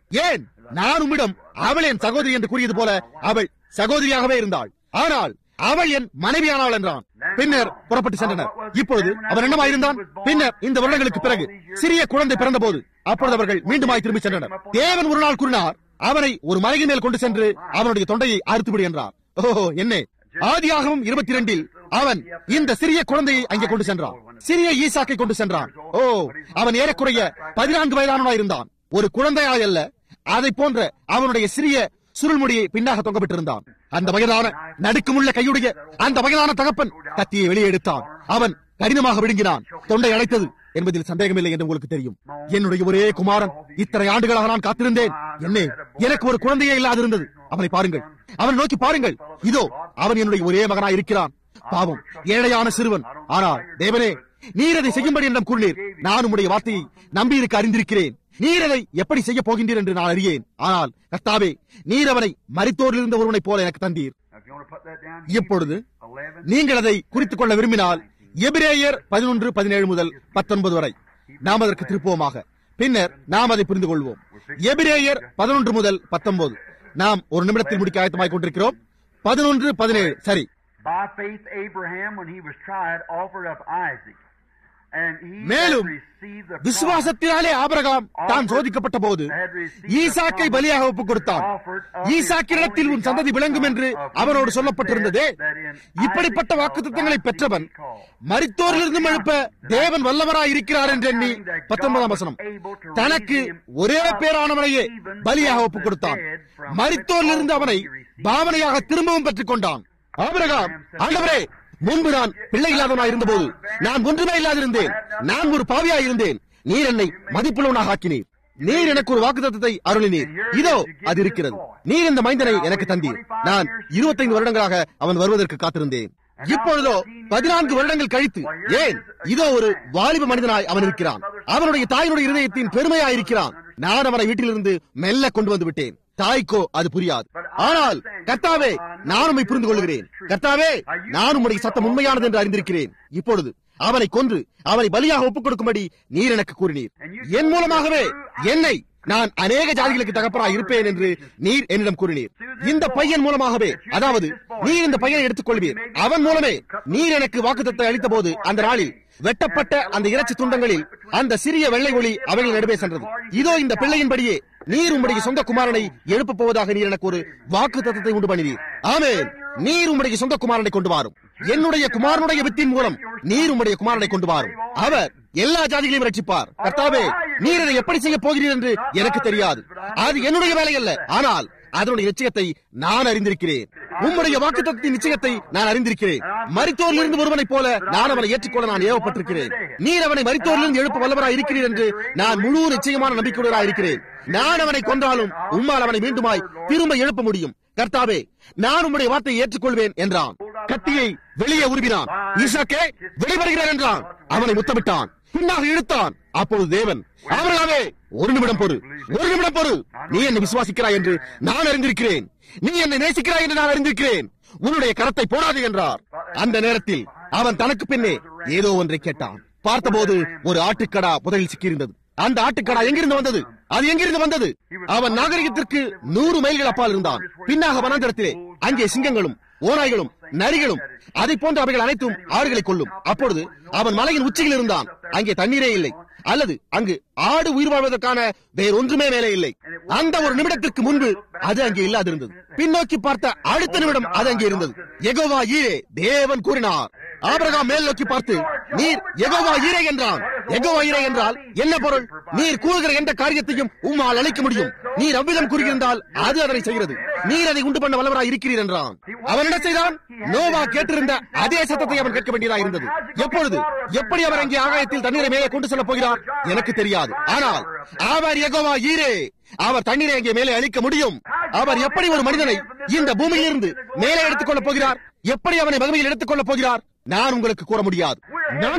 ஏன் நான் உம்மிடம் அவள் என் சகோதரி என்று கூறியது போல அவள் சகோதரியாகவே இருந்தாள் ஆனால் அவள் என் மனைவியானாள் என்றான் பின்னர் புறப்பட்டு சென்றனர் இப்பொழுது அவன் என்னமாயிருந்தான் பின்னர் இந்த வருடங்களுக்கு பிறகு சிறிய குழந்தை பிறந்த போது அப்பொழுது அவர்கள் மீண்டுமாய் திரும்பி சென்றனர் தேவன் ஒரு நாள் கூறினார் அவனை ஒரு மலையின் மேல் கொண்டு சென்று அவனுடைய தொண்டையை அறுத்துவிடு என்றார் ஓஹோ என்ன ஆதியாகவும் இருபத்தி இரண்டில் அவன் இந்த சிறிய குழந்தையை அங்கே கொண்டு சென்றான் சிறிய ஈசாக்கை கொண்டு சென்றான் ஓ அவன் ஏறக்குறைய பதினான்கு வயதானவனாய் இருந்தான் ஒரு குழந்தையாய் அல்ல அதை போன்ற அவனுடைய சிறிய சுருள்முடியை பின்னாக தொங்கப்பட்டிருந்தான் அந்த வயதான நடுக்கமுள்ள கையுடைய அந்த வயதான தகப்பன் கத்தியை வெளியே எடுத்தான் அவன் கடினமாக விழுங்கினான் தொண்டை அடைத்தது என்பதில் சந்தேகமில்லை என்று உங்களுக்கு தெரியும் என்னுடைய ஒரே குமாரன் இத்தனை ஆண்டுகளாக நான் காத்திருந்தேன் என்னே எனக்கு ஒரு குழந்தையே இல்லாதிருந்தது அவனை பாருங்கள் அவனை நோக்கி பாருங்கள் இதோ அவன் என்னுடைய ஒரே மகனாய் இருக்கிறான் பாவம் ஏழையான சிறுவன் ஆனால் தேவனே நீர் அதை செய்யும்படி என்னிடம் கூறினீர் நான் உம்முடைய வார்த்தையை நம்பியிருக்க அறிந்திருக்கிறேன் நீர் அதை எப்படி செய்ய போகின்றீர் என்று நான் அறியேன் ஆனால் கர்த்தாவே நீர் அவனை மரித்தோரில் இருந்த ஒருவனைப் போல எனக்கு தந்தீர் Now, if you want to put that down, இப்பொழுது 11. நீங்கள் அதை குறித்துக் கொள்ள விரும்பினால் எபிரேயர் பதினொன்று பதினேழு முதல் பத்தொன்பது வரை நாம் அதற்கு திருப்புவோமாக பின்னர் நாம் அதை புரிந்து கொள்வோம் எபிரேயர் பதினொன்று முதல் பத்தொன்பது நாம் ஒரு நிமிடத்தில் முடிக்க ஆயத்தமாய் கொண்டிருக்கிறோம் பதினொன்று பதினேழு சரி By faith, Abraham, when he was tried, offered up Isaac. And he that மேலும் received the promise விசுவாசத்தினாலே ஆபிரகாம் தான் சோதிக்கப்பட்ட போது ஈசாக்கை பலியாக ஒப்புக் கொடுத்தான் ஈசாக்கிடத்தில் உன் சந்ததி விளங்கும் என்று அவனோடு சொல்லப்பட்டிருந்ததே இப்படிப்பட்ட வாக்குத்தத்தங்களை பெற்றவன் மரித்தோரிலிருந்தும் எழுப்ப தேவன் வல்லவராய் இருக்கிறார் என்று எண்ணி பத்தொன்பதாம் வசனம் தனக்கு ஒரே பேரானவனையே பலியாக ஒப்புக் கொடுத்தான் மரித்தோரிலிருந்து அவனை பாவனையாக திரும்பவும் பெற்றுக் கொண்டான் ஆபிரகாம் ஆண்டவரே முன்பு நான் பிள்ளை இல்லாதவனாய் இருந்தபோது நான் ஒன்றுமே இல்லாதிருந்தேன் நான் ஒரு பாவியாய் இருந்தேன் நீர் என்னை மதிப்புள்ளவனாக ஆக்கினீர் நீர் எனக்கு ஒரு வாக்குத்தத்தத்தை அருளினீர் இதோ அது இருக்கிறது நீர் இந்த மைந்தனை எனக்கு தந்தீர் நான் இருபத்தைந்து வருடங்களாக அவன் வருவதற்கு காத்திருந்தேன் இப்பொழுதோ பதினான்கு வருடங்கள் கழித்து ஏன் இதோ ஒரு வாலிப மனிதனாய் அவன் இருக்கிறான் அவனுடைய தாயினுடைய இருதயத்தின் பெருமையாய் இருக்கிறான் நான் அவனை வீட்டிலிருந்து மெல்ல கொண்டு வந்து விட்டேன் தாய்க்கோ அது புரியாது ஆனால் கர்த்தாவே நான் உம்மை புரிந்து கொள்கிறேன் கர்த்தாவே நான் உம்முடைய சத்தம் உண்மையானது என்று அறிந்திருக்கிறேன் இப்பொழுது அவனை கொன்று அவனை பலியாக ஒப்புக் கொடுக்கும்படி நீர் எனக்கு கூறினீர் என் மூலமாகவே என்னை நான் அநேக ஜாதிகளுக்கு தகப்பனாய் இருப்பேன் என்று நீர் என்னிடம் கூறினீர் இந்த பையன் மூலமாகவே அதாவது நீர் இந்த பையனை எடுத்துக் கொள்வீர் அவன் மூலமே நீர் எனக்கு வாக்குத்தத்தை அளித்த போது அந்த நாளில் வெட்டப்பட்ட அந்த இறைச்சி துண்டங்களில் அந்த சிறிய வெள்ளை ஒளி அவைகள் நடுவே சென்றது இதோ இந்த பிள்ளையின்படியே நீர் உம்முடைய சொந்த குமாரனை எழுப்பப் போவதாக நீர் எனக்கு ஒரு வாக்கு தத்தத்தை உண்டு பண்ணினீர் ஆமென் நீர் உம்முடைய சொந்த குமாரனை கொண்டு வாரும் என்னுடைய குமாரனுடைய வித்தின் மூலம் நீர் உம்முடைய குமாரனை கொண்டு வாரும் அவர் எல்லா ஜாதிகளையும் ரட்சிப்பார் கர்த்தாவே நீர் அதை எப்படி செய்ய போகிறீர் என்று எனக்கு தெரியாது அது என்னுடைய வேலை அல்ல ஆனால் அதனுடைய நிச்சயத்தை நான் அறிந்திருக்கிறேன் உம்முடைய வாக்குத்தத்தின் நிச்சயத்தை நான் அறிந்திருக்கிறேன் மரித்தோரிலிருந்து ஒருவனைப் போல நான் அவனை ஏற்றுக்கொள்ள நான் ஏவப்பட்டிருக்கிறேன் நீர் அவனை மரித்தோரிலிருந்து எழுப்ப வல்லவராய் இருக்கிறீர் என்று நான் முழு நிச்சயமான நம்பிக்கையுடராய் இருக்கிறேன் நான் அவனை கொன்றாலும் உம்மால் அவனை மீண்டுமாய் திரும்ப எழுப்ப முடியும் கர்த்தாவே நான் உம்முடைய வார்த்தையை ஏற்றுக்கொள்வேன் என்றான் கத்தியை வெளியே உருவினான் ஈசாக்கே வெளிவருகிறேன் என்றான் அவனை முத்தமிட்டான் பின்னாக இழுத்தான் அப்பொழுது தேவன் அவர்களாவே ஒரு நிமிடம் பொறு ஒரு நிமிடம் பொறு நீ என்னை விசுவாசிக்கிறாய் என்று நான் அறிந்திருக்கிறேன் நீ என்னை நேசிக்கிறாய் என்று நான் அறிந்திருக்கிறேன் உன்னுடைய கரத்தை போடாது என்றார் அந்த நேரத்தில் அவன் தனக்கு பின்னே ஏதோ ஒன்றை கேட்டான் பார்த்தபோது ஒரு ஆட்டுக்கடா புதையில் சிக்கியிருந்தது அந்த ஆட்டுக்கடா எங்கிருந்து வந்தது அது எங்கிருந்து வந்தது அவன் நாகரிகத்திற்கு நூறு மைல்கள் அப்பால் இருந்தான் பின்னாக வனாந்தரத்திலே அங்கே சிங்கங்களும் ஓநாய்களும் நரிகளும் அதை போன்ற அவைகள் அனைத்தும் ஆடுகளை கொள்ளும் அப்பொழுது அவன் மலையின் உச்சியில் இருந்தான் அங்கே தண்ணீரே இல்லை அல்லது அங்கு ஆடு உயிர் வாழ்வதற்கான வேறொன்றுமே மேலே இல்லை அந்த ஒரு நிமிடத்திற்கு முன்பு அது அங்கே இல்லாதிருந்தது பின்னோக்கி பார்த்த அடுத்த நிமிடம் அது அங்கே இருந்தது எகோவா ஈரே தேவன் கூறினார் ஆபிரகாம் மேல் நோக்கி பார்த்து நீர் எகோவா ஈரே என்றான் எகோவா ஈரே என்றால் என்ன பொருள் நீர் கூறுகிற எந்த காரியத்தையும் உம்மால் அழைக்க முடியும் நீர் அவ்விதம் கூறுகின்றால் அது அதனை செய்கிறது நீர் அதை உண்டு பண்ண வல்லவராய் இருக்கிறீர் என்றான் அவன் என்ன செய்தான் நோவா கேட்டிருந்த அதே சத்தத்தை அவன் கேட்க வேண்டியதாக இருந்தது எப்பொழுது எப்படி அவர் அங்கே ஆகாயத்தில் தண்ணீரை மேலே கொண்டு செல்ல போகிறார் எனக்கு தெரியாது ஆனால் அவர் எகோவா ஈரே அவர் தண்ணீரை அங்கே மேலே அளிக்க முடியும் அவர் எப்படி ஒரு மனிதனை இந்த பூமியிலிருந்து மேலே எடுத்துக் கொள்ளப் போகிறார் எப்படி அவனை மகிமையில் எடுத்துக் கொள்ளப் போகிறார் நான் உங்களுக்கு கூற முடியாது நாங்கள்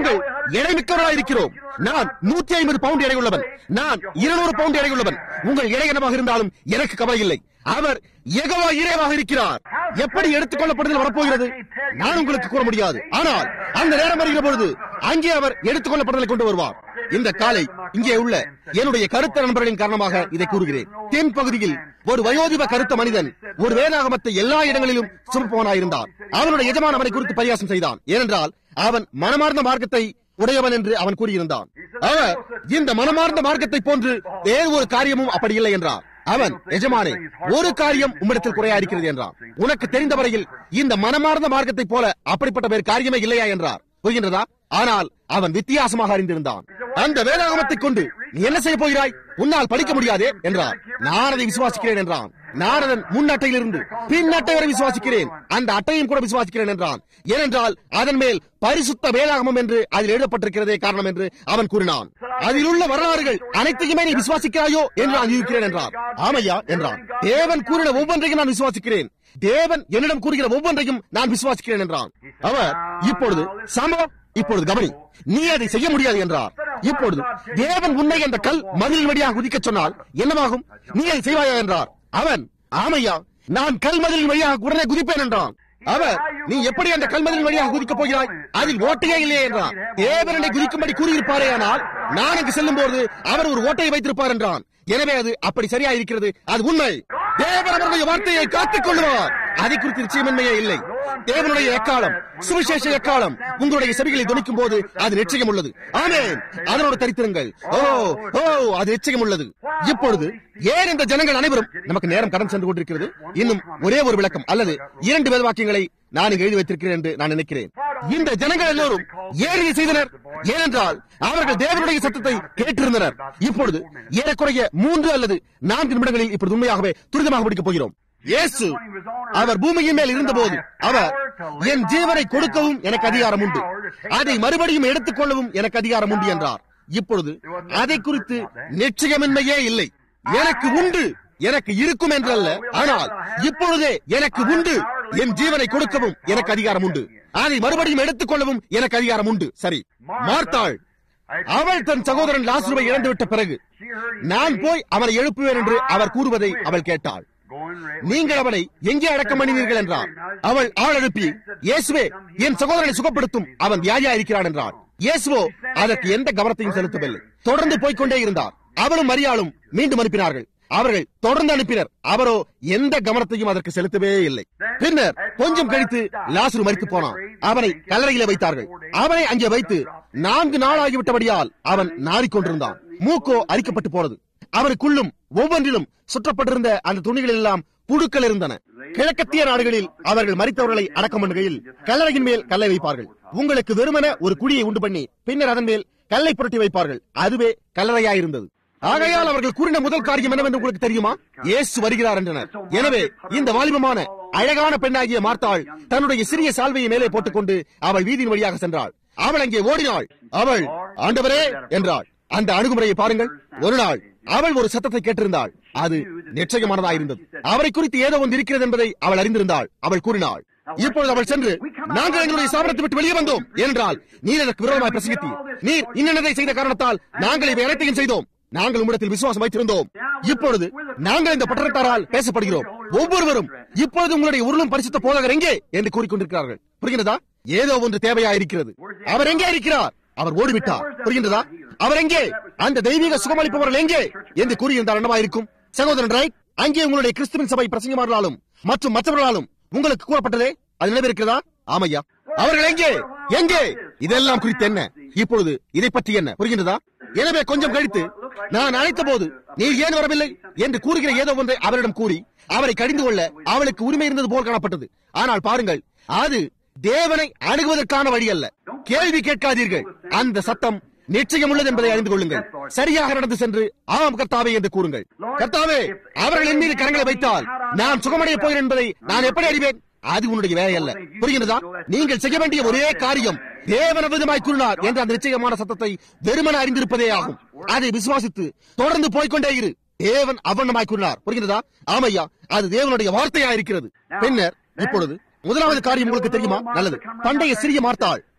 எடைமிக்கவர்களாக இருக்கிறோம் நான் நூத்தி ஐம்பது பவுண்ட் எடை உள்ளவன் நான் இருநூறு பவுண்ட் எடை உள்ளவன் உங்கள் எடை என்னவாக இருந்தாலும் எனக்கு கவலை இல்லை அவர் எகவா இறைவாக இருக்கிறார் எப்படி எடுத்துக் கொள்ளப்படுதல் வரப்போகிறது நான் உங்களுக்கு கூற முடியாது ஆனால் அந்த நேரம் வருகிற பொழுது அங்கே அவர் எடுத்துக் கொள்ளப்படுதலை கொண்டு வருவார் இந்த காலை இங்கே உள்ள என்னுடைய கருத்த நண்பர்களின் காரணமாக இதை கூறுகிறேன் தென் பகுதியில் ஒரு வயோதிப கருத்த மனிதன் ஒரு வேதாகமத்தை எல்லா இடங்களிலும் சுமப்பவனாயிருந்தார் அவனுடைய எஜமான் அவனை குறித்து பரியாசம் செய்தான் ஏனென்றால் அவன் மனமார்ந்த மார்க்கத்தை உடையவன் என்று அவன் கூறியிருந்தான் அவர் இந்த மனமார்ந்த மார்க்கத்தை போன்று வேறு ஒரு காரியமும் அப்படி இல்லை என்றார் அவன் எஜமானே ஒரு காரியம் உம்மிடத்தில் குறையா இருக்கிறது என்றான் உனக்கு தெரிந்த வரையில் இந்த மனமார்ந்த மார்க்கத்தை போல அப்படிப்பட்ட வேறு காரியமே இல்லையா என்றார் புரிகின்றதா ஆனால் அவன் வித்தியாசமாக அறிந்திருந்தான் அந்த வேதாகமத்தை கொண்டு நீ என்ன செய்ய போகிறாய் உன்னால் படிக்க முடியாதே என்றார் நான் அதை விசுவாசிக்கிறேன் என்றான் நான் அதன் முன் அட்டையிலிருந்து பின் அட்டை வரை விசுவாசிக்கிறேன் அந்த அட்டையும் கூட விசுவாசிக்கிறேன் என்றான் ஏனென்றால் அதன் மேல் பரிசுத்த வேதாகமம் என்று அதில் எழுதப்பட்டிருக்கிறதே காரணம் என்று அவன் கூறினான் அதில் உள்ள வரலாறுகள் அனைத்தையுமே நீ விசுவாசிக்கிறாயோ என்று நான் இருக்கிறேன் என்றார் ஆமையா என்றான் தேவன் கூறின ஒவ்வொன்றையும் நான் விசுவாசிக்கிறேன் தேவன் என்னிடம் கூறுகிற ஒவ்வொன்றையும் நான் விசுவாசிக்கிறேன் என்றான் அவர் இப்பொழுது சம்பவம் இப்பொழுது கவனி நீ அதை செய்ய முடியாது என்றார் இப்பொழுது தேவன் உன்னை அந்த கல் மதில் வழியாக குதிக்க சொன்னால் என்னவாகும் நீ அதை செய்வாயா என்றார் அவன் ஆமையா நான் கல் மதிலின் வழியாக உடனே குதிப்பேன் என்றான் அவர் நீ எப்படி அந்த கல்மதிலின் வழியாக குதிக்கப் போகிறாய் அதில் ஓட்டையே இல்லையே என்றான் தேவனை குதிக்கும்படி கூறியிருப்பாரே ஆனால் நான் அங்கு செல்லும் போது அவர் ஒரு ஓட்டையை வைத்திருப்பார் என்றான் எனவே அது அப்படி சரியா இருக்கிறது அது உண்மை தேவன் அவருடைய வார்த்தையை காத்துக் கொள்வார் அதை குறித்து நிச்சயமின்மையே இல்லை தேவனுடைய எக்காலம் சுவிசேஷ எக்காலம் உங்களுடைய செவிகளை துணிக்கும் போது அது நிச்சயம் உள்ளது ஆமென் அதனோடு தரித்திருங்கள் ஓ ஓ அது நிச்சயம் உள்ளது இப்பொழுது ஏன் இந்த ஜனங்கள் அனைவரும் நமக்கு நேரம் கடன் சென்று கொண்டிருக்கிறது இன்னும் ஒரே ஒரு விளக்கம் அல்லது இரண்டு வேத வாக்கியங்களை நான் இங்கு எழுதி வைத்திருக்கிறேன் என்று நான் நினைக்கிறேன் இந்த ஜனங்கள் எல்லோரும் ஏன் இதை செய்தனர் ஏனென்றால் அவர்கள் தேவனுடைய சத்தத்தை கேட்டிருந்தனர் இப்பொழுது ஏறக்குறைய மூன்று அல்லது நான்கு நிமிடங்களில் இப்பொழுது உண்மையாகவே துரிதமாக முடிக்கப் போகிறோம் இயேசு அவர் பூமியின் மேல் இருந்தபோது அவர் என் ஜீவனை கொடுக்கவும் எனக்கு அதிகாரம் உண்டு அதை மறுபடியும் எடுத்துக் கொள்ளவும் எனக்கு அதிகாரம் உண்டு என்றார் இப்பொழுது அதை குறித்து நிச்சயமின்மையே இல்லை எனக்கு உண்டு எனக்கு இருக்கும் என்றல்ல ஆனால் இப்பொழுதே எனக்கு உண்டு என் ஜீவனை கொடுக்கவும் எனக்கு அதிகாரம் உண்டு அதை மறுபடியும் எடுத்துக் கொள்ளவும் எனக்கு அதிகாரம் உண்டு சரி மார்த்தாள் அவள் தன் சகோதரன் லாசுருவை இழந்துவிட்ட பிறகு நான் போய் அவனை எழுப்புவேன் என்று அவர் கூறுவதை அவள் கேட்டாள் நீங்கள் அவனை எங்கே அடக்கம் பண்ணினீர்கள் என்றார் அவள் ஆள் எழுப்பி இயேசுவே என் சகோதரனை சுகப்படுத்தும் அவன் வியாதியா இருக்கிறான் என்றார் இயேசுவோ அதற்கு எந்த கவனத்தையும் செலுத்தவில்லை தொடர்ந்து போய்க்கொண்டே இருந்தார் அவளும் மரியாளும் மீண்டும் அனுப்பினார்கள் அவர்கள் தொடர்ந்து அனுப்பினர் அவரோ எந்த கவனத்தையும் அதற்கு செலுத்தவே இல்லை பின்னர் கொஞ்சம் கழித்து லாசுரு மறித்து போனான் அவனை கல்லறையில வைத்தார்கள் அவனை அங்கே வைத்து நான்கு நாள் ஆகிவிட்டபடியால் அவன் நாறிக்கொண்டிருந்தான் மூக்கோ அரிக்கப்பட்டு போனது அவனுக்குள்ளும் ஒவ்வொன்றிலும் சுற்றப்பட்டிருந்த அந்த துணிகளில் எல்லாம் புழுக்கள் இருந்தன கிழக்கத்திய நாடுகளில் அவர்கள் மறித்தவர்களை அடக்கம் பண்ணுகையில் கல்லறையின் மேல் கல்லை வைப்பார்கள் உங்களுக்கு வெறுமன ஒரு குழியை உண்டு பண்ணி பின்னர் அதன் மேல் கல்லை புரட்டி வைப்பார்கள் அதுவே கல்லறையாயிருந்தது ஆகையால் அவர்கள் கூறின முதல் காரியம் என்னவென்று உங்களுக்கு தெரியுமா இயேசு வருகிறார் என்றனர் எனவே இந்த வாலிபமான அழகான பெண்ணாகிய மார்த்தாள் தன்னுடைய சிறிய சால்வையை மேலே போட்டுக்கொண்டு அவள் வீதியின் வழியாக சென்றாள் அவள் அங்கே ஓடினாள் அவள் ஆண்டவரே என்றாள் அந்த அணுகுமுறையை பாருங்கள் ஒரு நாள் அவள் ஒரு சத்தத்தை கேட்டிருந்தாள் அது நிச்சயமானதா இருந்தது அவரை குறித்து ஏதோ ஒன்று இருக்கிறது என்பதை அவள் அறிந்திருந்தாள் அவள் கூறினாள் இப்பொழுது அவள் சென்று நாங்கள் எங்களுடைய சாபனத்தை விட்டு வெளியே வந்தோம் என்றால் நீர் எனக்கு விரோதமாய் பிரசங்கித்தீர் நீர் இன்னதை செய்த காரணத்தால் நாங்கள் இவை அனைத்தையும் செய்தோம் நாங்கள் உம்மிடத்தில் விசுவாசம் வைத்திருந்தோம் இப்பொழுது நாங்கள் இந்த பட்டணத்தாரால் பேசப்படுகிறோம் ஒவ்வொருவரும் இப்பொழுது உங்களுடைய உருளும் பரிசுத்த போதகர் எங்கே என்று கூறிக்கொண்டிருக்கிறார்கள் புரிகிறதா ஏதோ ஒன்று தேவையா இருக்கிறது அவர் எங்கே இருக்கிறார் அவர் ஓடிவிட்டார் புரிகின்றதா அவர் எங்கே அந்த தெய்வீக சுகமளிப்பவர்கள் எங்கே என்று கூறியிருந்தால் என்னவாயிருக்கும் சகோதரன் ரைட் அங்கே உங்களுடைய கிறிஸ்துவின் சபை பிரசங்கமார்களாலும் மற்றும் மற்றவர்களாலும் உங்களுக்கு கூறப்பட்டதே அது நினைவிருக்கிறதா ஆமையா அவர்கள் எங்கே எங்கே இதெல்லாம் குறித்து என்ன இப்பொழுது இதை பற்றி என்ன புரிகின்றதா எனவே கொஞ்சம் கழித்து நான் அழைத்த போது நீ ஏன் வரவில்லை என்று கூறுகிற ஏதோ ஒன்றை அவரிடம் கூறி அவரை கடிந்து கொள்ள அவளுக்கு உரிமை இருந்தது போல் காணப்பட்டது ஆனால் பாருங்கள் அது தேவனை அணுகுவதற்கான வழி அல்ல கேள்வி கேட்காதீர்கள் அந்த சத்தம் நிச்சயம் உள்ளது என்பதை அறிந்து கொள்ளுங்கள் சரியாக நடந்து சென்று ஆம் கர்த்தாவே என்று கூறுங்கள் கர்த்தாவே அவர்கள் என் மீது கரங்களை வைத்தால் நான் சுகமடைய போகிறேன் என்பதை நான் எப்படி அறிவேன் அது உன்னுடைய வேலை அல்ல புரிகிறதா நீங்கள் செய்ய வேண்டிய ஒரே காரியம் தேவன விதமாய் கூறினார் என்ற அந்த நிச்சயமான சத்தத்தை வெறுமன அறிந்திருப்பதே ஆகும் அதை விசுவாசித்து தொடர்ந்து போய்கொண்டே இரு தேவன் அவண்ணமாய் கூறினார் புரிகிறதா ஆமையா அது தேவனுடைய வார்த்தையா இருக்கிறது பின்னர் இப்பொழுது முதலாவது காரியம் உங்களுக்கு தெரியுமா நல்லது பண்டைய சிறிய மார்த்தாள்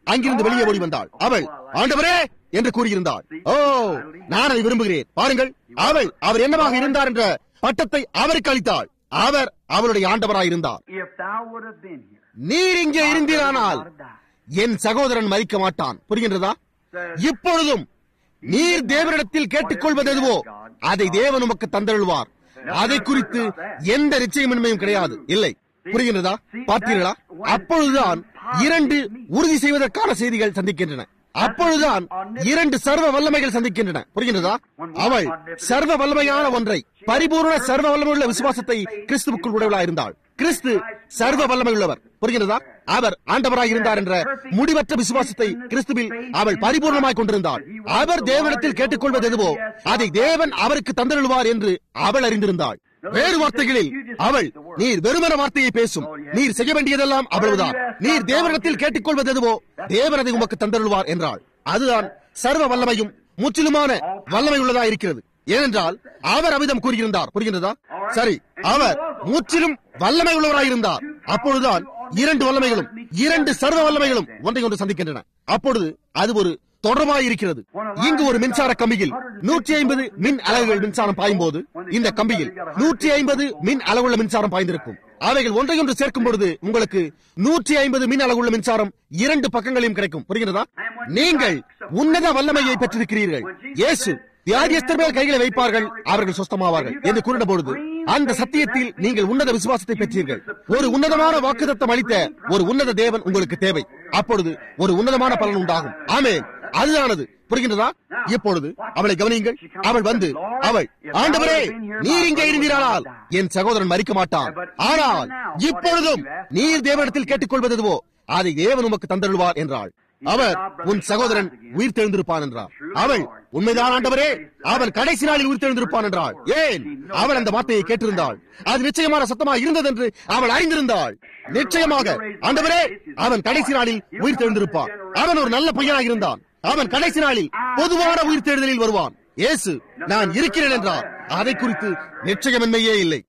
அங்கிருந்து வெளியே ஓடி வந்தாள் அவள் ஆண்டவரே என்று கூறியிருந்தாள் ஓ நான் அதை விரும்புகிறேன் பாருங்கள் அவள் அவர் என்னவாக இருந்தார் என்ற பட்டத்தை அவருக்கு அளித்தாள் அவர் அவளுடைய ஆண்டவராய் இருந்தார் If thou would have been here, நீர் இங்கே இருந்தீரானால் I'd have died. என் சகோதரன் மறிக்க மாட்டான் புரிகின்றதா இப்பொழுதும் நீர் தேவனிடத்தில் கேட்டுக்கொள்வது எதுவோ அதை தேவன் உமக்கு தந்தருள்வார் அதை குறித்து எந்த நிச்சயமின்மையும் கிடையாது இல்லை புரிகின்றதா பார்த்தீர்களா அப்பொழுதுதான் இரண்டு உறுதி செய்வதற்கான செய்திகள் சந்திக்கின்றன அப்பொழுதுதான் இரண்டு சர்வ வல்லமைகள் சந்திக்கின்றன புரிகின்றதா அவள் சர்வ வல்லமையான ஒன்றை பரிபூர்ண சர்வ வல்லமையுள்ள விசுவாசத்தை கிறிஸ்துவுக்குள் உடையவளாக இருந்தாள் கிறிஸ்து சர்வ வல்லமை உள்ளவர் புரிகிறதா அவர் ஆண்டவராய் இருந்தார் என்ற முடிவற்ற விசுவாசத்தை கிறிஸ்துவில் அவள் பரிபூர்ணமாய் கொண்டிருந்தாள் அவர் தேவனிடத்தில் கேட்டுக்கொள்வது எதுவோ அதை தேவன் அவருக்கு தந்தருள்வார் என்று அவள் அறிந்திருந்தாள் வேறு வார்த்தைகளில் அவள் நீர் வெறுமன வார்த்தையை பேசும் நீர் செய்ய வேண்டியதெல்லாம் அவ்வளவுதான் நீர் தேவனிடத்தில் கேட்டுக்கொள்வது எதுவோ தேவன் அதை உமக்கு தந்தருள்வார் என்றாள் அதுதான் சர்வ வல்லமையும் முற்றிலுமான வல்லமை உள்ளதா இருக்கிறது ஏனென்றால் அவர் அவிதம் கூறியிருந்தார் புரிகின்றதா சரி அவர் முற்றிலும் வல்லமை உள்ளவராயிருந்தார் அப்பொழுதுதான் இரண்டு வல்லமைகளும் இரண்டு சர்வ வல்லமைகளும் ஒன்றை ஒன்று சந்திக்கின்றன அப்பொழுது அது ஒரு தொடர்பாய் இருக்கிறது இங்கு ஒரு மின்சார கம்பியில் நூற்றி ஐம்பது மின் அலகுகள் மின்சாரம் பாயும் போது இந்த கம்பியில் நூற்றி ஐம்பது மின் அளவுள்ள மின்சாரம் பாய்ந்திருக்கும் அவைகள் ஒன்றையொன்று சேர்க்கும் பொழுது உங்களுக்கு நூற்றி ஐம்பது மின் அளவுள்ள மின்சாரம் இரண்டு பக்கங்களையும் கிடைக்கும் புரிகிறதா நீங்கள் உன்னத வல்லமையை பெற்றிருக்கிறீர்கள் இயேசு வியாதியஸ்தர் மேல் கைகளை வைப்பார்கள் அவர்கள் சொஸ்தமாவார்கள் என்று கூறின பொழுது அந்த சத்தியத்தில் நீங்கள் உன்னத விசுவாசத்தை பெற்றீர்கள் ஒரு உன்னதமான வாக்குத்தத்தம் அளித்த ஒரு உன்னத தேவன் உங்களுக்கு தேவை அப்பொழுது ஒரு உன்னதமான பலன் உண்டாகும் ஆமென் அதுதானது புரிகின்றதா இப்பொழுது அவளை கவனியுங்கள் அவள் வந்து அவள் ஆண்டவரே நீர் இங்கே இருந்தீரானால் என் சகோதரன் மறிக்க மாட்டான் ஆனால் இப்பொழுதும் நீர் தேவனிடத்தில் கேட்டுக்கொள்வது எதுவோ அதை தேவன் உமக்கு தந்தருள்வார் என்றாள் அவர் உன் சகோதரன் உயிர் தெழுந்திருப்பான் என்றார் அவள் உண்மைதான் ஆண்டவரே அவன் கடைசி நாளில் உயிர் தெழுந்திருப்பான் என்றாள் ஏன் அவள் அந்த வார்த்தையை கேட்டிருந்தாள் அது நிச்சயமான சத்தமா இருந்தது என்று அவள் அறிந்திருந்தாள் நிச்சயமாக ஆண்டவரே அவன் கடைசி நாளில் உயிர் தெழுந்திருப்பான் அவன் ஒரு நல்ல பையனாக இருந்தான் அவன் கடைசி நாளில் பொதுவான உயிர் தேடுதலில் வருவான் இயேசு நான் இருக்கிறேன் என்றார் அதை குறித்து நிச்சயமின்மையே இல்லை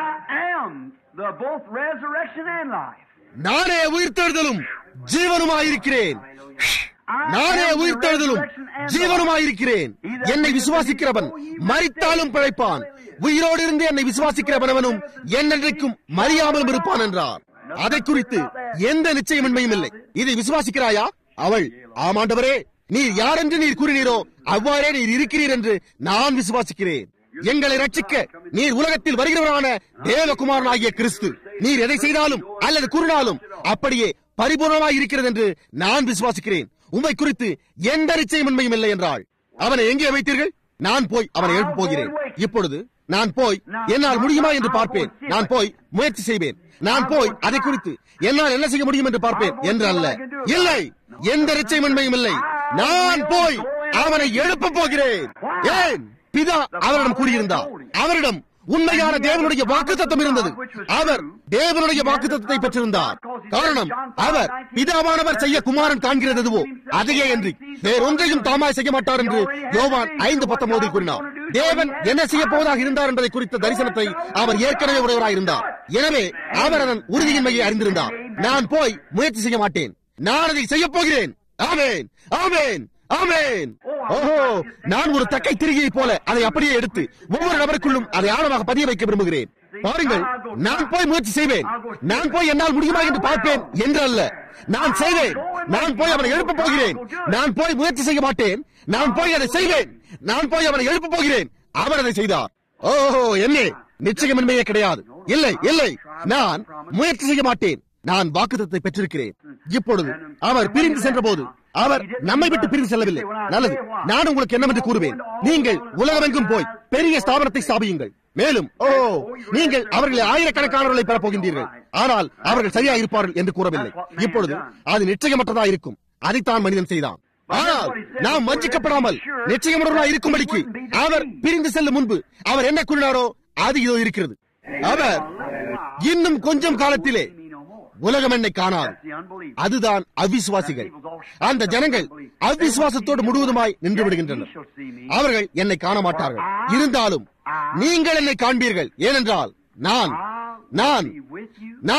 I am the both resurrection and life. நானே உயிர் தேடுதலும் ஜீவனுமாயிருக்கிறேன் நானே உயிர் தேடுதலும் ஜீவனுமாயிருக்கிறேன் என்னை விசுவாசிக்கிறவன் மறித்தாலும் பிழைப்பான் உயிரோடு இருந்து என்னை விசுவாசிக்கிறவனவனும் என்னென்றைக்கும் மறியாமலும் இருப்பான் என்றார் அதை குறித்து எந்த நிச்சயமின்மையும் இல்லை இதை விசுவாசிக்கிறாயா அவள் ஆமாண்டவரே நீர் யார் என்று நீர் கூறினீரோ அவ்வாறே நீர் இருக்கிறீர் என்று நான் விசுவாசிக்கிறேன் எங்களை ரட்சிக்க நீர் உலகத்தில் வருகிறவரான தேவகுமாரனாகிய கிறிஸ்து நீர் எதை செய்தாலும் அல்லது கூறினாலும் அப்படியே பரிபூர்ணமாய் இருக்கிறது என்று நான் விசுவாசிக்கிறேன் உம்மை குறித்து எந்த நிச்சயமின்மையும் இல்லை என்றாள் அவனை எங்கே வைத்தீர்கள் நான் போய் அவனை எழுப்ப போகிறேன் இப்பொழுது நான் போய் என்னால் முடியுமா என்று பார்ப்பேன் நான் போய் முயற்சி செய்வேன் நான் போய் அதை குறித்து என்னால் என்ன செய்ய முடியும் என்று பார்ப்பேன் என்று அல்ல இல்லை எந்த நிச்சயமின்மையும் இல்லை நான் போய் அவனை எழுப்ப போகிறேன் ஏன் பிதா அவரிடம் கூறியிருந்தார் அவரிடம் உண்மையான தேவனுடைய வாக்குத்தத்தம் இருந்தது அவர் தேவனுடைய வாக்குத்தத்தத்தை பெற்றிருந்தார் காரணம் அவர் பிதாவானவர் செய்ய குமாரன் காண்கிறது எதுவோ அதையே என்று வேறொன்றையும் தாமாய் செய்ய மாட்டார் என்று யோவான் ஐந்து பத்தொன்பதில் கூறினார் தேவன் என்ன செய்ய போவதாக இருந்தார் என்பதை குறித்த தரிசனத்தை அவர் ஏற்கனவே உடையவராய் இருந்தார் எனவே அவர் அதன் உறுதியின்மையை அறிந்திருந்தார் நான் போய் முயற்சி செய்ய மாட்டேன் நான் அதை செய்ய போகிறேன் ஆமேன் ஆமேன் ஆமேன் ஓஹோ நான் ஒரு தக்கை திருகியை போல அதை அப்படியே எடுத்து ஒவ்வொரு நபருக்குள்ளும் அதை ஆழமாக பதிய வைக்க விரும்புகிறேன் பாருங்கள் நான் போய் முயற்சி செய்வேன் நான் போய் என்னால் முடியுமா என்று பார்ப்பேன் என்று அல்ல நான் செய்வேன் நான் போய் அவனை எழுப்ப போகிறேன் நான் போய் முயற்சி செய்ய மாட்டேன் நான் போய் அதை செய்வேன் நான் போய் அவனை எழுப்ப போகிறேன் அவர் அதை செய்தார் ஓஹோ என்ன நிச்சயமின்மையே கிடையாது இல்லை இல்லை நான் முயற்சி செய்ய மாட்டேன் நான் வாக்குத்தத்தை பெற்றிருக்கிறேன் இப்பொழுது அவர் பிரிந்து சென்ற போது அவர் நம்மை விட்டு பிரிந்து செல்லவில்லை நல்லது நான் உங்களுக்கு என்னவென்று கூறுவேன் நீங்கள் உலகமெங்கும் போய் பெரிய ஸ்தாபனத்தை ஸ்தாபியுங்கள் மேலும் ஓ நீங்கள் அவர்களை ஆயிரக்கணக்கானவர்களை பெறப் போகின்றீர்கள் ஆனால் அவர்கள் சரியா இருப்பார்கள் என்று கூறவில்லை இப்பொழுது அது நிச்சயமற்றதா இருக்கும் அதைத்தான் மனிதன் செய்தான் ஆனால் நாம் வஞ்சிக்கப்படாமல் நிச்சயமுடனாக இருக்கும்படிக்கு அவர் பிரிந்து செல்லும் முன்பு அவர் என்ன கூறினாரோ அது இதோ இருக்கிறது அவர் இன்னும் கொஞ்சம் காலத்திலே உலகம் என்னை காணாது அதுதான் அவிசுவாசிகள் அந்த ஜனங்கள் அவிசுவாசத்தோடு முழுவதுமாய் நின்று விடுகின்றனர் அவர்கள் என்னை காண மாட்டார்கள் இருந்தாலும் நீங்கள் என்னை காண்பீர்கள் ஏனென்றால் நான் நான் நான்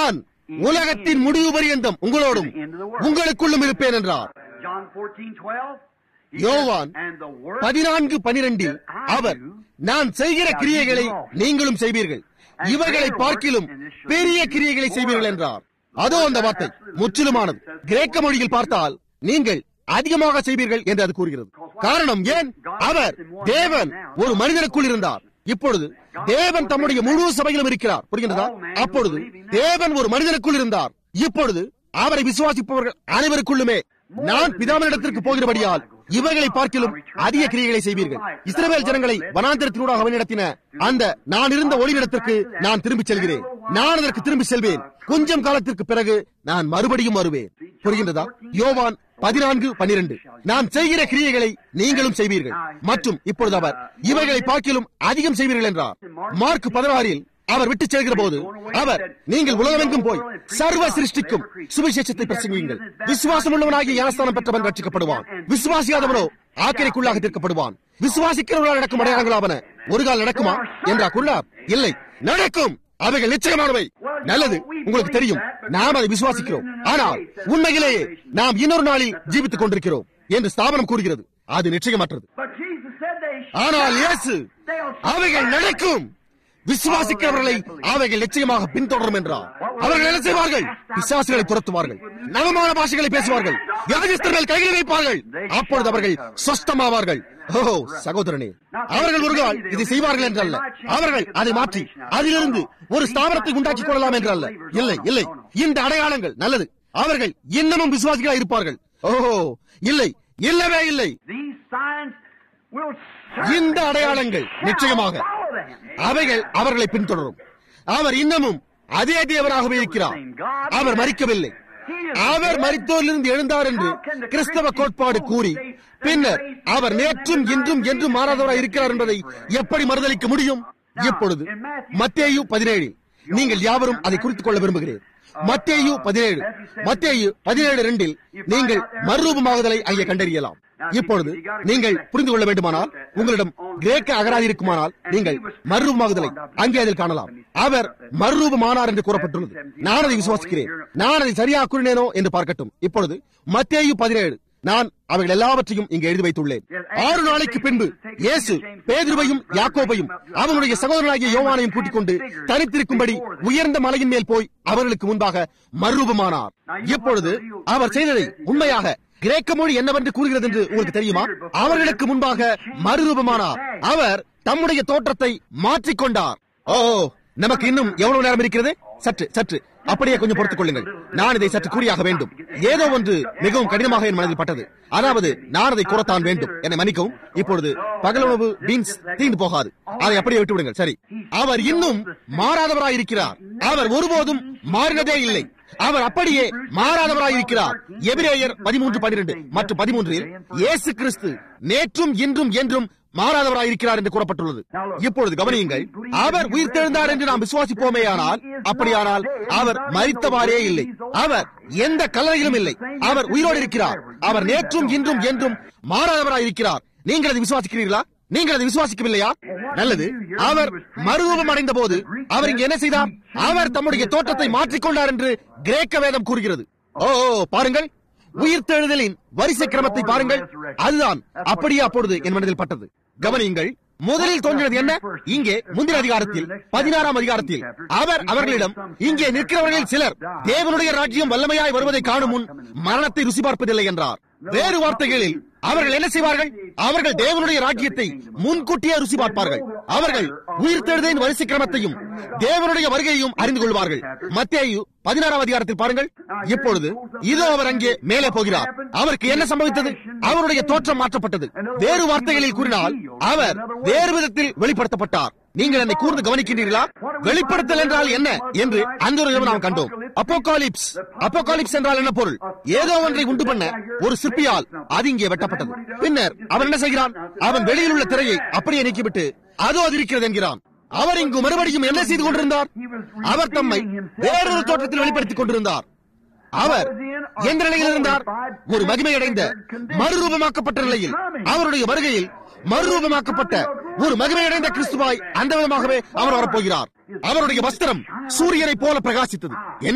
உலகத்தின் முடிவு பரியந்தம் உங்களோடும் உங்களுக்குள்ளும் இருப்பேன் என்றார் John 14, 12. he யோவான் says, "And the work பதினான்கு பனிரெண்டில் அவர் நான் செய்கிற கிரியைகளை நீங்களும் செய்வீர்கள் இவைகளை பார்க்கிலும் பெரிய கிரியைகளை செய்வீர்கள் என்றார் அதோ அந்த வார்த்தை முற்றிலுமானது கிரேக்க மொழியில் பார்த்தால் நீங்கள் அதிகமாக செய்வீர்கள் என்று அது கூறுகிறது காரணம் ஏன் அவர் தேவன் ஒரு மனிதனுக்குள் இருந்தார் இப்பொழுது தேவன் தம்முடைய முழு சபையிலும் இருக்கிறார் புரிகின்றதா அப்பொழுது தேவன் ஒரு மனிதனுக்குள் இருந்தார் இப்பொழுது அவரை விசுவாசிப்பவர்கள் அனைவருக்குள்ளுமே நான் பிதாமனிடத்திற்கு போகிறபடியால் இவைகளை பார்க்கிலும் அதிக கிரியைகளை செய்வீர்கள் இஸ்ரவேல் ஜனங்களை வனாந்திரத்தினூடாக வழிநடத்தின அந்த நான் இருந்த ஒளிநிடத்திற்கு நான் திரும்பிச் செல்கிறேன் நான் அதற்கு திரும்பி செல்வேன் கொஞ்சம் காலத்திற்கு பிறகு நான் மறுபடியும் வருவேன் புரிகின்றதா யோவான் பதினான்கு பன்னிரண்டு நான் செய்கிற கிரியைகளை நீங்களும் செய்வீர்கள் மற்றும் இப்பொழுது அவர் இவைகளை பார்க்கிலும் அதிகம் செய்வீர்கள் என்றார் மார்க் பதினாறில் அவர் விட்டுச் செல்கிற போது அவர் நீங்கள் உலகமெங்கும் போய் சர்வ சிருஷ்டிக்கும் சுவிசேஷத்தை பிரசங்கியுங்கள் விசுவாசம் உள்ளவனாகிய ஞானஸ்தானம் பெற்றவன் ரட்சிக்கப்படுவான் விசுவாசியாதவனோ ஆக்கிரைக்குள்ளாக தீர்க்கப்படுவான் விசுவாசிக்கிறவர்களால் நடக்கும் அடையாளங்களாவன ஒரு கால் நடக்குமா என்றா குள்ளார் இல்லை நடக்கும் அவைகள் நிச்சயமானவை நல்லது உங்களுக்கு தெரியும் நாம் அதை விசுவாசிக்கிறோம் ஆனால் உண்மையிலேயே நாம் இன்னொரு நாளில் ஜீவித்துக் கொண்டிருக்கிறோம் என்று ஸ்தாபனம் கூறுகிறது அது நிச்சயமற்றது But Jesus said they ஆனால் இயேசு அவைகள் நடக்கும் விசுவாசிக்கிறவர்களை அவைகள் நிச்சயமாக பின்தொடரும் என்றார் அவர்கள் என்ன செய்வார்கள் பிசாசுகளை துரத்துவார்கள் நவமான பாஷைகளை பேசுவார்கள் வியாதிஸ்தர்கள் கைகளை வைப்பார்கள் அப்பொழுது அவர்கள் சொஸ்தமாவார்கள் ஓ சகோதரனே அவர்கள் ஒரு நாள் இதை செய்வார்கள் என்றல்ல அவர்கள் அதை மாற்றி அதிலிருந்து ஒரு ஸ்தாபனத்தை உண்டாக்கிக் கொள்ளலாம் என்று அல்ல இல்லை இல்லை இந்த அடையாளங்கள் நல்லது அவர்கள் இன்னமும் விசுவாசிகளாக இருப்பார்கள் ஓஹோ இல்லை இல்லவே இல்லை these signs will இந்த அடையாளங்கள் நிச்சயமாக follow them. அவைகள் அவர்களை பின்தொடரும் அவர் இன்னமும் அதே தேவனாகவே இருக்கிறார் அவர் மறிக்கவில்லை அவர் மரித்தோரிலிருந்து எழுந்தார் என்று கிறிஸ்தவ கோட்பாடு கூறி பின்னர் அவர் நேற்றும் இன்றும் என்றும் மாறாதவராய் இருக்கிறார் என்பதை எப்படி மறுதளிக்க முடியும் இப்பொழுது மத்தேயு பதினேழு நீங்கள் யாவரும் அதை குறித்துக் கொள்ள விரும்புகிறேன் மத்தேயு பதினேழு மத்தேயு பதினேழு ரெண்டில் நீங்கள் மறுரூபமாகுதலை அங்கே கண்டறியலாம் இப்பொழுது நீங்கள் புரிந்து கொள்ள வேண்டுமானால் உங்களிடம் கிரேக்க அகராதி இருக்குமானால் நீங்கள் மறுரூபமாகுதலை அங்கே அதில் காணலாம் அவர் மறுரூபமானார் என்று கூறப்பட்டுள்ளது நான் அதை விசுவாசிக்கிறேன் நான் அதை சரியாக கூறினேனோ என்று பார்க்கட்டும் இப்பொழுது மத்தேயு பதினேழு நான் அவைகள் எல்லாவற்றையும் இங்கே எழுதி வைத்துள்ளேன் ஆறு நாளைக்கு பின்பு இயேசு பேதுருவையும் யாக்கோபையும் அவனுடைய சகோதரனாகிய யோவானையும் கூட்டிக் கொண்டு தனித்திருக்கும்படி உயர்ந்த மலையின் மேல் போய் அவர்களுக்கு முன்பாக மறுரூபமானார் இப்பொழுது அவர் செய்ததை உண்மையாக கிரேக்க மொழி என்னவென்று கூறுகிறது என்று உங்களுக்கு தெரியுமா அவர்களுக்கு முன்பாக மறுரூபமானார் அவர் தம்முடைய தோற்றத்தை மாற்றிக்கொண்டார் ஓ நமக்கு இன்னும் எவ்வளவு நேரம் இருக்கிறது சற்று சற்று அப்படியே கொஞ்சம் பொறுத்துக் கொள்ளுங்கள் நான் இதை சற்று கூறியாக வேண்டும் ஏதோ ஒன்று மிகவும் கடினமாக என் மனதில் பட்டது அதாவது நான் அதை கூறத்தான் வேண்டும் என்னை மன்னிக்கவும் இப்பொழுது பகலுணவு பீன்ஸ் தீண்டு போகாது அதை அப்படியே விட்டு விடுங்கள் சரி அவர் இன்னும் மாறாதவராய் இருக்கிறார் அவர் ஒருபோதும் மாறினதே இல்லை அவர் அப்படியே மாறாதவராய் இருக்கிறார் எபிரேயர் பதிமூன்று பன்னிரண்டு மற்றும் பதிமூன்றில் இயேசு கிறிஸ்து நேற்றும் இன்றும் என்றும் மாறாதவராய் இருக்கிறார் என்று கூறப்பட்டுள்ளது இப்பொழுது கவனியுங்கள் அவர் உயிர்த்தெழுந்தார் என்று நாம் விசுவாசிப்போமேயானால் அப்படியானால் அவர் மறித்தவாறே இல்லை அவர் எந்த கல்லறையிலும் இல்லை அவர் உயிரோடு இருக்கிறார் அவர் நேற்றும் இன்றும் என்றும் மாறாதவராய் இருக்கிறார் நீங்கள் அதை விசுவாசிக்கிறீர்களா நீங்கள் அதை விசுவாசிக்கவில்லையா நல்லது அவர் மறுரூபம் அடைந்த போது அவர் இங்கு என்ன செய்தார் அவர் தம்முடைய தோற்றத்தை மாற்றிக்கொண்டார் என்று கிரேக்க வேதம் கூறுகிறது ஓ ஓ, பாருங்கள் உயிர்த்தெழுதலின் வரிசை கிரமத்தை பாருங்கள் அதுதான் அப்படியே அப்பொழுது என் மனதில் பட்டது கவனியுங்கள் முதலில் தோன்றினது என்ன இங்கே முந்தின அதிகாரத்தில் பதினாறாம் அதிகாரத்தில் அவர் அவர்களிடம் இங்கே நிற்கிறவர்களில் சிலர் தேவனுடைய ராஜ்யம் வல்லமையாய் வருவதை காணும் முன் மரணத்தை ருசி பார்ப்பதில்லை என்றார் வேறு வார்த்தைகளில் அவர்கள் என்ன செய்வார்கள் அவர்கள் தேவனுடைய ராஜ்யத்தை முன்கூட்டியே ருசி பார்ப்பார்கள் அவர்கள் உயிர்த்தெழுதலின் வரிசை கிரமத்தையும் தேவனுடைய வருகையையும் அறிந்து கொள்வார்கள் மத்தேயு பதினாறாம் அதிகாரத்தில் பாருங்கள் இப்பொழுது இதோ அவர் அங்கே மேலே போகிறார் அவருக்கு என்ன சம்பவித்தது அவருடைய தோற்றம் மாற்றப்பட்டது வேறு வார்த்தைகளில் கூறினால் அவர் வேறு விதத்தில் வெளிப்படுத்தப்பட்டார் நீங்கள் என்னை கூர்ந்து கவனிக்கின்றீர்களா வெளிப்படுத்தல் என்றால் என்ன என்று அந்த ஒரு இரவு நாம் கண்டோம் அப்போகாலிப்ஸ் அப்போகாலிப்ஸ் என்றால் என்ன பொருள் ஏதோ ஒன்றை உண்டு பண்ண ஒரு சிற்பியால் அது இங்கே வெட்டப்பட்டது பின்னர் அவன் என்ன செய்கிறான் அவன் வெளியில் உள்ள திரையை அப்படியே நீக்கிவிட்டு அதோ அது இருக்கிறது என்கிறான் அவர் இங்கு மறுபடியும் என்ன செய்து கொண்டிருந்தார் அவர் தம்மை வேறொரு தோற்றத்தில் வெளிப்படுத்திக் கொண்டிருந்தார் அவர் எந்த நிலையில் இருந்தார் ஒரு மகிமையடைந்த மறுரூபமாக்கப்பட்ட நிலையில் அவருடைய வருகையில் மறுரூபமாக்கப்பட்ட ஒரு மகிமையடைந்த கிறிஸ்துவாய் அந்த விதமாகவே அவர் வரப்போகிறார் அவருடைய வஸ்திரம் சூரியனை போல பிரகாசித்தது என்ன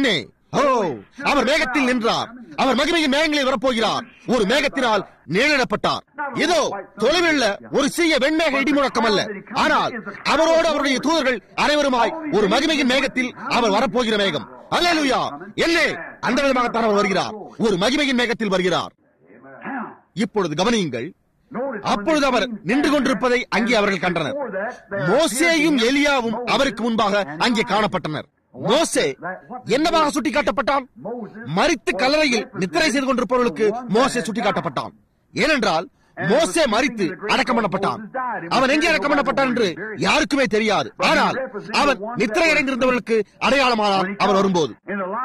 ஓ அவர் மேகத்தில் நின்றார் அவர் மகிமையின் மேகங்களில் வரப்போகிறார் ஒரு மேகத்தினால் நிழலிடப்பட்டார் இதோ தொலைவில் ஒரு சிறிய வெண்மேக இடி முழக்கம் அல்ல ஆனால் அவரோடு அவருடைய தூதர்கள் அனைவருமாய் ஒரு மகிமையின் மேகத்தில் அவர் வரப்போகிற மேகம் அல்லேலூயா என்னே அந்த விதமாகத்தான் அவர் வருகிறார் ஒரு மகிமையின் மேகத்தில் வருகிறார் இப்பொழுது கவனியுங்கள் அப்பொழுது அவர் நின்று கொண்டிருப்பதை அங்கே அவர்கள் கண்டனர் மோசேயும் எலியாவும் அவருக்கு முன்பாக அங்கே காணப்பட்டனர் மோசே என்னவாக சுட்டிக்காட்டப்பட்டான் மரித்து கல்லறையில் நித்திரை செய்து கொண்டிருப்பவர்களுக்கு மோசே சுட்டிக்காட்டப்பட்டான் ஏனென்றால் மோசே மரித்து அடக்கம் பண்ணப்பட்டான் அவன் எங்கே அடக்கம் பண்ணப்பட்டான் என்று யாருக்குமே தெரியாது ஆனால் அவன் நித்திரை அடைந்திருந்தவர்களுக்கு அடையாளமானான் அவர் வரும்போது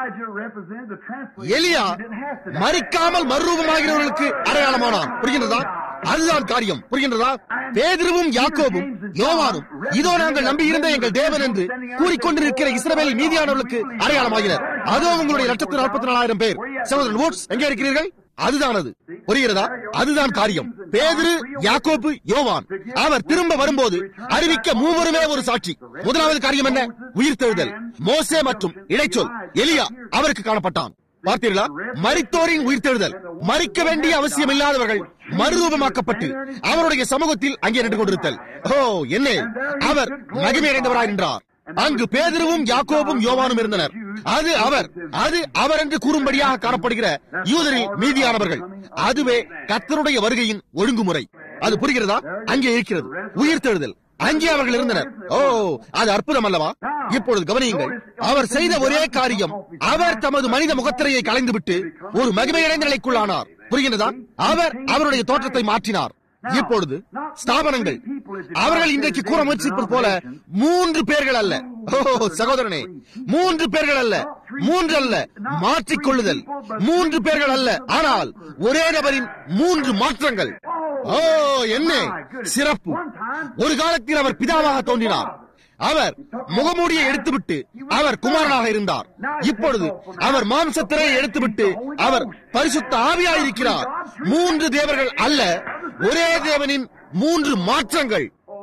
எலியா மறிக்காமல் மறுரூபமாகிறவர்களுக்கு அடையாளமானான் புரிகின்றதா அதுதான் காரியம் புரிகின்றதா பேதிருவும் யாக்கோபும் யோவானும் இதோ நாங்கள் நம்பி இருந்த எங்கள் தேவன் என்று கூறிக்கொண்டிருக்கிற இஸ்ரவேல் மீதியானவர்களுக்கு அடையாளமாகினர் அதோ உங்களுடைய லட்சத்து நாற்பத்தி நாலாயிரம் பேர் சகோதரன் வுட்ஸ் எங்கே இருக்கிறீர்கள் அதுதான் அது புரிகிறதா அதுதான் காரியம் பேதிரு யாக்கோப்பு யோவான் அவர் திரும்ப வரும்போது அறிவிக்க மூவருமே ஒரு சாட்சி முதலாவது காரியம் என்ன உயிர்த்தெழுதல் மோசே மற்றும் இடைச்சொல் எலியா அவருக்கு காணப்பட்டான் பார்த்தீர்களா மரித்தோரின் உயிர்த்தெழுதல் மறிக்க வேண்டிய அவசியம் இல்லாதவர்கள் மறுரூபமாக்கப்பட்டு அவருடைய சமூகத்தில் அங்கே நின்று கொண்டிருத்தல் ஓ என்ன அவர் மகிமை அடைந்தவராய் நின்றார் அங்கு பேதருவும் யாக்கோபும் யோவானும் இருந்தனர் அது அவர் அது அவர் என்று கூறும்படியாக காணப்படுகிற யூதரில் மீதியானவர்கள் அதுவே கத்தருடைய வருகையின் ஒழுங்குமுறை அது புரிகிறதா அங்கே இருக்கிறது உயிர்த்தெழுதல் அங்கே அவர்கள் இருந்தனர் ஓ அது அற்புதம் அல்லவா இப்பொழுது கவனியுங்கள் அவர் செய்த ஒரே காரியம் அவர் தமது மனித முகத்திரையை கலைந்துவிட்டு ஒரு மகிமையடைந்த நிலைக்குள்ளானார் புரிகின்றதா அவர் அவருடைய தோற்றத்தை மாற்றினார் இப்பொழுது ஸ்தாபனங்கள் அவர்கள் இன்றைக்கு கூற முயற்சிப்பது போல மூன்று பேர்கள் அல்ல ஓ சகோதரனே மூன்று பேர்கள் அல்ல மூன்று அல்ல மாற்றிக்கொள்ளுதல் மூன்று பேர்கள் அல்ல ஆனால் ஒரே நபரின் மூன்று மாற்றங்கள் ஓ என்ன சிறப்பு ஒரு காலத்தில் அவர் பிதாவாக தோன்றினார் அவர் முகமூடியை எடுத்துவிட்டு அவர் குமாரனாக இருந்தார் இப்பொழுது அவர் மாம்சத்திரையை எடுத்துவிட்டு அவர் பரிசுத்த ஆவியாயிருக்கிறார் மூன்று தேவர்கள் அல்ல ஒரே தேவனின் மூன்று மாற்றங்கள்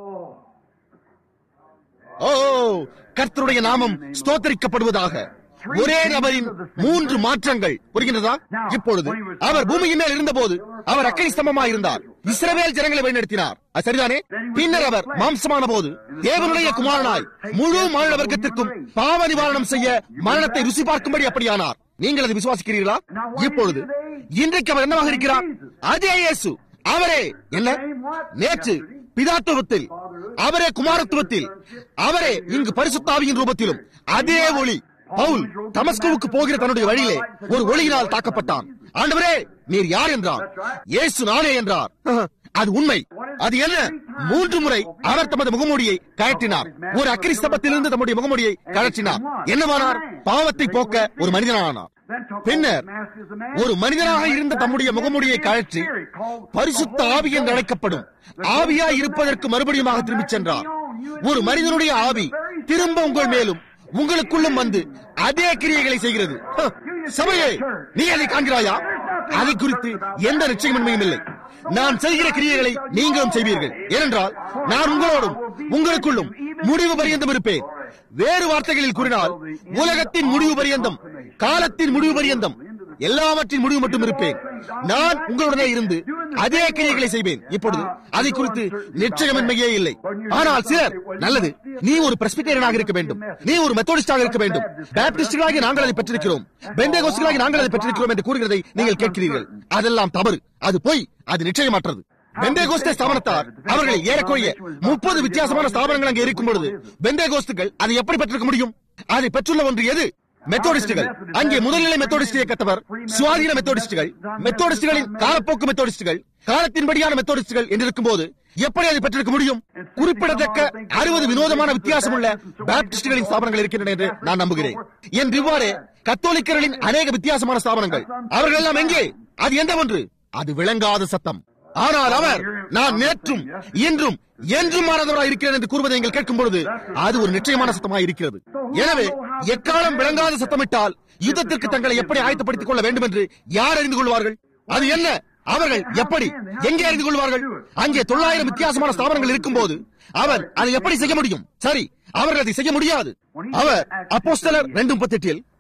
ஓ கர்த்தருடைய நாமம் ஸ்தோத்தரிக்கப்படுவதாக ஒரே நபரின் மூன்று மாற்றங்கள் புரிகின்றதா இப்பொழுது அவர் பூமியின் மேல் இருந்தபோது அவர் அக்கறை ஸ்தம்பமாய் இருந்தார் இஸ்ரவேல் ஜனங்களை வழிநடத்தினார் அது சரிதானே பின்னர் அவர் மாம்சமான போது தேவனுடைய குமாரனாய் முழு மாநில வர்க்கத்திற்கும் பாவ நிவாரணம் செய்ய மரணத்தை ருசி பார்க்கும்படி அப்படியானார் நீங்கள் அதை விசுவாசிக்கிறீர்களா இப்பொழுது இன்றைக்கு அவர் என்னவாக இருக்கிறார் அதே இயேசு அவரே என்ன நேற்று பிதாத்துவத்தில் அவரே குமாரத்துவத்தில் அவரே இங்கு பரிசுத்தாவியின் ரூபத்திலும் அதே ஒளி பவுல் தமஸ்குவுக்கு போகிற தன்னுடைய வழியிலே ஒரு ஒளியினால் தாக்கப்பட்டான் ஆண்டவரே நீர் யார் என்றார் இயேசு நானே என்றார் அது உண்மை அது என்ன மூன்று முறை அவர் தமது முகமூடியை கழற்றினார் ஒரு அக்கிரி ஸ்தபத்திலிருந்து தம்முடைய முகமூடியை கழற்றினார் என்னவானார் பாவத்தை போக்க ஒரு மனிதனானார் பின்னர் ஒரு மனிதனாக இருந்த தம்முடைய முகமூடியை கழற்றி பரிசுத்த ஆவி என்று அழைக்கப்படும் ஆவியா இருப்பதற்கு மறுபடியுமாக திரும்பிச் சென்றார் ஒரு மனிதனுடைய ஆவி திரும்ப உங்கள் மேலும் உங்களுக்குள்ளும் வந்து அதே கிரியைகளை செய்கிறது சபையே நீ அதை காண்கிறாயா அதை குறித்து எந்த நிச்சயமின்மையும் இல்லை நான் செய்கிற கிரியைகளை நீங்களும் செய்வீர்கள் ஏனென்றால் நான் உங்களோடும் உங்களுக்குள்ளும் முடிவு பரியந்தம் இருப்பேன் வேறு வார்த்தைகளில் கூறினால் உலகத்தின் முடிவு பரியந்தம் காலத்தின் முடிவு பரியந்தம் எல்லாவற்றின் முடிவு மட்டும் இருப்பேன் நான் உங்களுடனே இருந்து அதே கிரியைகளை செய்வேன் இப்பொழுது அதை குறித்து நிச்சயமின்மையே இல்லை ஆனால் சிலர் நல்லது நீ ஒரு பிரஸ்பிட்டேரியனாக இருக்க வேண்டும் நீ ஒரு மெத்தோடிஸ்டாக இருக்க வேண்டும் பேப்டிஸ்டுகளாகி நாங்கள் அதை பெற்றிருக்கிறோம் பெந்தேகோஸ்டுகளாகி நாங்கள் அதை பெற்றிருக்கிறோம் என்று கூறுகிறதை நீங்கள் கேட்கிறீர்கள் அதெல்லாம் தவறு அது பொய் அது நிச்சயமற்றது பெந்தேகோஸ்தே ஸ்தாபனத்தார் அவர்கள் ஏறக்குறைய முப்பது வித்தியாசமான ஸ்தாபனங்கள் அங்கே இருக்கும் பொழுது பெந்தேகோஸ்துகள் அதை எப்படி பெற்றிருக்க முடியும் அதை பெற்றுள்ள ஒன்று எது மெத்தோடிஸ்டுகள் அங்கே முதல்நிலை மெத்தோடிஸ்ட் இயக்கத்தவர் சுவாதீன மெத்தோடிஸ்டுகள் மெத்தோடிஸ்டுகளின் காலப்போக்கு மெத்தோடிஸ்டுகள் காலத்தின்படியான மெத்தோடிஸ்டுகள் என்றிருக்கும் போது எப்படி அதை பெற்றிருக்க முடியும் குறிப்பிடத்தக்க அறுபது வினோதமான வித்தியாசமுள்ள பாப்டிஸ்டுகளின் ஸ்தாபனங்கள் இருக்கின்றன என்று நான் நம்புகிறேன் என்று இவ்வாறு கத்தோலிக்கர்களின் அநேக வித்தியாசமான ஸ்தாபனங்கள் அவர்கள் எல்லாம் எங்கே அது எந்த ஒன்று அது விளங்காத சத்தம் ஆனால் அவர் நான் நேற்றும் இன்றும் என்றும் மாறாதவராய் இருக்கிறேன் என்று கூறுவதை நீங்கள் கேட்கும் பொழுது அது ஒரு நிச்சயமான சத்தமாய் இருக்கிறது எனவே எக்காலம் விளங்காத சத்தமிட்டால் யுத்தத்திற்கு தங்களை எப்படி ஆயத்தப்படுத்திக் கொள்ள வேண்டும் என்று யார் அறிந்து கொள்வார்கள் அது என்ன அவர்கள் எப்படி எங்கே அறிந்து கொள்வார்கள் அங்கே தொள்ளாயிரம் வித்தியாசமான ஸ்தாபனங்கள் இருக்கும் போது அவர் அதை எப்படி செய்ய முடியும் சரி அவர்கள் அதை செய்ய முடியாது அவர் அப்போஸ்தலர் ரெண்டு முப்பத்தி எட்டில்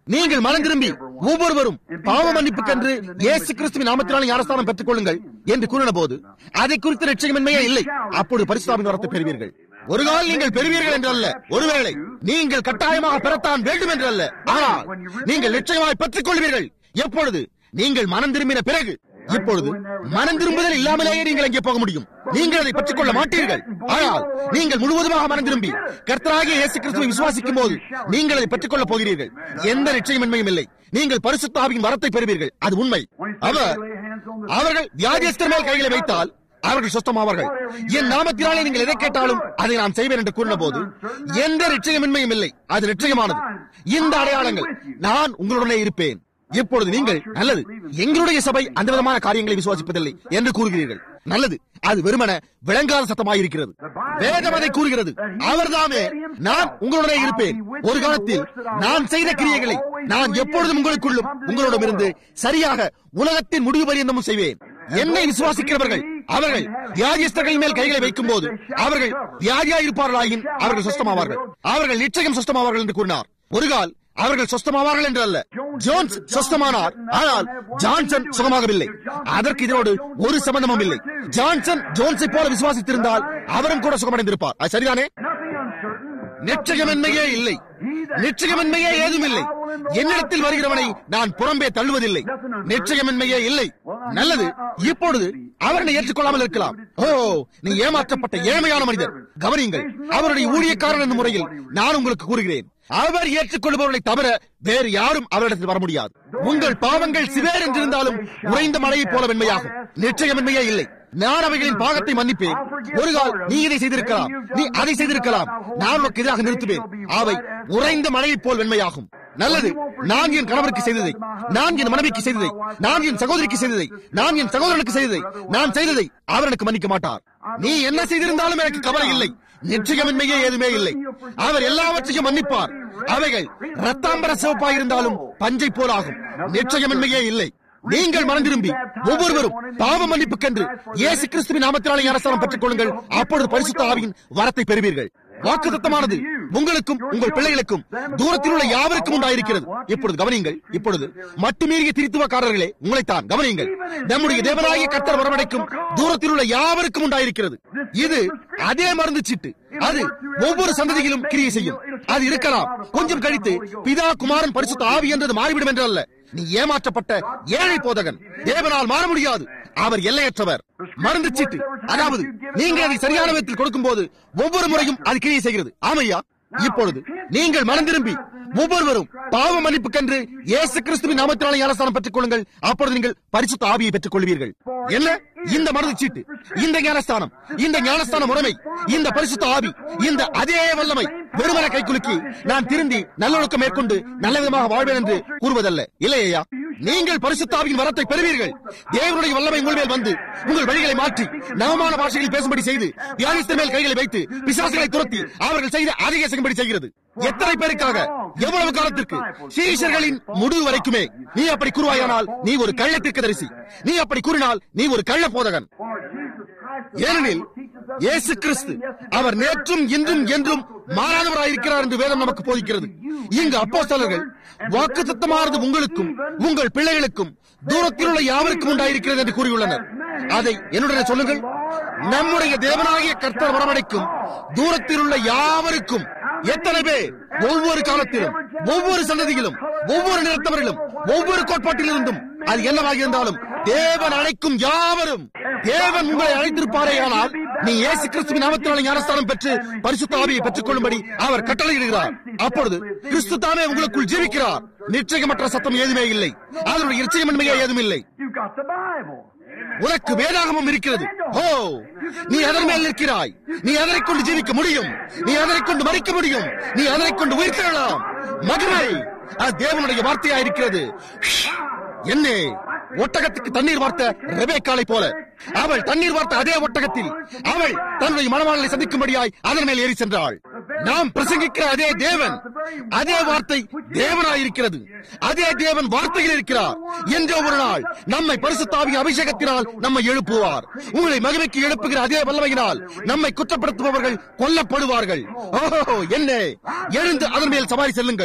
நீங்கள் மனம் திரும்பி ஒவ்வொருவரும் பாவ மன்னிப்புக்கென்று இயேசு கிறிஸ்துவின் நாமத்தினாலும் ஞானஸ்தானம் பெற்றுக் கொள்ளுங்கள் என்று கூறின போது அதை குறித்த நிச்சயமின்மையே இல்லை அப்பொழுது பரிசுத்தாவின் வரத்தை பெறுவீர்கள் ஒரு கால் நீங்கள் பெறுவீர்கள் என்றல்ல ஒருவேளை நீங்கள் கட்டாயமாக பெறத்தான் வேண்டும் என்றல்ல ஆனால் நீங்கள் நிச்சயமாய் பெற்றுக் கொள்வீர்கள் எப்பொழுது நீங்கள் மனம் திரும்பின பிறகு இப்பொழுது மனம் திரும்புதல் இல்லாமலேயே நீங்கள் அங்கே போக முடியும் நீங்கள் அதை பெற்றுக் கொள்ள மாட்டீர்கள் ஆனால் நீங்கள் முழுவதுமாக மனம் திரும்பி கர்த்தராகிய இயேசு கிறிஸ்துவை விசுவாசிக்கும் போது நீங்கள் அதை பெற்றுக் கொள்ளப் போகிறீர்கள் எந்த நிச்சயமின்மையும் இல்லை நீங்கள் பரிசுத்த ஆவியின் வரத்தை பெறுவீர்கள் அது உண்மை அவர் அவர்கள் வியாதியஸ்தர் மேல் கைகளை வைத்தால் அவர்கள் சுத்தமாவார்கள் என் நாமத்தினாலே நீங்கள் எதை கேட்டாலும் அதை நான் செய்வேன் என்று கூறின போது எந்த நிச்சயமின்மையும் இல்லை அது நிச்சயமானது இந்த அடையாளங்கள் நான் உங்களுடனே இருப்பேன் இப்பொழுது நீங்கள் நல்லது எங்களுடைய சபை அந்த விதமான காரியங்களை விசுவாசிப்பதில்லை என்று கூறுகிறீர்கள் நல்லது அது வெறுமன விளங்காத சத்தமாயிருக்கிறது வேதம் அதை கூறுகிறது அவர்தாமே நான் உங்களுடனே இருப்பேன் ஒரு காலத்தில் நான் செய்த கிரியைகளை நான் எப்பொழுதும் உங்களுக்குள்ளும் உங்களோடும் இருந்து சரியாக உலகத்தின் முடிவு பரியந்தமும் செய்வேன் என்னை விசுவாசிக்கிறவர்கள் அவர்கள் வியாதியஸ்தர்கள் மேல் கைகளை வைக்கும் போது அவர்கள் வியாதியா இருப்பார்களாயின் அவர்கள் சுஸ்தமாவார்கள் அவர்கள் நிச்சயம் சுஸ்தமாவார்கள் என்று கூறினார் ஒரு கால் அவர்கள் சொஸ்தமாவார்கள் என்று அல்ல ஜோன்ஸ் சொஸ்தமானார் ஆனால் ஜான்சன் சுகமாகவில்லை அதற்கு இதனோடு ஒரு சம்பந்தமும் இல்லை ஜான்சன் ஜோன்ஸை போல விசுவாசித்திருந்தால் அவரும் கூட சுகமடைந்திருப்பார் அது சரிதானே நிச்சயமின்மையே இல்லை நிச்சயமின்மையே ஏதும் இல்லை என்னிடத்தில் வருகிறவனை நான் புறம்பே தள்ளுவதில்லை நிச்சயமின்மையே இல்லை நல்லது இப்பொழுது அவரை ஏற்றுக்கொள்ளாமல் இருக்கலாம் ஓ நீ ஏமாற்றப்பட்ட ஏழ்மையான மனிதர் கவனியுங்கள் அவருடைய ஊழியக்காரன் என்ற முறையில் நான் உங்களுக்கு கூறுகிறேன் அவர் ஏற்றுக்கொள்பவர்களை தவிர வேறு யாரும் அவரிடத்தில் வர முடியாது உங்கள் பாவங்கள் சிவேர் என்றிருந்தாலும் உறைந்த மழையைப் போல வெண்மையாகும் நிச்சயமின்மையே இல்லை நான் அவைகளின் பாகத்தை மன்னிப்பேன் ஒரு கால் நீ இதை செய்திருக்கலாம் நீ அதை செய்திருக்கலாம் நான் உனக்கு எதிராக நிறுத்துவேன் அவை உறைந்த மழையைப் போல் வெண்மையாகும் நல்லது நான் என் கணவருக்கு செய்ததை நான் என் மனைவிக்கு செய்ததை நான் என் சகோதரிக்கு செய்ததை நான் என் சகோதரனுக்கு செய்ததை நான் செய்ததை அவர் எனக்கு மன்னிக்க மாட்டார் நீ என்ன செய்திருந்தாலும் எனக்கு கவலை இல்லை நிச்சயமின்மையே ஏதுமே இல்லை அவர் எல்லாவற்றையும் மன்னிப்பார் அவைகள் ரத்தாம்பர சிவப்பாக இருந்தாலும் பஞ்சை போலாகும் நிச்சயமின்மையே இல்லை நீங்கள் மனம் திரும்பி ஒவ்வொருவரும் பாவ மன்னிப்புக்கென்று இயேசு கிறிஸ்துவின் நாமத்தினாலே அரசாங்கம் பெற்றுக் கொள்ளுங்கள் அப்பொழுது பரிசுத்த ஆவியின் வரத்தை பெறுவீர்கள் வாக்கு தத்தமானது உங்களுக்கும் உங்கள் பிள்ளைகளுக்கும் தூரத்தில் உள்ள யாவருக்கும் உண்டாயிருக்கிறது இப்பொழுது கவனியுங்கள் இப்பொழுது மட்டுமீறிய திருத்துவக்காரர்களே உங்களைத்தான் கவனியுங்கள் நம்முடைய தேவனாகிய கர்த்தர் வரவழைக்கும் தூரத்தில் உள்ள யாவருக்கும் உண்டாயிருக்கிறது இது அதே மருந்து சீட்டு அது ஒவ்வொரு சந்ததியிலும் கிரியை செய்யும் அது இருக்கலாம் கொஞ்சம் கழித்து பிதா குமாரன் பரிசுத்த ஆவி என்றது மாறிவிடும் என்று அல்ல நீ ஏமாற்றப்பட்ட ஏழை போதகன் தேவனால் மாற முடியாது அவர் எல்லையற்றவர் மருந்து சீட்டு அதாவது நீங்கள் அதை சரியான விதத்தில் கொடுக்கும் போது ஒவ்வொரு முறையும் அது கிரியை செய்கிறது ஆமையா இப்பொழுது நீங்கள் மனம் திரும்பி ஒவ்வொருவரும் பாவ மன்னிப்புக்கென்று இயேசு கிறிஸ்துவின் நாமத்தினாலே ஞானஸ்தானம் பெற்றுக் கொள்ளுங்கள் அப்பொழுது நீங்கள் பரிசுத்த ஆவியை பெற்றுக் கொள்வீர்கள் என்ன இந்த மருந்து சீட்டு இந்த ஞானஸ்தானம் இந்த ஞானஸ்தான முறைமை இந்த பரிசுத்த ஆவி இந்த அதே வல்லமை வெறுமன கைக்குலுக்கி நான் திருந்தி நல்லொழுக்கம் மேற்கொண்டு நல்ல விதமாக வாழ்வேன் என்று கூறுவதல்ல இல்லையா நீங்கள் பரிசுத்தாவின் வரத்தை பெறுவீர்கள் தேவனுடைய வல்லமை உங்கள் மேல் வந்து உங்கள் வழிகளை மாற்றி நவமான பாஷையில் பேசும்படி செய்து வியாதிஸ்தர் மேல் கைகளை வைத்து பிசாசுகளை துரத்தி அவர்கள் செய்த அதிக செய்யும்படி செய்கிறது எத்தனை பேருக்காக எவ்வளவு காலத்திற்கு சீஷர்களின் முடிவு வரைக்குமே நீ அப்படி கூறுவாயானால் நீ ஒரு கள்ள தரிசி நீ அப்படி கூறினால் நீ ஒரு கள்ள போதகன் ஏனெனில் இயேசு கிறிஸ்து அவர் நேற்றும் இன்றும் என்றும் மாறாதவராயிருக்கிறார் என்று வேதம் நமக்கு போதிக்கிறது இங்கு அப்போஸ்தலர்கள் வாக்கு தத்தமானது உங்களுக்கும் உங்கள் பிள்ளைகளுக்கும் தூரத்தில் உள்ள யாவருக்கும் உண்டாயிருக்கிறது என்று கூறியுள்ளனர் அதை என்னுடைய சொல்லுங்கள் நம்முடைய தேவனாகிய கர்த்தர் வரவழைக்கும் தூரத்தில் உள்ள யாவருக்கும் எத்தனை பேர் ஒவ்வொரு காலத்திலும் ஒவ்வொரு சந்ததியிலும் ஒவ்வொரு நிறுத்தவரிலும் ஒவ்வொரு கோட்பாட்டிலிருந்தும் அது என்னவாக இருந்தாலும் தேவன் அழைக்கும் யாவரும் தேவன் உங்களை அழைத்திருப்பாரே ஆனால் நீ இயேசு கிறிஸ்துவின் நாமத்தினாலே ஞானஸ்தானம் பெற்று பரிசுத்த ஆவியை பெற்றுக் கொள்ளும்படி அவர் கட்டளையிடுகிறார் அப்பொழுது கிறிஸ்து தாமே உங்களுக்குள் ஜீவிக்கிறார் நிச்சயமற்ற சத்தம் ஏதுமே இல்லை அதனுடைய நிச்சயமின்மையே ஏதும் இல்லை You've got the Bible. உனக்கு வேதாகமம் இருக்கிறது ஓ நீ அதன் மேல் நிற்கிறாய் நீ அதனை கொண்டு ஜீவிக்க முடியும் நீ அதனை கொண்டு மறிக்க முடியும் நீ அதனை கொண்டு உயிர் தரலாம் மகிமை அது தேவனுடைய வார்த்தையா இருக்கிறது என்ன ஒட்டகத்துக்கு தண்ணீர் வார்த்த ரெபேக்காலை போல அவள் தண்ணீர் வார்த்த அதே ஒட்டகத்தில் அவள் தன்னுடைய மனவாளனை சந்திக்கும்படியாய் அதன் மேல் ஏறி சென்றாள் நாம் பிரசங்கிக்கிற அதே தேவன் அதே வார்த்தை தேவனாயிருக்கிறது அதே தேவன் வார்த்தையில் இருக்கிறார் என்றோ ஒரு நாள் நம்மை பரிசுத்தாவிய அபிஷேகத்தினால் நம்மை எழுப்புவார் உங்களை மகிமைக்கு எழுப்புகிற அதே வல்லமையினால் நம்மை குற்றப்படுத்துபவர்கள் கொல்லப்படுவார்கள் ஓஹோ என்ன எழுந்து அதன் மேல் சவாரி செல்லுங்கள்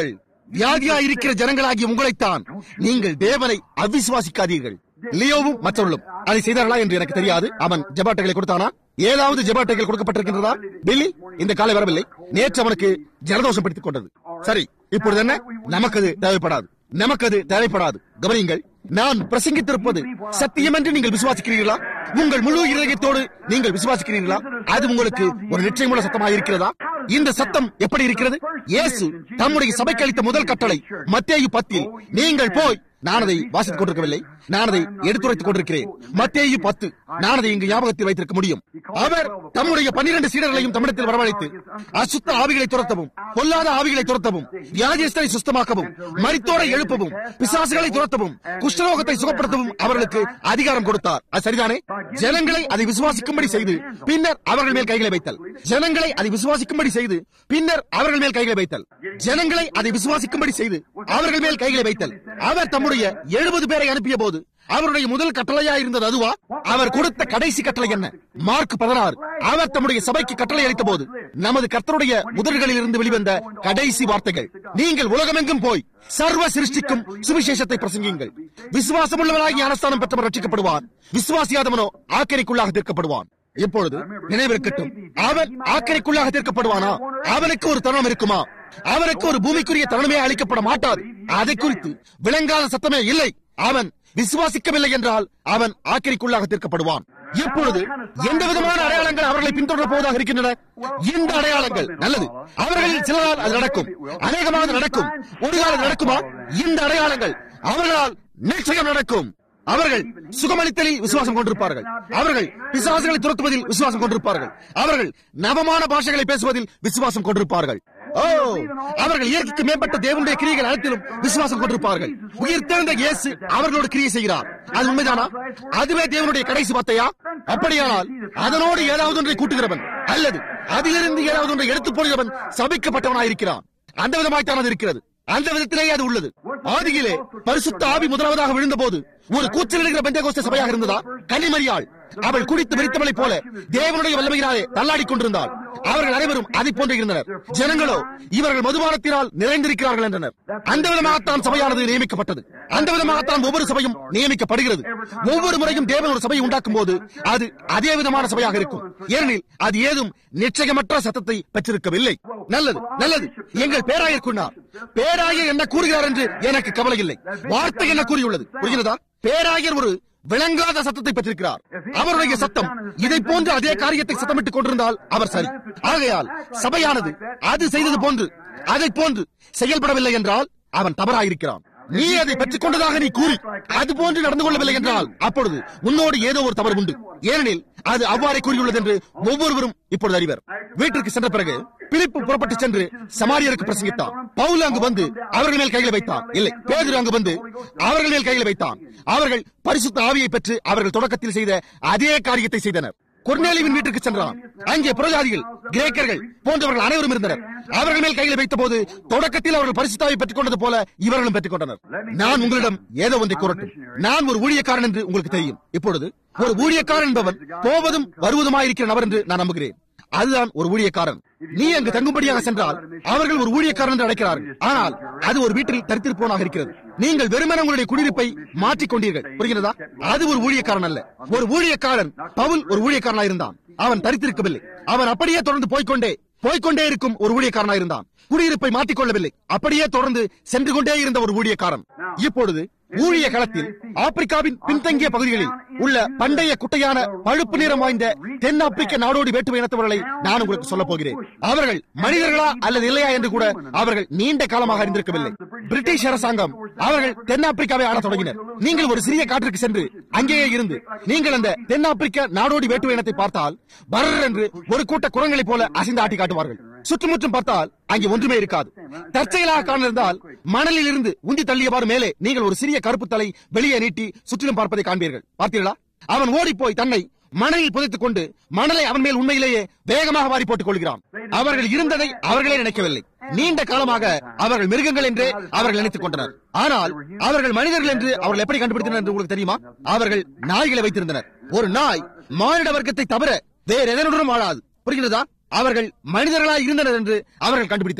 வியாதியா இருக்கிற ஜனங்களாகிய உங்களைத்தான் நீங்கள் தேவனை அவிசுவாசிக்காதீர்கள் லியோவும் மற்றவர்களும் அதை செய்தார்களா என்று எனக்கு தெரியாது அவன் ஜெபாட்டைகளை கொடுத்தானா ஏதாவது ஜெபாட்டைகள் கொடுக்கப்பட்டிருக்கின்றதா பில்லி இந்த காலை வரவில்லை நேற்று அவனுக்கு ஜலதோஷம் பிடித்துக் கொண்டது சரி இப்பொழுது என்ன நமக்கு அது தேவைப்படாது நமக்கு அது தேவைப்படாது கவனியுங்கள் நான் பிரசங்கித்திருப்பது சத்தியம் என்று நீங்கள் விசுவாசிக்கிறீர்களா உங்கள் முழு இதயத்தோடு நீங்கள் விசுவாசிக்கிறீர்களா அது உங்களுக்கு ஒரு நிச்சயமுள்ள சத்தமாக இருக்கிறதா இந்த சத்தம் எப்படி இருக்கிறது இயேசு தம்முடைய சபைக்கு அளித்த முதல் கட்டளை மத்தேயு பத்தில் நீங்கள் போய் நான் அதை வாசித்துக் கொண்டிருக்கவில்லை நான் அதை எடுத்துரைத்துக் கொண்டிருக்கிறேன் மத்தேயு பத்து நான் அதை இங்கு ஞாபகத்தில் வைத்திருக்க முடியும் அவர் தம்முடைய பன்னிரண்டு சீடர்களையும் தமிழத்தில் வரவழைத்து அசுத்த ஆவிகளை துரத்தவும் பொல்லாத ஆவிகளை துரத்தவும் வியாதியஸ்தரை சுத்தமாக்கவும் மரித்தோரை எழுப்பவும் பிசாசுகளை துரத்தவும் குஷ்டரோகத்தை சுகப்படுத்தவும் அவர்களுக்கு அதிகாரம் கொடுத்தார் அது சரிதானே ஜனங்களை அதை விசுவாசிக்கும்படி செய்து பின்னர் அவர்கள் மேல் கைகளை வைத்தல் ஜனங்களை அதை விசுவாசிக்கும்படி செய்து பின்னர் அவர்கள் மேல் கைகளை வைத்தல் ஜனங்களை அதை விசுவாசிக்கும்படி செய்து அவர்கள் மேல் கைகளை வைத்தல் அவர் தம்முடைய எழுபது பேரை அனுப்பிய போது அவருடைய முதல் கட்டளையா இருந்தது அதுவா அவர் கொடுத்த கடைசி கட்டளை என்ன மார்க் பதினாறு அவர் தம்முடைய சபைக்கு கட்டளை அளித்த போது நமது கர்த்தருடைய முதல்களில் இருந்து வெளிவந்த கடைசி வார்த்தைகள் நீங்கள் உலகமெங்கும் போய் சர்வ சிருஷ்டிக்கும் சுவிசேஷத்தை பிரசங்கியுங்கள் விசுவாசம் உள்ளவனாகி ஞானஸ்தானம் பெற்றவர் ரட்சிக்கப்படுவான் விசுவாசியாதவனோ ஆக்கரைக்குள்ளாக தீர்க்கப்படுவான் இப்பொழுது நினைவிருக்கட்டும் அவன் ஆக்கரைக்குள்ளாக தீர்க்கப்படுவானா அவனுக்கு ஒரு தருணம் இருக்குமா அவனுக்கு ஒரு பூமிக்குரிய தருணமே அளிக்கப்பட மாட்டாது அதை குறித்து விளங்காத சத்தமே இல்லை அவன் விசுவாசிக்கவில்லை என்றால் அவன் ஆக்கிரிக்குள்ளாக தீர்க்கப்படுவான் இப்பொழுது எந்த விதமான அடையாளங்கள் அவர்களை பின்தொடர போவதாக இருக்கின்றன இந்த அடையாளங்கள் நல்லது அவர்களில் சிலரால் அது நடக்கும் அநேகமாக நடக்கும் ஒரு காலம் நடக்குமா இந்த அடையாளங்கள் அவர்களால் நிச்சயம் நடக்கும் அவர்கள் சுகமளித்தலில் விசுவாசம் கொண்டிருப்பார்கள் அவர்கள் பிசாசுகளை துரத்துவதில் விசுவாசம் கொண்டிருப்பார்கள் அவர்கள் நவமான பாஷைகளை பேசுவதில் விசுவாசம் கொண்டிருப்பார்கள் ஓ அவர்கள் இயற்கைக்கு மேம்பட்ட தேவனுடைய கிரியைகள் அனைத்திலும் விசுவாசம் கொண்டிருப்பார்கள் உயிர் தேர்ந்த இயேசு அவர்களோடு கிரியை செய்கிறார் அது உண்மைதானா அதுவே தேவனுடைய கடைசி வார்த்தையா அப்படியானால் அதனோடு ஏதாவது ஒன்றை கூட்டுகிறவன் அல்லது அதிலிருந்து ஏதாவது ஒன்றை எடுத்துப் போடுகிறவன் சபிக்கப்பட்டவனாயிருக்கிறான் அந்த விதமாய்த்தான் அது இருக்கிறது அந்த விதத்திலேயே அது உள்ளது ஆதியிலே பரிசுத்த ஆவி முதலாவதாக விழுந்தபோது ஒரு கூச்சலிடுகிற பெந்தகோஸ்த சபையாக இருந்ததா கன்னிமரியாள் அவள் குடித்து வெறித்தவளை போல தேவனுடைய வல்லமையினாலே தள்ளாடி கொண்டிருந்தாள் அவர்கள் அனைவரும் அதை போன்று இருந்தனர் ஜனங்களோ இவர்கள் மதுபானத்தினால் நிறைந்திருக்கிறார்கள் என்றனர் அந்த விதமாகத்தான் சபையானது நியமிக்கப்பட்டது அந்த விதமாகத்தான் ஒவ்வொரு சபையும் நியமிக்கப்படுகிறது ஒவ்வொரு முறையும் தேவன் ஒரு சபையை உண்டாக்கும் போது அது அதே விதமான சபையாக இருக்கும் ஏனெனில் அது ஏதும் நிச்சயமற்ற சத்தத்தை பெற்றிருக்கவில்லை நல்லது நல்லது எங்கள் பேராயர் கூறினார் பேராயர் என்ன கூறுகிறார் என்று எனக்கு கவலை இல்லை வார்த்தை என்ன கூறியுள்ளது புரிகிறதா பேராயர் ஒரு விளங்காத சத்தத்தை பெற்றிருக்கிறார் அவருடைய சத்தம் இதை போன்று அதே காரியத்தை சத்தமிட்டுக் கொண்டிருந்தால் அவர் சரி ஆகையால் சபையானது அது செய்தது போன்று அதை போன்று செயல்படவில்லை என்றால் அவன் தவறாயிருக்கிறான் நீ அதை பெற்றுக் கொண்டதாக நீ கூறி அது போன்று நடந்து கொள்ளவில்லை என்றால் அப்பொழுது உன்னோடு ஏதோ ஒரு தவறு உண்டு ஏனெனில் அது அவ்வாறே கூறியுள்ளது என்று ஒவ்வொருவரும் இப்பொழுது அறிவர் வீட்டிற்கு சென்ற பிறகு பிலிப்பு புறப்பட்டு சென்று சமாரியருக்கு பிரசங்கித்தான் பவுல் அங்கு வந்து அவர்கள் மேல் கைகளை வைத்தான் இல்லை பேதுரு அங்கு வந்து அவர்கள் மேல் கைகளை வைத்தான் அவர்கள் பரிசுத்த ஆவியை பெற்று அவர்கள் தொடக்கத்தில் செய்த அதே காரியத்தை செய்தனர் கொர்நேலிவின் வீட்டிற்கு சென்றான் அங்கே புரஜாதிகள் கிரேக்கர்கள் போன்றவர்கள் அனைவரும் இருந்தனர் அவர்கள் மேல் கைகளை வைத்த போது தொடக்கத்தில் அவர்கள் பரிசுத்தாவை பெற்றுக் கொண்டது போல இவர்களும் பெற்றுக் கொண்டனர் நான் உங்களிடம் ஏதோ ஒன்றை கூறட்டும் நான் ஒரு ஊழியக்காரன் என்று உங்களுக்கு தெரியும் இப்பொழுது ஒரு ஊழியக்காரன் என்பவன் போவதும் வருவதுமாயிருக்கிற நபர் என்று நான் நம்புகிறேன் அதுதான் ஒரு ஊழியக்காரன் நீ அங்கு தங்கும்படியாக சென்றால் அவர்கள் ஒரு ஊழியக்காரன் என்று அழைக்கிறார்கள் ஆனால் அது ஒரு வீட்டில் தரித்திருப்பவனாக இருக்கிறது நீங்கள் வெறுமன உங்களுடைய குடியிருப்பை மாற்றிக் கொண்டீர்கள் புரிகிறதா அது ஒரு ஊழியக்காரன் அல்ல ஒரு ஊழியக்காரன் பவுல் ஒரு ஊழியக்காரனா இருந்தான் அவன் தரித்திருக்கவில்லை அவன் அப்படியே தொடர்ந்து போய்க்கொண்டே போய்க்கொண்டே இருக்கும் ஒரு ஊழியக்காரனா இருந்தான் குடியிருப்பை மாற்றிக்கொள்ளவில்லை அப்படியே தொடர்ந்து சென்று கொண்டே இருந்த ஒரு ஊழியக்காரன் இப்பொழுது ஊழிய களத்தில் ஆப்பிரிக்காவின் பின்தங்கிய பகுதிகளில் உள்ள பண்டைய குட்டையான பழுப்பு நிறம் வாய்ந்த தென்னாப்பிரிக்க நாடோடி வேட்டுமை இனத்தவர்களை நான் உங்களுக்கு சொல்ல போகிறேன் அவர்கள் மனிதர்களா அல்லது இல்லையா என்று கூட அவர்கள் நீண்ட காலமாக அறிந்திருக்கவில்லை பிரிட்டிஷ் அரசாங்கம் அவர்கள் தென்னாப்பிரிக்காவை ஆளத் தொடங்கினர் நீங்கள் ஒரு சிறிய காட்டிற்கு சென்று அங்கேயே இருந்து நீங்கள் அந்த தென்னாப்பிரிக்க நாடோடி வேட்டுமை இனத்தை பார்த்தால் பரர் என்று ஒரு கூட்ட குரங்களைப் போல அசைந்து ஆட்டி காட்டுவார்கள் சுற்றுமுற்றும் பார்த்தால் அங்கே ஒன்றுமே இருக்காது தற்செயலாக காணிருந்தால் மணலில் இருந்து உந்தி தள்ளியவாறு மேலே நீங்கள் ஒரு சிறிய கருப்பு தலை வெளியே நீட்டி சுற்றிலும் பார்ப்பதை காண்பீர்கள் பார்த்தீர்களா அவன் ஓடி போய் தன்னை மணலில் புதைத்துக் கொண்டு மணலை அவன் மேல் உண்மையிலேயே வேகமாக வாரி போட்டுக் கொள்கிறான் அவர்கள் இருந்ததை அவர்களே நினைக்கவில்லை நீண்ட காலமாக அவர்கள் மிருகங்கள் என்றே அவர்கள் நினைத்துக் கொண்டனர் ஆனால் அவர்கள் மனிதர்கள் என்று அவர்கள் எப்படி கண்டுபிடித்தனர் என்று உங்களுக்கு தெரியுமா அவர்கள் நாய்களை வைத்திருந்தனர் ஒரு நாய் மானிட வர்க்கத்தை தவிர வேற எதனுடனும் வாழாது புரிகிறதா அவர்கள் மனிதர்களாய் இருந்தனர் என்று அவர்கள் கண்டுபிடித்தனர்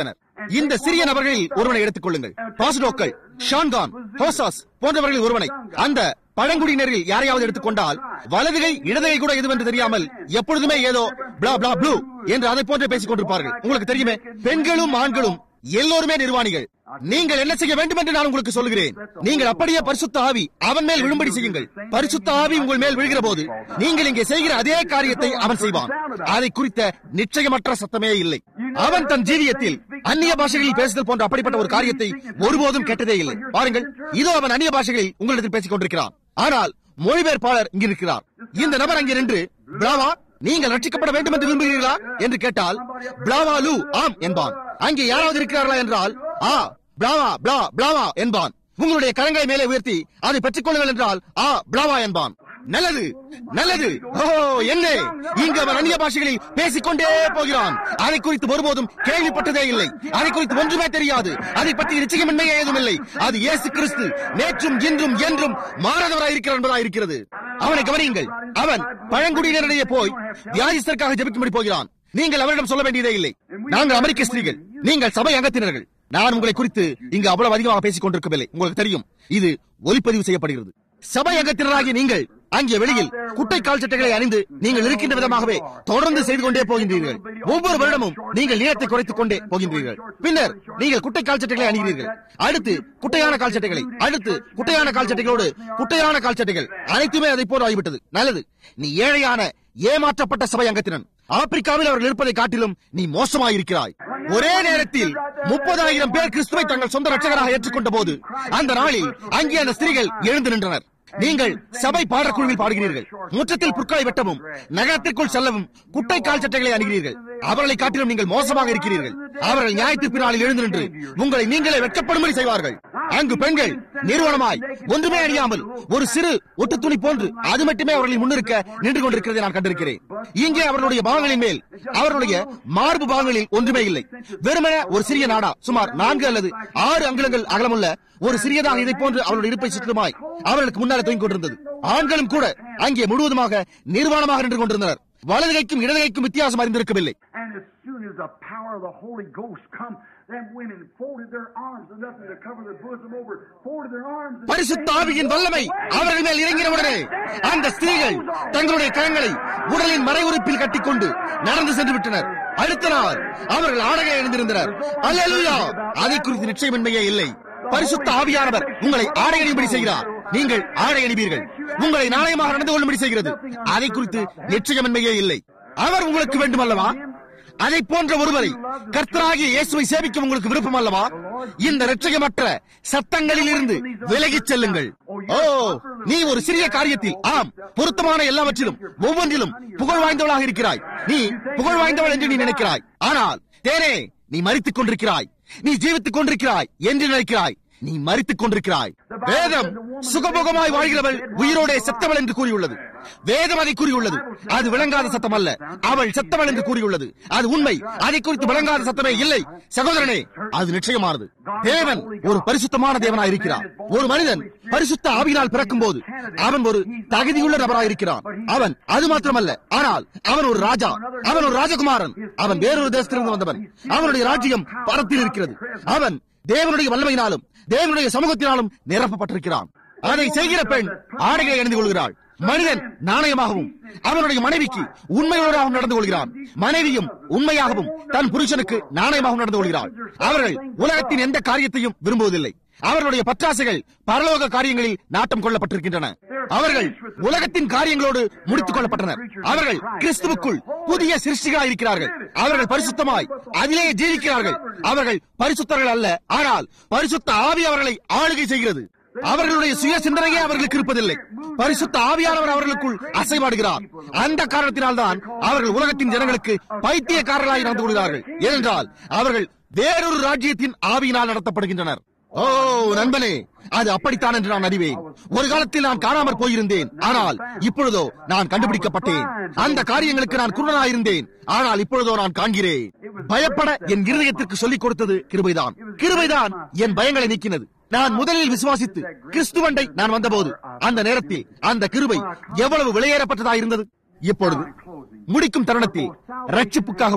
இந்த சிறிய நபர்களில் ஒருவனை எடுத்துக் கொள்ளுங்கள் பாசுடோக்கள் ஷான்கான் ஹோசாஸ் போன்றவர்களில் ஒருவனை அந்த பழங்குடியினரில் யாரையாவது எடுத்துக்கொண்டால் வலதுகை இடதுகை கூட எதுவென்று தெரியாமல் எப்பொழுதுமே ஏதோ பிளா பிளா ப்ளூ என்று அதை போன்று பேசிக் கொண்டிருப்பார்கள் உங்களுக்கு தெரியுமே பெண்களும் ஆண்களும் எல்லோருமே நிர்வாணிகள் நீங்கள் என்ன செய்ய வேண்டும் என்று நான் உங்களுக்கு சொல்கிறேன் நீங்கள் அப்படியே பரிசுத்த ஆவி அவன் மேல் விழும்படி செய்யுங்கள் பரிசுத்த ஆவி உங்கள் மேல் விழுகிற போது நீங்கள் இங்கே செய்கிற அதே காரியத்தை அவன் செய்வான் அதை குறித்த நிச்சயமற்ற சத்தமே இல்லை அவன் தன் ஜீவியத்தில் அந்நிய பாஷைகளில் பேசுதல் போன்ற அப்படிப்பட்ட ஒரு காரியத்தை ஒருபோதும் கேட்டதே இல்லை பாருங்கள் இதோ அவன் அந்நிய பாஷைகளில் உங்களிடத்தில் பேசிக் கொண்டிருக்கிறான் ஆனால் மொழிபெயர்ப்பாளர் இங்கு இருக்கிறார் இந்த நபர் அங்கே நின்று பிராவா நீங்கள் ரட்சிக்கப்பட வேண்டும் என்று விரும்புகிறீர்களா என்று கேட்டால் பிளாவா லூ ஆம் என்பான் அங்கே யாராவது இருக்கிறார்களா என்றால் ஆ பிளாவா பிளா பிளாவா என்பான் உங்களுடைய கரங்களை மேலே உயர்த்தி அதை பெற்றுக் கொள்ளுங்கள் என்றால் ஆ பிளாவா என்பான் நல்லது நல்லது ஓ என்ன இங்கு அவன் அந்நிய பாஷைகளில் பேசிக்கொண்டே போகிறான் அதை குறித்து ஒருபோதும் கேள்விப்பட்டதே இல்லை அதை குறித்து ஒன்றுமே தெரியாது அதை பற்றி நிச்சயமின்மையே ஏதும் இல்லை அது இயேசு கிறிஸ்து நேற்றும் இன்றும் என்றும் மாறாதவராய் இருக்கிறார் என்பதாய் இருக்கிறது அவனை கவனியுங்கள் அவன் பழங்குடியினரிடையே போய் வியாதிஸ்தருக்காக ஜெபிக்கும்படி போகிறான் நீங்கள் அவரிடம் சொல்ல வேண்டியதே இல்லை நாங்கள் அமெரிக்க ஸ்திரீகள் நீங்கள் சபை அங்கத்தினர்கள் நான் உங்களை குறித்து இங்கு அவ்வளவு அதிகமாக பேசிக் கொண்டிருக்கவில்லை உங்களுக்கு தெரியும் இது ஒலிப்பதிவு செய்யப்படுகிறது சபை அங்கத்தினராகிய நீங்கள் அங்கே வெளியில் குட்டை கால் சட்டைகளை அணிந்து நீங்கள் இருக்கின்ற விதமாகவே தொடர்ந்து செய்து கொண்டே போகின்றீர்கள் ஒவ்வொரு வருடமும் நீங்கள் நீளத்தை குறைத்துக் கொண்டே போகின்றீர்கள் பின்னர் நீங்கள் குட்டை கால் சட்டைகளை அணிகிறீர்கள் அடுத்து குட்டையான கால் சட்டைகளை அடுத்து குட்டையான கால் சட்டைகளோடு குட்டையான கால் சட்டைகள் அனைத்துமே அதை போல ஆகிவிட்டது நல்லது நீ ஏழையான ஏமாற்றப்பட்ட சபை அங்கத்தினன் ஆப்பிரிக்காவில் அவர்கள் இருப்பதை காட்டிலும் நீ மோசமாயிருக்கிறாய் ஒரே நேரத்தில் முப்பதாயிரம் பேர் கிறிஸ்துவை தங்கள் சொந்த ரட்சகராக ஏற்றுக்கொண்ட போது அந்த நாளில் அங்கே அந்த ஸ்திரீகள் எழுந்து நின்றனர் நீங்கள் சபை பாடக்குழுவில் பாடுகிறீர்கள் முற்றத்தில் புற்களை வெட்டவும் நகரத்திற்குள் செல்லவும் குட்டை கால் சட்டைகளை அணுகிறீர்கள் அவர்களை காட்டிலும் நீங்கள் மோசமாக இருக்கிறீர்கள் அவர்கள் நியாயத்திற்கு நாளில் எழுந்து நின்று உங்களை நீங்களே வெட்கப்படும்படி செய்வார்கள் அங்கு பெண்கள் நிறுவனமாய் ஒன்றுமே அறியாமல் ஒரு சிறு ஒட்டு துணி போன்று அது மட்டுமே அவர்களின் முன்னிருக்க நின்று கொண்டிருக்கிறதை நான் கண்டிருக்கிறேன் இங்கே அவர்களுடைய பாகங்களின் மேல் அவர்களுடைய மார்பு பாகங்களில் ஒன்றுமே இல்லை வெறுமன ஒரு சிறிய நாடா சுமார் நான்கு அல்லது ஆறு அங்குலங்கள் அகலமுள்ள ஒரு சிறியதாக இதை போன்று அவருடைய இடுப்பை சுற்றுமாய் அவர்களுக்கு முன்னாலே தொங்கிக் கொண்டிருந்தது ஆண்களும் கூட அங்கே முழுவதுமாக நிர்வாணமாக நின்று கொண்டிருந்தனர் வலதுகைக்கும் இடதுகைக்கும் வித்தியாசம் அறிந்திருக்கவில்லை And as soon as the power of the Holy Ghost come, them women folded their arms and nothing to cover their bosom over, folded their arms. and பரிசுத்த ஆவியின் வல்லமை அவர்கள் மேல் இறங்கின உடனே அந்த ஸ்திரீகள் தங்களுடைய கரங்களை உடலின் மறை உறுப்பில் கட்டிக்கொண்டு நடந்து சென்று விட்டனர் அடுத்த நாள் அவர்கள் ஆடகை அணிந்திருந்தனர் அல்லேலூயா அதை குறித்து நிச்சயமின்மையே இல்லை பரிசுத்த ஆவியானவர் உங்களை ஆடை அணிபடி செய்கிறார் நீங்கள் ஆடை அணிவீர்கள் உங்களை நாணயமாக நடந்து கொள்ளும்படி செய்கிறது அதை குறித்து நிச்சயமின்மையே இல்லை அவர் உங்களுக்கு வேண்டும் அல்லவா அதை போன்ற ஒருவரை கர்த்தராகிய இயேசுவை சேவிக்க உங்களுக்கு விருப்பம் அல்லவா இந்த இரட்சகமற்ற சத்தங்களில் இருந்து விலகிச் செல்லுங்கள் ஓ நீ ஒரு சிறிய காரியத்தில் ஆம் பொருத்தமான எல்லாவற்றிலும் ஒவ்வொன்றிலும் புகழ் வாய்ந்தவளாக இருக்கிறாய் நீ புகழ் வாய்ந்தவள் என்று நீ நினைக்கிறாய் ஆனால் தேனே நீ மறித்துக் கொண்டிருக்கிறாய் நீ ஜீவித்துக் கொண்டிருக்கிறாய் என்று நினைக்கிறாய் நீ மறித்துக் கொண்டிருக்கிறாய் வேதம் சுகபோகமாய் வாழ்கிறவள் உயிரோடே செத்தவள் என்று கூறியுள்ளது வேதம் அதை கூறியுள்ளது அது விளங்காத சத்தம் அல்ல அவள் செத்தவள் என்று கூறியுள்ளது அது உண்மை அதை குறித்து விளங்காத சத்தமே இல்லை சகோதரனே அது நிச்சயமானது தேவன் ஒரு பரிசுத்தமான தேவனாய் இருக்கிறார் ஒரு மனிதன் பரிசுத்த ஆவியினால் பிறக்கும் போது அவன் ஒரு தகுதியுள்ள நபராய் இருக்கிறான் அவன் அது மாத்திரமல்ல ஆனால் அவன் ஒரு ராஜா அவன் ஒரு ராஜகுமாரன் அவன் வேறொரு தேசத்திலிருந்து வந்தவன் அவனுடைய ராஜ்யம் பரத்தில் இருக்கிறது அவன் தேவனுடைய வல்லமையினாலும் தேவனுடைய சமூகத்தினாலும் நிரப்பப்பட்டிருக்கிறான் அதை செய்கிற பெண் ஆடைகளை அணிந்து கொள்கிறாள் மனிதன் நாணயமாகவும் அவனுடைய மனைவிக்கு உண்மையுள்ளவராகவும் நடந்து கொள்கிறான் மனைவியும் உண்மையாகவும் தன் புருஷனுக்கு நாணயமாகவும் நடந்து கொள்கிறாள் அவர்கள் உலகத்தின் எந்த காரியத்தையும் விரும்புவதில்லை அவர்களுடைய பற்றாசைகள் பரலோக காரியங்களில் நாட்டம் கொள்ளப்பட்டிருக்கின்றன அவர்கள் உலகத்தின் காரியங்களோடு முடித்துக் கொள்ளப்பட்டனர் அவர்கள் கிறிஸ்துவுக்குள் புதிய சிருஷ்டிகளாய் இருக்கிறார்கள் அவர்கள் பரிசுத்தமாய் அதிலேயே ஜீவிக்கிறார்கள் அவர்கள் பரிசுத்தர்கள் அல்ல ஆனால் பரிசுத்த ஆவி அவர்களை ஆளுகை செய்கிறது அவர்களுடைய சுய சிந்தனையே அவர்களுக்கு இருப்பதில்லை பரிசுத்த ஆவியானவர் அவர்களுக்குள் அசைவாடுகிறார் அந்த காரணத்தினால்தான் அவர்கள் உலகத்தின் ஜனங்களுக்கு பைத்தியக்காரர்களாய் நடந்து கொள்கிறார்கள் ஏனென்றால் அவர்கள் வேறொரு ராஜ்யத்தின் ஆவியினால் நடத்தப்படுகின்றனர் ஓ நண்பனே அது அப்படித்தான் என்று நான் அறிவேன் ஒரு காலத்தில் நான் காணாமற் போயிருந்தேன் ஆனால் இப்பொழுதோ நான் கண்டுபிடிக்கப்பட்டேன் அந்த காரியங்களுக்கு நான் குருடனாயிருந்தேன் ஆனால் இப்பொழுதோ நான் காண்கிறேன் பயப்பட என் இருதயத்திற்கு சொல்லிக் கொடுத்தது கிருபைதான் கிருபைதான் என் பயங்களை நீக்கினது நான் முதலில் விசுவாசித்து கிறிஸ்துவண்டை நான் வந்தபோது அந்த நேரத்தில் அந்த கிருபை எவ்வளவு விலையேறப்பட்டதா இருந்தது இப்பொழுது முடிக்கும் தருணத்தில் ரட்சிப்புக்காகவும்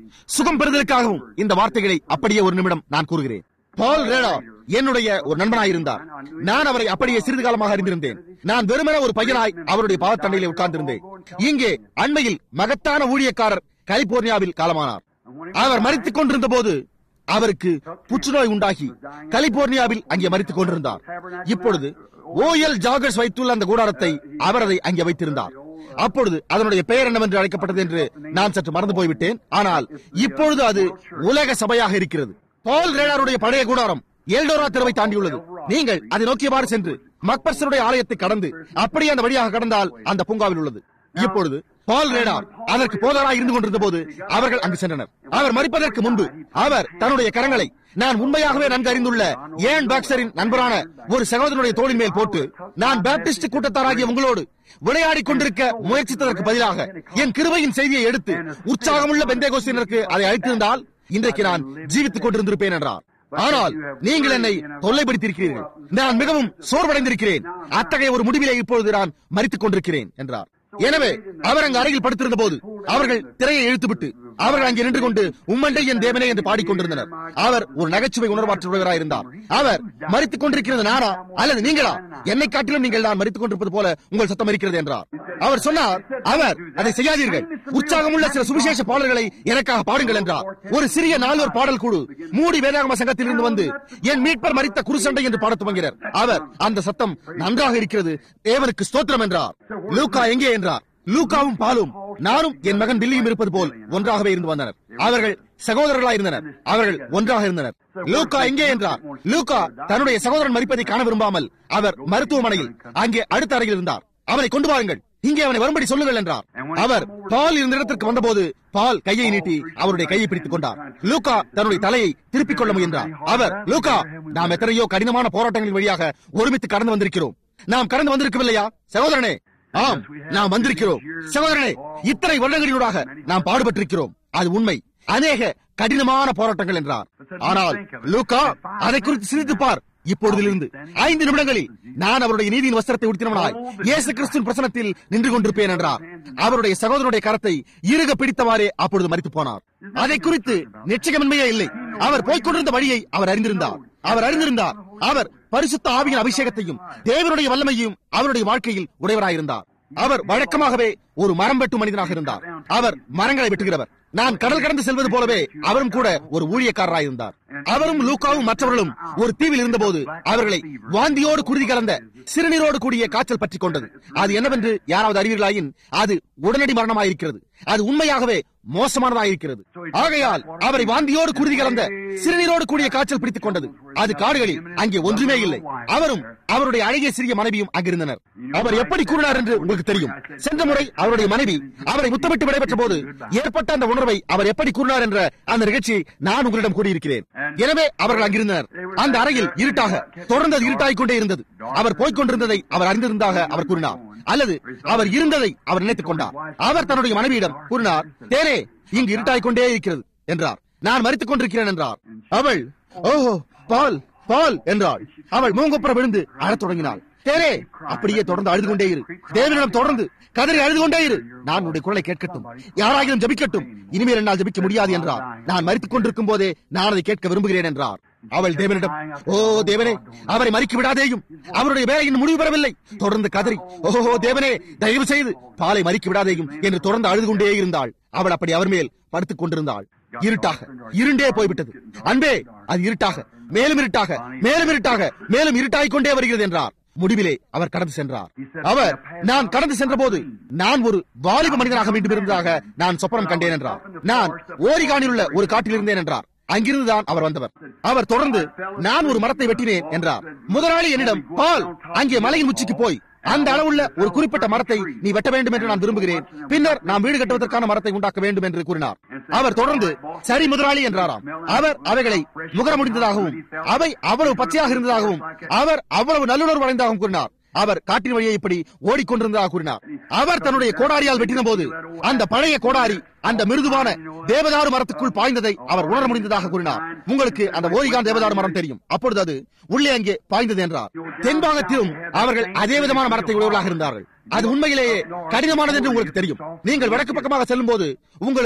சுகம் பெறுதலுக்காகவும் இந்த வார்த்தைகளை அப்படியே ஒரு நிமிடம் நான் கூறுகிறேன் பால் ரேடா என்னுடைய ஒரு நண்பனாயிருந்தார் நான் அவரை அப்படியே சிறிது காலமாக அறிந்திருந்தேன் நான் வெறுமனே ஒரு பையனாய் அவருடைய பாதத்தண்டையிலே உட்கார்ந்திருந்தேன் இங்கே அண்மையில் மகத்தான ஊழியக்காரர் கலிபோர்னியாவில் காலமானார் அவர் மறித்துக் கொண்டிருந்த போது அவருக்கு புற்றுநோய் உண்டாகி கலிபோர்னியாவில் அங்கே மறித்துக் கொண்டிருந்தார் இப்பொழுது ஓஎல் ஜாகர்ஸ் வைத்துள்ள அந்த கூடாரத்தை அவர் அதை அங்கே வைத்திருந்தார் அப்பொழுது அதனுடைய பெயர் என்னவென்று அழைக்கப்பட்டது என்று நான் சற்று மறந்து போய்விட்டேன் ஆனால் இப்பொழுது அது உலக சபையாக இருக்கிறது பால் ரேடாருடைய பழைய கூடாரம் எல்டோரா தெருவை தாண்டியுள்ளது நீங்கள் அதை நோக்கியவாறு சென்று மக்பர்சருடைய ஆலயத்தை கடந்து அப்படியே அந்த வழியாக கடந்தால் அந்த பூங்காவில் உள்ளது இப்பொழுது பால் ரேடார் அதற்கு போதராய் இருந்து கொண்டிருந்த போது அவர்கள் அங்கு சென்றனர் அவர் மறிப்பதற்கு முன்பு அவர் தன்னுடைய கரங்களை நான் உண்மையாகவே நன்கு அறிந்துள்ள ஏன் பாக்ஸரின் நண்பரான ஒரு சகோதரனுடைய தோளின் மேல் போட்டு நான் பேப்டிஸ்ட் கூட்டத்தாராகிய உங்களோடு விளையாடிக் கொண்டிருக்க முயற்சித்ததற்கு பதிலாக என் கிருபையின் செய்தியை எடுத்து உற்சாகமுள்ள பெந்தேகோசினருக்கு அதை அளித்திருந்தால் இன்றைக்கு நான் ஜீவித்துக் கொண்டிருந்திருப்பேன் என்றார் ஆனால் நீங்கள் என்னை தொல்லைப்படுத்தியிருக்கிறீர்கள் நான் மிகவும் சோர்வடைந்திருக்கிறேன் அத்தகைய ஒரு முடிவிலே இப்பொழுது நான் மறித்துக் கொண்டிருக்கிறேன் என்றார் எனவே அவர் அங்கு அறையில் படுத்திருந்த போது அவர்கள் திரையை இழுத்துவிட்டு அவர்கள் அங்கே நின்று கொண்டு உம்மண்டை என் தேவனே என்று பாடிக்கொண்டிருந்தனர் அவர் ஒரு நகைச்சுவை உணர்வாற்றுவராக இருந்தார் அவர் மறித்துக் கொண்டிருக்கிறது நானா அல்லது நீங்களா என்னை காட்டிலும் நீங்கள் நான் மறித்துக் கொண்டிருப்பது போல உங்கள் சத்தம் இருக்கிறது என்றார் அவர் சொன்னார் அவர் அதை செய்யாதீர்கள் உற்சாகமுள்ள சில சுவிசேஷ பாடல்களை எனக்காக பாடுங்கள் என்றார் ஒரு சிறிய நால்வர் பாடல் குழு மூடி வேதாகம சங்கத்தில் இருந்து வந்து என் மீட்பர் மறித்த குருசண்டை என்று பாடத் துவங்கினர் அவர் அந்த சத்தம் நன்றாக இருக்கிறது தேவனுக்கு ஸ்தோத்திரம் என்றார் லூக்கா எங்கே என்றார் லூக்காவும் பாலும் நானும் என் மகன் பில்லியும் இருப்பது போல் ஒன்றாகவே இருந்து வந்தனர் அவர்கள் சகோதரர்களாய் இருந்தனர் அவர்கள் ஒன்றாக இருந்தனர் லூக்கா எங்கே என்றார் லூக்கா தன்னுடைய சகோதரன் மறிப்பதை காண விரும்பாமல் அவர் மருத்துவமனையில் அங்கே அடுத்த அறையில் இருந்தார் அவனை கொண்டு வாருங்கள் இங்கே அவனை வரும்படி சொல்லுங்கள் என்றார் அவர் பால் இருந்த இடத்திற்கு வந்தபோது பால் கையை நீட்டி அவருடைய கையை பிடித்துக் கொண்டார் லூக்கா தன்னுடைய தலையை திருப்பிக் கொள்ள முயன்றார் அவர் லூக்கா நாம் எத்தனையோ கடினமான போராட்டங்களின் வழியாக ஒருமித்து கடந்து வந்திருக்கிறோம் நாம் கடந்து வந்திருக்கவில்லையா சகோதரனே ஆம் நாம் வந்திருக்கிறோம் சகோதரனே இத்தனை வருடங்களினூடாக நாம் பாடுபட்டிருக்கிறோம் அது உண்மை அநேக கடினமான போராட்டங்கள் என்றார் ஆனால் லூக்கா அதை குறித்து சிந்தித்து பார் இப்பொழுதிலிருந்து ஐந்து நிமிடங்களில் நான் அவருடைய நீதியின் வஸ்திரத்தை உடுத்தினவனாய் இயேசு கிறிஸ்துவின் பிரசனத்தில் நின்று கொண்டிருப்பேன் என்றார் அவருடைய சகோதரனுடைய கரத்தை இறுக பிடித்தவாறே அப்பொழுது மறித்து போனார் அதை குறித்து நிச்சயமின்மையே இல்லை அவர் போய்க்கொண்டிருந்த வழியை அவர் அறிந்திருந்தார் அவர் அறிந்திருந்தார் அவர் பரிசுத்த ஆவியின் அபிஷேகத்தையும் தேவனுடைய வல்லமையும் அவருடைய வாழ்க்கையில் உடையவராயிருந்தார் அவர் வழக்கமாகவே ஒரு மரம் வெட்டும் மனிதனாக இருந்தார் அவர் மரங்களை வெட்டுகிறவர் நான் கடல் கடந்து செல்வது போலவே அவரும் கூட ஒரு ஊழியக்காரராயிருந்தார் அவரும் லூக்காவும் மற்றவர்களும் ஒரு தீவில் இருந்தபோது அவர்களை வாந்தியோடு குருதி கலந்த சிறுநீரோடு கூடிய காய்ச்சல் பற்றிக் கொண்டது அது என்னவென்று யாராவது அறிவீர்களாயின் அது உடனடி மரணமாயிருக்கிறது அது உண்மையாகவே மோசமானதாயிருக்கிறது ஆகையால் அவரை வாந்தியோடு குருதி கலந்த சிறுநீரோடு கூடிய காய்ச்சல் பிடித்துக் கொண்டது அது காடுகளில் அங்கே ஒன்றுமே இல்லை அவரும் அவருடைய அழகிய சிறிய மனைவியும் அங்கிருந்தனர் அவர் எப்படி கூறினார் என்று உங்களுக்கு தெரியும் சென்ற முறை அவருடைய மனைவி அவரை முத்தமிட்டு விடைபெற்ற போது ஏற்பட்ட அந்த உணர்வை அவர் எப்படி கூறினார் என்ற அந்த நிகழ்ச்சியை நான் உங்களிடம் கூறியிருக்கிறேன் எனவே அவர்கள் அங்கிருந்தனர் அந்த அறையில் இருட்டாக தொடர்ந்து அது இருட்டாகிக் கொண்டே இருந்தது அவர் போய்க் கொண்டிருந்ததை அவர் அறிந்திருந்ததாக அவர் கூறினார் அல்லது அவர் இருந்ததை அவர் நினைத்துக் கொண்டார் அவர் தன்னுடைய மனைவியிடம் கூறினார் தேனே இங்கு இருட்டாகிக் கொண்டே இருக்கிறது என்றார் நான் மறித்துக் கொண்டிருக்கிறேன் என்றார் அவள் ஓஹோ பால் பால் என்றாள் அவள் மூங்கப்புற விழுந்து அழத் தொடங்கினாள் தேனே அப்படியே தொடர்ந்து அழுது கொண்டே இரு தேவனிடம் தொடர்ந்து கதறி அழுது கொண்டே இரு நான் உன்னுடைய குரலை கேட்கட்டும் யாராகிலும் ஜபிக்கட்டும் இனிமேல் என்னால் ஜபிக்க முடியாது என்றார் நான் மறித்துக் கொண்டிருக்கும் போதே நான் அதை கேட்க விரும்புகிறேன் என்றார் அவள் தேவனிடம் ஓ தேவனே அவரை மறிக்க விடாதேயும் அவருடைய வேலை இன்னும் முடிவு பெறவில்லை தொடர்ந்து கதறி ஓஹோ தேவனே தயவு செய்து பாலை மறிக்க விடாதேயும் என்று தொடர்ந்து அழுது கொண்டே இருந்தாள் அவள் அப்படி அவர் மேல் படுத்துக் கொண்டிருந்தாள் இருட்டாக இருண்டே போய்விட்டது அன்பே அது இருட்டாக மேலும் இருட்டாக மேலும் இருட்டாக மேலும் இருட்டாகிக் கொண்டே வருகிறது என்றார் முடிவிலே அவர் கடந்து சென்றார் அவர் நான் கடந்து சென்ற போது நான் ஒரு வாலிப மனிதனாக மீண்டும் இருந்ததாக நான் சொப்பனம் கண்டேன் என்றார் நான் ஓரிகானில் உள்ள ஒரு காட்டில் இருந்தேன் என்றார் அங்கிருந்துதான் அவர் வந்தவர் அவர் தொடர்ந்து நான் ஒரு மரத்தை வெட்டினேன் என்றார் முதலாளி என்னிடம் பால் அங்கே மலையின் உச்சிக்கு போய் அந்த அளவுள்ள ஒரு குறிப்பிட்ட மரத்தை நீ வெட்ட வேண்டும் என்று நான் விரும்புகிறேன் பின்னர் நாம் வீடு கட்டுவதற்கான மரத்தை உண்டாக்க வேண்டும் என்று கூறினார் அவர் தொடர்ந்து சரி முதலாளி என்றாராம் அவர் அவைகளை முகர முடிந்ததாகவும் அவை அவ்வளவு பச்சையாக இருந்ததாகவும் அவர் அவ்வளவு நல்லுணர்வு அடைந்ததாகவும் கூறினார் அவர் காட்டின் வழியை இப்படி ஓடிக்கொண்டிருந்ததாக கூறினார் அவர் தன்னுடைய கோடாரியால் வெட்டின போது அந்த பழைய கோடாரி அந்த மிருதுவான தேவதாரு மரத்துக்குள் பாய்ந்ததை அவர் உணர முடிந்ததாக கூறினார் உங்களுக்கு அந்த ஓரிகான் தேவதாரு மரம் தெரியும் அப்பொழுது அது உள்ளே அங்கே பாய்ந்தது என்றார் தென்பாகத்திலும் அவர்கள் அதே விதமான மரத்தை உடையவர்களாக இருந்தார்கள் அது உண்மையிலேயே கடினமானது என்று உங்களுக்கு தெரியும் நீங்கள் வடக்கு பக்கமாக செல்லும் போது உங்களுக்கு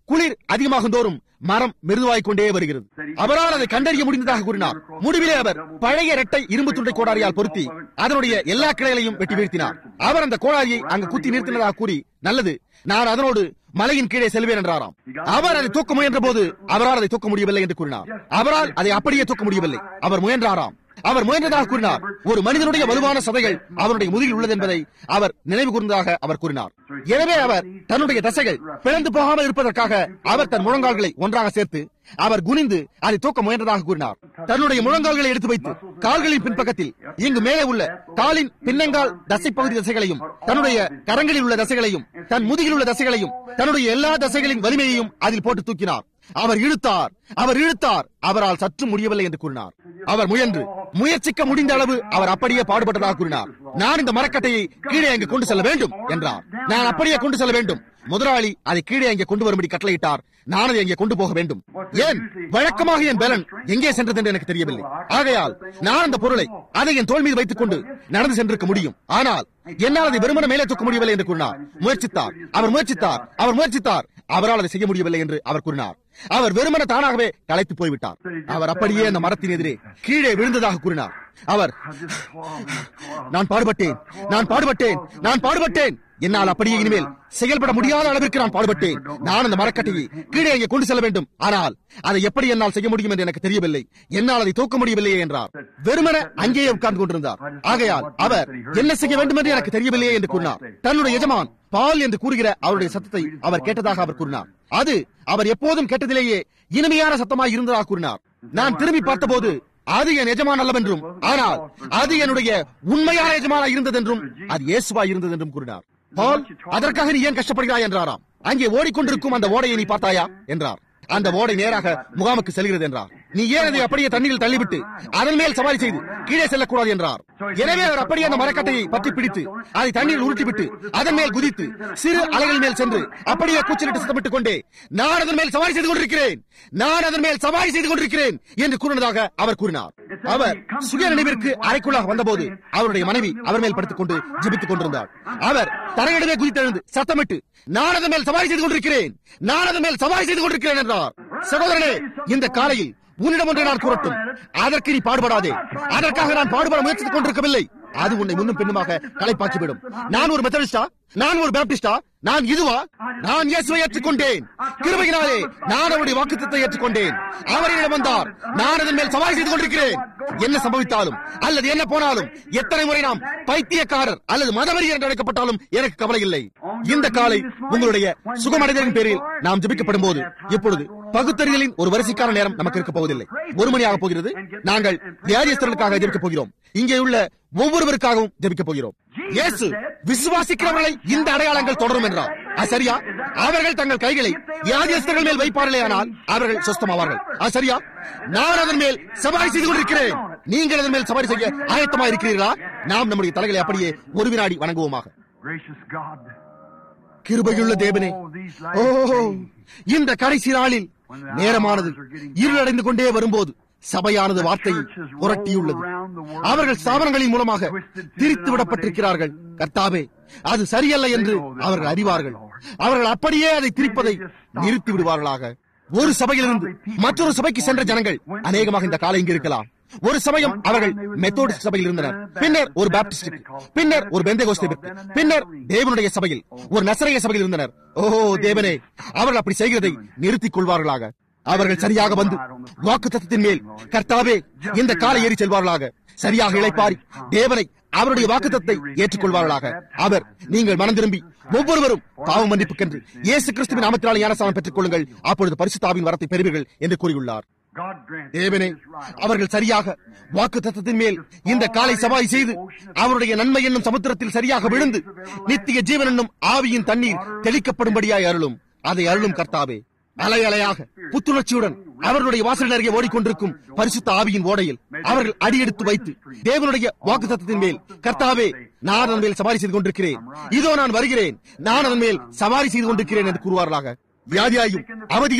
குளிர் அதிகமாகும் தோறும் மரம் மெருதுவாய்க் கொண்டே வருகிறது அவரால் அதை கண்டறிய முடிந்ததாக கூறினார் முடிவிலே அவர் பழைய இரட்டை இரும்பு துண்டை கோடாரியால் பொருத்தி அதனுடைய எல்லா கிளைகளையும் வெட்டி வீழ்த்தினார் அவர் அந்த கோடாரியை அங்கு குத்தி நிறுத்தினதாக கூறி நல்லது நான் அதனோடு மலையின் கீழே செல்வேன் என்றாராம் அவர் அதை தூக்க முயன்ற போது அவரால் அதை தூக்க முடியவில்லை என்று கூறினார் அவரால் அதை அப்படியே தூக்க முடியவில்லை அவர் முயன்றாராம் அவர் முயன்றதாக கூறினார் ஒரு மனிதனுடைய வலுவான சதைகள் அவருடைய முதுகில் உள்ளது என்பதை அவர் நினைவு கூர்ந்ததாக அவர் கூறினார் எனவே அவர் தன்னுடைய தசைகள் பிளந்து போகாமல் இருப்பதற்காக அவர் தன் முழங்கால்களை ஒன்றாக சேர்த்து அவர் குனிந்து அதை தூக்க முயன்றதாக கூறினார் தன்னுடைய முழங்கால்களை எடுத்து வைத்து கால்களின் பின்பக்கத்தில் இங்கு மேலே உள்ள காலின் பின்னங்கால் தசை பகுதி தசைகளையும் தன்னுடைய கரங்களில் உள்ள தசைகளையும் தன் முதுகில் உள்ள தசைகளையும் தன்னுடைய எல்லா தசைகளின் வலிமையையும் அதில் போட்டு தூக்கினார் அவர் இழுத்தார் அவர் இழுத்தார் அவரால் சற்று முடியவில்லை என்று கூறினார் அவர் முயன்று முயற்சிக்க முடிந்த அளவு அவர் அப்படியே பாடுபட்டதாக கூறினார் நான் இந்த மரக்கட்டையை கீழே அங்கு கொண்டு செல்ல வேண்டும் என்றார் நான் அப்படியே கொண்டு செல்ல வேண்டும் முதலாளி அதை கீழே அங்கே கொண்டு வரும்படி கட்டளையிட்டார் நான் அதை அங்கே கொண்டு போக வேண்டும் ஏன் வழக்கமாக என் பலன் எங்கே சென்றது என்று எனக்கு தெரியவில்லை ஆகையால் நான் அந்த பொருளை அதை என் தோல் மீது வைத்துக் கொண்டு நடந்து சென்றிருக்க முடியும் ஆனால் என்னால் அதை வெறுமன மேலே தூக்க முடியவில்லை என்று கூறினார் முயற்சித்தார் அவர் முயற்சித்தார் அவர் முயற்சித்தார் அவரால் அதை செய்ய முடியவில்லை என்று அவர் கூறினார் அவர் வெறுமன தானாகவே களைத்து போய்விட்டார் அவர் அப்படியே அந்த மரத்தின் எதிரே கீழே விழுந்ததாக கூறினார் அவர் நான் பாடுபட்டேன் நான் பாடுபட்டேன் நான் பாடுபட்டேன் என்னால் அப்படியே இனிமேல் செயல்பட முடியாத அளவிற்கு நான் பாடுபட்டேன் நான் அந்த மரக்கட்டையை கீழே அங்கே கொண்டு செல்ல வேண்டும் ஆனால் அதை எப்படி என்னால் செய்ய முடியும் என்று எனக்கு தெரியவில்லை என்னால் அதை தூக்க முடியவில்லையே என்றார் வெறுமன அங்கேயே உட்கார்ந்து கொண்டிருந்தார் ஆகையால் அவர் என்ன செய்ய வேண்டும் என்று எனக்கு தெரியவில்லையே என்று கூறினார் தன்னுடைய எஜமான் பால் என்று கூறுகிற அவருடைய சத்தத்தை அவர் கேட்டதாக அவர் கூறினார் அது அவர் எப்போதும் கேட்டதிலேயே இனிமையான சத்தமாய் இருந்ததாக கூறினார் நான் திரும்பி பார்த்தபோது அது என் எஜமான் அல்லவென்றும் ஆனால் அது என்னுடைய உண்மையான எஜமானா இருந்ததென்றும் அது இயேசுவா இருந்ததென்றும் கூறினார் பால் அதற்காக நீ ஏன் கஷ்டப்படுகிறாய் என்றாராம் அங்கே ஓடிக்கொண்டிருக்கும் அந்த ஓடையை நீ பார்த்தாயா என்றார் அந்த ஓடை நேராக முகாமுக்கு செல்கிறது என்றார் நீ ஏன் அதை அப்படியே தண்ணீரில் தள்ளிவிட்டு அதன் மேல் சவாரி செய்து கீழே செல்லக்கூடாது என்றார் எனவே அவர் அப்படியே அந்த மரக்கட்டையை பற்றி பிடித்து அதை தண்ணீரில் உருட்டிவிட்டு அதன் மேல் குதித்து சிறு அலைகள் மேல் சென்று அப்படியே கூச்சலிட்டு சத்தமிட்டுக் கொண்டே நான் அதன் மேல் சவாரி செய்து கொண்டிருக்கிறேன் நான் அதன் மேல் சவாரி செய்து கொண்டிருக்கிறேன் என்று கூறினதாக அவர் கூறினார் அவர் சுய நினைவிற்கு அறைக்குள்ளாக வந்தபோது அவருடைய மனைவி அவர் மேல் படுத்துக் கொண்டு ஜிபித்துக் கொண்டிருந்தார் அவர் தரையிடமே குதித்தெழுந்து சத்தமிட்டு நான் அதன் மேல் சவாரி செய்து கொண்டிருக்கிறேன் நான் அதன் மேல் சவாரி செய்து கொண்டிருக்கிறேன் என்றார் சகோதரனே இந்த காலையில் உன்னிடம் ஒன்றை நான் கூறட்டும் அதற்கு நீ பாடுபடாதே அதற்காக நான் பாடுபட முயற்சித்துக் கொண்டிருக்கவில்லை அது உன்னை முன்னும் பின்னுமாக களைப்பாக்கிவிடும் நான் ஒரு மெத்தடிஸ்டா நான் ஒரு பேப்டிஸ்டா நான் இதுவா நான் இயேசுவை ஏற்றுக்கொண்டேன் கிருபையினாலே நான் அவருடைய வாக்குத்தத்தை ஏற்றுக்கொண்டேன் அவரிடம் வந்தார் நான் அதன் மேல் சவாரி செய்து கொண்டிருக்கிறேன் என்ன சம்பவித்தாலும் அல்லது என்ன போனாலும் எத்தனை முறை நாம் பைத்தியக்காரர் அல்லது மதவெறியர் என்று அழைக்கப்பட்டாலும் எனக்கு கவலை இல்லை இந்த காலை உங்களுடைய சுகமடைதலின் பேரில் நாம் ஜெபிக்கப்படும் போது இப்பொழுது பகுத்தறிதலின் ஒரு வரிசைக்கான நேரம் நமக்கு இருக்க போவதில்லை ஒரு மணி ஆக போகிறது நாங்கள் வியாதியஸ்தர்களுக்காக ஜெபிக்கப் போகிறோம் இங்கே உள்ள ஒவ்வொருவருக்காகவும் ஜெபிக்கப் போகிறோம் இயேசு விசுவாசிக்கிறவர்களை இந்த அடையாளங்கள் தொடரும் என்றார் அது சரியா அவர்கள் தங்கள் கைகளை வியாதியஸ்தர்கள் மேல் வைப்பார்களே ஆனால் அவர்கள் சொஸ்தமாவார்கள் அது சரியா நான் அதன் மேல் சவாரி செய்து கொண்டிருக்கிறேன் நீங்கள் அதன் மேல் சவாரி செய்ய ஆயத்தமாக இருக்கிறீர்களா நாம் நம்முடைய தலைகளை அப்படியே ஒரு வினாடி வணங்குவோமாக Gracious God. கிருபையுள்ள தேவனே ஓ இந்த கடைசி நாளில் நேரமானது இருளடைந்து கொண்டே வரும்போது சபையானது வார்த்தையை புரட்டியுள்ளது அவர்கள் ஸ்தாபனங்களின் மூலமாக திரித்து விடப்பட்டிருக்கிறார்கள் கர்த்தாவே அது சரியல்ல என்று அவர்கள் அறிவார்கள் அவர்கள் அப்படியே அதை திரிப்பதை நிறுத்தி விடுவார்களாக ஒரு சபையிலிருந்து மற்றொரு சபைக்கு சென்ற ஜனங்கள் அநேகமாக இந்த காலை இங்கு இருக்கலாம் ஒரு சமயம் அவர்கள் மெத்தோடிஸ்ட் சபையில் இருந்தனர் பின்னர் ஒரு பாப்டிஸ்ட் பின்னர் ஒரு பெந்தேகோஸ்தேவிற்கு பின்னர் தேவனுடைய சபையில் ஒரு நசரைய சபையில் இருந்தனர் ஓஹோ தேவனே அவர்கள் அப்படி செய்கிறதை நிறுத்திக் கொள்வார்களாக அவர்கள் சரியாக வந்து வாக்கு தத்தத்தின் மேல் கர்த்தாவே இந்த காலை ஏறி செல்வார்களாக சரியாக இழைப்பாரி தேவனை அவருடைய வாக்குத்தத்தை ஏற்றுக்கொள்வார்களாக அவர் நீங்கள் மனம் திரும்பி ஒவ்வொருவரும் பாவ மன்னிப்புக்கென்று இயேசு கிறிஸ்துவின் நாமத்தினாலே ஞானசானம் பெற்றுக் கொள்ளுங்கள் அப்பொழுது பரிசுத்தாவின் வரத்தை பெறுவீர்கள் என்று கூறியுள்ளார் God grant தேவனே அவர்கள் சரியாக வாக்கு தத்தத்தின் மேல் இந்த காலை சவாரி செய்து அவருடைய நன்மை என்னும் சமுத்திரத்தில் சரியாக விழுந்து நித்திய ஜீவன் என்னும் ஆவியின் தண்ணீர் தெளிக்கப்படும்படியாய் அருளும் அதை அருளும் கர்த்தாவே அலை அலையாக புத்துணர்ச்சியுடன் அவர்களுடைய வாசல் அருகே ஓடிக்கொண்டிருக்கும் பரிசுத்த ஆவியின் ஓடையில் அவர்கள் அடியெடுத்து வைத்து தேவனுடைய வாக்கு தத்தத்தின் மேல் கர்த்தாவே நான் அதன் மேல் சவாரி செய்து கொண்டிருக்கிறேன் இதோ நான் வருகிறேன் நான் அதன் மேல் சவாரி செய்து கொண்டிருக்கிறேன் என்று கூறுவார்களாக வியாதியாயும் அவதியுற்றும்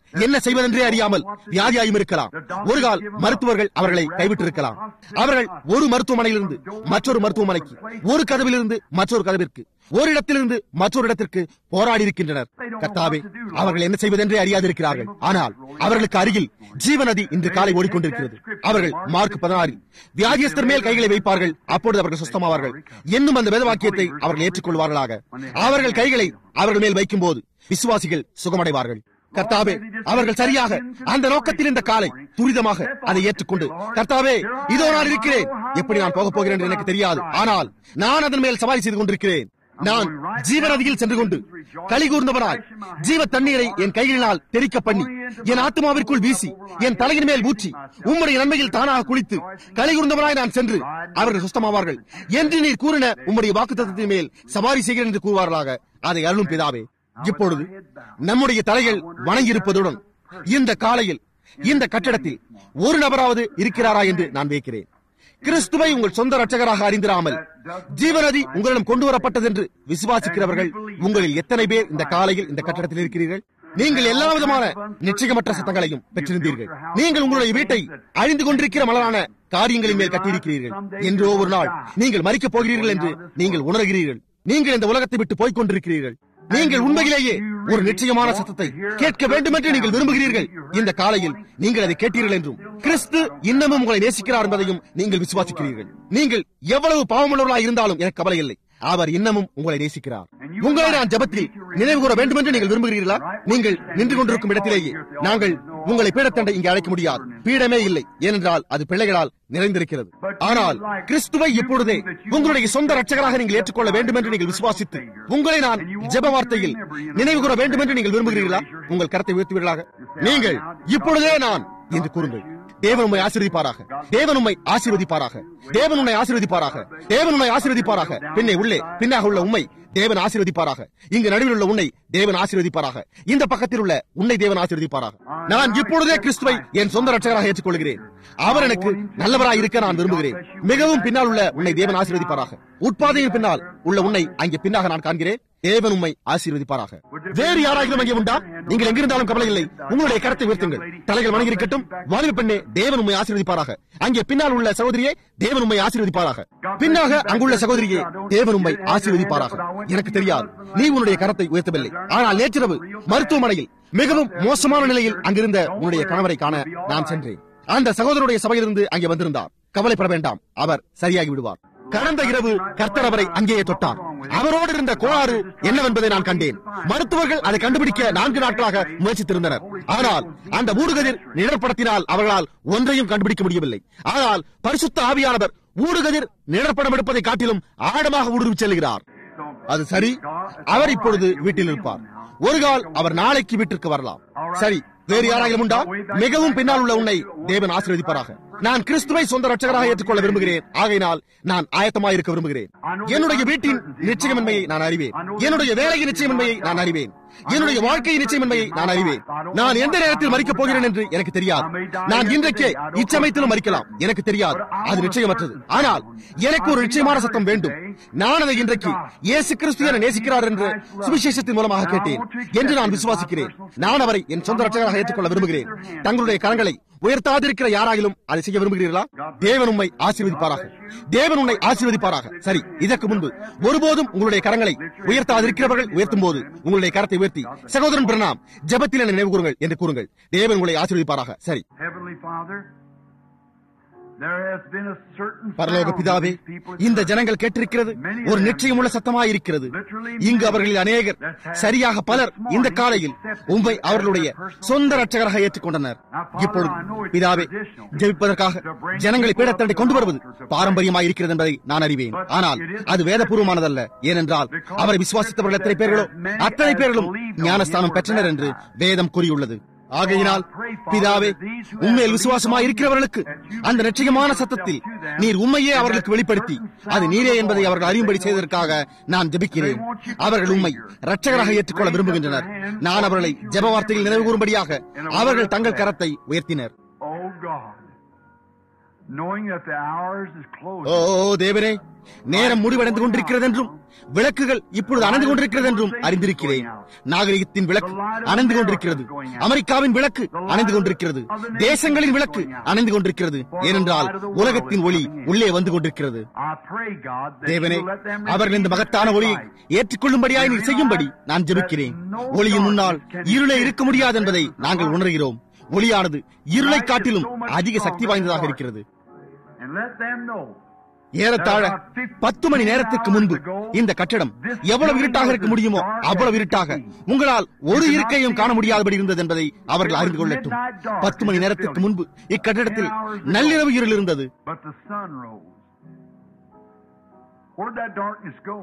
என்ன செய்வதென்றே அறியாமல் வியாதியாயும் இருக்கலாம் ஒரு கால் மருத்துவர்கள் அவர்களை கைவிட்டிருக்கலாம் அவர்கள் ஒரு மருத்துவமனையிலிருந்து மற்றொரு மருத்துவமனைக்கு ஒரு கதவிலிருந்து மற்றொரு கதவிற்கு ஒரு இடத்திலிருந்து மற்றொரு இடத்திற்கு போராடி இருக்கின்றனர் கத்தாவே அவர்கள் என்ன செய்வதென்றே அறியாதிருக்கிறார்கள் ஆனால் அவர்களுக்கு அருகில் ஜீவநதி இன்று காலை ஓடிக்கொண்டிருக்கிறது அவர்கள் மார்க் பதினாறில் வியாதியஸ்தர் மேல் கைகளை வைப்பார்கள் அப்பொழுது அவர்கள் சுஸ்தமாவார்கள் என்னும் அந்த வேதவாக்கியத்தை அவர்கள் ஏற்றுக்கொள்வார்களாக அவர்கள் கைகளை அவர்கள் மேல் வைக்கும் போது விசுவாசிகள் சுகமடைவார்கள் கர்த்தாவே அவர்கள் சரியாக அந்த நோக்கத்தில் இந்த காலை துரிதமாக அதை ஏற்றுக்கொண்டு கர்த்தாவே இதோ நான் இருக்கிறேன் எப்படி நான் போக போகிறேன் என்று எனக்கு தெரியாது ஆனால் நான் அதன் மேல் சவாரி செய்து கொண்டிருக்கிறேன் நான் ஜீவநதியில் சென்று கொண்டு களி கூர்ந்தவனாய் ஜீவ தண்ணீரை என் கைகளினால் தெரிக்க பண்ணி என் ஆத்மாவிற்குள் வீசி என் தலையின் மேல் ஊற்றி உம்முடைய நன்மையில் தானாக குளித்து களி கூர்ந்தவனாய் நான் சென்று அவர்கள் சுத்தமாவார்கள் என்று நீர் கூறின உம்முடைய வாக்குத்தத்தின் மேல் சவாரி செய்கிறேன் என்று கூறுவார்களாக அதை அருளும் பிதாவே இப்பொழுது நம்முடைய தலைகள் வணங்கியிருப்பதுடன் இந்த காலையில் இந்த கட்டடத்தில் ஒரு நபராவது இருக்கிறாரா என்று நான் வைக்கிறேன் கிறிஸ்துவை உங்கள் சொந்த ரட்சகராக அறிந்திராமல் ஜீவநதி உங்களிடம் கொண்டு வரப்பட்டது என்று விசுவாசிக்கிறவர்கள் உங்களில் எத்தனை பேர் இந்த காலையில் இந்த கட்டடத்தில் இருக்கிறீர்கள் நீங்கள் எல்லா விதமான நிச்சயமற்ற சத்தங்களையும் பெற்றிருந்தீர்கள் நீங்கள் உங்களுடைய வீட்டை அழிந்து கொண்டிருக்கிற மலரான காரியங்களின் மேல் கட்டியிருக்கிறீர்கள் என்றோ ஒரு நாள் நீங்கள் மறிக்கப் போகிறீர்கள் என்று நீங்கள் உணர்கிறீர்கள் நீங்கள் இந்த உலகத்தை விட்டு போய்க் கொண்டிருக்கிறீர்கள் நீங்கள் உண்மையிலேயே ஒரு நிச்சயமான சத்தத்தை கேட்க வேண்டும் என்று நீங்கள் விரும்புகிறீர்கள் இந்த காலையில் நீங்கள் அதை கேட்டீர்கள் என்றும் கிறிஸ்து இன்னமும் உங்களை நேசிக்கிறார் என்பதையும் நீங்கள் விசுவாசிக்கிறீர்கள் நீங்கள் எவ்வளவு பாவமுள்ளவர்களாக இருந்தாலும் எனக்கு கவலை இல்லை அவர் இன்னமும் உங்களை நேசிக்கிறார் உங்களை நான் ஜபத்தில் நினைவு கூற வேண்டும் என்று நீங்கள் விரும்புகிறீர்களா நீங்கள் நின்று கொண்டிருக்கும் இடத்திலேயே நாங்கள் உங்களை பீடத்தண்டை இங்கே அழைக்க முடியாது பீடமே இல்லை ஏனென்றால் அது பிள்ளைகளால் நிறைந்திருக்கிறது ஆனால் கிறிஸ்துவை இப்பொழுதே உங்களுடைய சொந்த ரட்சகராக நீங்கள் ஏற்றுக்கொள்ள வேண்டும் என்று நீங்கள் விசுவாசித்து உங்களை நான் ஜெப வார்த்தையில் நினைவு கூற வேண்டும் என்று நீங்கள் விரும்புகிறீர்களா உங்கள் கரத்தை உயர்த்துவீர்களாக நீங்கள் இப்பொழுதே நான் என்று கூறுங்கள் தேவன் உண்மை ஆசீர்வதிப்பாராக தேவன் உண்மை ஆசீர்வதிப்பாராக தேவன் உன்னை ஆசீர்வதிப்பாராக தேவன் உன்னை ஆசீர்வதிப்பாராக பின்னே உள்ளே பின்னாக உள்ள உண்மை தேவன் ஆசீர்வதிப்பாராக இங்கு நடுவில் உள்ள உன்னை தேவன் ஆசீர்வதிப்பாராக இந்த பக்கத்தில் உள்ள உன்னை தேவன் ஆசீர்வதிப்பாராக நான் இப்பொழுதே கிறிஸ்துவை என் சொந்த ரட்சகராக ஏற்றுக்கொள்கிறேன் அவர் எனக்கு நல்லவராக இருக்க நான் விரும்புகிறேன் மிகவும் பின்னால் உள்ள உன்னை தேவன் ஆசீர்வதிப்பாராக உட்பாதையின் பின்னால் உள்ள உன்னை அங்கே பின்னாக நான் காண்கிறேன் தேவன் உண்மை ஆசீர்வதிப்பாராக வேறு யாராகிலும் அங்கே உண்டா நீங்கள் எங்கிருந்தாலும் கவலை இல்லை உங்களுடைய கரத்தை உயர்த்துங்கள் தலைகள் வணங்கியிருக்கட்டும் வாலிப பெண்ணே தேவன் உண்மை ஆசீர்வதிப்பாராக அங்கே பின்னால் உள்ள சகோதரியே தேவன் உண்மை ஆசீர்வதிப்பாராக பின்னாக அங்குள்ள சகோதரியே தேவன் உண்மை ஆசீர்வதிப்பாராக எனக்கு தெரியாது நீ உன்னுடைய கரத்தை உயர்த்தவில்லை ஆனால் நேற்றிரவு மருத்துவமனையில் மிகவும் மோசமான நிலையில் அங்கிருந்த உன்னுடைய கணவரை காண நான் சென்றேன் அந்த சகோதரனுடைய சபையிலிருந்து அங்கே வந்திருந்தார் கவலைப்பட வேண்டாம் அவர் சரியாகி விடுவார் கடந்த இரவு கர்த்தர் அவரை அங்கேயே தொட்டார் அவரோடு இருந்த கோளாறு என்னவென்பதை நான் கண்டேன் மருத்துவர்கள் அதை கண்டுபிடிக்க நான்கு நாட்களாக முயற்சித்திருந்தனர் ஆனால் அந்த ஊடுகதிர் நிழற்படத்தினால் அவர்களால் ஒன்றையும் கண்டுபிடிக்க முடியவில்லை ஆனால் பரிசுத்த ஆவியானவர் ஊடுகதிர் நிழற்படம் எடுப்பதை காட்டிலும் ஆழமாக ஊடுருவி செல்கிறார் அது சரி அவர் இப்பொழுது வீட்டில் இருப்பார் ஒரு கால் அவர் நாளைக்கு வீட்டிற்கு வரலாம் சரி வேறு யாராயிலும் உண்டா மிகவும் பின்னால் உள்ள உன்னை தேவன் ஆசீர்வதிப்பாராக நான் கிறிஸ்துவை சொந்த ரட்சகராக ஏற்றுக்கொள்ள விரும்புகிறேன் ஆகையினால் நான் ஆயத்தமாக இருக்க விரும்புகிறேன் என்னுடைய வீட்டின் நிச்சயமின்மையை நான் அறிவேன் என்னுடைய வேலையின் நிச்சயமின்மையை நான் அறிவேன் என்னுடைய வாழ்க்கையின் நிச்சயமின்மையை நான் அறிவேன் நான் எந்த நேரத்தில் மறிக்கப் போகிறேன் என்று எனக்கு தெரியாது நான் இன்றைக்கே இச்சமயத்திலும் மறிக்கலாம் எனக்கு தெரியாது அது நிச்சயமற்றது ஆனால் எனக்கு ஒரு நிச்சயமான சத்தம் வேண்டும் நான் அதை இன்றைக்கு இயேசு கிறிஸ்து என நேசிக்கிறார் என்று சுவிசேஷத்தின் மூலமாக கேட்டேன் என்று நான் விசுவாசிக்கிறேன் நான் அவரை என் சொந்த ரட்சகராக ஏற்றுக்கொள்ள விரும்புகிறேன் தங்களுடைய கரங்களை உயர்த்தாதிருக்கிற யாராகிலும் அதை செய்ய விரும்புகிறீர்களா தேவன் உண்மை ஆசீர்வதிப்பாராக தேவன் உன்னை ஆசீர்வதிப்பாராக சரி இதற்கு முன்பு ஒருபோதும் உங்களுடைய கரங்களை உயர்த்தாதிருக்கிறவர்கள் உயர்த்தும் போது உங்களுடைய கரத்தை உயர்த்தி சகோதரன் பிரணாம் ஜபத்தில் என்னை நினைவு கூறுங்கள் என்று கூறுங்கள் தேவன் உங்களை ஆசீர்வதிப்பாராக சரி Heavenly Father, there has been a certain பரலோக sound பிதாவே in these people's இந்த ears. ஜனங்கள் கேட்டிருக்கிறது ஒரு நிச்சயமுள்ள சத்தமாயிருக்கிறது இங்கு அவர்களில் அநேகர் சரியாக பலர் இந்த காலையில் உண்மை அவர்களுடைய சொந்த ரட்சகராக ஏற்றுக்கொண்டனர் இப்பொழுது பிதாவே ஜெபிப்பதற்காக ஜனங்களை பீடத்தண்டை கொண்டு வருவது பாரம்பரியமாக இருக்கிறது என்பதை நான் அறிவேன் ஆனால் அது வேதபூர்வமானதல்ல ஏனென்றால் அவரை விசுவாசித்தவர்கள் எத்தனை பேர்களோ அத்தனை பேர்களும் ஞானஸ்தானம் பெற்றனர் என்று வேதம் கூறியுள்ளது ஆகையினால் பிதாவே உண்மையில் விசுவாசமாய் இருக்கிறவர்களுக்கு அந்த நிச்சயமான சத்தத்தில் நீர் உண்மையே அவர்களுக்கு வெளிப்படுத்தி அது நீரே என்பதை அவர்கள் அறியும்படி செய்ததற்காக நான் ஜெபிக்கிறேன் அவர்கள் உண்மை ரட்சகராக ஏற்றுக்கொள்ள விரும்புகின்றனர் நான் அவர்களை ஜெப வார்த்தையில் நினைவு கூறும்படியாக அவர்கள் தங்கள் கரத்தை உயர்த்தினர் Oh God, knowing that the hours is closing. ஓ தேவனே நேரம் முடிவடைந்து கொண்டிருக்கிறது என்றும் விளக்குகள் இப்பொழுது அணைந்து கொண்டிருக்கிறது என்றும் அறிந்திருக்கிறேன் நாகரிகத்தின் விளக்கு அணைந்து கொண்டிருக்கிறது அமெரிக்காவின் விளக்கு அணைந்து கொண்டிருக்கிறது தேசங்களின் விளக்கு அணைந்து கொண்டிருக்கிறது ஏனென்றால் உலகத்தின் ஒளி உள்ளே வந்து கொண்டிருக்கிறது I pray, God, that தேவனே you let them அவர்கள் இந்த receive மகத்தான the ஒளியை light. ஏற்றுக்கொள்ளும்படியாய் நீர் செய்யும்படி நான் ஜெபிக்கிறேன் ஒளியின் முன்னால் இருளே இருக்க முடியாது என்பதை நாங்கள் உணர்கிறோம் ஒளியானது இருளை காட்டிலும் அதிக சக்தி வாய்ந்ததாக இருக்கிறது And let them know ஏறத்தாழ பத்து மணி நேரத்துக்கு முன்பு இந்த கட்டடம் எவ்வளவு இருட்டாக இருக்க முடியுமோ அவ்வளவு இருட்டாக உங்களால் ஒரு இருக்கையும் காண முடியாதபடி இருந்தது என்பதை அவர்கள் அறிந்து கொள்ளட்டும் பத்து மணி நேரத்துக்கு முன்பு இக்கட்டடத்தில் நள்ளிரவு இருள் இருந்தது But the sun rose. Where'd that darkness go?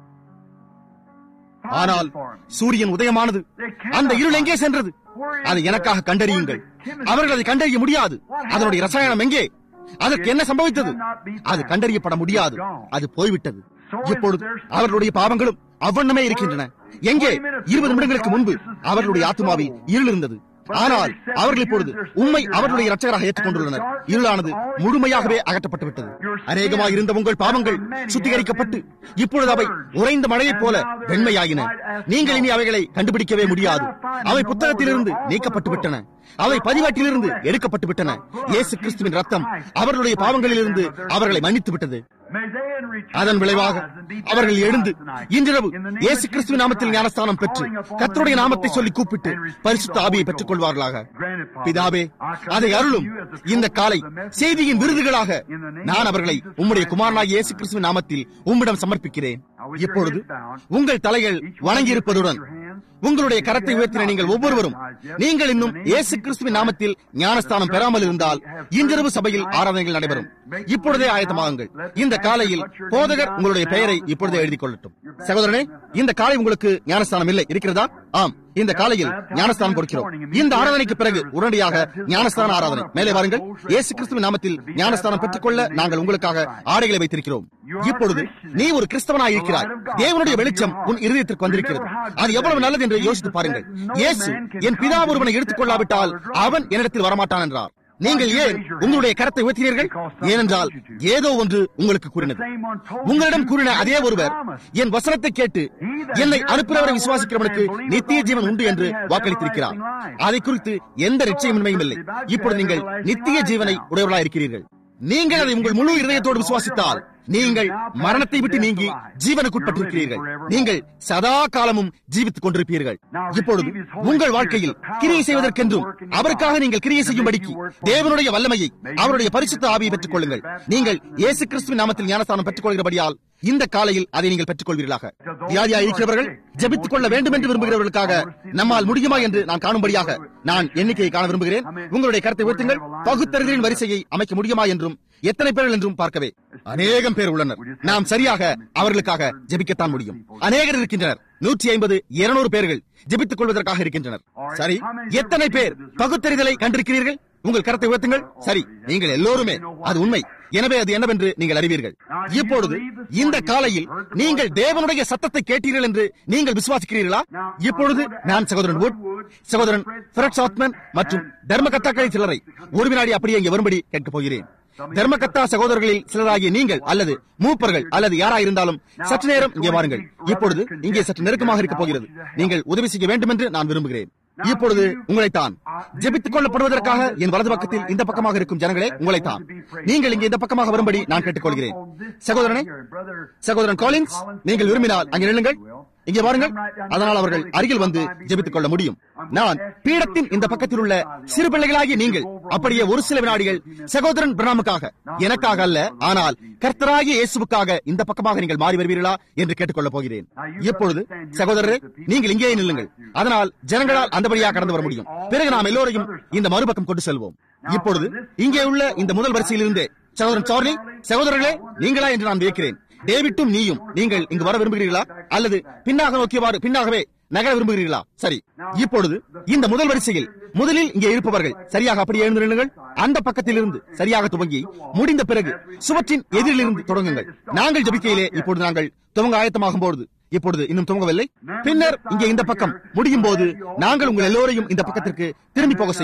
Find ஆனால் it for me. சூரியன் உதயமானது அந்த இருள் எங்கே சென்றது அதை எனக்காக கண்டறியுங்கள் அவர்கள் அதை கண்டறிய முடியாது அதனுடைய ரசாயனம் எங்கே அதற்கு என்ன சம்பவித்தது அது கண்டறியப்பட முடியாது அது போய்விட்டது இப்பொழுது அவர்களுடைய பாவங்களும் அவ்வண்ணமே இருக்கின்றன எங்கே இருபது நிமிடங்களுக்கு முன்பு அவர்களுடைய ஆத்மாவில் இருள் இருந்தது ஆனால் அவர்கள் இப்பொழுது உண்மை அவர்களுடைய இரட்சகராக ஏற்றுக்கொண்டுள்ளனர் இருளானது முழுமையாகவே அகற்றப்பட்டு விட்டது அநேகமாக இருந்த உங்கள் பாவங்கள் சுத்திகரிக்கப்பட்டு இப்பொழுது அவை உறைந்த மழையைப் போல வெண்மையாகின நீங்கள் இனி அவைகளை கண்டுபிடிக்கவே முடியாது அவை புத்தகத்திலிருந்து நீக்கப்பட்டு விட்டன அவை பதிவாட்டிலிருந்து எடுக்கப்பட்டு விட்டன இயேசு கிறிஸ்துவின் ரத்தம் அவர்களுடைய பாவங்களிலிருந்து அவர்களை மன்னித்து விட்டது May they in return அதன் விளைவாக rise and be அவர்கள் எழுந்து baptized இன்றிரவு in the name இயேசு of கிறிஸ்துவின் நாமத்தில் Jesus ஞானஸ்தானம் பெற்று calling upon the கர்த்தருடைய name of நாமத்தை the சொல்லி Lord கூப்பிட்டு and receive பரிசுத்த the ஆவியை Holy பெற்றுக் Ghost. கொள்வார்களாக Granted, Father, பிதாவே I come அதை to அருளும் you as the இந்த trophy காலை of the message செய்தியின் of the விருதுகளாக Lord. In the name நான் of அவர்களை Jesus உம்முடைய Christ, குமாரனாகிய my இயேசு Son. கிறிஸ்துவின் நாமத்தில் உம்மிடம் சமர்ப்பிக்கிறேன் Now, with your இப்பொழுது heads bowed, உங்கள் தலைகள் each one வணங்கி of you இருப்பதுடன் raise your hands. உங்களுடைய கரத்தை உயர்த்தின நீங்கள் ஒவ்வொருவரும் நீங்கள் இன்னும் இயேசு கிறிஸ்துவின் நாமத்தில் ஞானஸ்தானம் பெறாமல் இருந்தால் இன்றிரவு சபையில் ஆராதனைகள் நடைபெறும் இப்பொழுதே ஆயத்தமாகுங்கள் இந்த காலையில் போதகர் உங்களுடைய பெயரை இப்பொழுதே எழுதிக் கொள்ளட்டும் சகோதரனே இந்த காலை உங்களுக்கு ஞானஸ்தானம் இல்லை இருக்கிறதா ஆம் இந்த காலையில் ஞானஸ்தானம் கொடுக்கிறோம் இந்த ஆராதனைக்கு பிறகு உடனடியாக ஞானஸ்தான ஆராதனை மேலே வாருங்கள் இயேசு கிறிஸ்துவின் நாமத்தில் ஞானஸ்தானம் பெற்றுக்கொள்ள நாங்கள் உங்களுக்காக ஆடைகளை வைத்திருக்கிறோம் இப்பொழுது நீ ஒரு கிறிஸ்தவனாய் இருக்கிறாய் தேவனுடைய வெளிச்சம் உன் இருதயத்திற்கு வந்திருக்கிறது அது எவ்வளவு நல்லது என்று யோசித்து பாருங்கள் இயேசு என் பிதா ஒருவனை எடுத்துக் கொள்ளாவிட்டால் அவன் என்னிடத்தில் வரமாட்டான் என்றார் நீங்கள் ஏன் உங்களுடைய கரத்தை உயர்த்தினீர்கள் ஏனென்றால் ஏதோ ஒன்று உங்களுக்கு கூறினது உங்களிடம் கூறின அதே ஒருவர் என் வசனத்தை கேட்டு என்னை அனுப்பினவரை விசுவாசிக்கிறவனுக்கு நித்திய ஜீவன் உண்டு என்று வாக்களித்திருக்கிறார் அதை குறித்து எந்த நிச்சயமின்மையும் இல்லை இப்பொழுது நீங்கள் நித்திய ஜீவனை உடையவர்களாக இருக்கிறீர்கள் நீங்கள் அதை உங்கள் முழு இதயத்தோடு விசுவாசித்தால் நீங்கள் மரணத்தை விட்டு நீங்கி ஜீவனுக்குட்பட்டிருக்கிறீர்கள் நீங்கள் சதா காலமும் ஜீவித்துக் கொண்டிருப்பீர்கள் இப்பொழுது உங்கள் வாழ்க்கையில் கிரியை செய்வதற்கென்றும் அவருக்காக நீங்கள் கிரியை செய்யும்படிக்கு தேவனுடைய வல்லமையை அவருடைய பரிசுத்த ஆவியை பெற்றுக் கொள்ளுங்கள் நீங்கள் இயேசு கிறிஸ்துவின் நாமத்தில் ஞானஸ்தானம் பெற்றுக் கொள்கிறபடியால் இந்த காலையில் அதை நீங்கள் பெற்றுக் கொள்வீர்களாக வியாதியா இருக்கிறவர்கள் ஜெபித்துக் கொள்ள வேண்டும் என்று விரும்புகிறவர்களுக்காக நம்மால் முடியுமா என்று நான் காணும்படியாக நான் எண்ணிக்கையை காண விரும்புகிறேன் உங்களுடைய கருத்தை உயர்த்துங்கள் பகுத்தறிதலின் வரிசையை அமைக்க முடியுமா என்றும் எத்தனை பேர்கள் என்றும் பார்க்கவே அநேகம் பேர் உள்ளனர் நாம் சரியாக அவர்களுக்காக ஜெபிக்கத்தான் முடியும் அநேகர் இருக்கின்றனர் நூற்றி ஐம்பது இருநூறு பேர்கள் ஜெபித்துக் கொள்வதற்காக இருக்கின்றனர் சரி எத்தனை பேர் பகுத்தறிதலை கண்டிருக்கிறீர்கள் உங்கள் கரத்தை உயர்த்துங்கள் சரி நீங்கள் எல்லோருமே அது உண்மை எனவே அது என்னவென்று நீங்கள் அறிவீர்கள் இப்பொழுது இந்த காலையில் நீங்கள் தேவனுடைய சத்தத்தை கேட்டீர்கள் என்று நீங்கள் விசுவாசிக்கிறீர்களா இப்பொழுது நான் சகோதரன் வுட் சகோதரன் ஃபிரட்ஸ் ஆத்மன் மற்றும் தர்மகத்தாக்களில் சிலரை ஒரு வினாடி அப்படியே இங்கே வரும்படி கேட்கப் போகிறேன் தர்மகத்தா சகோதரர்களில் சிலராகிய நீங்கள் அல்லது மூப்பர்கள் அல்லது யாராயிருந்தாலும் சற்று நேரம் இங்கே வாருங்கள் இப்பொழுது இங்கே சற்று நெருக்கமாக இருக்கப் போகிறது நீங்கள் உதவி செய்ய வேண்டும் என்று நான் விரும்புகிறேன் இப்பொழுது உங்களைத்தான் ஜெபித்துக் கொள்ளப்படுவதற்காக என் வலது பக்கத்தில் இந்த பக்கமாக இருக்கும் ஜனங்களே உங்களைத்தான் நீங்கள் இங்கே இந்த பக்கமாக வரும்படி நான் கேட்டுக்கொள்கிறேன் சகோதரனே சகோதரன் காலின்ஸ் நீங்கள் விரும்பினால் அங்கே நில்லுங்கள் இங்கே வாருங்கள் அதனால் அவர்கள் அருகில் வந்து ஜெபித்துக் கொள்ள முடியும் நான் பீடத்தின் இந்த பக்கத்தில் உள்ள சிறு பிள்ளைகளாகிய நீங்கள் அப்படியே ஒரு சில வினாடிகள் சகோதரன் பிரணாமுக்காக எனக்காக அல்ல ஆனால் கர்த்தராகிய இயேசுவுக்காக இந்த பக்கமாக நீங்கள் மாறி வருவீர்களா என்று கேட்டுக்கொள்ளப் போகிறேன் இப்பொழுது சகோதரரே நீங்கள் இங்கேயே நில்லுங்கள் அதனால் ஜனங்களால் அந்தபடியாக கடந்து வர முடியும் பிறகு நாம் எல்லோரையும் இந்த மறுபக்கம் கொண்டு செல்வோம் இப்பொழுது இங்கே உள்ள இந்த முதல் வரிசையிலிருந்தே சகோதரன் சார்லி சகோதரர்களே நீங்களா என்று நான் வியக்கிறேன் டேவிட்டும் நீயும் நீங்கள் இங்கு வர விரும்புகிறீர்களா அல்லது பின்னாக நோக்கியவாறு பின்னாகவே நகர விரும்புகிறீர்களா சரி இப்பொழுது இந்த முதல் வரிசையில் முதலில் இங்கே இருப்பவர்கள் சரியாக அப்படி எழுந்து நில்லுங்கள் அந்த பக்கத்திலிருந்து சரியாக துவங்கி முடிந்த பிறகு சுவற்றின் எதிரிலிருந்து தொடங்குங்கள் நாங்கள் ஜபிக்கையிலே இப்பொழுது நாங்கள் துவங்க ஆயத்தமாகும் பொழுது இப்பொழுது இன்னும் துவங்கவில்லை பின்னர் இங்கே இந்த பக்கம் முடியும் போது நாங்கள் உங்கள் எல்லோரையும் இந்த பக்கத்திற்கு திரும்பி போக செய்வோம்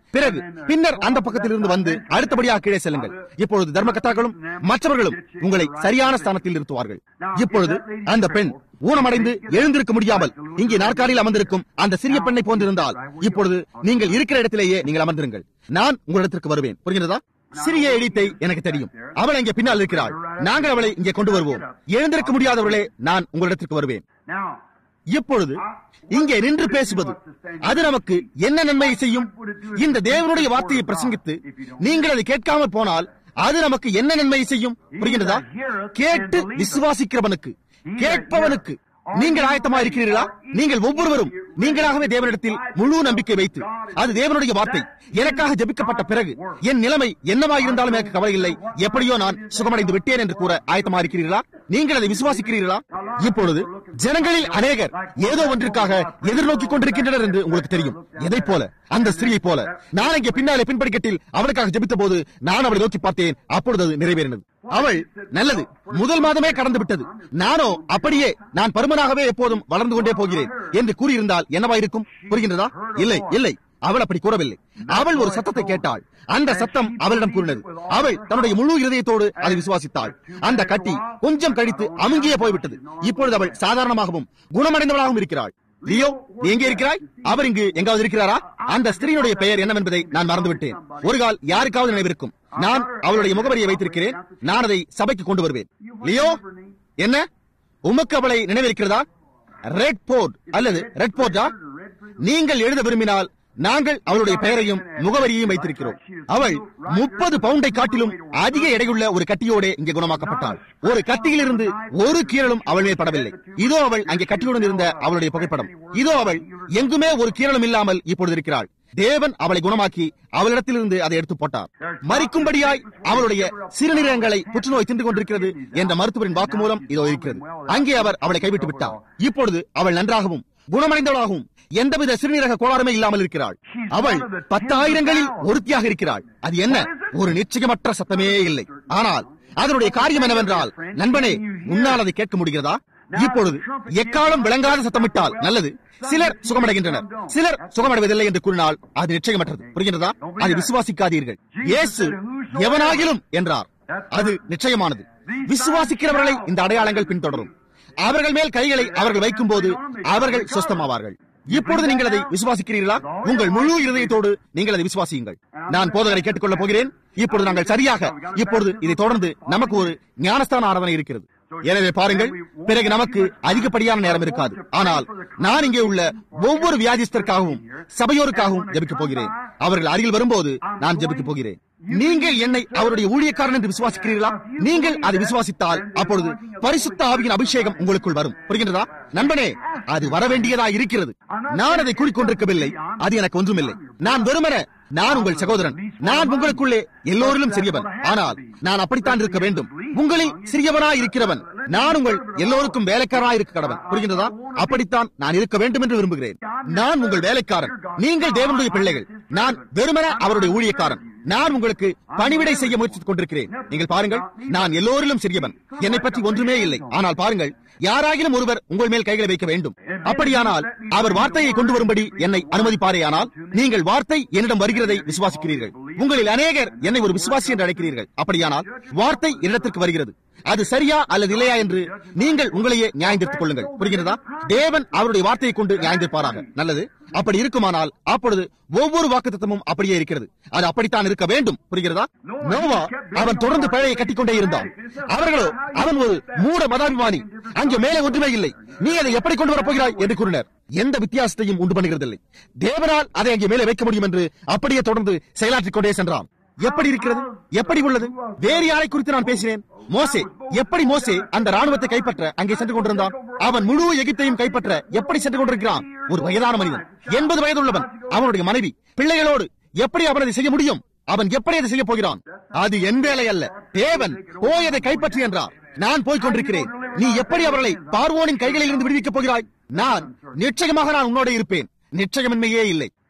பிறகு பின்னர் அந்த பக்கத்தில் இருந்து வந்து அடுத்தபடியாக கீழே செல்லுங்கள் இப்பொழுது தர்மகத்தாக்களும் மற்றவர்களும் உங்களை சரியான ஸ்தானத்தில் நிறுத்துவார்கள் இப்பொழுது அந்த பெண் ஊனமடைந்து எழுந்திருக்க முடியாமல் இங்கே நாற்காலியில் அமர்ந்திருக்கும் அந்த சிறிய பெண்ணை போன்றிருந்தால் இப்பொழுது நீங்கள் இருக்கிற இடத்திலேயே நீங்கள் அமர்ந்திருங்கள் நான் உங்களிடத்திற்கு வருவேன் புரிகிறதா சிறிய எடித்தை எனக்கு தெரியும் அவள் இங்கே பின்னால் இருக்கிறாள் நாங்கள் அவளை இங்கே கொண்டு வருவோம் எழுந்திருக்க முடியாதவர்களே நான் உங்களிடத்திற்கு வருவேன் Now, இப்பொழுது இங்கே நின்று பேசுவது அது நமக்கு என்ன நன்மையை செய்யும் இந்த தேவனுடைய வார்த்தையை பிரசங்கித்து நீங்கள் அதை கேட்காமல் போனால் அது நமக்கு என்ன நன்மையை செய்யும் புரிகின்றதா கேட்டு விசுவாசிக்கிறவனுக்கு கேட்பவனுக்கு நீங்கள் ஆயத்தமா இருக்கிறீர்களா நீங்கள் ஒவ்வொருவரும் நீங்களாகவே தேவனிடத்தில் முழு நம்பிக்கை வைத்து அது தேவனுடைய வார்த்தை எனக்காக ஜெபிக்கப்பட்ட பிறகு என் நிலைமை என்னவாக இருந்தாலும் எனக்கு கவலை இல்லை எப்படியோ நான் சுகமடைந்து விட்டேன் என்று கூற ஆயத்தமா இருக்கிறீர்களா நீங்கள் அதை விசுவாசிக்கிறீர்களா இப்பொழுது ஜனங்களில் அநேகர் ஏதோ ஒன்றிற்காக எதிர்நோக்கிக் கொண்டிருக்கின்றனர் என்று உங்களுக்கு தெரியும் எதை போல அந்த ஸ்திரீயை போல நான் இங்கே பின்னாலே பின்படிக்கட்டில் அவளுக்காக ஜெபித்த போது நான் அவளை நோக்கி பார்த்தேன் அப்பொழுது அது நிறைவேறினது அவள் நல்லது முதல் மாதமே கடந்து விட்டது நானோ அப்படியே நான் பருமனாகவே எப்போதும் வளர்ந்து கொண்டே போகிறேன் என்று கூறியிருந்தால் என்னவாயிருக்கும் புரிகின்றதா இல்லை இல்லை அவள் அப்படி கூறவில்லை அவள் ஒரு சத்தத்தை கேட்டாள் அந்த சத்தம் அவளிடம் கூறினது அவள் தன்னுடைய முழு இருதயத்தோடு அதை விசுவாசித்தாள் அந்த கட்டி கொஞ்சம் கழித்து அமுங்கியே போய்விட்டது இப்பொழுது அவள் சாதாரணமாகவும் குணமடைந்தவளாகவும் இருக்கிறாள் லியோ நீ எங்கே இருக்கிறாய் அவர் இங்கு எங்காவது இருக்கிறாரா அந்த ஸ்திரீனுடைய பெயர் என்னவென்பதை நான் மறந்துவிட்டேன் ஒரு கால் யாருக்காவது நினைவிருக்கும் நான் அவளுடைய முகவரியை வைத்திருக்கிறேன் நான் அதை சபைக்கு கொண்டு வருவேன் லியோ என்ன உமக்கு அவளை நினைவிருக்கிறதா ரெட் போர்ட் அல்லது ரெட் போர்ட்டா நீங்கள் எழுத விரும்பினால் நாங்கள் அவளுடைய பெயரையும் முகவரியையும் வைத்திருக்கிறோம் அவள் முப்பது பவுண்டை காட்டிலும் அதிக எடையுள்ள ஒரு கட்டியோட இங்கே குணமாக்கப்பட்டாள் ஒரு கத்தியிலிருந்து ஒரு கீரலும் அவள் மேல் படவில்லை இதோ அவள் அங்கே கட்டியுடன் இருந்த அவளுடைய புகைப்படம் இதோ அவள் எங்குமே ஒரு கீரலும் இல்லாமல் இப்பொழுது இருக்கிறாள் தேவன் அவளை குணமாக்கி அவளிடத்திலிருந்து அதை எடுத்து போட்டார் மறிக்கும்படியாய் அவளுடைய சிறுநீரகங்களை புற்றுநோய் தின்று கொண்டிருக்கிறது என்ற மருத்துவரின் வாக்குமூலம் இதோ இருக்கிறது அங்கே அவர் அவளை கைவிட்டு விட்டார் இப்பொழுது அவள் நன்றாகவும் குணமடைந்தவளாகவும் எந்தவித சிறுநீரக கோளாறுமே இல்லாமல் இருக்கிறாள் அவள் பத்தாயிரங்களில் ஒருத்தியாக இருக்கிறாள் அது என்ன ஒரு நிச்சயமற்ற சத்தமே இல்லை ஆனால் அதனுடைய காரியம் என்னவென்றால் நண்பனே உன்னால் அதை கேட்க முடிகிறதா இப்பொழுது எக்காலம் விளங்காத சத்தமிட்டால் நல்லது சிலர் சுகமடைகின்றனர் சிலர் சுகமடைவதில்லை என்று கூறினால் அது நிச்சயமற்றது புரிகின்றதா அதை விசுவாசிக்காதீர்கள் இயேசு எவனாகிலும் என்றார் அது நிச்சயமானது விசுவாசிக்கிறவர்களை இந்த அடையாளங்கள் பின்தொடரும் அவர்கள் மேல் கைகளை அவர்கள் வைக்கும் போது அவர்கள் சொஸ்தமாவார்கள் இப்பொழுது நீங்கள் அதை விசுவாசிக்கிறீர்களா உங்கள் முழு இருதயத்தோடு நீங்கள் அதை விசுவாசியுங்கள் நான் போதகரை கேட்டுக்கொள்ளப் போகிறேன் இப்பொழுது நாங்கள் சரியாக இப்பொழுது இதை தொடர்ந்து நமக்கு ஒரு ஞானஸ்தான ஆராதனை இருக்கிறது எனவே பாருங்கள் பிறகு நமக்கு அதிகப்படியான நேரம் இருக்காது ஆனால் நான் இங்கே உள்ள ஒவ்வொரு வியாதிஸ்தருக்காகவும் சபையோருக்காகவும் ஜெபிக்கப் போகிறேன் அவர்கள் அருகில் வரும்போது நான் ஜெபிக்கப் போகிறேன் நீங்கள் என்னை அவருடைய ஊழியக்காரன் என்று விசுவாசிக்கிறீர்களா நீங்கள் அதை விசுவாசித்தால் அப்பொழுது பரிசுத்த ஆவியின் அபிஷேகம் உங்களுக்குள் வரும் புரிகின்றதா நண்பனே அது வர வேண்டியதா இருக்கிறது நான் அதை கூறிக்கொண்டிருக்கவில்லை அது எனக்கு ஒன்றுமில்லை நான் வெறுமன நான் உங்கள் சகோதரன் நான் உங்களுக்குள்ளே எல்லோரிலும் சிறியவன் ஆனால் நான் அப்படித்தான் இருக்க வேண்டும் உங்களில் சிறியவனாய் இருக்கிறவன் நான் உங்கள் எல்லோருக்கும் வேலைக்காரனாய் இருக்க கடவன் புரிகின்றதா அப்படித்தான் நான் இருக்க வேண்டும் என்று விரும்புகிறேன் நான் உங்கள் வேலைக்காரன் நீங்கள் தேவனுடைய பிள்ளைகள் நான் வெறுமன அவருடைய ஊழியக்காரன் நான் உங்களுக்கு பணிவிடை செய்ய முயற்சித்துக் கொண்டிருக்கிறேன் நீங்கள் பாருங்கள் நான் எல்லோரிலும் சிறியவன் என்னை பற்றி ஒன்றுமே இல்லை ஆனால் பாருங்கள் யாராகிலும் ஒருவர் உங்கள் மேல் கைகளை வைக்க வேண்டும் அப்படியானால் அவர் வார்த்தையை கொண்டு வரும்படி என்னை அனுமதிப்பாரேயானால் நீங்கள் வார்த்தை என்னிடம் வருகிறதை விசுவாசிக்கிறீர்கள் உங்களில் அநேகர் என்னை ஒரு விசுவாசி என்று அழைக்கிறீர்கள் அப்படியானால் வார்த்தை என்னிடத்திற்கு வருகிறது அது சரியா அல்லது இல்லையா என்று நீங்கள் உங்களையே நியாயந்திருத்துக் கொள்ளுங்கள் புரிகிறதா தேவன் அவருடைய வார்த்தையை கொண்டு நியாயந்திருப்பாராக நல்லது அப்படி இருக்குமானால் அப்பொழுது ஒவ்வொரு வாக்குத்தத்தமும் அப்படியே இருக்கிறது அது அப்படித்தான் இருக்க வேண்டும் புரிகிறதா நோவா அவன் தொடர்ந்து பிழையை கட்டிக்கொண்டே இருந்தான் அவர்களோ அவன் ஒரு மூட மதாபிமானி அங்கே மேலே ஒன்றுமே இல்லை நீ அதை எப்படி கொண்டு வரப் போகிறாய் என்று கூறினர் எந்த வித்தியாசத்தையும் உண்டு பண்ணுகிறதில்லை தேவனால் அதை அங்கே மேலே வைக்க முடியும் என்று அப்படியே தொடர்ந்து செயலாற்றிக் கொண்டே சென்றான் எப்படி இருக்கிறது எப்படி உள்ளது வேறு யாரை குறித்து நான் பேசினேன் மோசே எப்படி மோசே அந்த ராணுவத்தை கைப்பற்ற அங்கே சென்று கொண்டிருந்தான் அவன் முழு எகிப்தையும் கைப்பற்ற எப்படி சென்று கொண்டிருக்கிறான் ஒரு வயதான மனிதன் எண்பது வயதுள்ளவன் அவனுடைய மனைவி பிள்ளைகளோடு எப்படி அவன் அதை செய்ய முடியும் அவன் எப்படி அதை செய்ய போகிறான் அது என் வேலை அல்ல தேவன் போய் அதை கைப்பற்றி என்றார் நான் போய் கொண்டிருக்கிறேன் நீ எப்படி அவர்களை பார்வோனின் கைகளில் இருந்து விடுவிக்கப் போகிறாய் நான் நிச்சயமாக நான் உன்னோட இருப்பேன் நிச்சயமின்மையே இல்லை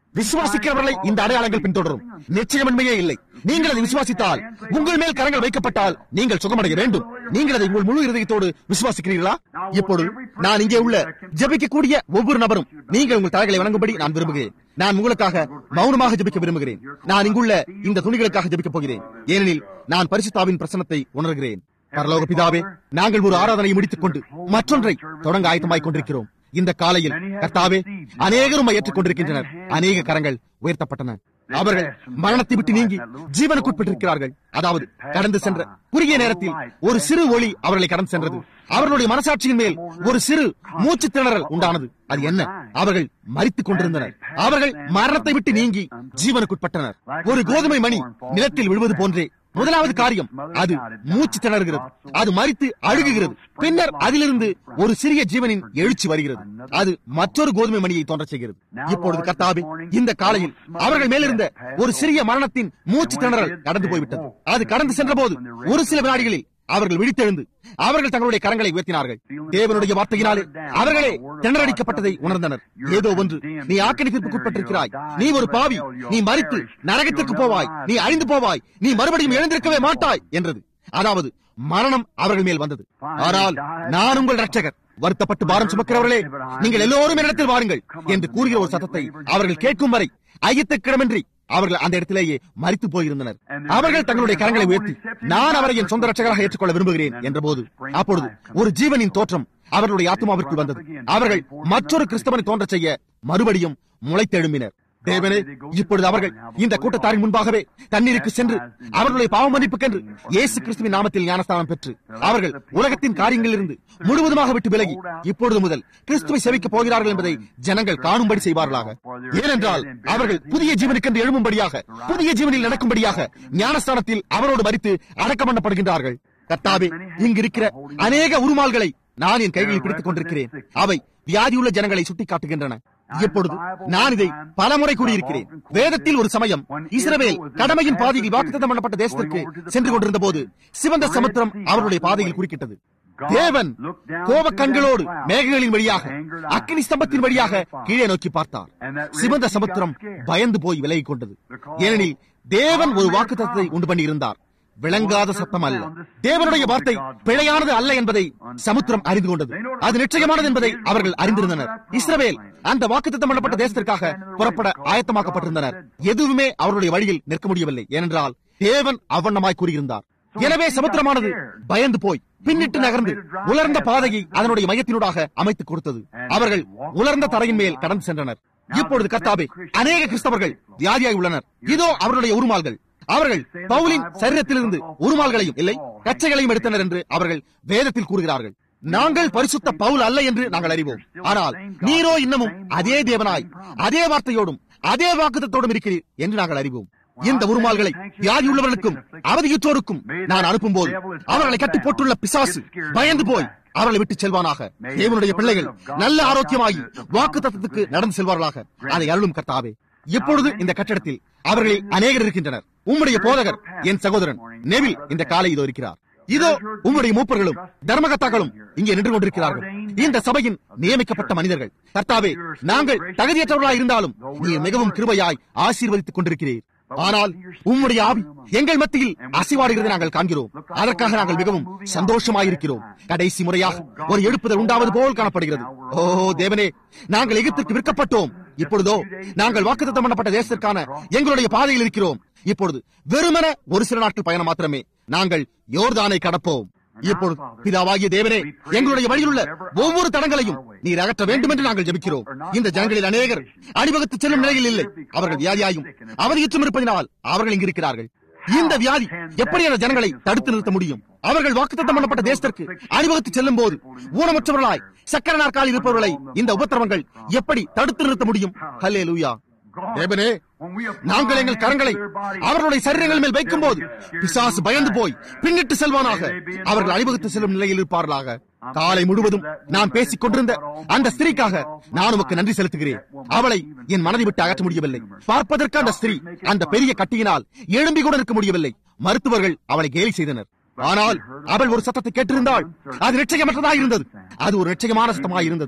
விசுவாசிக்கிறவர்களை இந்த அடையாளங்கள் பின்தொடரும் நிச்சயமின்மையே இல்லை நீங்கள் அதை விசுவாசித்தால் உங்கள் மேல் கரங்கள் வைக்கப்பட்டால் நீங்கள் சுகமடைய வேண்டும் நீங்கள் அதை உங்கள் முழு இருதயத்தோடு விசுவாசிக்கிறீர்களா இப்பொழுது நான் இங்கே உள்ள ஜெபிக்கக்கூடிய ஒவ்வொரு நபரும் நீங்கள் உங்கள் தலைகளை வணங்கும்படி நான் விரும்புகிறேன் நான் உங்களுக்காக மௌனமாக ஜெபிக்க விரும்புகிறேன் நான் இங்குள்ள இந்த துணிகளுக்காக ஜெபிக்கப் போகிறேன் ஏனெனில் நான் பரிசுத்தாவின் பிரசனத்தை உணர்கிறேன் பரலோக பிதாவே நாங்கள் ஒரு ஆராதனையை முடித்துக் கொண்டு மற்றொன்றை தொடங்க ஆயத்தமாய் கொண்டிருக்கிறோம் இந்த காலையில் கர்த்தாவே அநேகரும் ஏற்றுக் கொண்டிருக்கின்றனர் அநேக கரங்கள் உயர்த்தப்பட்டன அவர்கள் மரணத்தை விட்டு நீங்கி ஜீவனுக்குட்பட்டிருக்கிறார்கள் அதாவது கடந்து சென்ற குறுகிய நேரத்தில் ஒரு சிறு ஒளி அவர்களை கடந்து சென்றது அவர்களுடைய மனசாட்சியின் மேல் ஒரு சிறு மூச்சு திணறல் உண்டானது அது என்ன அவர்கள் மறித்துக் கொண்டிருந்தனர் அவர்கள் மரணத்தை விட்டு நீங்கி ஜீவனுக்குட்பட்டனர் ஒரு கோதுமை மணி நிலத்தில் விழுவது போன்றே முதலாவது காரியம் அது மூச்சு திணறுகிறது அது மறித்து அழுகுகிறது பின்னர் அதிலிருந்து ஒரு சிறிய ஜீவனின் எழுச்சி வருகிறது அது மற்றொரு கோதுமை மணியை தோன்றச் செய்கிறது இப்பொழுது கர்த்தாவே இந்த காலையில் அவர்கள் மேலிருந்த ஒரு சிறிய மரணத்தின் மூச்சு திணறல் கடந்து போய்விட்டது அது கடந்து சென்ற போது ஒரு சில வினாடிகளில் அவர்கள் விழித்தெழுந்து அவர்கள் தங்களுடைய கரங்களை உயர்த்தினார்கள் தேவனுடைய வார்த்தையினாலே அவர்களே திணறடிக்கப்பட்டதை உணர்ந்தனர் ஏதோ ஒன்று நீ ஆக்கிரமிப்புக்குட்பட்டிருக்கிறாய் நீ ஒரு பாவி நீ மறித்து நரகத்திற்கு போவாய் நீ அழிந்து போவாய் நீ மறுபடியும் எழுந்திருக்கவே மாட்டாய் என்றது அதாவது மரணம் அவர்கள் மேல் வந்தது ஆனால் நான் உங்கள் ரட்சகர் வருத்தப்பட்டு பாரம் சுமக்கிறவர்களே நீங்கள் எல்லோரும் இடத்தில் வாருங்கள் என்று கூறுகிற ஒரு சத்தத்தை அவர்கள் கேட்கும் வரை ஐயத்துக்கிடமின்றி அவர்கள் அந்த இடத்திலேயே மறித்து போயிருந்தனர் அவர்கள் தங்களுடைய கரங்களை உயர்த்தி நான் அவரை என் சொந்த ரட்சகராக ஏற்றுக்கொள்ள விரும்புகிறேன் என்ற போது அப்பொழுது ஒரு ஜீவனின் தோற்றம் அவர்களுடைய ஆத்மாவிற்குள் வந்தது அவர்கள் மற்றொரு கிறிஸ்தவனை தோன்றச் செய்ய மறுபடியும் முளைத்தெழும்பினர் தேவனே இப்பொழுது அவர்கள் இந்த கூட்டத்தாரின் முன்பாகவே தண்ணீருக்கு சென்று அவர்களுடைய பாவ மன்னிப்புக்கென்று இயேசு கிறிஸ்துவின் நாமத்தில் ஞானஸ்தானம் பெற்று அவர்கள் உலகத்தின் காரியங்களிலிருந்து முழுவதுமாக விட்டு விலகி இப்பொழுது முதல் கிறிஸ்துவை செவிக்கப் போகிறார்கள் என்பதை ஜனங்கள் காணும்படி செய்வார்களாக ஏனென்றால் அவர்கள் புதிய ஜீவனுக்கென்று எழும்படியாக புதிய ஜீவனில் நடக்கும்படியாக ஞானஸ்தானத்தில் அவரோடு மறித்து அடக்கம் பண்ணப்படுகின்றார்கள் கர்த்தாவே இங்கு இருக்கிற அநேக உருமால்களை நான் என் கைகளில் பிடித்துக் கொண்டிருக்கிறேன் அவை வியாதியுள்ள ஜனங்களை சுட்டிக்காட்டுகின்றன இப்பொழுது நான் இதை பலமுறை கூறியிருக்கிறேன் வேதத்தில் ஒரு சமயம் இஸ்ரவேல் கடமையின் பாதையில் வாக்குத்தத்தம் பண்ணப்பட்ட தேசத்திற்கு சென்று கொண்டிருந்த போது சிவந்த சமுத்திரம் அவர்களுடைய பாதையில் குறுக்கிட்டது தேவன் கோப கண்களோடு மேகங்களின் வழியாக அக்னி ஸ்தம்பத்தின் வழியாக கீழே நோக்கி பார்த்தார் சிவந்த சமுத்திரம் பயந்து போய் விலகிக் கொண்டது ஏனெனில் தேவன் ஒரு வாக்குத்தத்தை உண்டு பண்ணி இருந்தார் விளங்காத சத்தம் அல்ல தேவனுடைய வார்த்தை பிழையானது அல்ல என்பதை சமுத்திரம் அறிந்து கொண்டது அது நிச்சயமானது என்பதை அவர்கள் அறிந்திருந்தனர் இஸ்ரவேல் அந்த வாக்குத்தத்தம் பண்ணப்பட்ட தேசத்திற்காக புறப்பட ஆயத்தமாக்கப்பட்டிருந்தனர் எதுவுமே அவருடைய வழியில் நிற்க முடியவில்லை ஏனென்றால் தேவன் அவ்வண்ணமாய் கூறியிருந்தார் எனவே சமுத்திரமானது பயந்து போய் பின்னிட்டு நகர்ந்து உலர்ந்த பாதையை அதனுடைய மையத்தினூடாக அமைத்துக் கொடுத்தது அவர்கள் உலர்ந்த தரையின் மேல் கடந்து சென்றனர் இப்பொழுது கர்த்தாவே அநேக கிறிஸ்தவர்கள் வியாதியாய் உள்ளனர் இதோ அவர்களுடைய உருமால்கள் அவர்கள் பவுலின் சரீரத்திலிருந்து உருமால்களையும் இல்லை கச்சைகளையும் எடுத்தனர் என்று அவர்கள் வேதத்தில் கூறுகிறார்கள் நாங்கள் பரிசுத்த பவுல் அல்ல என்று நாங்கள் அறிவோம் ஆனால் நீரோ இன்னமும் அதே தேவனாய் அதே வார்த்தையோடும் அதே வாக்குத்தத்தோடும் இருக்கிறீர் என்று நாங்கள் அறிவோம் இந்த உருமால்களை வியாதி உள்ளவர்களுக்கும் அவதியுற்றோருக்கும் நான் அனுப்பும் போது அவர்களை கட்டி போட்டுள்ள பிசாசு பயந்து போய் அவர்களை விட்டு செல்வானாக தேவனுடைய பிள்ளைகள் நல்ல ஆரோக்கியமாகி வாக்கு தத்துவத்துக்கு நடந்து செல்வார்களாக அதை அருளும் கர்த்தாவே இப்பொழுது இந்த கட்டடத்தில் அவர்களில் அநேகர் இருக்கின்றனர் உம்முடைய போதகர் என் சகோதரன் நெவில் இந்த காலை இதோ இருக்கிறார் இதோ உம்முடைய மூப்பர்களும் தர்மகத்தாக்களும் இங்கே நின்று கொண்டிருக்கிறார்கள் இந்த சபையின் நியமிக்கப்பட்ட மனிதர்கள் கர்த்தாவே நாங்கள் தகுதியற்றவர்களாய் இருந்தாலும் நீ மிகவும் கிருபையாய் ஆசீர்வதித்துக் கொண்டிருக்கிறீர் ஆனால் உம்முடைய ஆவி எங்கள் மத்தியில் அசைவாடுகிறதை நாங்கள் காண்கிறோம் அதற்காக நாங்கள் மிகவும் சந்தோஷமாயிருக்கிறோம் கடைசி முறையாக ஒரு எழுப்புதல் உண்டாவது போல் காணப்படுகிறது ஓ தேவனே நாங்கள் எகிப்திற்கு விற்கப்பட்டோம் இப்பொழுதோ நாங்கள் வாக்குத்தத்தம் பண்ணப்பட்ட தேசத்திற்கான எங்களுடைய பாதையில் இருக்கிறோம் இப்பொழுது வெறுமன ஒரு சில நாட்கள் பயணம் மாத்திரமே நாங்கள் யோர்தானை கடப்போம் இப்பொழுது பிதாவாகிய தேவனே எங்களுடைய வழியில் உள்ள ஒவ்வொரு தடங்களையும் நீர் அகற்ற வேண்டும் என்று நாங்கள் ஜெபிக்கிறோம் இந்த ஜனங்களில் அநேகர் அணிவகுத்து செல்லும் நிலையில் இல்லை அவர்கள் வியாதியாயும் அவதியற்றும் இருப்பதினால் அவர்கள் இங்கு இருக்கிறார்கள் இந்த வியாதி எப்படி அந்த ஜனங்களை தடுத்து நிறுத்த முடியும் அவர்கள் வாக்குத்தத்தம் பண்ணப்பட்ட தேசத்திற்கு அணிவகுத்து செல்லும் போது ஊனமற்றவர்களாய் சக்கர நாற்காலில் இருப்பவர்களை இந்த உபத்திரவங்கள் எப்படி தடுத்து நிறுத்த முடியும் ஹல்லே லூயா தேவனே நாங்கள் எங்கள் கரங்களை அவர்களுடைய சரீரங்கள் மேல் வைக்கும் போது பிசாசு பயந்து போய் பின்னிட்டு செல்வானாக அவர்கள் அணிவகுத்து செல்லும் நிலையில் இருப்பார்களாக காலை முழுவதும் நான் பேசிக் கொண்டிருந்த அந்த ஸ்திரீக்காக நான் உமக்கு நன்றி செலுத்துகிறேன் அவளை என் மனதை விட்டு அகற்ற முடியவில்லை பார்ப்பதற்கு அந்த ஸ்திரீ அந்த பெரிய கட்டியினால் எழும்பி கூட இருக்க முடியவில்லை மருத்துவர்கள் அவளை கேலி செய்தனர் ஆனால் அவள் ஒரு சத்தத்தை கேட்டிருந்தாள் அது நிச்சயமற்றதாக இருந்தது அது ஒரு நிச்சயமான சத்தமாக இருந்தது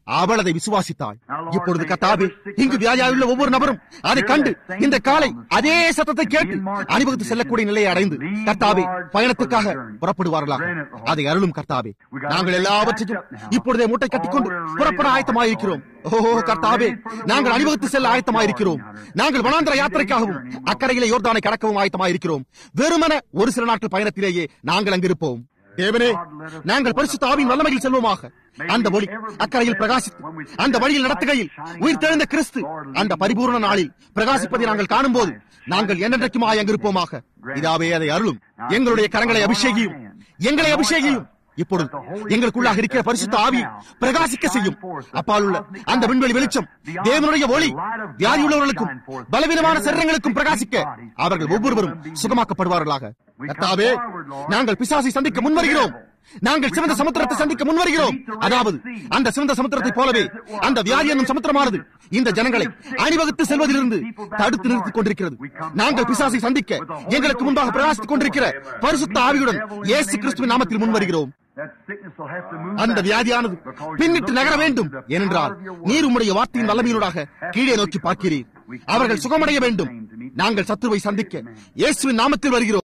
அவள் அதை விசுவாசித்தாள் இப்பொழுது கத்தாவே இங்கு வியாதியாயுள்ள ஒவ்வொரு நபரும் அதை கண்டு இந்த காலை அதே சத்தத்தை கேட்டு அணிவகுத்து செல்லக்கூடிய நிலையை அடைந்து கர்த்தாவே பயணத்துக்காக புறப்படுவார்களாக அதை அருளும் கர்த்தாவே நாங்கள் எல்லாவற்றையும் இப்பொழுதே மூட்டை கட்டிக்கொண்டு புறப்பட ஆயத்தமாயிருக்கிறோம் ஓ கர்த்தாவே நாங்கள் அணிவகுத்து செல்ல ஆயத்தமாயிருக்கிறோம் நாங்கள் வனாந்திர யாத்திரைக்காகவும் அக்கறையிலே யோர்தானை கடக்கவும் ஆயத்தமாயிருக்கிறோம் வெறுமன ஒரு சில நாட்கள் பயணத்திலேயே நாங்கள் அங்கிருப்போம் தேவனே நாங்கள் பரிசுத்த ஆவின் வல்லமையில் செல்வோமாக அந்த ஒளி அக்கறையில் பிரகாசித்து அந்த வழியில் நடத்துகையில் உயிர் தெழுந்த கிறிஸ்து அந்த பரிபூர்ண நாளில் பிரகாசிப்பதை நாங்கள் காணும் போது நாங்கள் என்னென்றைக்குமாய் அங்கிருப்போமாக இதாவே அதை அருளும் எங்களுடைய கரங்களை அபிஷேகியும் எங்களை அபிஷேகியும் இப்பொழுது எங்களுக்குள்ளாக இருக்கிற பரிசுத்த ஆவி பிரகாசிக்க செய்யும் அப்பால் உள்ள அந்த விண்வெளி வெளிச்சம் தேவனுடைய ஒளி வியாதியுள்ளவர்களுக்கும் பலவீனமான சரீரங்களுக்கும் பிரகாசிக்க அவர்கள் ஒவ்வொருவரும் சுகமாக்கப்படுவார்களாக கர்த்தாவே நாங்கள் பிசாசை சந்திக்க முன்வருகிறோம் நாங்கள் சிவந்த சமுத்திரத்தை சந்திக்க முன்வருகிறோம் அதாவது அந்த சிவந்த சமுத்திரத்தை போலவே அந்த வியாதி என்னும் சமுத்திரமானது இந்த ஜனங்களை அணிவகுத்து செல்வதிலிருந்து தடுத்து நிறுத்திக் கொண்டிருக்கிறது நாங்கள் பிசாசை சந்திக்க எங்களுக்கு முன்பாக பிரகாசித்துக் கொண்டிருக்கிற பரிசுத்த ஆவியுடன் இயேசு கிறிஸ்துவின் நாமத்தில் முன்வருகிறோம் அந்த வியாதியானது பின்னிட்டு நகர வேண்டும் ஏனென்றால் நீர் உம்முடைய வார்த்தையின் வல்லமையினூடாக கீழே நோக்கி பார்க்கிறீர் அவர்கள் சுகமடைய வேண்டும் நாங்கள் சத்துருவை சந்திக்க இயேசுவின் நாமத்தில் வருகிறோம்